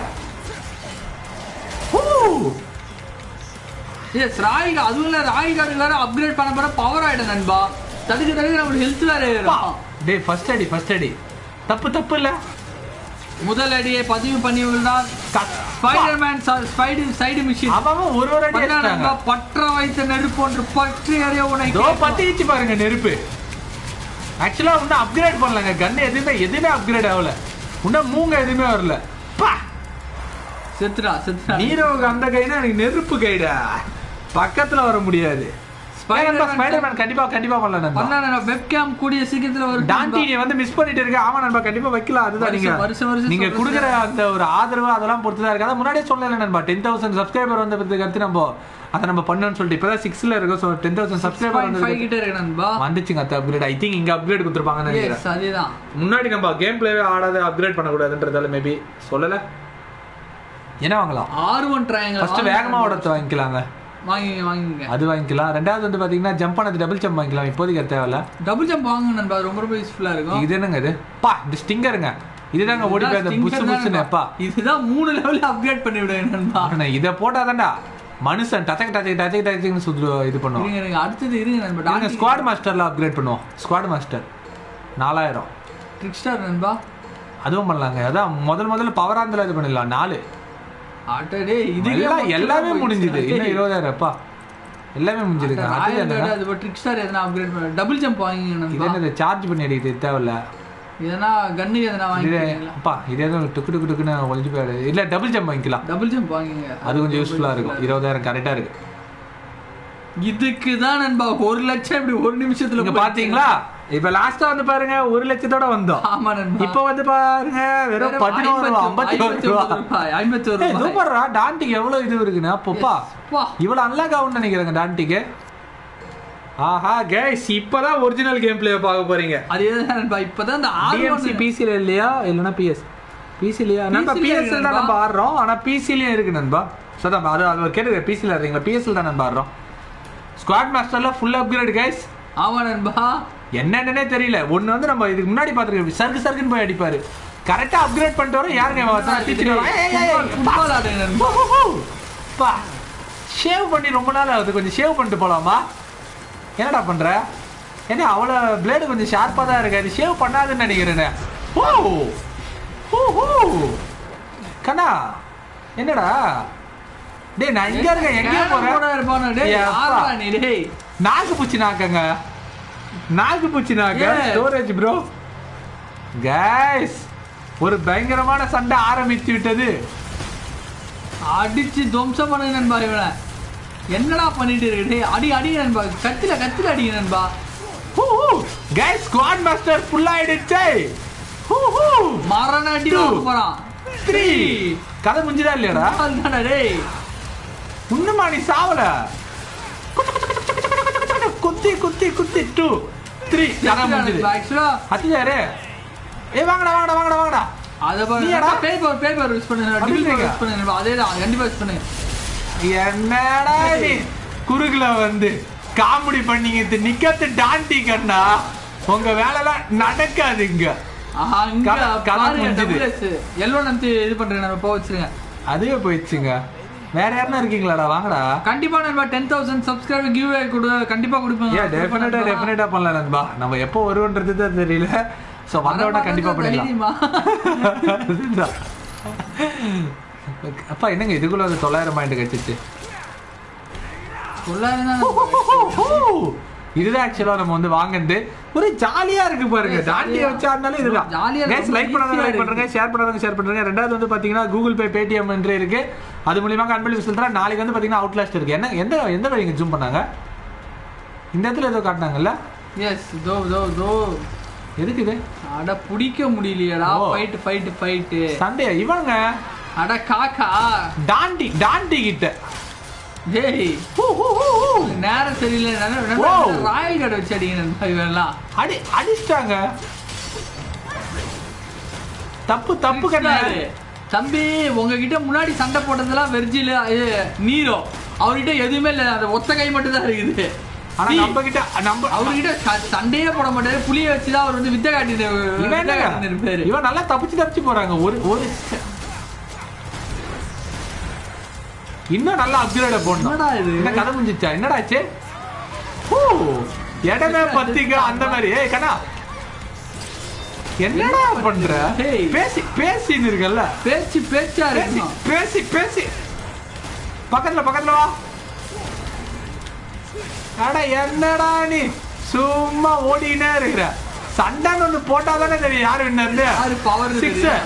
எஸ் ராய் அதுவும் இல்ல ராய் கார்டு வேற அப்கிரேட் பண்ண போற பவர் ஆயிடும் நண்பா தடுக்க தடுக்க நம்மளுக்கு ஹெல்த் வேற ஏறும். டேய் ஃபர்ஸ்ட் அடி ஃபர்ஸ்ட் அடி தப்பு தப்பு இல்ல முதல் அடியை பதிவு பண்ணி உள்ளார் ஸ்பைடர்மேன் ஸ்பைடு சைடு மிஷின் அவன் அவன் ஒரு ஒரு அடி அடிச்சாங்க பற்ற வைத்த நெருப்பு ஒன்று பற்றி அறிய உனக்கு இதோ பத்திச்சு பாருங்க நெருப்பு ஆக்சுவலா இன்னும் அப்கிரேட் பண்ணலங்க கன் எதுவுமே எதுவுமே அப்கிரேட் ஆகல இன்னும் மூங்க எதுவுமே வரல பா செத்துடா செத்துடா நீரோவுக்கு அந்த கைனா எனக்கு நெருப்பு கைடா பக்கத்துல வர முடியாது Spider-Man ஸ்பைடர்மேன் கண்டிப்பா கண்டிப்பா பண்ணல நண்பா பண்ணா வெப்கேம் கூடிய சீக்கிரத்துல ஒரு டாண்டி நீ வந்து மிஸ் பண்ணிட்டு இருக்க ஆமா நண்பா கண்டிப்பா வைக்கலாம் அதுதான் நீங்க வருஷம், வருஷம், வருஷம் நீங்க சொல்றேன் கொடுக்குற அந்த ஒரு ஆதரவு அதெல்லாம் பொறுத்து தான் இருக்கு அதான் முன்னாடியே சொல்லல நண்பா டென் தௌசண்ட் சப்ஸ்கிரைபர் வந்ததுக்கு அடுத்து நம்ம அதை நம்ம பண்ணணும்னு சொல்லிட்டு இப்பதான் சிக்ஸ்ல இருக்கோம் so ten thousand subscriber five வந்ததுக்கு கிட்ட இருக்கு நண்பா வந்துச்சுங்க அந்த அப்கிரேட் ஐ திங்க் இங்க அப்கிரேட் கொடுத்துருப்பாங்கன்னு நினைக்கிறேன் எஸ் அதேதான் முன்னாடி நம்ம கேம் பிளேவே ஆடாத அப்கிரேட் பண்ணக்கூடாதுன்றதால மேபி சொல்லல என்ன வாங்கலாம் ஆர் ஒன் ட்ரையாங்கல் ஃபர்ஸ்ட் வேகமா ஓடத்தை வாங்கிக்கலாங்க வாங்கிங்க வாங்கிங்க அது வாங்கிக்கலாம் ரெண்டாவது வந்து பாத்தீங்கன்னா ஜம்ப் பண்ணது டபுள் ஜம்ப் வாங்கிக்கலாம் இப்போதைக்கு அது தேவையில்ல டபுள் ஜம்ப் வாங்குங்க நண்பா அது ரொம்ப ரொம்ப யூஸ்ஃபுல்லா இருக்கும் இது என்னங்க இது பா இந்த ஸ்டிங்கருங்க இதுதாங்க ஓடி போய் அந்த இதுதான் புசு stinker புசுன்னு தான் எப்பா இதுதான் மூணு லெவல்ல அப்கிரேட் பண்ணி விடுங்க நண்பா ஆனா இதை போட்டாதான்டா மனுஷன் டச்சக் டச்சக் டச்சக் டச்சக்னு சுத்து இது பண்ணுவோம் இருங்க இருங்க அடுத்தது இருங்க நண்பா நாங்க டாண்டி ஸ்குவாட் மாஸ்டர்ல அப்கிரேட் பண்ணுவோம் ஸ்குவாட் மாஸ்டர் நாலாயிரம் ட்ரிக்ஸ்டார் நண்பா அதுவும் பண்ணலாங்க அதான் முதல் முதல்ல பவராந்தில் இது பண்ணிடலாம் நாலு அடடே இது எல்லாம் எல்லாமே முடிஞ்சுது இன்னும் இருபதாயிரம் எப்பா எல்லாமே முடிஞ்சிருக்கு அது என்னன்னா அது ட்ரிக்ஸ்டார் எதனா அப்கிரேட் பண்ண டபுள் ஜம்ப் வாங்கிங்க இது நண்பா என்னது சார்ஜ் பண்ணி அடிக்கிறது தேவையில்ல எதனா கன்னுக்கு எதனா இது வாங்கிக்கிறீங்களா அப்பா இது எதுவும் டுக்கு டுக்கு டுக்குன்னு ஒழிஞ்சு போயிடு இல்ல டபுள் ஜம்ப் வாங்கிக்கலாம் டபுள் ஜம்ப் வாங்கிங்க அது கொஞ்சம் யூஸ்ஃபுல்லா இருக்கும் இருபதாயிரம் கரெக்டா இருக்கு இதுக்கு தான் நண்பா ஒரு லட்சம் இப்படி ஒரு நிமிஷத்துல நீங்க போயிடுச்சு. பாத்தீங்களா இப்ப லாஸ்டா வந்து பாருங்க ஒரு லட்சத்தோட வந்தோம் ஆமா நண்பா இப்ப வந்து பாருங்க வெறும் பதினோரு ரூபா ஐம்பத்தி ஒரு ரூபா ஐம்பத்தி ஒரு ஏய், ரூபாய் சூப்பர்ரா டாண்டிக்கு எவ்வளவு இது இருக்குன்னா அப்பப்பா வா இவ்வளவு அன்லாக் ஆகும்னு நினைக்கிறேங்க டாண்டிக்கு ஆஹா கேஸ் இப்பதான் ஒரிஜினல் கேம் பிளே பார்க்க போறீங்க அதேதான் நண்பா இப்பதான் இந்த ஆர் டிஎம்சி பிசில இல்லையா இல்லனா பிஎஸ் பிசிலையா நண்பா PC ல பிஎஸ்ல இருக்கு தான் நண்பா. நம்ம ஆடுறோம் ஆனா பிசிலயும் இருக்கு நண்பா சதான் அது அது கேட்டு பிசில இருக்கீங்களா பிஎஸ்ல தான் நண்பா ஆடுறோம் ஸ்குவாட் மாஸ்டர்ல ஃபுல் அப்கிரேட் கைஸ் ஆமா நண்பா என்னன்னே தெரியல ஒண்ணு வந்து நம்ம இதுக்கு முன்னாடி பாத்துருக்கோம் சர்க்கு சர்க்குன்னு போய் அடிப்பாரு கரெக்டா அப்கிரேட் பண்ணிட்டு வரோம் யாருங்க இவன் ஒருத்தன் தூக்கிட்டு வரான். ஏய், ஏய், ஏய், ஃபுட்பால் ஆடுங்க நண்பா பா ஷேவ் பண்ணி ரொம்ப நாள் ஆகுது கொஞ்சம் ஷேவ் பண்ணிட்டு போலாமா என்னடா பண்ற என்ன அவ்வளோ பிளேடு கொஞ்சம் ஷார்ப்பாக தான் இருக்கு அது ஷேவ் பண்ணாதுன்னு நினைக்கிறேனே ஓ ஓஹோ கண்ணா என்னடா டேய் நான் இங்க இருக்கேன் எங்கேயோ கேரம் போர்டா போறேன் இருப்பானே, டேய், ஏய், அப்பா. யார்றா நீ, டேய்? நாக்கு பூச்சி நாக்கங்க நாக்கு பூச்சி நாக்க ஏய். ஸ்டோரேஜ் ப்ரோ கைஸ் ஒரு பயங்கரமான சண்டை ஆரம்பித்து விட்டது அடிச்சு துவம்சம் பண்ணுங்க நண்பா இவனை என்னடா பண்ணிட்டு இருக்கு டேய், அடி அடி நண்பா கத்தில கத்தில அடிங்க நண்பா கைஸ் ஸ்குவாட் மாஸ்டர் ஃபுல் ஆயிடுச்சு ஹூ ஹூ மரண அடி Two. வாங்க போறான் 3 கதை முடிஞ்சதா இல்லையாடா அவ்வளவுதான்டா டேய் இன்னுமா நீ சாவல குத்தி குத்தி குத்தி டூ த்ரீ கதை முடிஞ்சது ஆக்சுவலா அத்தியாரு ஏ வாங்கடா வாங்கடா வாங்கடா வாங்கடா அத பாரு நீயாடா? பேப்பர் பேப்பர் யூஸ் பண்ணுங்க அப்படி டிபிள் இல்லைங்க. யூஸ் பண்ணுங்க அதேதான் கண்டிப்பா யூஸ் பண்ணுங்க என்னடா நீ குறுகுல வந்து காமெடி பண்ணீங்க நிக்கத்து டாண்டி கண்ணா உங்க வேலைலாம் நடக்காதுங்க ஆஹா, இங்க கதை- கதை பாருங்க, முடிஞ்சுது. double S. எல்லோ நம்பி இது பண்றேன் நம்ம போக வச்சிருங்க அதுவே போயிடுச்சுங்க வேற யாருன்னா இருக்கீங்களாடா வாங்கடா கண்டிப்பா நண்பா டென் தௌசண்ட் சப்ஸ்கிரைபர் கிவ் கொடு கண்டிப்பா கொடுப்பாங்க ஏன் டெஃபினட்டா டெஃபினட்டா பண்ணலாம் நண்பா நம்ம எப்போ வருவோன்றது தான் தெரியல ஸோ வந்தோடனே கண்டிப்பா பண்ணிடலாம் அதுதான். அப்பா என்னங்க இதுக்குள்ள ஒரு தொள்ளாயிரம் பாயிண்ட் கழிச்சிச்சு இதுதான் ஆக்சுவலா நம்ம வந்து வாங்குறது ஒரு ஜாலியா இருக்கு பாருங்க ஏய், டாண்டியை ஜாலியா. வச்சா இருந்தாலும் இதுதான் ஜாலியா இருக்கு, கைஸ் ரொம்ப லைக் பண்ணாங்க easy-ஆ லைக் இருக்கு. பண்றேங்க ஷேர் பண்றாங்க ஷேர் பண்றாங்க ரெண்டாவது வந்து பாத்தீங்கன்னா கூகுள் பே பேடிஎம் என்று இருக்கு அது மூலியமா அன்பளி சொல்றா நாளைக்கு வந்து பாத்தீங்கன்னா அவுட்லாஸ்ட் இருக்கு என்ன எந்த எந்த வழிங்க ஜூம் பண்ணாங்க இந்த இடத்துல ஏதோ காட்டினாங்கல்ல எஸ் தோ தோ தோ எதுக்கு இது அட பிடிக்க முடியலையடா ஓ. ஃபைட் ஃபைட் ஃபைட் சண்டே இவங்க அட காக்கா டாண்டி டாண்டி கிட்ட டேய் ஹூ, ஹூ, ஹூ, ஹூ. நேரம் சரியில்லை Wow. ராயல் கார்டு வச்சு அடிங்க நண்பா இவெல்லாம் அடி அடிச்சிட்டாங்க தப்பு தப்பு கண்ணா தம்பி உங்ககிட்ட முன்னாடி சண்டை போட்டதெல்லாம் வெர்ஜில் நீரோ அவர்கிட்ட எதுவுமே இல்லை அந்த ஒத்த கை மட்டும் தான் இருக்குது ஆனா நீ- நம்ம கிட்ட நம்ம அவர்கிட்ட ச- சண்டையே போட மாட்டாரு புளிய வச்சுதான் அவர் வந்து வித்த காட்டிட்டு இவன் வித்த என்னங்க? காட்டிட்டு இருப்பாரு இவன் நல்லா தப்பிச்சு தப்பிச்சு போறாங்க ஒரு ஒரு செ- இன்னும் நல்லா அப்கிரேட் போடணும் என்னடா இது? என்ன கதை முடிஞ்சிச்சா என்னடா ஆச்சு ஓ இடமே பத்திக்க அந்த மாதிரி ஏய் கண்ணா என்னடா பண்ற ஏய். பேசி பேசின்னு இருக்கல்ல பேச்சு பேச்சா பேசி இருக்கணும் பேசி பேசி பக்கத்துல பக்கத்துல வா அட என்னடா நீ சும்மா ஓடினே இருக்கிற சண்டைன்னு ஒண்ணு போட்டா தானே தெரியும் யாரு வின்னர்னு யாரு power னு சிக்ஸ் தெரியும்.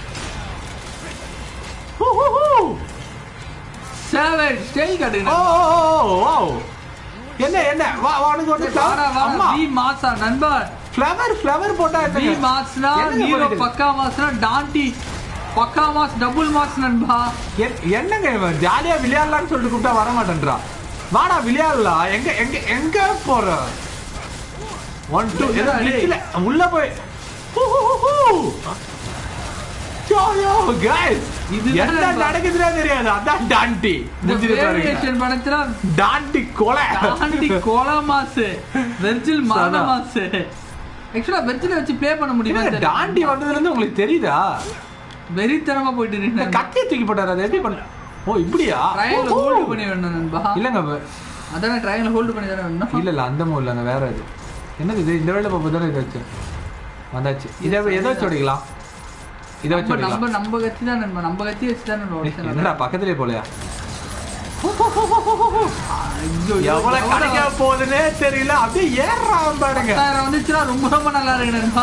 சேவன் ஸ்டேய் ஓ காட்டுங்க ஓ, ஓ, ஓ, ஓ. என்ன என்ன வா வா, உனக்கு ஒண்ணு வாடா வாடா அம்மா வி மாசா நண்பா ஃப்ளவர் ஃப்ளவர் போட்டா வி என்னங்க? மாஸ்னா என்னங்க நீரோ பண்ணிட்டு பக்கா மாஸ்னா டாண்டி பக்கா மாஸ் டபுள் மாஸ் நண்பா என்- என்னங்க இவன் ஜாலியா விளையாடலாம்னு சொல்லிட்டு கூப்பிட்டா வர மாட்டேன்றான் வாடா விளையாடலாம் எங்க எங்க எங்க போற ஒன் டூ ஏதோ டேய். glitchல உள்ள போய் ஹூ, ஹூ, ஹூ, ஹூ. Yo, yo, guys. இதுதான் என்ன நண்பா. நடக்குதுன்னே தெரியாது அதான் டாண்டி இந்த முடிஞ்சது பாருங்க வேரியேஷன் படத்துல டாண்டி கொலை டாண்டி கோலா மாஸ் வெர்ஜில் மரண அதான். மாஸ் ஆக்சுவலா வெர்ஜில வச்சு ப்ளே பண்ண முடியுமா என்ன, டாண்டி வந்ததுல இருந்து உங்களுக்கு தெரியுதா வெறித்தனமா போயிட்டு இந்த இருக்கீங்க கத்தியை தூக்கி போட்டாரு அதை எப்படி பண்ண ஓ இப்படியா ட்ரையாங்கிள் ஓ, ஓ. ஹோல்ட் பண்ணி வேணும் நண்பா இல்லங்க வ- அதானே ட்ரையாங்கிள் ஹோல்ட் பண்ணி தானே வேணும் இல்ல இல்ல அந்த மூணு இல்லைங்க வேற இது என்னது இது இந்த வேலை பாப்பா தானே இதை வச்சு வந்தாச்சு இதை எதை வச்சு ஓடிக்கலாம் இதை வச்சு நம்ம நம்ம ஓடிக்கலாம் நம்ம கத்தி தான் நண்பா நம்ம கத்தி வச்சு தான் நண்பா ஏய், என்னடா பக்கத்துலயே போலையா ஐயோ, எவ்வளவு எவ்வளவு கிடைக்க போகுதுன்னே தெரியல அப்படியே ஏறான் பாருங்க பத்தாயிரம் வந்துச்சுன்னா ரொம்ப ரொம்ப நல்லா இருக்கு நண்பா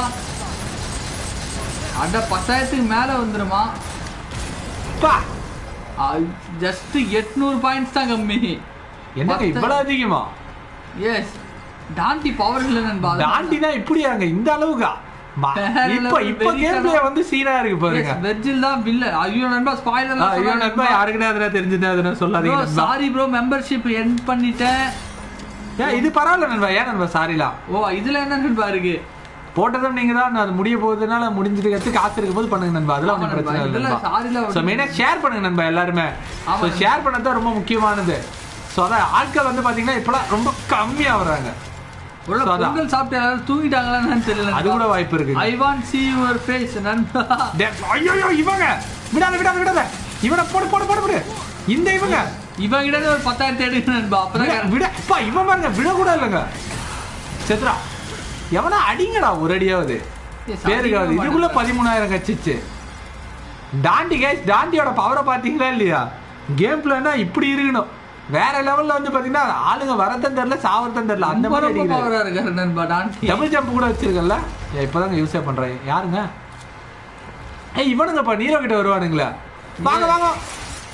அட பத்தாயிரத்துக்கு மேல வந்துருமா பா ஜஸ்ட் எட்நூறு பாயிண்ட்ஸ் தான் கம்மி என்னங்க இவ்வளவு அதிகமா எஸ் டாண்டி பவர் இல்லை நண்பா தாண்டினா இப்படியாங்க இந்த அளவுக்கா ம- வேற இப்ப level இப்ப வெறித்தனம். கேம்ல வந்து சீனா இருக்கு பாருங்க வெர்ஜில் தான் வில்ல ஐயோ நண்பா ஸ்பாயிலர் ஆ, ஐயோ நண்பா யாருக்குன்னா அதெல்லாம் தெரிஞ்சது அதெல்லாம் சொல்லாதீங்க நண்பா சாரி ப்ரோ மெம்பர்ஷிப் எண்ட் பண்ணிட்டேன் ஏன் இது பரவாயில்ல நண்பா ஏன் நண்பா சாரிலாம் ஓ இதுல என்ன நண்பா இருக்கு போட்டதும் நீங்க தான் அது முடிய போகுதுனால முடிஞ்சிட்டு கத்து காசு இருக்கும் போது பண்ணுங்க நண்பா அதெல்லாம் ஆமா ஒன்றும் நண்பா, பிரச்சனை இல்லை இதெல்லாம் நண்பா சாரிலாம் ஸோ மெயினாக ஷேர் பண்ணுங்க நண்பா எல்லாருமே ஆமா ஸோ நண்பா. ஷேர் பண்ணது தான் ரொம்ப முக்கியமானது ஸோ அதான் ஆட்கள் வந்து பாத்தீங்கன்னா இப்பெல்லாம் ரொம்ப கம்மியா வர்றாங்க ஒரு So, அதான். பொங்கல் சாப்பிட்டு எல்லாரும் தூங்கிட்டாங்களான்னு தெரியல அது கூட வாய்ப்பு இருக்கு I want see your face நண்பா ஐயோ இவங்க விடாத விடாத விடாத இவனை போடு போடு போடு போடு இந்த இவங்க இவன் கிட்ட இருந்து ஒரு பத்தாயிரத்தி எடுக்க நண்பா அப்பதான் விட- விட அப்பா இவன் பாருங்க விட கூட இல்லைங்க செத்ரா எவனா அடிங்கடா ஒரு அடியாவது ஏய், பேருக்காவது சாதிக்கவே இதுக்குள்ள மாட்டாங்க. பதிமூணாயிரம் கச்சிச்சு டாண்டி கேஸ் டாண்டியோட பவரை பாத்தீங்களா இல்லையா கேம் பிளான்னா இப்படி இருக்கணும் வேற லெவல்ல வந்து பாத்தீங்கன்னா ஆளுங்க வரதும் தெரியல சாவறதும் தெரியல அந்த ரொம்ப மாதிரி ரொம்ப அடிக்கிறாரு பவரா இருக்காரு நண்பா டாண்டி டபுள் ஜம்ப் கூட வச்சிருக்கல இப்பதாங்க யூஸே பண்றேன் யாருங்க ஏய் இவனுங்கப்பா நீரோ கிட்ட வருவானுங்களே வாங்க வாங்க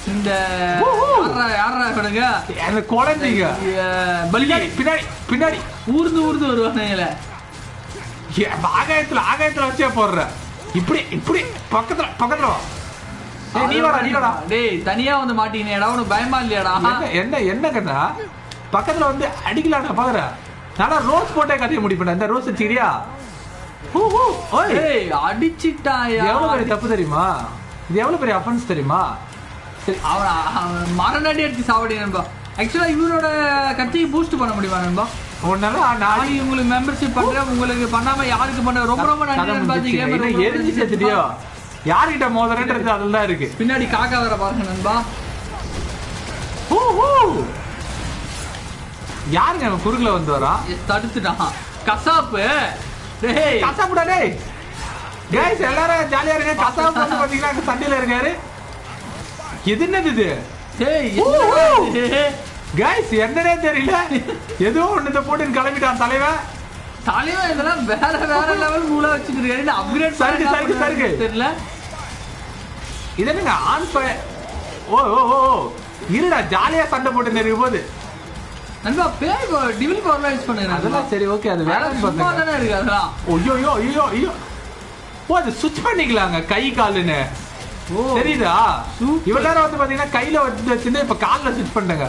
இந்த ஊஹூ. யாரா யாரா இவனுங்க அந்த குழந்தைங்க அஹ், பல்லி பின்னாடி பின்னாடி பின்னாடி ஊர்ந்து ஊர்ந்து வருவானுங்களே ஏ, ஆகாயத்துல ஆகாயத்துல வச்சே போடுற இப்படி இப்படி பக்கத்துல பக்கத்துல வா ஏய், நீ வாடா நீ வாடா டேய் தனியா வந்து மாட்டீங்கடா உனக்கு பயமா இல்லையாடா என்ன என்ன என்ன கண்ணா பக்கத்துல வந்து அடிக்கலாம் நான் பாக்குறேன் நல்லா ரோஸ் போட்டே கட்டிய முடிப்பேன் இந்த ரோஸ் வச்சுக்கிறியா ஹூ, ஹூ, ஓய். டேய் அடிச்சிட்டாயா இது எவ்வளவு பெரிய தப்பு தெரியுமா இது எவ்வளவு பெரிய அஃபென்ஸ் தெரியுமா சரி அவன் அவன் மரணடி அடிச்சு சாவடி நண்பா ஆக்சுவலா இவரோட கத்தியை பூஸ்ட் பண்ண முடியுமா நண்பா உன்னால நான் நாளைக்கு உங்களுக்கு மெம்பர்ஷிப் பண்றேன் உங்களுக்கு பண்ணாம யாருக்கு பண்ண ரொம்ப ரொம்ப நன்றி கதை நண்பா முடிஞ்சிச்சு. கேமரா என்ன எரிஞ்சு செத்துட்டியோ யார்கிட்ட மோதுறேன்றது அதுல தான் இருக்கு பின்னாடி காக்கா வர பாருங்க நண்பா ஹூ, ஹூ. யாருங்க அவன் குறுக்குல வந்து வரான் ஏ, தடுத்துட்டான் கசாப்பு டேய் கசாப்புடா டேய் கைஸ் எல்லாரும் ஜாலியா இருங்க கசாப்பு வந்து பாத்தீங்கன்னா அங்க சண்டையில இருக்காரு இது என்னது இது டேய் ஊஹூ. என்னடா இது? கைஸ் என்னன்னே தெரியல ஏதோ ஒண்ணு போட்டு கிளம்பிட்டான் தலைவன் தலைவன் இதெல்லாம் வேற வேற லெவல் மூளை வச்சுக்கிட்டு அப்கிரேட் சருக்கு, சருக்கு, சருக்கு. தெரியல இது என்னங்க ஆன் ஃபயர் ஓ ஓ ஓ ஓ. இருடா ஜாலியா சண்டை போட்டு நெருங்கும் போது நண்பா பேய் டிவில் பவர் யூஸ் பண்ணுங்க அதெல்லாம் சரி ஓகே அது வேலைன்னு சும்மா பார்த்தேன் தானே இருக்கு அதெல்லாம் ஐயோ ஐயோ ஐயோ ஐயோ ஓ அது சுவிட்ச் பண்ணிக்கலாங்க கை காலுன்னு ஓ தெரியுதா Super. இவ்வளவு நேரம் வந்து பாத்தீங்கன்னா கையில வச்சு வச்சிருந்து இப்ப கால்ல சுவிட்ச் பண்ணிட்டேங்க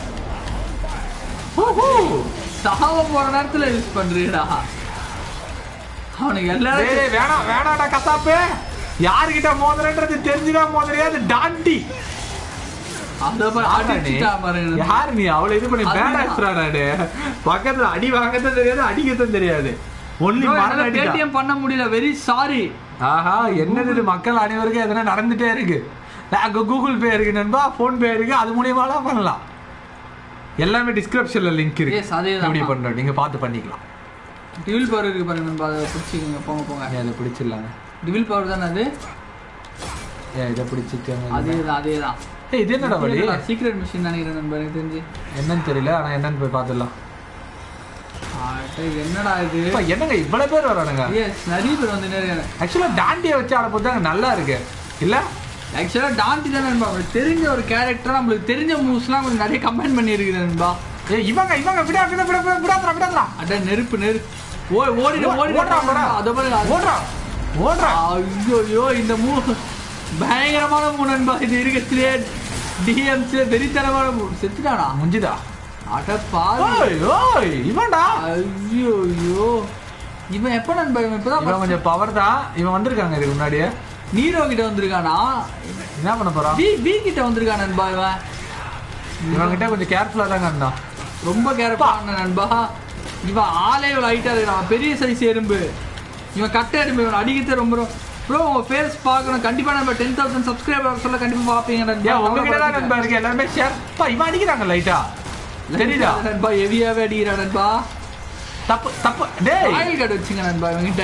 ஊஹூ. சாவ போற நேரத்துல யூஸ் பண்றீடா அவனுக்கு டேய், எல்லாரும் டேய், வேணாம் வேணாடா கசாப்பு யாருகிட்ட மோதுறன்றது தெரிஞ்சுதான் மோதுறியா அது டாண்டி அத பாரு அடிச்சிட்டா பாருங்க யார் நீ அவ்வளவு இது பண்ணி அதுதான். பேடாஸ்டா நானு பக்கத்துல அடி வாங்கத்தான் தெரியாது அடிக்கத்தான் தெரியாது ஒன்லி Bro, மரண என்னால அடிதான் KTM பண்ண முடியல வெரி சாரி ஆஹா என்னது இது மக்கள் அனைவருக்கும் எதனா நடந்துட்டே இருக்கு அங்க கூகுள் பே இருக்கு நண்பா போன் பே இருக்கு அது மூலியமாலாம் பண்ணலாம் எல்லாமே டிஸ்கிரிப்ஷன்ல லிங்க் இருக்கு Yes, அதேதான். எப்படி பண்றோம் நீங்க பார்த்து பண்ணிக்கலாம் டிவில் பவர் இருக்கு பாருங்க நண்பா அதை பிடிச்சிக்கோங்க போங்க போங்க ஏன் இதை பிடிச்சிடலாங்க டிவில் பவர் தானே அது ஏன் இதை பிடிச்சிட்டாங்க அதேதான் அதேதான் ஏய் இது என்னடா வழி சீக்ரெட் மிஷின் நினைக்கிறேன் நண்பா எனக்கு தெரிஞ்சு என்னன்னு தெரியல ஆனா என்னன்னு போய் பார்த்துடலாம் ஆட்ட, என்னடா இது இப்ப என்னங்க இவ்வளவு பேர் வரானுங்க எஸ் நிறைய பேர் வந்து நிறைய ஆக்சுவலா டாண்டியை வச்சு ஆட போதாங்க நல்லா இருக்கு இல்ல ஆக்சுவலா டாண்டி தான் நண்பா அவனுக்கு தெரிஞ்ச ஒரு கேரக்டர் நம்மளுக்கு தெரிஞ்ச மூவ்ஸ்லாம் கொஞ்சம் நிறைய கமெண்ட் பண்ணி இருக்குது நண்பா ஏய் இவங்க இவங்க விடா விடா விடா விடா விடாதடா விடாதடா அட நெருப்பு நெருப்பு ஓ ஓடிட ஓடிட ஓடுறான் பாரு. அத பாருங்க ஓடுறான் ஓடுறான் ஐயோ ஐயோ இந்த மூ பயங்கரமான மூ நண்பா இது இருக்கிறதுலே டிஎம்சி வெறித்தனமான மூ செத்துட்டானா முஞ்சுதா அட பாரு ஓய் ஓய் இவன்டா ஐயோ ஐயோ இவன் எப்ப நண்பா இவன் இப்பதான் இவன் கொஞ்சம் பவர் தான் இவன் வந்திருக்காங்க இதுக்கு முன்னாடியே நீரோ கிட்ட வந்திருக்கானா என்ன பண்ண போறான் பி பி கிட்ட வந்திருக்கான் நண்பா இவன் இவன் கிட்ட கொஞ்சம் கேர்ஃபுல்லா தாங்க இருந்தான் ரொம்ப கேரப்பான நண்பா இவன் ஆளே இவ்வளோ ஹைட்டா இருக்கான் பெரிய சைஸ் எறும்பு இவன் கட்ட எறும்பு இவன் அடிக்கிறது ரொம்ப ப்ரோ உங்க ஃபேஸ் பார்க்கணும் கண்டிப்பா நம்ம டென் தௌசண்ட் சப்ஸ்கிரைபர் சொல்ல கண்டிப்பா பாப்பீங்க நண்பா ஏன் உங்ககிட்ட தான் நண்பா இருக்கு எல்லாருமே ஷேர் பா இவன் அடிக்கிறாங்க லைட்டா தெரியுதா நண்பா ஹெவியாவே அடிக்கிறான் நண்பா தப்பு தப்பு டேய் ஆயில் கார்டு வச்சுங்க நண்பா இவங்கிட்ட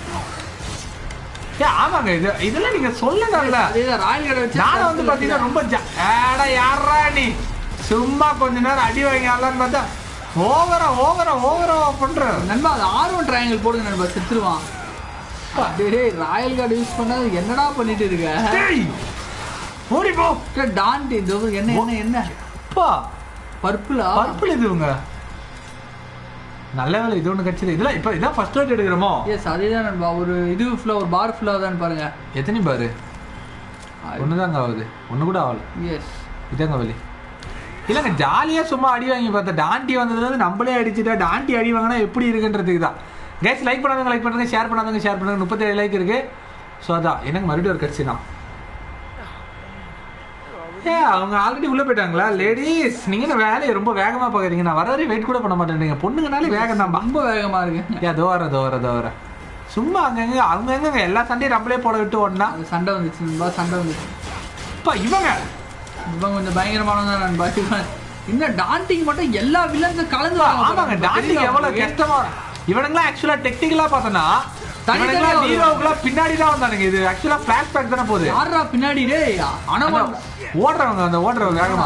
ஏன் ஆமாங்க இது இதெல்லாம் நீங்க சொல்லணும்ல அதேதான் ராயல் கார்டு வச்சு நானும் வந்து பாத்தீங்கன்னா ரொம்ப ஜா- ஏடா யாரா நீ சும்மா கொஞ்ச நேரம் அடி வாங்கி ஆடலான்னு பார்த்தா ஓவரா ஓவரா ஓவரா பண்ற நண்பா அது ஆர்வம் ட்ரையாங்கிள் போடுங்க நண்பா செத்துருவான் டேய் ராயல் கார்டு யூஸ் பண்ணாது என்னடா பண்ணிட்டு இருக்க டேய் ஓடி போ டாண்டி இந்த என்ன என்ன என்ன அப்பா பர்பிளா பர்பிள் இது இவங்க நல்ல வேலை இது ஒண்ணு கட்சிது இதெல்லாம் இப்ப இதான் ஃபர்ஸ்ட் ரைட் எடுக்கிறோமோ எஸ் அதேதான் நண்பா ஒரு இது ஃபுல்லா ஒரு பார் ஃபுல்லா தான் பாருங்க எத்தனை பாரு ஒண்ணுதாங்க ஆகுது ஒண்ணு கூட ஆகல எஸ் இதாங்க வலி இல்லைங்க ஜாலியா சும்மா அடி வாங்கி பார்த்தா டாண்டி வந்ததுல நம்மளே அடிச்சுட்டா டாண்டி அடி வாங்கினா எப்படி இருக்குன்றதுக்கு தான் கேஸ் லைக் பண்ணாதவங்க லைக் பண்ணுங்க ஷேர் பண்ணாதவங்க ஷேர் பண்ணுங்க முப்பத்தேழு லைக் இருக்கு ஸோ அதான் எனக்கு மறுபடியும் ஒரு கட்சி தான் ஏ அவங்க ஆல்ரெடி உள்ள போயிட்டாங்களா லேடிஸ் நீங்க என்ன வேலையை ரொம்ப வேகமா பாக்குறீங்க நான் வர வரையும் வெயிட் கூட பண்ண மாட்டேன்றீங்க பொண்ணுங்கனாலே வேகம் தான் ரொம்ப வேகமா இருக்கு ஏ தோற தோற தோற சும்மா அங்கங்க அவங்க எங்க எல்லா சண்டையும் நம்மளே போட விட்டு ஒன்னா அது சண்டை வந்துச்சு நண்பா சண்டை வந்துச்சு இப்ப இவங்க இவன் கொஞ்சம் பயங்கரமானதான் நண்பா இவன் இன்னும் டாண்டிக்கு மட்டும் எல்லா வில்லன்ஸும் கலந்து வராங்க ஆமாங்க பாருங்க. டாண்டிக்கு தெரியுதா எவ்வளவு உங்களுக்கு? கஷ்டமா இவனுங்களாம் ஆக்சுவலா டெக்னிக்கலா பார்த்தனா தனித்தனியா இவனுங்களாம் வருவாங்க. ஹீரோவுக்குலாம் பின்னாடி தான் வந்தானுங்க இது ஆக்சுவலா ஃபிளாஷ் பேக் தானே போகுது யார்ரா பின்னாடி டேய் அந்த அனவன் ஓடுறவங்க அந்த ஓடுறவங்க வேகமா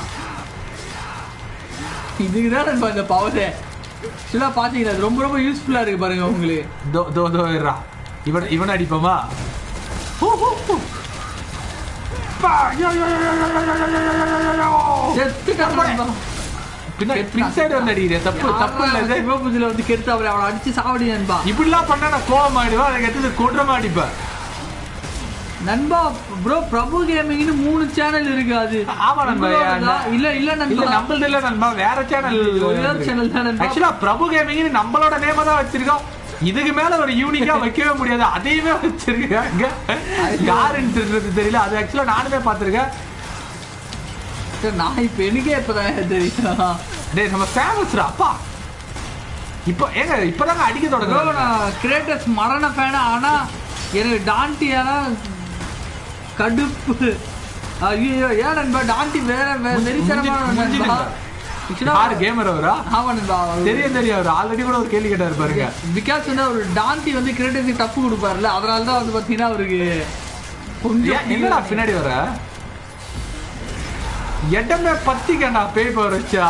இதுக்குதான் நண்பா இந்த பவர் ஆக்சுவலா பாத்தீங்களா இது ரொம்ப ரொம்ப யூஸ்ஃபுல்லா இருக்கு பாருங்க உங்களுக்கு தோ தோ தோ இருடா இவன் இவன் அடிப்போமா ஹூ, ஹூ, ஹூ. பா, ஐயோ, ஐயோ, ஐயோ, ஐயோ, ஐயோ, ஐயோ, ஐயோ, ஐயோ, ஐயோ. செத்துட்டான் நண்பா. பின்னாடி பின் சைடு வந்து அடிக்கிறேன் தப்பு தப்பு இல்ல இது சிவபூஜையில வந்து கெடுத்து அவரை அவளை அடிச்சு சாவடி நண்பா இப்படிலாம் பண்ணா நான் கோவம் ஆயிடுவேன் அதுக்கு எடுத்து கொன்ற அடிப்பேன் நண்பா ப்ரோ பிரபு கேமிங்னு மூணு சேனல் இருக்கு அது ஆமா நண்பா, உங்களோடதா? நான்- இல்ல இல்ல இல்ல நண்பா நம்மளது இல்ல நண்பா வேற சேனல் ஒரே ஒரு channel தான் நண்பா. ஆக்சுவலா பிரபு கேமிங் நம்மளோட நேம தான் வச்சிருக்கோம் இதுக்கு மேல ஒரு யூனிக்கா வைக்கவே முடியாது அதையுமே வச்சிருக்காங்க யாருன்னு தெரிஞ்சது தெரியல அது ஆக்சுவலா நானுமே பாத்திருக்கேன் சரி, நான் இப்ப எனக்கே இப்பதான் தெரியும் டேய் நம்ம ஃபேமஸ்ரா அப்பா இப்போ ஏங்க இப்பதாங்க அடிக்க ப்ரோ தொடங்குறோம் நான் கிரேட்டஸ் மரண ஃபேனா ஆனா எனக்கு டாண்டியானா கடுப்பு ஐயோ ஏன் நண்பா டாண்டி வேற வே- வெறித்தனமான முடிஞ்சு- நண்பா முடிஞ்சுதுங்க. Actually, யாரு கேமர் அவரா ஆமா நண்பா தெரியும் தெரியும் அவர் ஆல்ரெடி கூட ஒரு கேள்வி கேட்டாரு பாருங்க பிகாஸ் வந்து அவர் டாண்டி வந்து கிரேட்டஸுக்கு டஃப் கொடுப்பாருல அதனால தான் வந்து பாத்தீங்கன்னா அவருக்கு கொஞ்சம் ஏன், என்னடா பின்னாடி வர இடமே பத்திக்கண்டா பேய் பவர் வச்சா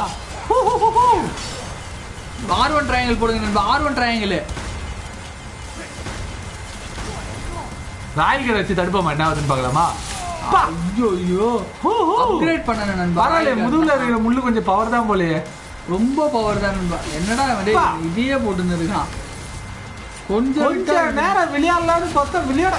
ஆர் ஒன் ட்ரையாங்கிள் போடுங்க நண்பா ஆர் ஒன் ட்ரையாங்கிள் ராயல்கர் வச்சு தடுப்போமா என்ன ஆகுதுன்னு பார்க்கலாமா பா. ஐயோ ஐயோ ஹூ, ஹூ. அப்கிரேட் பண்ணன நண்பா பரவாயில்ல முதுகுல இருக்கிற முள்ளு கொஞ்சம் பவர் தான் போலயே ரொம்ப பவர் தான் நண்பா என்னடா இவன் டேய், பா. இதையே போட்டுன்னு இருக்கான் கொஞ்சம் கொஞ்சம் விட்டா- நேரம் விளையாடலாம்னு பார்த்தா விளையாட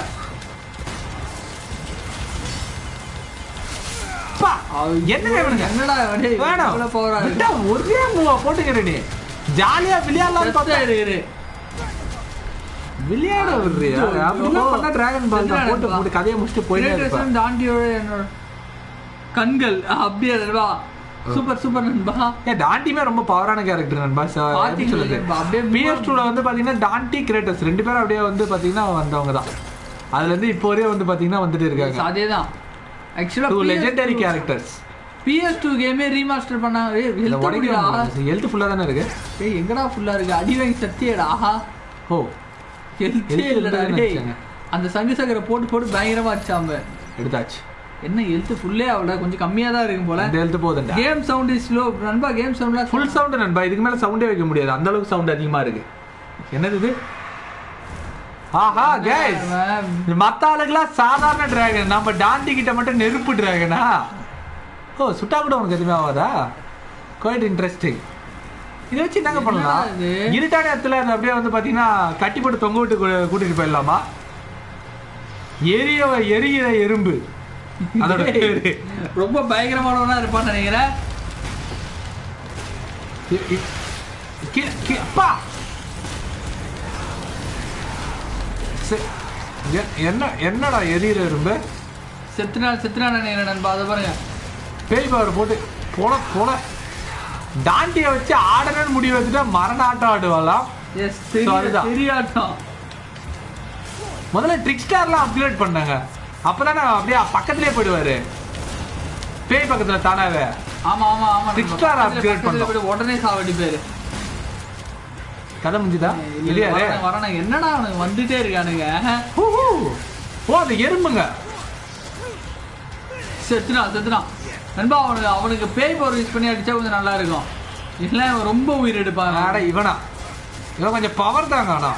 பா, என்னங்க இவனுங்க என்னடா இவன் டேய், வேணாம் இவ்வளவு power ஆ விட்டா இருக்கு. ஒரே மூவா போட்டுக்கிற நீ ஜாலியா விளையாடலாம்னு செத்தா பார்த்தா இரு, இரு. விளையாட விடுறியா ஐயோ. அப்படிலாம் பண்ணா டிராகன் பால் தான் செத்துடா போட்டு நண்பா. போட்டு கதையை முடிச்சுட்டு போயிட்டே இருப்பேன் கிரேட்டஸ்டும் தாண்டியோட என்னோட கண்கள் ஆ, அப்படியே நண்பா சூப்பர் சூப்பர் நண்பா ஏன் டாண்டிமே ரொம்ப பவரான கேரக்டர் நண்பா ச- எப்படி பாத்தீங்களா சொல்றது நண்பா, அப்படியே பிஎஸ் டூல வந்து பாத்தீங்கன்னா டாண்டி கிரேட்டஸ் ரெண்டு பேரும் அப்படியே வந்து பாத்தீங்கன்னா வந்தவங்க தான் அதுல இருந்து இப்போ வரையும் வந்து பாத்தீங்கன்னா வந்துட்டு இருக்காங்க அதேதான் actually two legendary characters PS two கேமே ரீமாஸ்டர் பண்ணாங்க ஏய், health அப்படிடா. ஹெல்த் ஃபுல்லா தானே இருக்கு ஏய் எங்கடா ஃபுல்லா இருக்கு அடி வாங்கி சத்தியடா ஓ ஹெல்த்தே Health இல்லடா இல்லைன்னு டேய் வச்சாங்க. அந்த சங்கு சக்கரை போட்டு போட்டு பயங்கரமா அடிச்சாம எடுத்தாச்சு என்ன ஹெல்த் ஃபுல்லே அவள கொஞ்சம் கம்மியா தான் இருக்கும் போல இந்த ஹெல்த் போதுண்டா கேம் சவுண்ட் இஸ் ஸ்லோ நண்பா கேம் சவுண்ட்லாம் ஃபுல் சவுண்ட் நண்பா இதுக்கு மேல சவுண்டே வைக்க முடியாது அந்த அளவுக்கு சவுண்ட் அதிகமா இருக்கு என்னது இது ஆஹா கேஸ் மத்த ஆளுக்கெல்லாம் சாதாரண டிராகன் நம்ம டாண்டி கிட்ட மட்டும் நெருப்பு டிராகனா ஓ சுட்டா கூட உனக்கு எதுவுமே ஆகாதா குவைட் இன்ட்ரெஸ்டிங் இதை வச்சு என்னங்க பண்ணலாம் என்னடா இது? இருட்டான இடத்துல அது அப்படியே வந்து பாத்தீங்கன்னா கட்டி போட்டு தொங்க விட்டு கூ- கூட்டிட்டு போயிடலாமா எரிய எரிகிற எறும்பு அதோட பேரு ரொம்ப பயங்கரமானவனா இருப்பான்னு நினைக்கிறேன் இ- இ- கீழே- கீழே- அப்பா! சே- எ- என்ன என்னடா எரியிற எறும்பு செத்துனாள் செத்துனாள் நினைக்கிறேன் நண்பா அதை பாருங்க பேய் பவர் போட்டு போட போட டாண்டிய வச்சு ஆடணும்னு முடிவு வச்சுட்டா மரண ஆட்டம் ஆடுவாளாம் எஸ் So, அதுதான். தெரியாட்டம் முதல்ல ட்ரிக் ஸ்டார்லாம் அப்கிரேட் பண்ணாங்க அப்பதானே அப்படியே பக்கத்துலயே போயிடுவாரு பேய் பக்கத்துல தானாவே ஆமா ஆமா ஆமா Six நண்பா. star பக்கத்துல- upgrade பக்கத்துல பண்ணோம். போய் உடனே சாவடி பேரு கதை முடிஞ்சுதா இல்லையா வரண வரண என்னடா அவனுக்கு வந்துட்டே இருக்கானுங்க ஹூ, ஹூ. ஓ அந்த எறும்புங்க செத்துனான் செத்துனான் நண்பா அவனுக்கு அவனுக்கு பேய் பவர் யூஸ் பண்ணி அடிச்சா கொஞ்சம் நல்லா இருக்கும் இல்லை அவன் ரொம்ப உயிர் எடுப்பான் ஆட இவனா இவன் கொஞ்சம் பவர் தாங்க ஆனா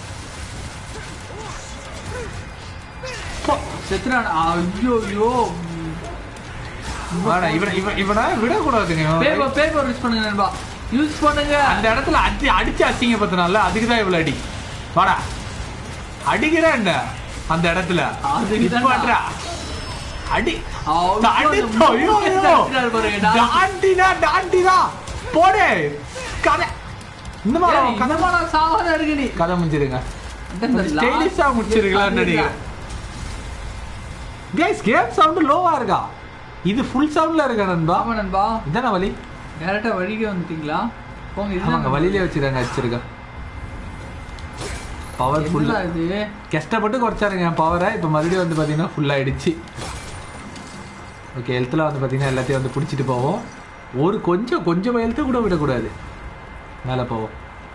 போ. செத்துனான் ஐயோ ஐயோ வாடா, இவனை இவன் இவனை விடக்கூடாதுங்க இவன். பேய் பவர் பேய் பவர் யூஸ் பண்ணுங்க நண்பா யூஸ் பண்ணுங்க அந்த இடத்துல அடி அடிச்சு அசிங்க பத்தினால அதுக்கு தான் இவ்வளவு அடி வாடா அடிக்கிற என்ன அந்த இடத்துல அதுக்கு இப்ப தான்டா. அடிடா. அடி அவ்வளோ அடிச்சோ, ஐயோ, ஐயோ. செத்துனாரு பாருங்க, டான்ஸ். டாண்டினா டாண்டினா போடு கதை இந்த மாதிரி ஏய், அவன் கதை இன்னுமா நான் சாவாத இருக்கு நீ கதை முடிஞ்சிருங்க இந்த last- ஸ்டைலிஷா முடிச்சிருக்கலாம்னு நினைக்கிறேன் கைஸ் கேம் சவுண்ட் லோவா இருக்கா இது ஃபுல் சவுண்ட்ல இருக்கா நண்பா ஆமா நண்பா இதான வலி டேரக்டா வழிக்கு வந்துட்டீங்களா போங்க ஆமாங்க இதுதான் வழியிலே வச்சுருக்காங்க வச்சிருக்கா பவர் ஃபுல் என்னடா இது கஷ்டப்பட்டு குறைச்சாருங்க என் பவரை இப்போ மறுபடியும் வந்து பார்த்தீங்கன்னா ஃபுல் ஆயிடுச்சு ஓகே ஹெல்த்தில் வந்து பார்த்தீங்கன்னா எல்லாத்தையும் வந்து பிடிச்சிட்டு போவோம் ஒரு கொஞ்சம் கொஞ்சம் ஹெல்த்து கூட விடக்கூடாது மேலே போவோம்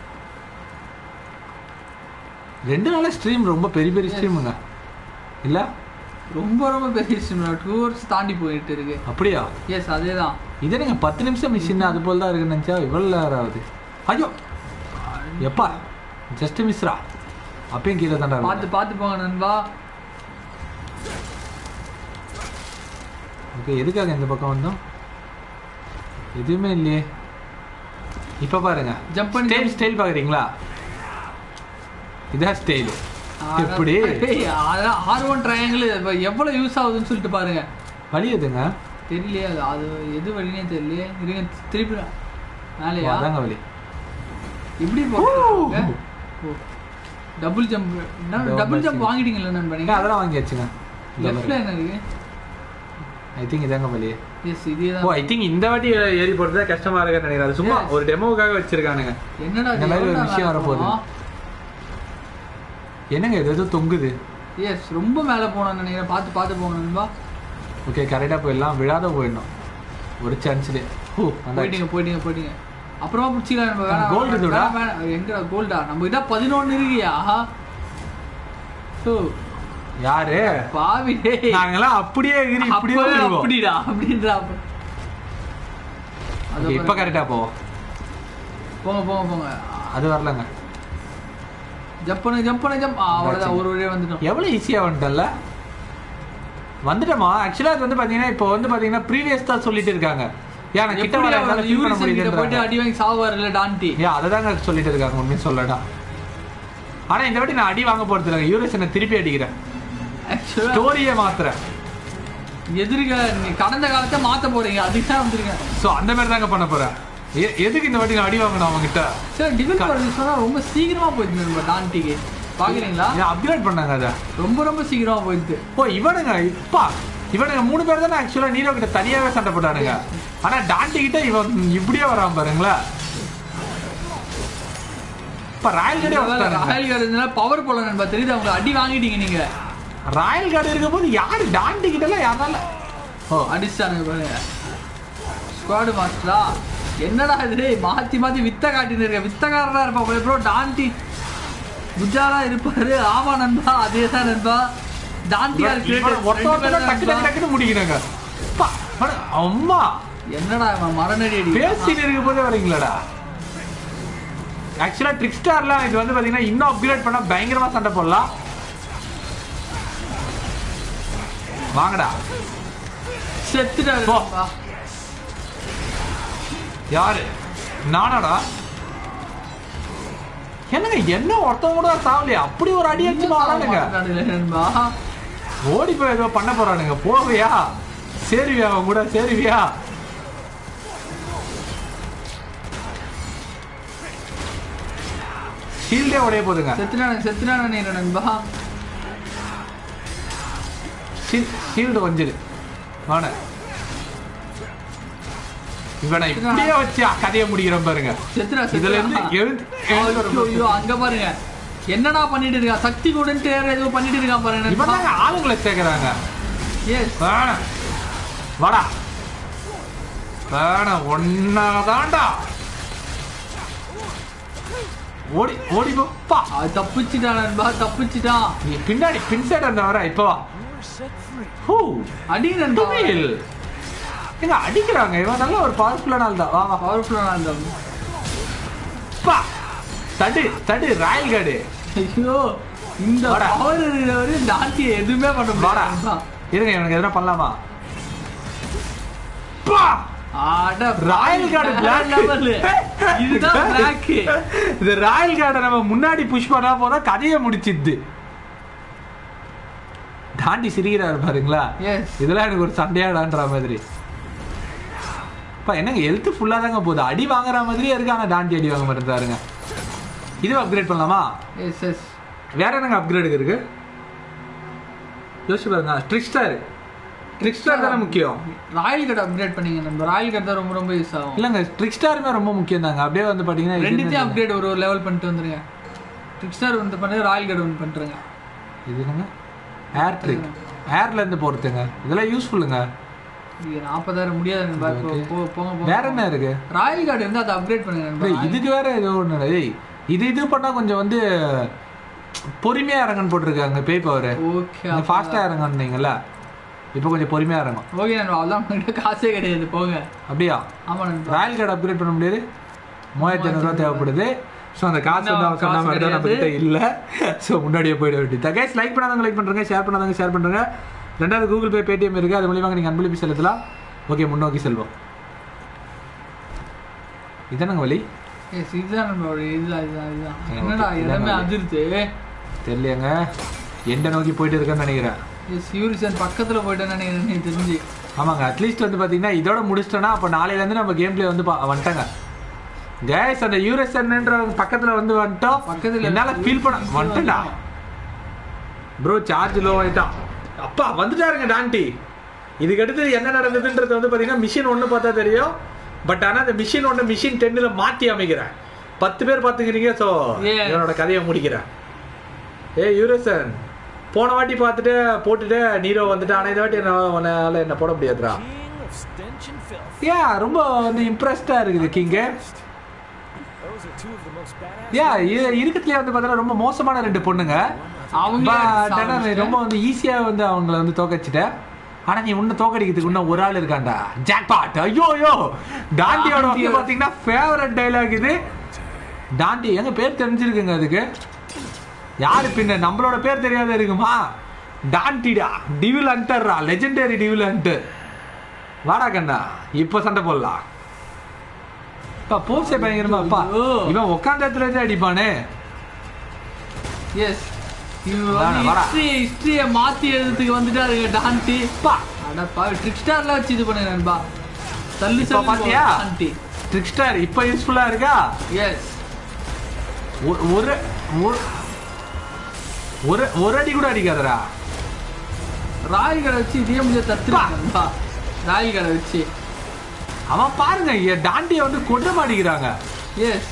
ரெண்டு நாளாக ஸ்ட்ரீம் ரொம்ப பெரிய பெரிய ஸ்ட்ரீமுங்க இல்லை ரொம்ப ரொம்ப பெரிய விஷயம் டூ ஹவர்ஸ் தாண்டி போயிட்டு இருக்கு அப்படியா எஸ் அதேதான் இதே நீங்கள் பத்து நிமிஷம் மிஷின் அது போல் தான் இருக்குன்னு நினச்சா இவ்வளோ நேரம் ஆகுது ஐயோ எப்பா ஜஸ்ட் மிஸ்ரா அப்பயும் கீழே தான்டா பார்த்து பார்த்து போங்க நண்பா ஓகே எதுக்காக இந்த பக்கம் வந்தோம் எதுவுமே இல்லையே இப்போ பாருங்க ஜம்ப் பண்ணி ஸ்டைல் ஸ்டைல் பார்க்குறீங்களா இதான் ஸ்டைலு எப்படி ஆர் ஒன் ட்ரையாங்கிள் எவ்வளவு யூஸ் ஆகுதுன்னு சொல்லிட்டு பாருங்க வழி எதுங்க தெரியலையே அது அது எது வழினே தெரியலையே இருங்க திருப்பி ஓ, மேலையா அதாங்க வழி எப்படி போங்க double jump Double double jump jump. வாங்கிட்டீங்களா நண்பன் ஏங்க, நீங்க அதெல்லாம் வாங்கியாச்சுங்க லெஃப்ட்ல என்ன இருக்கு ஐ திங்க் இதாங்க வழி எஸ் இதே ஓ தான் ஐ திங்க் இந்த வாட்டி ஏறி போறது கஷ்டமா இருக்குன்னு நினைக்கிறேன் அது சும்மா Yes. ஒரு டெமோவுக்காக வச்சிருக்கானுங்க என்னடா இந்த மாதிரி ஒரு விஷயம் வரப்போகுது. என்னங்க இது எதுவும் தொங்குது எஸ் ரொம்ப மேல போனோம்னு நினைக்கிறேன் பார்த்து பார்த்து போகணும் நண்பா ஓகே கரெக்டாக போயிடலாம் விழாத போயிடணும் ஒரு சான்ஸ்லேயே ஹூ வந்தாச்சு. போயிட்டீங்க போயிட்டீங்க போயிட்டீங்க அப்புறமா பிடிச்சிக்கலாம் நம்ம வேணாம் Gold வேணாம், இருக்குடா. வேணாம், வேணாம். எங்கடா கோல்டா நம்ம கிட்ட பதினொன்னு இருக்கியா ஓ யாரு பாவி டேய். நாங்கெல்லாம் அப்படியே எகிரி இப்படியே அப்பவே வருவோம் அப்படிடா அப்படின்றா அப்ப. அது Okay, இப்ப பாருங்க. கரெக்டா போவோம் போங்க போங்க போங்க அது வரலங்க ஜம்ப் பண்ணு ஜம்ப் பண்ணு ஜம்ப் அவ்வளவுதான் ஒரு வழியா வந்துட்டோம் எவ்வளவு ஈஸியா வந்துட்டல வந்துட்டோமா ஆக்சுவலா அது வந்து பாத்தீங்கன்னா இப்போ வந்து பாத்தீங்கன்னா ப்ரீவியஸ் தான் சொல்லிட்டு இருக்காங்க ஏன் நான் கிட்ட எப்படி வர அவர் என்னால feel பண்ண யூரிசன் கிட்ட போயிட்டு முடியுதுன்றாங்க அடி வாங்கி சாவாருல்ல டான்டி ஏன் அதை தாங்க சொல்லிட்டு இருக்காங்க உண்மையை சொல்லடா ஆனா இந்த வாட்டி நான் அடி வாங்க போறது இல்லைங்க யூரேஷனை திருப்பி அடிக்கிறேன் ஆக்சுவலா ஸ்டோரியே மாத்துறேன் எதிர்க நீ கடந்த காலத்தை மாத்த போறீங்க அதுக்கு தான் வந்திருக்கேன் சோ அந்த மாதிரி தாங்க பண்ண போறேன் எ- எதுக்கு இந்த வாட்டி நான் அடி வாங்கணும் அவங்க கிட்ட சார் டிஃபென்ஸ் பண்ணி சொன்னா ரொம்ப சீக்கிரமா போயிடுச்சு நம்ம டான்டிக்கு பாக்குறீங்களா ஏன் அப்கிரேட் பண்ணாங்க அதை ரொம்ப ரொம்ப சீக்கிரமா போயிடுது ஓ இவனுங்க இப்பா இவனுங்க மூணு பேர் தானே ஆக்சுவலா நீரோ கிட்ட தனியாவே சண்டை போட்டானுங்க ஆனா டாண்டி கிட்ட இவன் இப்படியே வரான் பாருங்களேன் இப்ப ராயல் கார்டே வந்தாங்க ராயல் கார்டு இருந்தாலும் பவர் போல நண்பா தெரியுது அவங்க அடி வாங்கிட்டீங்க நீங்க ராயல் கார்டு இருக்கும்போது யாரு டாண்டி கிட்ட எல்லாம் யாரால ஓ அடிச்சானுங்க பாருங்க ஸ்குவாடு மாஸ்டரா என்னடா இது மாத்தி மாத்தி வித்த காட்டின்னு இருக்க வித்தக்காரனா இருப்பா ப்ரோ டான்டி குஜாரா இருப்பாரு ஆமா நண்பா அதே தான் நண்பா டான்டியா இவன் ஒருத்த ஒருத்தர் டக்கு டக்கு டக்குன்னு முடிக்கிறாங்க அப்பா, அட, அம்மா என்னடா இவன் மரணடி அடி பேசிட்டு இருக்கும் போதே வரீங்களாடா ஆக்சுவலா ட்ரிக்ஸ்டார்லாம் இது வந்து பாத்தீங்கன்னா இன்னும் அப்கிரேட் பண்ணா பயங்கரமா சண்டை போடலாம் வாங்கடா செத்துட்டாரு போ. நண்பா. யாரு நானாடா என்னங்க என்ன ஒருத்தவங்க கூட சாவலையா அப்படி ஒரு அடி அடிச்சு வரானுங்க மாட்டானுங்களே நண்பா ஓடி போய் ஏதோ பண்ண போறானுங்க போவியா சேருவியா அவன் கூட சேருவியா ஷீல்டே உடைய போதுங்க செத்துட்டானு செத்துட்டானு நினைக்கிறேன் நண்பா ஷீல்டு வஞ்சிரு வான இவனை இப்படியே வச்சு கதையை முடிக்கிறோம் பாருங்க செத்துடா இதுல இருந்து எழுந்து எழுந்து ஐயோ, ஐயோ, அங்க பாருங்க என்னடா பண்ணிட்டு இருக்கான் சக்தி கூடன்ட்டு வேற ஏதோ பண்ணிட்டு இருக்கான் பாருங்க இவன் தாங்க ஆளுங்களை சேர்க்கறாங்க எஸ் வேணாம் வாடா வேணாம் ஒன்னாதான்டா ஓடி ஓடி போப்பா அது தப்பிச்சிட்டான் நண்பா தப்பிச்சிட்டான் நீ பின்னாடி பின் சைடு அந்த வர இப்போ வா ஹூ அடி நண்பா துமில் எங்க அடிக்கிறாங்க இவன் நல்ல ஒரு பவர்ஃபுல்லான ஆள் தான் வா வா பவர்ஃபுல்லான அந்த பா தடு தடு ராயல் கார்டு ஐயோ இந்த வாடா. பவர் இருக்கிறவரு டான்டி எதுவுமே பண்ண வாடா முடியாது நண்பா. இருங்க இவனுக்கு எதனா பண்ணலாமா பா ஆட ராயல் கார்டு வேற level. இதுதான் black. இது ராயல் கார்டை நம்ம முன்னாடி புஷ் பண்ணா போதா கதையை முடிச்சிடுது தாண்டி சிரிக்கிறாரு பாருங்களா Yes. இதெல்லாம் எனக்கு ஒரு சண்டையாடான்ற மாதிரி அப்பா என்னங்க ஹெல்த் ஃபுல்லா தாங்க போகுது அடி வாங்குற மாதிரியே இருக்கு ஆனா டாண்டி அடி வாங்க மாட்டேறாருங்க இது அப்கிரேட் பண்ணலாமா Yes, yes. வேற என்னங்க அப்கிரேட் இருக்கு யோசிச்சு பாருங்க ட்ரிக்ஸ்டார் ட்ரிக்ஸ்டார் தானே முக்கியம் ராயல் கார்டு அப்கிரேட் பண்ணீங்க நண்பா ராயல் கார்டு தான் ரொம்ப ரொம்ப யூஸ் ஆகும் இல்லங்க ட்ரிக்ஸ்டாருமே ரொம்ப முக்கியம் தாங்க அப்படியே வந்து பாத்தீங்கன்னா இது ரெண்டுத்தையும் என்னது? அப்கிரேட் ஒரு ஒரு லெவல் பண்ணிட்டு வந்துருங்க ட்ரிக்ஸ்டார் ஒன்று பண்ணுங்க ராயல் கார்டு ஒன்று பண்ணுறேங்க இது என்னங்க ஏர் ட்ரிக் ஏர்ல இருந்து போறதுங்க இதெல்லாம் யூஸ்ஃபுல்லுங்க இது நாற்பதாயிரம் முடியாது நண்பா இப்போ Okay. போ போங்க போங்க வேற என்ன இருக்கு ராயல் கார்டு வந்து அதை அப்கிரேட் பண்ணுங்க நண்பா டேய், இதுக்கு வேற ஏதோ ஒண்ணு ஏய் இது இது பண்ணா கொஞ்சம் வந்து பொறுமையா இறங்கன்னு போட்டிருக்காங்க பேய் பவர் ஓகே ஃபாஸ்டா இறங்கன்னீங்கல்ல இப்போ கொஞ்சம் பொறுமையா இறங்கும் ஓகே நண்பா அவ்வளோதான் உங்ககிட்ட காசே கிடையாது போங்க அப்படியா ஆமா நண்பா ராயல் கார்டு அப்கிரேட் பண்ண முடியாது மூவாயிரத்தி ஐநூறுரூவா தேவைப்படுது ஸோ அந்த காசு வந்து அவன் சொன்ன காசு மாதிரி தான் நம்ம கிட்ட இல்லை ஸோ முன்னாடியே போயிட வேண்டியது கைஸ் லைக் பண்ணாதவங்க லைக் பண்ணுறங்க ஷேர் பண்ணாதவங்க ஷேர் பண்ணுறங்க ரெண்டாவது கூகுள் பே பேடிஎம் இருக்கு அது மூலியமாக நீங்க அன்பளிப்பு செலுத்தலாம் ஓகே முன்னோக்கி செல்வோம் இதானங்க வழி எஸ் இதுதான் நம்மளோட இதுதான் இதுதான் இதுதான் Okay, என்னடா இதான் எல்லாமே வழி. அதிருது தெரியலையாங்க எண்டை நோக்கி போயிட்டு இருக்கேன்னு நினைக்கிறேன் எஸ் யூரிசன் பக்கத்துல போயிட்டேன்னு நினைக்கிறேன் எனக்கு தெரிஞ்சு ஆமாங்க அட்லீஸ்ட் வந்து பார்த்தீங்கன்னா இதோட முடிச்சிட்டோன்னா அப்போ நாளையிலேருந்து நம்ம கேம் பிளே வந்து பா- வந்துட்டாங்க கேஸ் அந்த யூரசன்ன்ற பக்கத்தில் வந்து வந்துட்டோம் பக்கத்துல என்னால் ஃபீல் பண்ண வந்துட்டா ப்ரோ சார்ஜ் லோ ஆயிட்டான் அப்பா வந்துட்டாருங்க டான்டி இதுக்கு அடுத்து என்ன நடந்ததுன்றது வந்து பார்த்தீங்கன்னா மிஷின் ஒன்று பார்த்தா தெரியும் பட் ஆனால் அந்த மிஷின் ஒன்று மிஷின் டென்னில் மாற்றி அமைக்கிறேன் பத்து பேர் பார்த்துக்கிறீங்க ஸோ Yes. என்னோட கதையை முடிக்கிறேன் ஏ யூரசன் போன வாட்டி பார்த்துட்டு போட்டுட்டு நீரோ வந்துட்டு ஆனால் இந்த வாட்டி என்ன உன்னால என்ன போட முடியாதுடா King of stench and filth. யா ரொம்ப வந்து இம்ப்ரெஸ்டாக இருக்குது king Those are two of the most badass. Yeah இருக்கிறதுலே வந்து பார்த்தீங்கன்னா ரொம்ப மோசமான ரெண்டு பொண்ணுங்க அவங்களே But அடிச்சு ஆனா நீ ரொம்ப வந்து ஈஸியா வந்து அவங்கள வந்து தோக்கடிச்சிட்ட ஆனா நீ உன்னை தோக்கடிக்கிறதுக்கு இன்னும் ஒரு ஆள் இருக்கான்டா ஜாக்பாட் ஐயோ ஐயோ டாண்டியோட வந்து டாண்டி. பாத்தீங்கன்னா ஃபேவரட் டைலாக் இது டாண்டி எங்க பேர் தெரிஞ்சிருக்குங்க அதுக்கு யாரு பின்ன நம்மளோட பேர் தெரியாத இருக்குமா டாண்டிடா டிவில் ஹண்டர்ரா லெஜெண்டரி டிவில் ஹண்டர் வாடா கண்ணா இப்ப சண்டை போடலாம் அப்பா போஸே பயங்கரமா அப்பா ஐயோ. இவன் உட்காந்த இடத்துல இருந்து அடிப்பானே எஸ் இவங்க வாடா, வந்து வாடா. ஹிஸ்டரி ஹிஸ்டரியை மாத்தி எழுதுறதுக்கு வந்துட்டாருங்க டான்டி பா அடப்பா ட்ரிக் ஸ்டார்ல வச்சு இது பண்ணு நண்பா தள்ளு இப்ப பாத்தியா? டான்டி ட்ரிக்ஸ்டர் இப்ப யூஸ்ஃபுல்லா இருக்கா எஸ் ஒரு ஒரு ஒரு- ஒரு ஒரு அடி கூட அடிக்காதடா ராயல் கடை வச்சு இதே முடிஞ்ச தத்துறாங்க நண்பா ராயல் கடை வச்சு அவன் பாருங்க என் டாண்டிய வந்து கொண்டு மாட்டேங்கிறாங்க எஸ்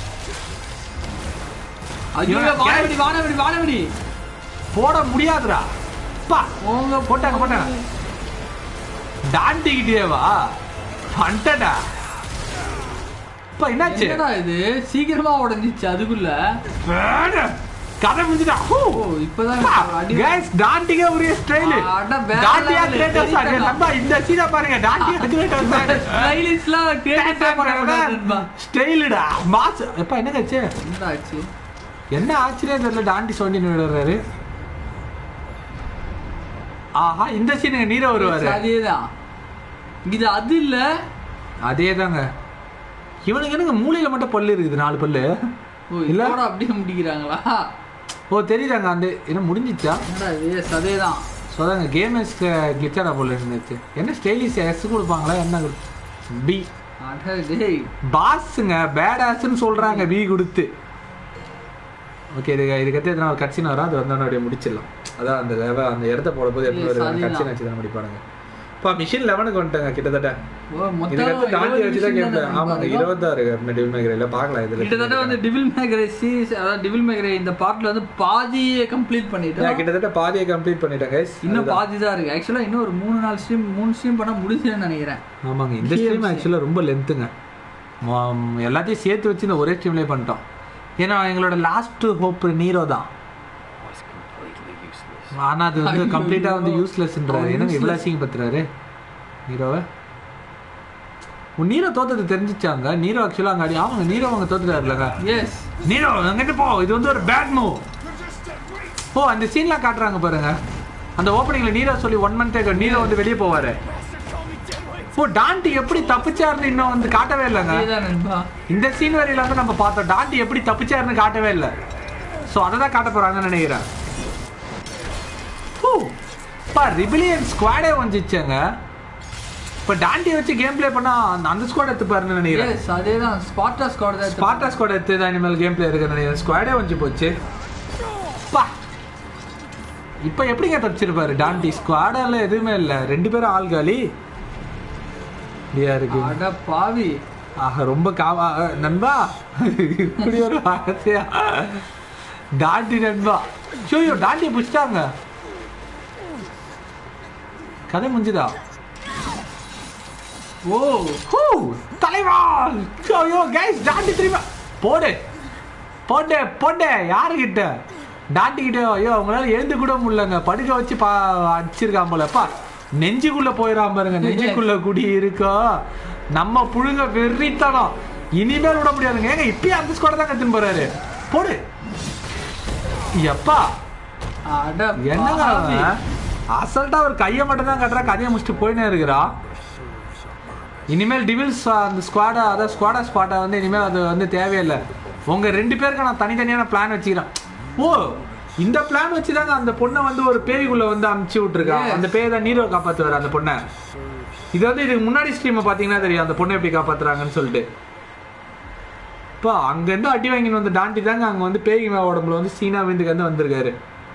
ஐயோ இவன் வானவடி வானவடி வானவடி போட முடியாதுடா பா போங்க போட்டாங்க போட்டாங்க டாண்டிக்கிட்டே வா வந்துட்டடா இப்ப என்னாச்சு என்னடா இது சீக்கிரமா உடஞ்சிச்சு அதுக்குள்ள வேணு. கதை முடிஞ்சுடா ஹூ. ஓ இப்பதான் பா. அடி Guys, டாண்டிக்கே ஒரே ஸ்டைல் அட, வேற டாண்டியா level. கிரேட்டர் சார் தெரியுதா? நம்ம இந்த சீனை பாருங்க டாண்டியா கிரேட்டர் சார் ஸ்டைலிஷ்லாம் கிரியேட்டிவா பண்ண கூடாது நண்பா ஸ்டைலுடா மாஸ் எப்பா என்ன கட்சி என்ன ஆச்சு என்ன ஆச்சரியம் தெரியல டாண்டி சொல்லி விடுறாரு ஆஹா இந்த சீனுங்க நீர வருவாரு அதேதான் இது அது இல்ல அதே தாங்க இவனுக்கு எனக்கு மூளையில மட்டும் பல்லு இருக்குது நாலு பல்லு ஓ இல்ல? இல்ல அப்படியே முடிக்கிறாங்களா ஓ தெரியுதாங்க அந்த என்ன முடிஞ்சிச்சா என்னடா இது எஸ் அதேதான் ஸோ அதாங்க கேமர்ஸ் கிளிச்சடா போல இருந்துச்சு என்ன ஸ்டைலிஷ் எஸ் கொடுப்பாங்களா என்ன பி அட டேய் பாஸுங்க பேடாஸ்ன்னு சொல்றாங்க பி கொடுத்து ஓகே இது இதுக்கடுத்து எதனா ஒரு கட்சின் வரும் அது வந்தோடனே அப்படியே முடிச்சிடலாம் அதான் அந்த level- அந்த இடத்த போடும்போது எப்படி Yes, ஒரு அதுதான். கட்சின் வச்சு தான் முடிப்பானுங்க இப்போ மிஷின் லெவனுக்கு வந்துட்டாங்க கிட்டத்தட்ட ஓ மொத்தம் இதுக்கடுத்து டாண்டி வச்சு தான் இருபது கேம் நிமிஷம் ஆமாங்க தானே இருபத்தாறு டிவில் மேகரையில் பார்க்கலாம் இதுல கிட்டத்தட்ட வந்து டிவில் மேகரே சீரிஸ் அதாவது டிவில் மேகரே இந்த பார்ட்ல வந்து பாதியை கம்ப்ளீட் Yeah, பண்ணிட்டோம் கிட்டத்தட்ட பாதியை கம்ப்ளீட் பண்ணிட்டேன் guys. இன்னும் அதுதான். பாதி தான் இருக்கு ஆக்சுவலா இன்னும் ஒரு மூணு நாலு ஸ்ட்ரீம் மூணு ஸ்ட்ரீம் பண்ணா முடிஞ்சுன்னு நினைக்கிறேன் ஆமாங்க இந்த ஸ்ட்ரீம் TMC. ஆக்சுவலாக ரொம்ப லென்த்துங்க எல்லாத்தையும் சேர்த்து வச்சு இந்த ஒரே ஸ்ட்ரீம்லேயே பண்ணிட்டோம் ஏன்னா எங்களோட லாஸ்ட் ஹோப் நீரோ தான் Was completely useless. ஆனா அது வந்து ஐயோ. கம்ப்ளீட்டா வந்து யூஸ்லெஸ்ன்றாரு அவன் என்னங்க இவ்வளவு useless. அசிங்கப்படுத்துறாரு நீரோவை உன் நீரோ தோத்தது தெரிஞ்சிச்சாங்க நீரோ ஆக்சுவலா அங்க அடி ஆமாங்க நீரோ அவங்க தோத்துட்டாருலங்க எஸ் நீரோ அங்கிட்டு போ இது வந்து ஒரு பேட் மூவ் ஓ அந்த சீன்லாம் காட்டுறாங்க பாருங்க அந்த ஓப்பனிங்ல நீரோ சொல்லி ஒன் மந்த் நீரோ வந்து வெளியே போவாரு ஓ டாண்டி எப்படி தப்பிச்சாருன்னு இன்னும் வந்து காட்டவே இல்லைங்க அதேதான் நண்பா இந்த சீன் வரையில வந்து நம்ம பார்த்தோம் டாண்டி எப்படி தப்பிச்சாருன்னு காட்டவே இல்லை ஸோ அதை தான் காட்ட போறாங்கன்னு நினைக்கிறேன் ஹூ, பா ரிபிலியன் ஸ்குவாடே வந்துச்சுங்க இப்போ டாண்டி வச்சு கேம் ப்ளே பண்ணா அந்த அந்த ஸ்குவாட் எடுத்துப்பாருன்னு நினைக்கிறேன் எஸ் அதேதான் ஸ்பார்டா ஸ்குவாட் தான் ஸ்பாட்டா ஸ்குவாட் எடுத்து தான் இனிமேல் கேம் ப்ளே இருக்குன்னு நினைக்கிறேன் ஸ்குவாடே வந்து போச்சு பா இப்போ எப்படிங்க தப்பிச்சிருப்பாரு டாண்டி ஸ்குவாடால எதுவுமே இல்லை ரெண்டு பேரும் ஆள் காலி இப்படியா இருக்கு அட பாவி ஆஹா ரொம்ப காவா அஹ், நண்பா இப்படி ஒரு ஆசையா டாண்டி நண்பா ஐயோ டாண்டியை பிடிச்சிட்டாங்க கதை முடிஞ்சுதா ஓ ஹூ தலைவா ஐயோ கைஸ் டாண்டி திரும்ப போடு போடு போடு யாருக்கிட்ட டாண்டி கிட்ட ஐயோ அவங்களால எழுந்து கூட முடியலங்க படுக்க வச்சு பா அடிச்சிருக்கான் போலப்பா நெஞ்சுக்குள்ள போயிடாம பாருங்க நெஞ்சுக்குள்ள குடி இருக்கோ நம்ம புழுங்க வெறித்தனம் இனிமேல் விட முடியாதுங்க ஏங்க இப்பயே அந்த ஸ்குவாட் தான் கத்துன்னு போறாரு போடு எப்பா அட என்னங்க பாவி. அவன்? அசல்ட்டா ஒரு கையை மட்டும் தான் கட்டுறா கதையை முடிச்சுட்டு போயினே இருக்கிறா இனிமேல் டிவில்ஸ் அந்த ஸ்குவாடா அதாவது ஸ்குவாடா ஸ்பாட்டை வந்து இனிமேல் அது வந்து தேவையில்லை உங்க ரெண்டு பேருக்கு நான் தனித்தனியான பிளான் வச்சுக்கிறேன் ஓ இந்த பிளான் வச்சு தாங்க அந்த பொண்ணை வந்து ஒரு பேய்க்குள்ள வந்து அமுச்சு விட்டுருக்கா Yes. அந்த பேயை தான் நீரோ காப்பாத்துவார் அந்த பொண்ணை இது வந்து இதுக்கு முன்னாடி ஸ்ட்ரீமை பார்த்தீங்கன்னா தெரியும் அந்த பொண்ணை எப்படி காப்பாத்துறாங்கன்னு சொல்லிட்டு இப்போ அங்கேருந்து அடி வாங்கின்னு வந்து டாண்டி தாங்க அங்கே வந்து பேய் உடம்புல வந்து சீனா விந்துக்கு வந்து வந்திருக்காரு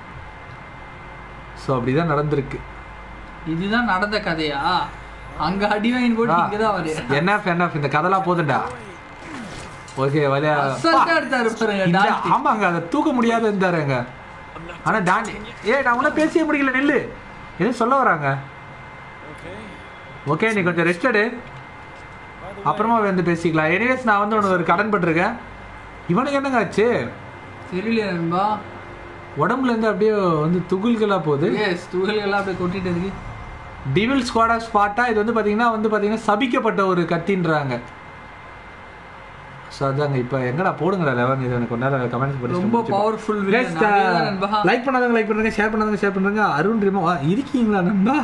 ஸோ அப்படிதான் நடந்திருக்கு இதுதான் நடந்த கதையா அங்க அடி வாங்கி போட்டு இங்கதான் வரு என்எஃப் என்எஃப் இந்த கதெல்லாம் போதுண்டா ஓகே வலையா அசல்ட்டா எடுத்தாரு பாருங்க இந்த- டால்டி. ஆமாங்க அதை தூக்க முடியாத இருந்தாருங்க ஆனா டாண்டி ஏ நான் உன்ன பேசியே முடிக்கல நெல்லு எதுவும் சொல்ல வராங்க Okay. ஓகே நீ கொஞ்சம் ரெஸ்ட் எடு அப்புறமா வந்து பேசிக்கலாம் எனிவேஸ் நான் வந்து உனக்கு ஒரு கடன் பட்டிருக்கேன் இவனுக்கு என்னங்க ஆச்சு தெரியல நண்பா உடம்புல இருந்து அப்படியே வந்து துகில்களா போகுது எஸ் துகள்கள்லாம் அப்படியே கொட்டிட்டு இருக்கு டிவில் ஸ்குவாடா ஸ்பாட்டா இது வந்து பாத்தீங்கன்னா வந்து பாத்தீங்கன்னா சபிக்கப்பட்ட ஒரு கத்தின்றாங்க ஸோ அதாங்க இப்போ எங்கடா போடுங்கடா லெவன் இது எனக்கு ஒரு நேரம் கமெண்ட்ஸ் ரொம்ப பவர்ஃபுல் நண்பா லைக் பண்ணாதவங்க லைக் பண்ணுங்க ஷேர் பண்ணாதவங்க ஷேர் பண்ணுங்க அருண் ரிமோ ஆ, இருக்கீங்களா நண்பா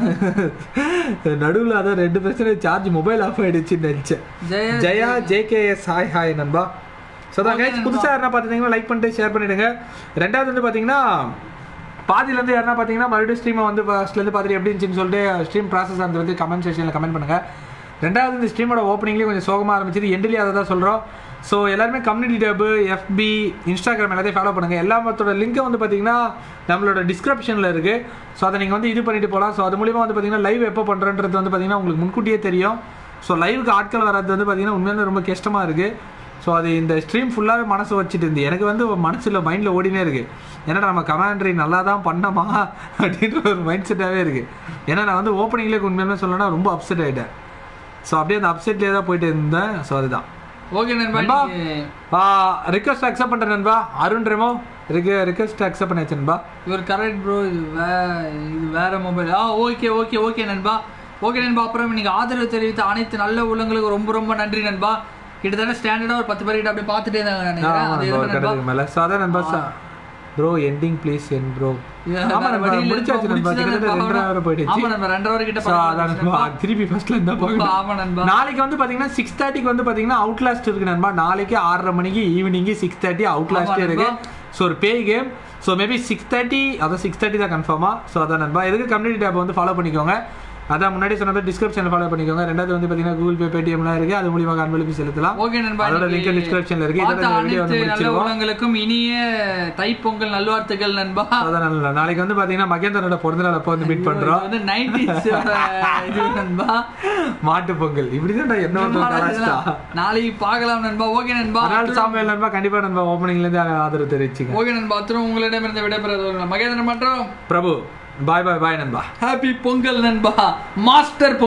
நடுவில் அதான் ரெண்டு பிரச்சனை சார்ஜ் மொபைல் ஆஃப் ஆயிடுச்சுன்னு நினைச்சேன் Jaya Jaya JKS hi hi நண்பா ஸோ தான் Okay, கைஸ் நண்பா. புதுசாக யாருன்னா பார்த்துட்டீங்கன்னா லைக் பண்ணிட்டு ஷேர் பண்ணிடுங்க ரெண்டாவது வந்து பார்த்தீங்கன்னா பாதியிலேருந்து யாருன்னா பார்த்தீங்கன்னா மறுபடியும் ஸ்ட்ரீமை வந்து ஃபர்ஸ்ட்லேருந்து பார்த்துட்டு எப்படி இருந்துச்சுன்னு சொல்லிட்டு ஸ்ட்ரீம் ப்ராசஸ் அந்த வந்து கமெண்ட் செக்ஷனில் கமெண்ட் பண்ணுங்க ரெண்டாவது இந்த ஸ்ட்ரீமோட ஓப்பனிங்லேயே கொஞ்சம் சோகமாக ஆரம்பிச்சது எண்ட்லேயே அதை தான் சொல்கிறோம் ஸோ எல்லாருமே கம்யூனிட்டி டேபு எஃபி இன்ஸ்டாகிராம் எல்லாத்தையும் ஃபாலோ பண்ணுங்கள் எல்லாத்தோட லிங்க்கை வந்து பார்த்தீங்கன்னா நம்மளோட டிஸ்கிரிப்ஷனில் இருக்குது ஸோ அதை நீங்கள் வந்து இது பண்ணிட்டு போகலாம் ஸோ அது மூலிமா வந்து பார்த்தீங்கன்னா லைவ் எப்போ பண்ணுறன்றது வந்து பார்த்தீங்கன்னா உங்களுக்கு முன்கூட்டியே தெரியும் ஸோ லைவுக்கு ஆட்கள் வர்றது வந்து பார்த்தீங்கன்னா உண்மையிலே ரொம்ப கஷ்டமாக இருக்குது ஸோ அது இந்த ஸ்ட்ரீம் ஃபுல்லாகவே மனசு வச்சுட்டு இருந்து எனக்கு வந்து மனசில் மைண்டில் ஓடினே இருக்கு ஏன்னா நம்ம கமாண்ட்ரி நல்லா தான் பண்ணமா அப்படின்ற ஒரு மைண்ட் செட்டாகவே இருக்கு ஏன்னா நான் வந்து ஓப்பனிங்லேயே உண்மையுமே சொல்லணும்னா ரொம்ப அப்செட் ஆகிட்டேன் ஸோ அப்படியே அந்த அப்செட்லேயே தான் போயிட்டு இருந்தேன் ஸோ அதுதான் ஓகே நண்பா நண்பா. இன்னைக்கு ரிக்வஸ்ட் அக்செப்ட் பண்ணுறேன் நண்பா அருண் ரெமோ ரிக் ரிக்வஸ்ட் அக்செப்ட் பண்ணியாச்சு நண்பா இவர் கரெக்ட் ப்ரோ இது வே இது வேற மொபைல் ஆ ஓகே ஓகே ஓகே நண்பா ஓகே நண்பா அப்புறம் இன்னைக்கு ஆதரவு தெரிவித்த அனைத்து நல்ல உள்ளங்களுக்கு ரொம்ப ரொம்ப நன்றி நண்பா கிட்டத்தட்ட ஸ்டாண்டர்டா ஒரு பத்து பேர்கிட்ட அப்படியே பார்த்துட்டே இருந்தாங்க நினைக்கிறேன் அது எதுக்கு நண்பா கடலுக்கு மேலே ஸோ அதான் நண்பா ப்ரோ எண்டிங் ப்ளீஸ் என் ப்ரோ இது ஆமா வேற நண்பா வழி இல்ல முடிச்சாச்சு நண்பா முடிச்சுதான் கிட்டத்தட்ட நண்பா. ரெண்டரை hour போயிடுச்சு ஆமா நண்பா ரெண்டரை வரை கிட்ட So, அதான் பார்த்து நண்பா, திருப்பி ஃபர்ஸ்ட்ல இருந்தா போகணும் ஆமா நண்பா நாளைக்கு வந்து பாத்தீங்கன்னா சிக்ஸ் தேர்ட்டிக்கு வந்து பாத்தீங்கன்னா அவுட்லாஸ்ட் இருக்கு நண்பா நாளைக்கு ஆறரை மணிக்கு ஈவினிங் சிக்ஸ் தேர்ட்டி அவுட்லாஸ்ட் ஆமா இருக்கு நண்பா. ஸோ ஒரு pay game so maybe six thirty அதான் சிக்ஸ் தேர்ட்டி தான் கன்ஃபார்மா ஸோ அதான் நண்பா எதுக்கு கம்யூனிட்டி டேப் வந்து ஃபாலோ பண்ணிக்கோங்க அதான் முன்னாடி சொன்னது டிஸ்கிரிப்ஷனில் ஃபாலோ பண்ணிக்கோங்க ரெண்டாவது வந்து பாத்தீங்கன்னா கூகுள் பே பேடிஎம்லாம் இருக்கு அது மூலியமாக அன்பளிப்பு செலுத்தலாம் ஓகே நண்பா அதோட இன்னைக்கு லிங்க் டிஸ்கிரிப்ஷன்ல இருக்கு இதோட பார்த்த இந்த வீடியோ வந்து அனைத்து நல்ல முடிச்சிருவோம் உள்ளங்களுக்கும் இனிய தைப்பொங்கல் நல்வாழ்த்துக்கள் நண்பா அதான் நல்ல நாளைக்கு வந்து பாத்தீங்கன்னா மகேந்திரனோட பிறந்த நாள் அப்போ வந்து மீட் இது பண்றோம் வந்து 90s இது நண்பா மாட்டு பொங்கல் இப்படிதான் என்ன ஒருத்தன் கலாச்சிட்டா நாளைக்கு பார்க்கலாம் நண்பா ஓகே நண்பா அதனால சாமியல் நண்பா கண்டிப்பா நண்பா ஓப்பனிங்ல இருந்து ஆதரவு தெரிவிச்சுங்க ஓகே நண்பா அத்தரும் உங்களிடமிருந்து விடைபெறுவது மகேந்திரன் மற்றும் பிரபு பாய் பாய் பாய் நண்பா ஹாப்பி பொங்கல் நண்பா மாஸ்டர்